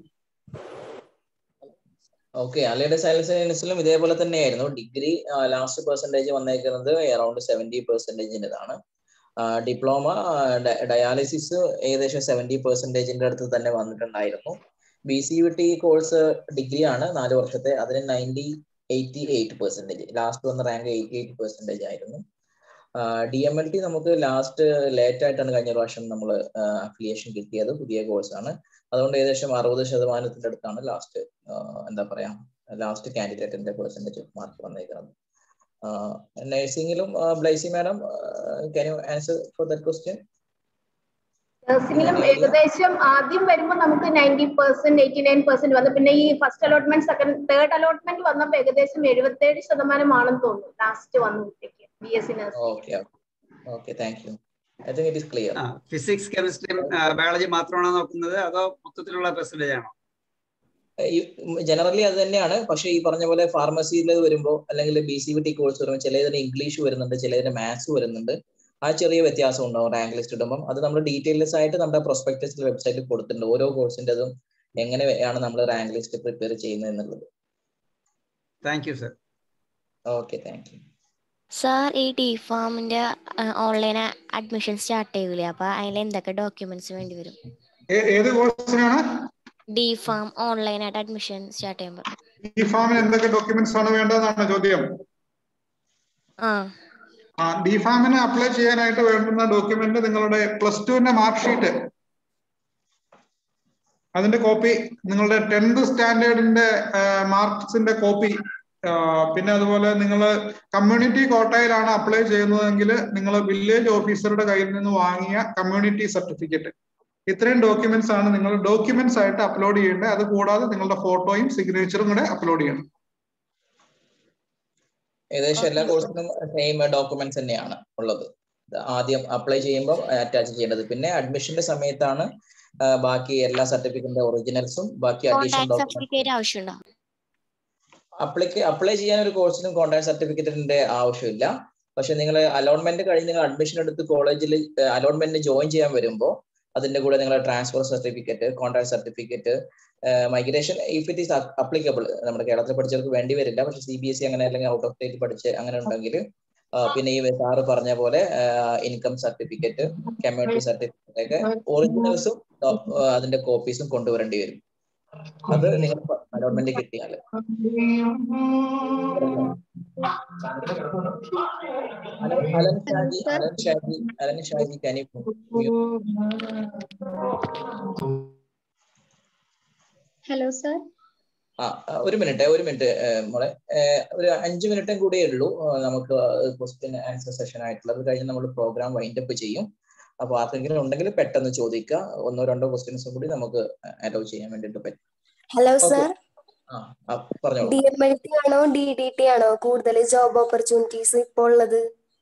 ഓക്കെ അലൈഡ് സയൻസിലും ഇതേപോലെ തന്നെയായിരുന്നു ഡിഗ്രി ലാസ്റ്റ് പെർസെൻറ്റേജ് വന്നേക്കുന്നത് അറൌണ്ട് സെവൻറ്റി പെർസെൻറ്റേജിൻ്റെതാണ് ഡിപ്ലോമ ഡയാലിസിസ് ഏകദേശം സെവൻറ്റി പെർസെൻറ്റേജിന്റെ അടുത്ത് തന്നെ വന്നിട്ടുണ്ടായിരുന്നു B C V T course degree ആണ് നാല് വർഷത്തെ അതിന് ninety eighty eight percentage last വന്ന റാങ്ക് എയ്റ്റി എയ്റ്റ് പെർസെൻറ്റേജ് ആയിരുന്നു ഡി എം എൽ ടി നമുക്ക് ലാസ്റ്റ് ലേറ്റ് ആയിട്ടാണ് കഴിഞ്ഞ പ്രാവശ്യം നമ്മൾ അഫിലിയേഷൻ കിട്ടിയത് പുതിയ കോഴ്സാണ് അതുകൊണ്ട് ഏകദേശം അറുപത് ശതമാനത്തിന്റെ അടുത്താണ് ലാസ്റ്റ് എന്താ പറയാ ലാസ്റ്റ് കാൻഡിഡേറ്റിന്റെ പെർസെൻറ്റേജ് മാർക്ക് വന്നേക്കുന്നത് നഴ്സിംഗിലും Blessy madam can you answer for that question നഴ്സിംഗിലും ഏകദേശം ആദ്യം വരുമ്പോൾ നമുക്ക് ninety percent eighty nine percent വന്നു പിന്നെ ഈ first allotment second third allotment വന്നപ്പോൾ ഏകദേശം എഴുപത്തേഴ് ശതമാനമാണെന്ന് തോന്നുന്നു ലാസ്റ്റ് വന്നപ്പോഴത്തേക്ക് B S C nursing okay okay thank you I think it is clear physics chemistry biology മാത്രമാണോ നോക്കുന്നത് അതോ മൊത്തത്തിലുള്ള പെർസെന്റേജ് ആണോ ജനറലി അത് തന്നെയാണ് പക്ഷേ ഈ പറഞ്ഞ പോലെ ഫാർമസിയിൽ വരുമ്പോൾ അല്ലെങ്കിൽ B C V T course വരുമ്പോൾ ചിലതിന് ഇംഗ്ലീഷ് വരുന്നുണ്ട് ചിലതിന് മാത്സ് വരുന്നുണ്ട് ആ ചെറിയ വ്യത്യാസം ഉണ്ടാവും റാങ്ക് ലിസ്റ്റ് ഇടുമ്പോൾ അത് നമ്മൾ ഡീറ്റെയിൽസ് ആയിട്ട് നമ്മുടെ പ്രൊസ്പെക്ടസ് വെബ്സൈറ്റിൽ കൊടുത്തിട്ടുണ്ട് ഓരോ കോഴ്സിൻ്റെതും എങ്ങനെയാണ് നമ്മൾ റാങ്ക് ലിസ്റ്റ് പ്രിപ്പയർ ചെയ്യുന്നത് എന്നുള്ളത് thank you sir okay thank you sir ഈ ഡി ഫാമിന്റെ ഓൺലൈൻ അഡ്മിഷൻ സ്റ്റാർട്ട് ചെയ്യൂലേ അപ്പൊ അതിൽ എന്തൊക്കെ ഡോക്യുമെന്റ്സ് വേണ്ടി വരും ഏത് കോഴ്സിനാണ് ഡി ഫാം ഓൺലൈൻ ആയിട്ട് അഡ്മിഷൻ സ്റ്റാർട്ട് ചെയ്യുമ്പോൾ ഈ ഫാമിന് എന്തൊക്കെ ഡോക്യുമെന്റ്സ് ആണ് വേണ്ടതെന്നാണ് ചോദ്യം ആ ആ ഡി ഫാമിന് അപ്ലൈ ചെയ്യാനായിട്ട് വേണ്ടുന്ന ഡോക്യുമെന്റ് നിങ്ങളുടെ പ്ലസ് ടുവിന്റെ മാർക്ക് ഷീറ്റ് അതിന്റെ കോപ്പി നിങ്ങളുടെ ടെൻത്ത് സ്റ്റാൻഡേർഡിന്റെ മാർക്സിന്റെ കോപ്പി പിന്നെ അതുപോലെ നിങ്ങൾ കമ്മ്യൂണിറ്റി കോട്ടയിലാണ് അപ്ലൈ ചെയ്യുന്നതെങ്കിൽ നിങ്ങൾ വില്ലേജ് ഓഫീസറുടെ കയ്യിൽ നിന്ന് വാങ്ങിയ കമ്മ്യൂണിറ്റി സർട്ടിഫിക്കറ്റ് ഇത്രയും ഡോക്യുമെന്റ്സ് ആണ് നിങ്ങൾ ഡോക്യുമെന്റ്സ് ആയിട്ട് അപ്ലോഡ് ചെയ്യേണ്ടത് അത് കൂടാതെ നിങ്ങളുടെ ഫോട്ടോയും സിഗ്നേച്ചറും കൂടെ അപ്ലോഡ് ചെയ്യണം ഏകദേശം എല്ലാ കോഴ്സിനും സെയിം ഡോക്യുമെന്റ്സ് തന്നെയാണ് ഉള്ളത് ആദ്യം അപ്ലൈ ചെയ്യുമ്പോൾ അറ്റാച്ച് ചെയ്യേണ്ടത് പിന്നെ അഡ്മിഷന്റെ സമയത്താണ് ബാക്കി എല്ലാ സർട്ടിഫിക്കറ്റിന്റെ ഒറിജിനൽസും ബാക്കി അഡീഷണൽ കോൺടാക്ട് ഡോക്യുമെന്റ് സർട്ടിഫിക്കറ്റ് ആവശ്യമുണ്ടോ അപ്ലൈക്ക് അപ്ലൈ ചെയ്യാൻ ഒരു കോഴ്സിനും കോൺടാക്ട് സർട്ടിഫിക്കറ്റിന്റെ ആവശ്യമില്ല പക്ഷെ നിങ്ങൾ അലോട്ട്മെന്റ് കഴിഞ്ഞ് നിങ്ങൾ അഡ്മിഷൻ എടുത്ത് കോളേജിൽ അലോട്ട്മെന്റിന് ജോയിൻ ചെയ്യാൻ വരുമ്പോൾ അതിന്റെ കൂടെ നിങ്ങളുടെ transfer certificate contract certificate migration if it is applicable നമ്മുടെ കേരളത്തിൽ പഠിച്ചവർക്ക് വേണ്ടി വരില്ല പക്ഷെ സി ബി എസ് സി അങ്ങനെ അല്ലെങ്കിൽ ഔട്ട് ഓഫ് സ്റ്റേറ്റ് പഠിച്ച് അങ്ങനെ ഉണ്ടെങ്കിൽ പിന്നെ ഈ സാറ് പറഞ്ഞ പോലെ ഇൻകം സർട്ടിഫിക്കറ്റ് കമ്മ്യൂണിറ്റി സർട്ടിഫിക്കറ്റ് ഒക്കെ ഒറിജിനൽസും അതിന്റെ കോപ്പീസും കൊണ്ടുവരേണ്ടി വരും അത് നിങ്ങൾ അലോട്ട്മെന്റ് കിട്ടിയാൽ Alan Shaji Alan Shaji Alan Shaji Kani hello sir ആ ഒരു മിനിറ്റ് ഒരു മിനിറ്റ് മോളെ ഒരു അഞ്ച് മിനിറ്റും കൂടിയേ ഉള്ളൂ നമുക്ക് ക്വസ്റ്റ്യൻ ആൻസർ സെഷൻ ആയിട്ടുള്ളത് കഴിഞ്ഞ് നമ്മൾ പ്രോഗ്രാം വൈൻഡ് അപ്പ് ചെയ്യും അപ്പൊ ആർക്കെങ്കിലും ഉണ്ടെങ്കിൽ പെട്ടെന്ന് ചോദിക്കുക ഒന്നോ രണ്ടോ ക്വസ്റ്റ്യൻസും കൂടി നമുക്ക് അലോ ചെയ്യാൻ വേണ്ടിട്ട് പറ്റും ഹലോ സർ ആ പറഞ്ഞോളൂ ഡി എം എൽ ടി ആണോ ഡി ഡി ടി ആണോ കൂടുതൽ ജോബ് ഓപ്പർച്യൂണിറ്റീസ് ഇപ്പോൾ ഉള്ളത്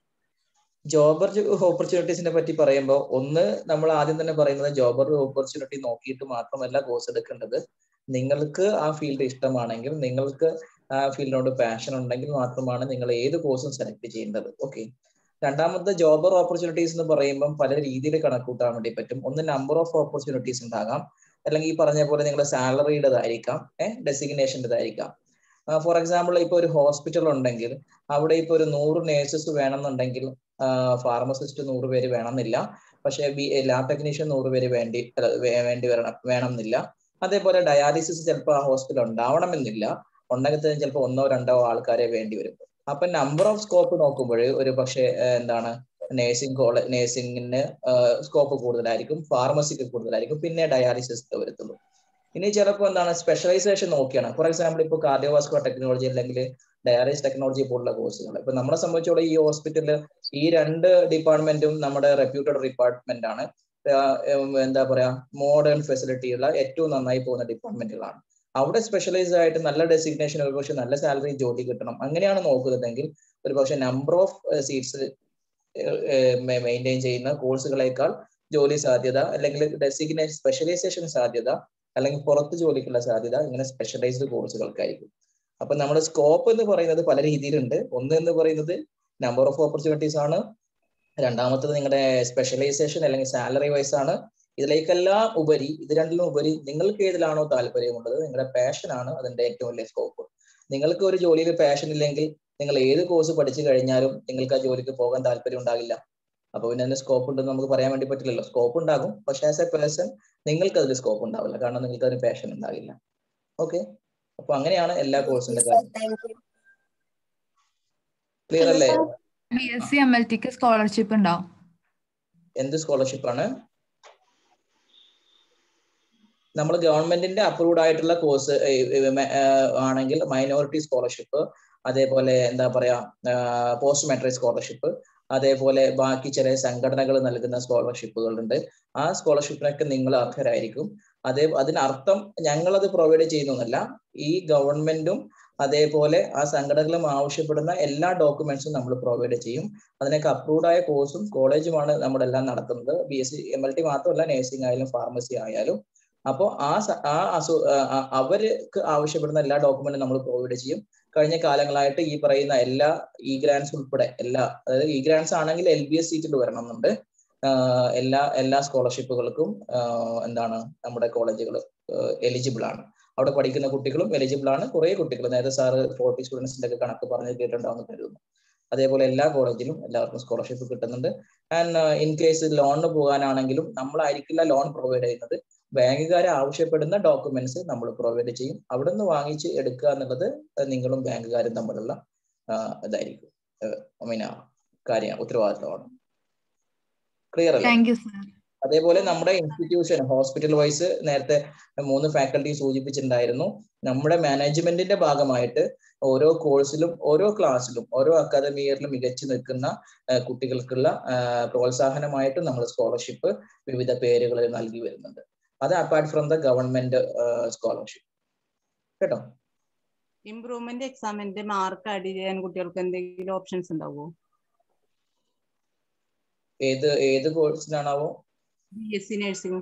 ജോബർ ഓപ്പർച്യൂണിറ്റീസിനെ പറ്റി പറയുമ്പോൾ ഒന്ന് നമ്മൾ ആദ്യം തന്നെ പറയുന്നത് ജോബർ ഓപ്പർച്യൂണിറ്റി നോക്കിയിട്ട് മാത്രമല്ല കോഴ്സ് എടുക്കേണ്ടത് നിങ്ങൾക്ക് ആ ഫീൽഡ് ഇഷ്ടമാണെങ്കിൽ നിങ്ങൾക്ക് ആ ഫീൽഡിനോട് പാഷൻ ഉണ്ടെങ്കിൽ മാത്രമാണ് നിങ്ങൾ ഏത് കോഴ്സും സെലക്ട് ചെയ്യേണ്ടത് ഓക്കെ രണ്ടാമത്തെ ജോബർ ഓപ്പർച്യൂണിറ്റീസ് എന്ന് പറയുമ്പോൾ പല രീതിയിൽ കണക്കൂട്ടാൻ വേണ്ടി പറ്റും ഒന്ന് നമ്പർ ഓഫ് ഓപ്പർച്യൂണിറ്റീസ് ഉണ്ടാകാം അല്ലെങ്കിൽ ഈ പറഞ്ഞ പോലെ നിങ്ങളുടെ സാലറിയുടേതായിരിക്കാം ഏഹ് ഡെസിഗ്നേഷൻ്റെതായിരിക്കാം ഫോർ എക്സാമ്പിൾ ഇപ്പൊ ഒരു ഹോസ്പിറ്റൽ ഉണ്ടെങ്കിൽ അവിടെ ഇപ്പൊ ഒരു നൂറ് നേഴ്സസ് വേണമെന്നുണ്ടെങ്കിൽ ഫാർമസിസ്റ്റ് നൂറ് പേര് വേണമെന്നില്ല പക്ഷേ ബി ലാബ് ടെക്നീഷ്യൻ നൂറ് പേര് വേണ്ടി വേണ്ടി വരണം വേണമെന്നില്ല അതേപോലെ ഡയാലിസിസ് ചിലപ്പോൾ ആ ഹോസ്പിറ്റൽ ഉണ്ടാവണമെന്നില്ല ഉണ്ടെങ്കിൽ തന്നെ ചിലപ്പോൾ ഒന്നോ രണ്ടോ ആൾക്കാരെ വേണ്ടി വരും അപ്പൊ നമ്പർ ഓഫ് സ്കോപ്പ് നോക്കുമ്പോൾ ഒരു പക്ഷേ എന്താണ് നേഴ്സിംഗ് കോളേജ് നേഴ്സിംഗിന് സ്കോപ്പ് കൂടുതലായിരിക്കും ഫാർമസിക്ക് കൂടുതലായിരിക്കും പിന്നെ ഡയാലിസിസ് വരുത്തുള്ളൂ ഇനി ചിലപ്പോൾ എന്താണ് സ്പെഷ്യലൈസേഷൻ നോക്കിയാണ് ഫോർ എക്സാമ്പിൾ ഇപ്പോൾ കാർഡിയോവാസ്കുലർ ടെക്നോളജി അല്ലെങ്കിൽ ഡയാലിസിസ് ടെക്നോളജി പോലുള്ള കോഴ്സുകൾ ഇപ്പൊ നമ്മളെ സംബന്ധിച്ചോളം ഈ ഹോസ്പിറ്റലിൽ ഈ രണ്ട് ഡിപ്പാർട്ട്മെന്റും നമ്മുടെ റെപ്യൂട്ടഡ് ഡിപ്പാർട്ട്മെന്റ് ആണ് എന്താ പറയാ മോഡേൺ ഫെസിലിറ്റി ഉള്ള ഏറ്റവും നന്നായി പോകുന്ന ഡിപ്പാർട്ട്മെന്റുകളാണ് അവിടെ സ്പെഷ്യലൈസ് ആയിട്ട് നല്ല ഡെസിഗ്നേഷൻ ഒരു പക്ഷേ നല്ല സാലറി ജോലി കിട്ടണം അങ്ങനെയാണ് നോക്കുന്നതെങ്കിൽ ഒരു പക്ഷേ നമ്പർ ഓഫ് സീറ്റ്സ് മെയിൻറ്റെയിൻ ചെയ്യുന്ന കോഴ്സുകളേക്കാൾ ജോലി സാധ്യത അല്ലെങ്കിൽ ഡെസിഗ്നേഷൻ സ്പെഷ്യലൈസേഷൻ സാധ്യത അല്ലെങ്കിൽ പുറത്ത് ജോലിക്കുള്ള സാധ്യത ഇങ്ങനെ സ്പെഷ്യലൈസ്ഡ് കോഴ്സുകൾക്കായിരിക്കും അപ്പൊ നമ്മുടെ സ്കോപ്പ് എന്ന് പറയുന്നത് പല രീതിയിലുണ്ട് ഒന്ന് എന്ന് പറയുന്നത് നമ്പർ ഓഫ് ഓപ്പർച്യൂണിറ്റീസ് ആണ് രണ്ടാമത്തത് നിങ്ങളുടെ സ്പെഷ്യലൈസേഷൻ അല്ലെങ്കിൽ സാലറി വൈസ് ആണ് ഇതിലേക്കെല്ലാം ഉപരി ഇത് രണ്ടിലും ഉപരി നിങ്ങൾക്ക് ഏതിലാണോ താല്പര്യമുള്ളത് നിങ്ങളുടെ പാഷൻ ആണ് അതിന്റെ ഏറ്റവും വലിയ സ്കോപ്പ് നിങ്ങൾക്ക് ഒരു ജോലിയിൽ പാഷൻ ഇല്ലെങ്കിൽ നിങ്ങൾ ഏത് കോഴ്സ് പഠിച്ചു കഴിഞ്ഞാലും നിങ്ങൾക്ക് ആ ജോലിക്ക് പോകാൻ താല്പര്യം ഉണ്ടാകില്ല അപ്പൊ പിന്നെ അതിന് സ്കോപ്പ് ഉണ്ടെന്ന് നമുക്ക് പറയാൻ വേണ്ടി പറ്റില്ലല്ലോ സ്കോപ്പ് ഉണ്ടാകും പക്ഷെ ആസ് എ പേഴ്സൺ നിങ്ങൾക്ക് അതിൽ സ്കോപ്പ് ഉണ്ടാവില്ല കാരണം നിങ്ങൾക്ക് അതിന് പാഷൻ ഉണ്ടാകില്ല ഓക്കെ അപ്പൊ അങ്ങനെയാണ് എല്ലാ കോഴ്സിന്റെ കാര്യം ക്ലിയർ അല്ലേ B S C M L ടിക്ക് സ്കോളർഷിപ്പ് ഉണ്ടോ എന്ത് സ്കോളർഷിപ്പ് ആണ് നമ്മൾ ഗവൺമെന്റിന്റെ അപ്രൂവ്ഡ് ആയിട്ടുള്ള കോഴ്സ് ആണെങ്കിൽ മൈനോറിറ്റി സ്കോളർഷിപ്പ് അതേപോലെ എന്താ പറയാ പോസ്റ്റ് മാട്രിക് സ്കോളർഷിപ്പ് അതേപോലെ ബാക്കി ചില സംഘടനകൾ നൽകുന്ന സ്കോളർഷിപ്പുകളുണ്ട് ആ സ്കോളർഷിപ്പിനൊക്കെ നിങ്ങൾ അർഹരായിരിക്കും അതേ അതിനർത്ഥം ഞങ്ങളത് പ്രൊവൈഡ് ചെയ്യുന്നതല്ല ഈ ഗവൺമെന്റും അതേപോലെ ആ സംഘടനകളും ആവശ്യപ്പെടുന്ന എല്ലാ ഡോക്യുമെന്റ്സും നമ്മൾ പ്രൊവൈഡ് ചെയ്യും അതിനൊക്കെ അപ്രൂവ്ഡ് ആയ കോഴ്സും കോളേജുമാണ് നമ്മളെല്ലാം നടത്തുന്നത് B S C M L T മാത്രമല്ല നഴ്സിംഗ് ആയാലും ഫാർമസി ആയാലും അപ്പോൾ ആ ആ അസു അവർക്ക് ആവശ്യപ്പെടുന്ന എല്ലാ ഡോക്യുമെന്റും നമ്മൾ പ്രൊവൈഡ് ചെയ്യും കഴിഞ്ഞ കാലങ്ങളായിട്ട് ഈ പറയുന്ന എല്ലാ ഇ ഗ്രാൻസ് ഉൾപ്പെടെ എല്ലാ അതായത് ഇ ഗ്രാൻസ് ആണെങ്കിൽ എൽ ബി എസ് സീറ്റിൽ വരണമെന്നുണ്ട് എല്ലാ എല്ലാ സ്കോളർഷിപ്പുകൾക്കും എന്താണ് നമ്മുടെ കോളേജുകൾ എലിജിബിൾ ആണ് അവിടെ പഠിക്കുന്ന കുട്ടികളും എലിജിബിൾ ആണ് കുറെ കുട്ടികൾ നേരത്തെ സാറ് ഫോർട്ടി സ്റ്റുഡൻസിന്റെ ഒക്കെ കണക്ക് പറഞ്ഞ് കേട്ടിട്ടുണ്ടാവുന്ന കരുതുന്നു അതേപോലെ എല്ലാ കോളേജിലും എല്ലാവർക്കും സ്കോളർഷിപ്പ് കിട്ടുന്നുണ്ട് ആൻഡ് ഇൻ കേസ് ലോണിന് പോകാനാണെങ്കിലും നമ്മളായിരിക്കില്ല ലോൺ പ്രൊവൈഡ് ചെയ്യുന്നത് ബാങ്കുകാരെ ആവശ്യപ്പെടുന്ന ഡോക്യുമെന്റ്സ് നമ്മൾ പ്രൊവൈഡ് ചെയ്യും അവിടെ നിന്ന് വാങ്ങിച്ച് എടുക്കുക എന്നുള്ളത് നിങ്ങളും ബാങ്കുകാരും തമ്മിലുള്ള ഇതായിരിക്കും ഐ മീൻ കാര്യം ഉത്തരവാദിത്തമാണ് ക്ലിയർ അല്ലേ താങ്ക് യു സർ അതേപോലെ നമ്മുടെ ഇൻസ്റ്റിറ്റ്യൂഷൻ ഹോസ്പിറ്റൽ വൈസ് നേരത്തെ മൂന്ന് ഫാക്കൽറ്റി സൂചിപ്പിച്ചിട്ടുണ്ടായിരുന്നു നമ്മുടെ മാനേജ്മെന്റിന്റെ ഭാഗമായിട്ട് ഓരോ കോഴ്സിലും ഓരോ ക്ലാസ്സിലും ഓരോ അക്കാദമി ഇയറിലും മികച്ചു നിൽക്കുന്ന കുട്ടികൾക്കുള്ള പ്രോത്സാഹനമായിട്ട് നമ്മൾ സ്കോളർഷിപ്പ് വിവിധ പേരുകളിൽ നൽകി വരുന്നുണ്ട് അത് apart from the government scholarship കേട്ടോ ഇംപ്രൂവ്മെന്റ് എക്സാമിന്റെ മാർക്ക് ആഡ് ചെയ്യാൻ കുട്ടികൾക്ക് എന്തെങ്കിലും ഓപ്ഷൻസ് ഉണ്ടാവുമോ ഏത് ഏത് കോഴ്സിനാണാവോ B S C nursing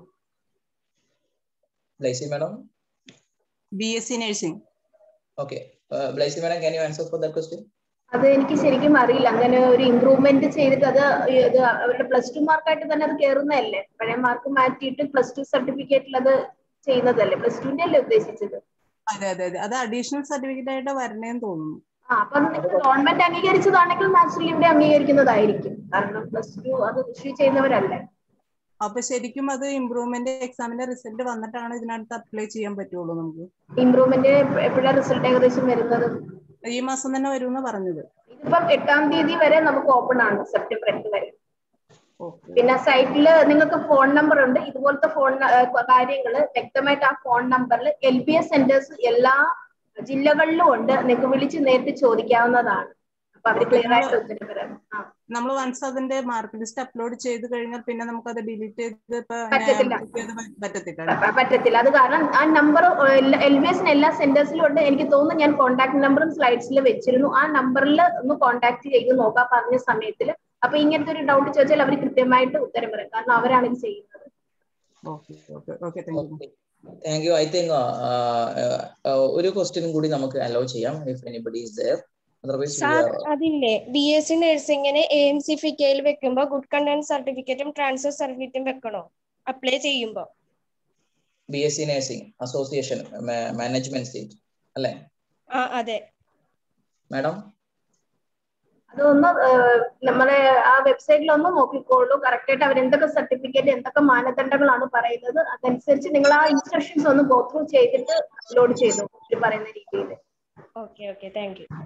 Blessy madam B S C nursing okay Blessy madam can you answer for that question അത് എനിക്ക് ശരിക്കും അറിയില്ല അങ്ങനെ ഒരു ഇമ്പ്രൂവ്മെന്റ് ചെയ്തിട്ട് അത് ഇത് അവരുടെ പ്ലസ് ടു മാർക്കായിട്ട് തന്നെ അത് കയറുന്നതല്ലേ പഴയ മാർക്ക് മാറ്റിയിട്ട് പ്ലസ് ടു സർട്ടിഫിക്കറ്റിൽ അത് ചെയ്യുന്നതല്ലേ പ്ലസ് ടുവിന്റെ അല്ലേ ഉദ്ദേശിച്ചത് അതെ അതെ അതെ അത് അഡീഷണൽ സർട്ടിഫിക്കറ്റ് ആയിട്ട് വരണേന്ന് തോന്നുന്നു ആ അപ്പൊ ഗവൺമെന്റ് അംഗീകരിച്ചതാണെങ്കിൽ നാച്ചുറലി ഇവിടെ അംഗീകരിക്കുന്നതായിരിക്കും കാരണം പ്ലസ് ടു അത് ഇഷ്യൂ ചെയ്യുന്നവരല്ലേ അപ്പൊ ശരിക്കും അത് ഇംപ്രൂവ്മെന്റ് എക്സാമിന്റെ റിസൾട്ട് വന്നിട്ടാണ് ഇതിനകത്ത് അപ്ലൈ ചെയ്യാൻ പറ്റുള്ളൂ നമുക്ക് ഇമ്പ്രൂവ്മെന്റ് എപ്പോഴാണ് റിസൾട്ട് ഏകദേശം വരുന്നത് ഈ മാസം തന്നെ വരുമെന്ന് പറഞ്ഞത് ഇതിപ്പം എട്ടാം തീയതി വരെ നമുക്ക് ഓപ്പൺ ആണ് സെപ്റ്റംബർ എട്ട് വരെ പിന്നെ സൈറ്റിൽ നിങ്ങൾക്ക് ഫോൺ നമ്പർ ഉണ്ട് ഇതുപോലത്തെ ഫോൺ കാര്യങ്ങൾ വ്യക്തമായിട്ട് ആ ഫോൺ നമ്പറിൽ എൽ ബി എസ് സെന്റേഴ്സ് എല്ലാ ജില്ലകളിലും ഉണ്ട് നിങ്ങൾക്ക് വിളിച്ച് നേരിട്ട് ചോദിക്കാവുന്നതാണ് അപ്പൊ അവർ ക്ലിയർ ആയിട്ട് ഉത്തരം തരാം നമ്മൾ വൺസ് അതിന്റെ മാർക്ക് ലിസ്റ്റ് അപ്ലോഡ് ചെയ്ത് കഴിഞ്ഞാൽ പിന്നെ നമുക്ക് അത് ഡിലീറ്റ് ചെയ്ത് ഇപ്പൊ പറ്റത്തില്ല. പറ്റത്തില്ല പ- പറ്റത്തില്ല അത് കാരണം ആ നമ്പർ എൽ ബി എസിന് എല്ലാ സെന്റേഴ്സിലും ഉണ്ട് എനിക്ക് തോന്നുന്നു ഞാൻ കോൺടാക്ട് നമ്പറും സ്ലൈഡ്സിൽ വെച്ചിരുന്നു ആ നമ്പറിൽ ഒന്ന് കോൺടാക്ട് ചെയ്ത് നോക്കാൻ പറഞ്ഞ സമയത്തിൽ അപ്പൊ ഇങ്ങനത്തെ ഒരു ഡൗട്ട് ചോദിച്ചാൽ അവർ കൃത്യമായിട്ട് ഉത്തരം പറയും കാരണം അവരാണ് ഇത് ചെയ്യുന്നത് okay okay okay thank you thank you I think ഒരു ക്വസ്റ്റ്യനും കൂടി നമുക്ക് അലോ ചെയ്യാം if anybody is there otherwise sir അതില്ലേ ബി എസ് സി നഴ്സിംഗിന് എ എം സി ഫിക്കയിൽ വെക്കുമ്പോ ഗുഡ് കണ്ടന്റ് സർട്ടിഫിക്കറ്റും ട്രാൻസ്ഫർ സർട്ടിഫിക്കറ്റും വെക്കണോ അപ്ലൈ ചെയ്യുമ്പോ B S C nursing association management seat അല്ലേ ആ അതെ മാഡം അതൊന്ന് ഏഹ്, നമ്മളെ ആ വെബ്സൈറ്റിൽ ഒന്ന് നോക്കിക്കോളൂ കറക്റ്റ് ആയിട്ട് അവർ എന്തൊക്കെ സർട്ടിഫിക്കറ്റ് എന്തൊക്കെ മാനദണ്ഡങ്ങളാണ് പറയുന്നത് അതനുസരിച്ച് നിങ്ങൾ ആ ഇൻസ്ട്രക്ഷൻസ് ഒന്ന് ഗോ ത്രൂ ചെയ്തിട്ട് അപ്ലോഡ് ചെയ്തു ഇവര് പറയുന്ന രീതിയിൽ ഓക്കെ ഓക്കെ താങ്ക് യു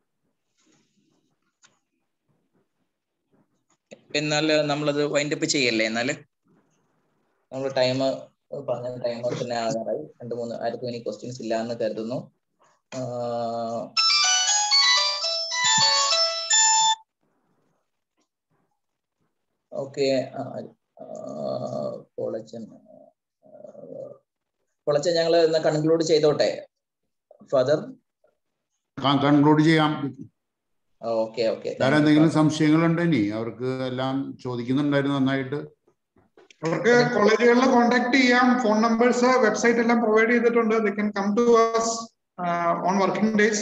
എന്നാൽ നമ്മളത് വൈൻഡ് അപ്പ് ചെയ്യല്ലേ എന്നാൽ നമ്മൾ ടൈം പറഞ്ഞ ടൈം തന്നെ ആകാറായി രണ്ട് മൂന്ന് ആർക്കും ഇനി ക്വസ്റ്റ്യൻസ് ഇല്ല എന്ന് കരുതുന്നു ആഹ് ഓക്കെ കോളച്ചൻ കോളച്ചൻ ഞങ്ങൾ ഇന്ന് കൺക്ലൂഡ് ചെയ്തോട്ടെ ഫാദർ കൺക്ലൂഡ് ചെയ്യാം ഓക്കെ ഓക്കെ വേറെ എന്തെങ്കിലും സംശയങ്ങളുണ്ടോ ഇനി അവർക്ക് എല്ലാം ചോദിക്കുന്നുണ്ടായിരുന്നു നന്നായിട്ട് അവർക്ക് കോളേജുകളിൽ കോൺടാക്ട് ചെയ്യാം ഫോൺ നമ്പേഴ്സ് വെബ്സൈറ്റ് എല്ലാം പ്രൊവൈഡ് ചെയ്തിട്ടുണ്ട് they can come to us on working days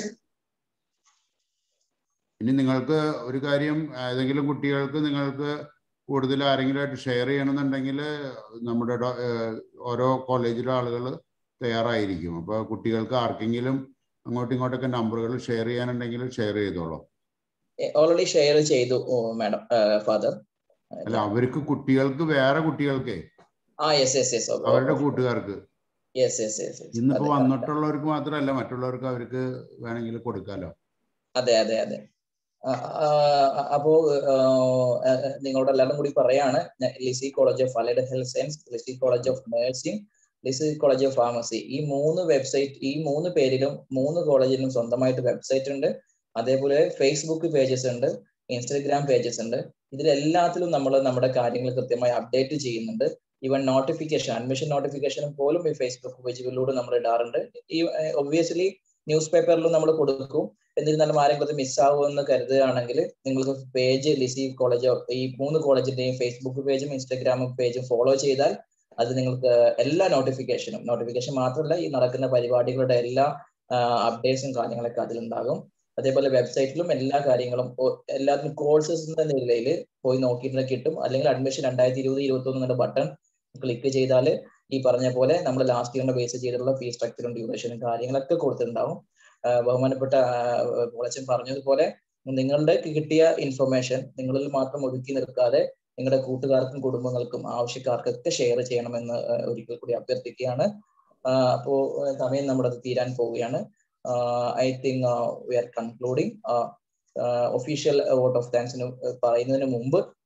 ഇനി നിങ്ങൾക്ക് ഒരു കാര്യം ഏതെങ്കിലും കുട്ടികൾക്ക് നിങ്ങൾക്ക് കൂടുതൽ ആരെങ്കിലുമായിട്ട് ഷെയർ ചെയ്യണമെന്നുണ്ടെങ്കിൽ നമ്മുടെ ഡോ- ഏഹ് ഓരോ കോളേജിലെ ആളുകൾ തയ്യാറായിരിക്കും അപ്പോൾ കുട്ടികൾക്ക് ആർക്കെങ്കിലും അങ്ങോട്ടും ഇങ്ങോട്ടൊക്കെ നമ്പറുകൾ ഷെയർ ചെയ്യാനുണ്ടെങ്കിൽ ഷെയർ ചെയ്തോളൂ ഓൾറെഡി ഷെയർ ചെയ്തു മാഡം ഫാദർ അല്ല അവർക്ക് കുട്ടികൾക്ക് വേറെ കുട്ടികൾക്കേ ആ യെസ് യെസ് യെസ് അവരുടെ കൂട്ടുകാർക്ക് യെസ് യെസ് യെസ് ഇന്നിപ്പോ വന്നിട്ടുള്ളവർക്ക് മാത്രമല്ല മറ്റുള്ളവർക്ക് അവർക്ക് വേണമെങ്കിൽ കൊടുക്കാലോ അതെ അതെ അതെ ആ, ആ, അപ്പോ ആ, ആ, നിങ്ങളോട് എല്ലാവരും കൂടി പറയാണ് ഞാൻ Lisie college of allied health science Lisie college of nursing Lisie college of pharmacy ഈ മൂന്ന് വെബ്സൈറ്റ് ഈ മൂന്ന് പേരിലും മൂന്ന് കോളേജിലും സ്വന്തമായിട്ട് വെബ്സൈറ്റ് ഉണ്ട് അതേപോലെ ഫേസ്ബുക്ക് പേജസ് ഉണ്ട് ഇൻസ്റ്റഗ്രാം പേജസ് ഉണ്ട് ഇതിലെല്ലാത്തിലും നമ്മൾ നമ്മുടെ കാര്യങ്ങൾ കൃത്യമായി അപ്ഡേറ്റ് ചെയ്യുന്നുണ്ട് ഈവൻ നോട്ടിഫിക്കേഷൻ അഡ്മിഷൻ നോട്ടിഫിക്കേഷനും പോലും ഈ ഫേസ്ബുക്ക് പേജുകളിലൂടെ നമ്മൾ ഇടാറുണ്ട് ഈ ഒബ്വിയസ്ലി ന്യൂസ് പേപ്പറിലും നമ്മൾ കൊടുക്കും എന്നിരുന്നാലും ആരെങ്കിലും അത് മിസ്സാവുമെന്ന് കരുതുകയാണെങ്കിൽ നിങ്ങൾക്ക് പേജ് ലിസി കോളേജ് ഈ മൂന്ന് കോളേജിന്റെയും ഫേസ്ബുക്ക് പേജും ഇൻസ്റ്റഗ്രാം പേജും ഫോളോ ചെയ്താൽ അത് നിങ്ങൾക്ക് എല്ലാ നോട്ടിഫിക്കേഷനും നോട്ടിഫിക്കേഷൻ മാത്രമല്ല ഈ നടക്കുന്ന പരിപാടികളുടെ എല്ലാ അപ്ഡേറ്റ്സും കാര്യങ്ങളൊക്കെ അതിലുണ്ടാകും അതേപോലെ വെബ്സൈറ്റിലും എല്ലാ കാര്യങ്ങളും ഓ- എല്ലാത്തിനും കോഴ്സസ് എന്ന നിലയിൽ പോയി നോക്കിയിട്ട് കിട്ടും അല്ലെങ്കിൽ അഡ്മിഷൻ രണ്ടായിരത്തി ഇരുപത് ഇരുപത്തി ഒന്ന് എന്നുള്ള ബട്ടൺ ക്ലിക്ക് ചെയ്താൽ ഈ പറഞ്ഞ പോലെ നമ്മൾ ലാസ്റ്റ് ഇയറിന്റെ ബേസ് ചെയ്തിട്ടുള്ള ഫീസ് സ്ട്രക്ചറും ഡ്യൂറേഷനും കാര്യങ്ങളൊക്കെ കൊടുത്തിട്ടുണ്ടാവും ആ, ബഹുമാനപ്പെട്ട കോളച്ചൻ പറഞ്ഞതുപോലെ നിങ്ങളുടെ കിട്ടിയ ഇൻഫർമേഷൻ നിങ്ങളിൽ മാത്രം ഒതുക്കി നിർത്താതെ നിങ്ങളുടെ കൂട്ടുകാർക്കും കുടുംബങ്ങൾക്കും ആവശ്യക്കാർക്കൊക്കെ ഷെയർ ചെയ്യണമെന്ന് ആ, ഒരിക്കൽ കൂടി അഭ്യർത്ഥിക്കുകയാണ് ആ, അപ്പോ ആ, സമയം നമ്മുടെ തീരാൻ പോവുകയാണ് I think we are concluding official vote of താങ്ക്സിന് പറയുന്നതിന് മുമ്പ്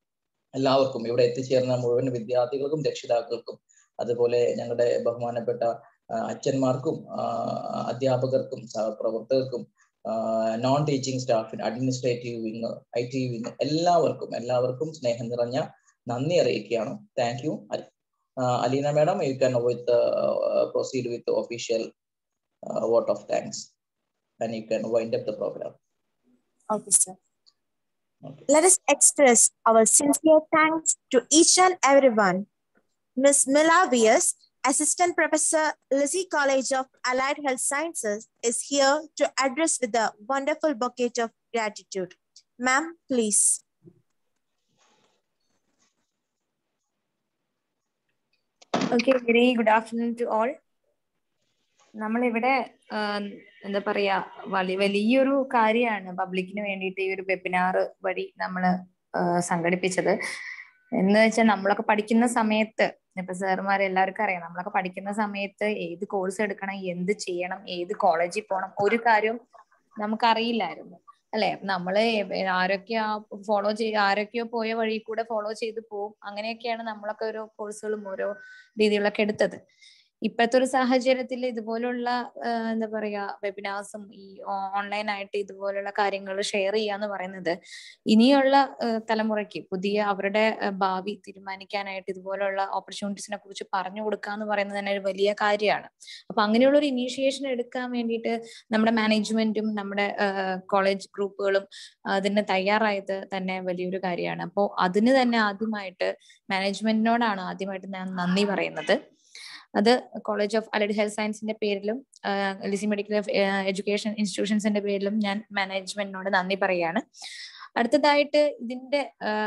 എല്ലാവർക്കും ഇവിടെ എത്തിച്ചേർന്ന മുഴുവൻ വിദ്യാർത്ഥികൾക്കും രക്ഷിതാക്കൾക്കും അതുപോലെ ഞങ്ങളുടെ ബഹുമാനപ്പെട്ട ആ, അച്ഛന്മാർക്കും ആ, അധ്യാപകർക്കും സഹപ്രവർത്തകർക്കും നോൺ ടീച്ചിങ് സ്റ്റാഫിന് administrative wing I T wing എല്ലാവർക്കും എല്ലാവർക്കും സ്നേഹം നിറഞ്ഞ നന്ദി അറിയിക്കുകയാണ് thank you Aleena madam you can with proceed with official vote of thanks and you can wind up the programme Okay, sir. Let us express our sincere thanks to each and everyone. Ms. Mila Vias, Assistant Professor, Lizzie College of Allied Health Sciences, is here to address with a wonderful bouquet of gratitude. Ma'am, please. Okay very good afternoon to all നമ്മളിവിടെ ആഹ്, എന്താ പറയാ വലിയ വലിയൊരു കാര്യമാണ് പബ്ലിക്കിന് വേണ്ടിയിട്ട് ഈ ഒരു വെബിനാർ വഴി നമ്മൾ സംഘടിപ്പിച്ചത് എന്ന് വെച്ചാൽ നമ്മളൊക്കെ പഠിക്കുന്ന സമയത്ത് ഇപ്പൊ സാറുമാരെ എല്ലാവർക്കും അറിയാം നമ്മളൊക്കെ പഠിക്കുന്ന സമയത്ത് ഏത് കോഴ്സ് എടുക്കണം എന്ത് ചെയ്യണം ഏത് കോളേജിൽ പോകണം ഒരു കാര്യവും നമുക്കറിയില്ലായിരുന്നു അല്ലെ നമ്മള് ആരൊക്കെയാ ഫോളോ ചെയ്ത് ആരൊക്കെയോ പോയ വഴി കൂടെ ഫോളോ ചെയ്ത് പോവും അങ്ങനെയൊക്കെയാണ് നമ്മളൊക്കെ ഓരോ കോഴ്സുകളും ഓരോ രീതികളൊക്കെ എടുത്തത് ഇപ്പോഴത്തെ ഒരു സാഹചര്യത്തിൽ ഇതുപോലുള്ള ആഹ് എന്താ പറയാ വെബിനാർസും ഈ ഓൺലൈൻ ആയിട്ട് ഇതുപോലുള്ള കാര്യങ്ങൾ ഷെയർ ചെയ്യാന്ന് പറയുന്നത് ഇനിയുള്ള ആഹ് തലമുറയ്ക്ക് പുതിയ അവരുടെ ആഹ് ഭാവി തീരുമാനിക്കാനായിട്ട് ഇതുപോലുള്ള ഓപ്പർച്യൂണിറ്റീസിനെ കുറിച്ച് പറഞ്ഞു കൊടുക്കുക എന്ന് പറയുന്നത് തന്നെ ഒരു വലിയ കാര്യമാണ് അപ്പൊ അങ്ങനെയുള്ള ഒരു ഇനീഷ്യേഷൻ എടുക്കാൻ വേണ്ടിയിട്ട് നമ്മുടെ മാനേജ്മെന്റും നമ്മുടെ കോളേജ് ഗ്രൂപ്പുകളും അതിന് തയ്യാറായത് തന്നെ വലിയൊരു കാര്യമാണ് അപ്പോൾ അതിന് തന്നെ ആദ്യമായിട്ട് മാനേജ്മെന്റിനോടാണ് ആദ്യമായിട്ട് ഞാൻ നന്ദി പറയുന്നത് അത് കോളേജ് ഓഫ് അലഡ് ഹെൽത്ത് സയൻസിന്റെ പേരിലും ലിസി മെഡിക്കൽ എഡ്യൂക്കേഷൻ ഇൻസ്റ്റിറ്റ്യൂഷൻസിന്റെ പേരിലും ഞാൻ മാനേജ്മെന്റിനോട് നന്ദി പറയാണ് അടുത്തതായിട്ട് ഇതിന്റെ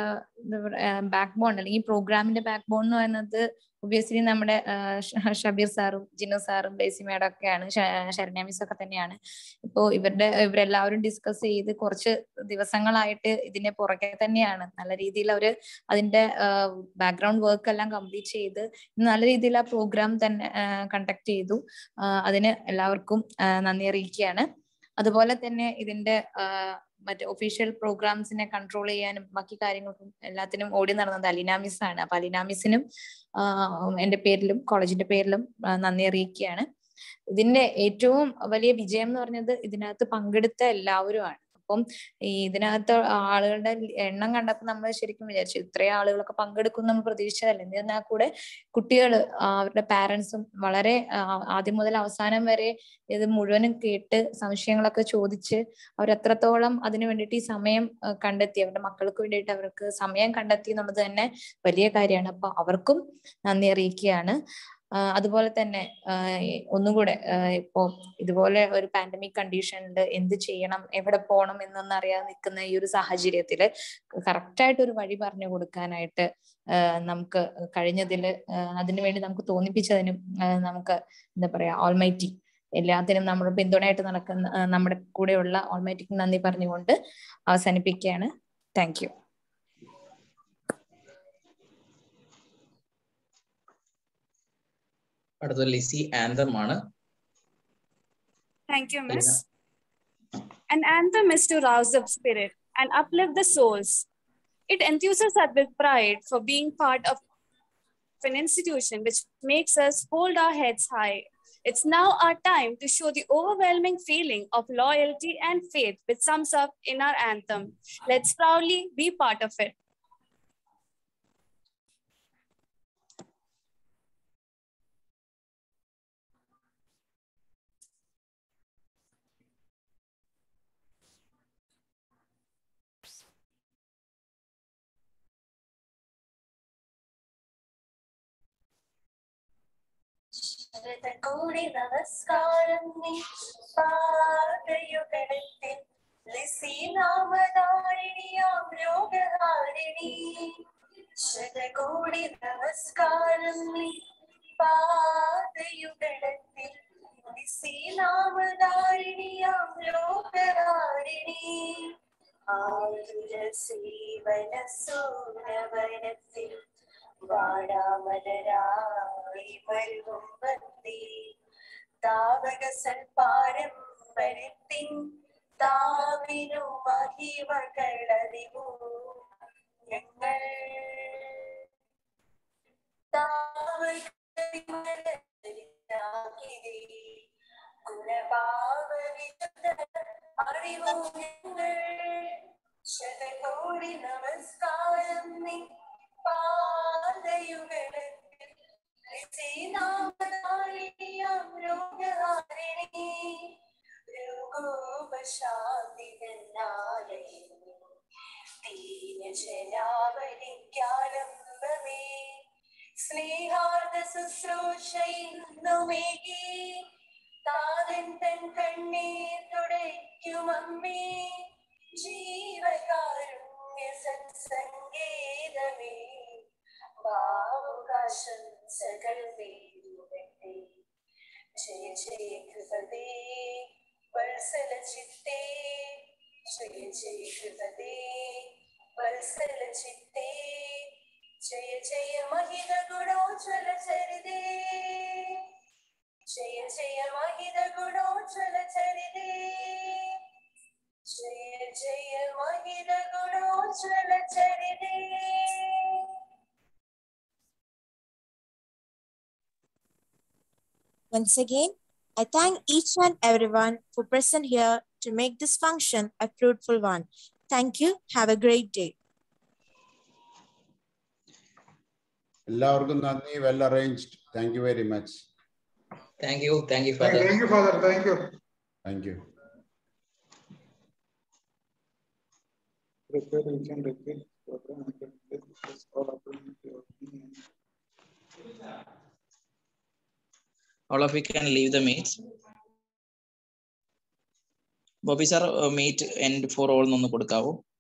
ബാക്ക് ബോൺ അല്ലെങ്കിൽ പ്രോഗ്രാമിന്റെ ബാക്ക് ബോൺ എന്ന് പറയുന്നത് ഒബിയസ്ലി നമ്മുടെ ആഹ് ഷ- ഷബീർ സാറും ജിനു സാറും ബേസി മേഡം ഒക്കെയാണ് ശ- ശരണ്യ മിസ് ഒക്കെ തന്നെയാണ് ഇപ്പോ ഇവരുടെ ഇവരെല്ലാവരും ഡിസ്കസ് ചെയ്ത് കുറച്ച് ദിവസങ്ങളായിട്ട് ഇതിന്റെ പുറകെ തന്നെയാണ് നല്ല രീതിയിൽ അവര് അതിന്റെ ബാക്ക്ഗ്രൗണ്ട് വർക്ക് എല്ലാം കംപ്ലീറ്റ് ചെയ്ത് നല്ല രീതിയിൽ ആ പ്രോഗ്രാം തന്നെ കണ്ടക്ട് ചെയ്തു ആഹ് അതിന് എല്ലാവർക്കും ആഹ് നന്ദി അറിയിക്കുകയാണ് അതുപോലെ തന്നെ ഇതിന്റെ ആഹ് മറ്റേ ഒഫീഷ്യൽ പ്രോഗ്രാംസിനെ കൺട്രോൾ ചെയ്യാനും ബാക്കി കാര്യങ്ങൾക്കും എല്ലാത്തിനും ഓടി നടന്നത് അലീന മിസ് ആണ് അപ്പൊ അലീന മിസ്സിനും ആഹ് എന്റെ പേരിലും കോളേജിന്റെ പേരിലും ആഹ് നന്ദി അറിയിക്കുകയാണ് ഇതിന്റെ ഏറ്റവും വലിയ വിജയം എന്ന് പറഞ്ഞത് ഇതിനകത്ത് പങ്കെടുത്ത എല്ലാവരുമാണ് അപ്പം ഈ ഇതിനകത്ത് ആളുകളുടെ എണ്ണം കണ്ടപ്പോൾ നമ്മൾ ശരിക്കും വിചാരിച്ചു ഇത്രയും ആളുകളൊക്കെ പങ്കെടുക്കും നമ്മൾ പ്രതീക്ഷിച്ചതല്ല എന്നിരുന്നാൽ കൂടെ കുട്ടികൾ അവരുടെ പാരന്റ്സും വളരെ ആ, ആദ്യം മുതൽ അവസാനം വരെ ഇത് മുഴുവനും കേട്ട് സംശയങ്ങളൊക്കെ ചോദിച്ച് അവർ എത്രത്തോളം അതിനു വേണ്ടിയിട്ട് ഈ സമയം ആ, കണ്ടെത്തി അവരുടെ മക്കൾക്ക് വേണ്ടിയിട്ട് അവർക്ക് സമയം കണ്ടെത്തി എന്നുള്ളത് തന്നെ വലിയ കാര്യമാണ് അപ്പൊ അവർക്കും നന്ദി അറിയിക്കുകയാണ് ആ, അതുപോലെ തന്നെ ആ, ഈ ഒന്നുകൂടെ ആ, ഇപ്പോ ഇതുപോലെ ഒരു പാൻഡമിക് കണ്ടീഷനിൽ എന്ത് ചെയ്യണം എവിടെ പോകണം എന്നൊന്നും അറിയാതെ നിൽക്കുന്ന ഈ ഒരു സാഹചര്യത്തില് കറക്റ്റ് ആയിട്ട് ഒരു വഴി പറഞ്ഞു കൊടുക്കാനായിട്ട് ആ, നമുക്ക് കഴിഞ്ഞതിൽ അതിനുവേണ്ടി നമുക്ക് തോന്നിപ്പിച്ചതിനും ആ, നമുക്ക് എന്താ പറയാ ഓൾമൈറ്റി എല്ലാത്തിനും നമ്മൾ പിന്തുണയായിട്ട് നടക്കുന്ന ആ, നമ്മുടെ കൂടെയുള്ള ഓൾമൈറ്റിക്ക് നന്ദി പറഞ്ഞുകൊണ്ട് അവസാനിപ്പിക്കുകയാണ് താങ്ക് യു അടുത്തത് ലിസി ആന്തം ആണ് Thank you, Miss. An anthem is to rouse the spirit and uplift the souls. It enthuses us with pride for being part of an institution which makes us hold our heads high. It's now our time to show the overwhelming feeling of loyalty and faith which sums up in our anthem. Let's proudly be part of it. ശരതകൂടി നമസ്കാരം നീ പാതയുഗണത്തിൽ ലിസിനാമധാരിണിയാം രോഗഹാരിണി ശതകോടി നമസ്കാരം നീ പാതയുഗണത്തിൽ ലിസിനാമധാരിണിയാം രോഗഹാരിണി ആതുര സേവന സൂരവനത്തിൽ വാടാമലരായി വരുവും വന്ദേ താവക സൽപ്പാരം പരത്തിൻ താവിനു മഹിമകളറിവൂ ഞങ്ങൾ ഞങ്ങൾ ശതകോടി നമസ്കാരം നീ പാദയുഗത്തിൽ ശ്രീനാമനാളിയാം രോഗഹാരിണി രോഗോപശാന്തിതനാലയം ദീനജനാവലിക്കാലംബമേ സ്നേഹാർദ്ദ ശുശ്രൂഷയുമേകി താതൻ തൻ കണ്ണീർ തുടയ്ക്കുമമ്മേ ജീവകാരുണ്യ സത്സംഗീതമേ ഭാവുകാശംസകൾ നേരുവട്ടെ ജയ ജയ കൃപതേ വത്സല ചിത്തേ ജയ ജയ കൃപതേ വത്സല ചിത്തേ ജയ ജയ മഹിത ഗുണോജ്വല ചരിതേ ജയ ജയ മഹിത ഗുണോജ്വല ചരിതേ ജയ ജയ മഹിത ഗുണോജ്വല ചരിതേ Once again, I thank each and everyone for present here to make this function a fruitful one. Thank you. Have a great day. എല്ലാവർക്കും നന്ദി well arranged thank you very much thank you thank you Thank thank you, Father. Thank you. Thank you Prepare, we can repeat. program, we can take this all up in your opinion. all of you can leave the meet Bobby sir meet end for all ഒന്ന് കൊടുക്കാവോ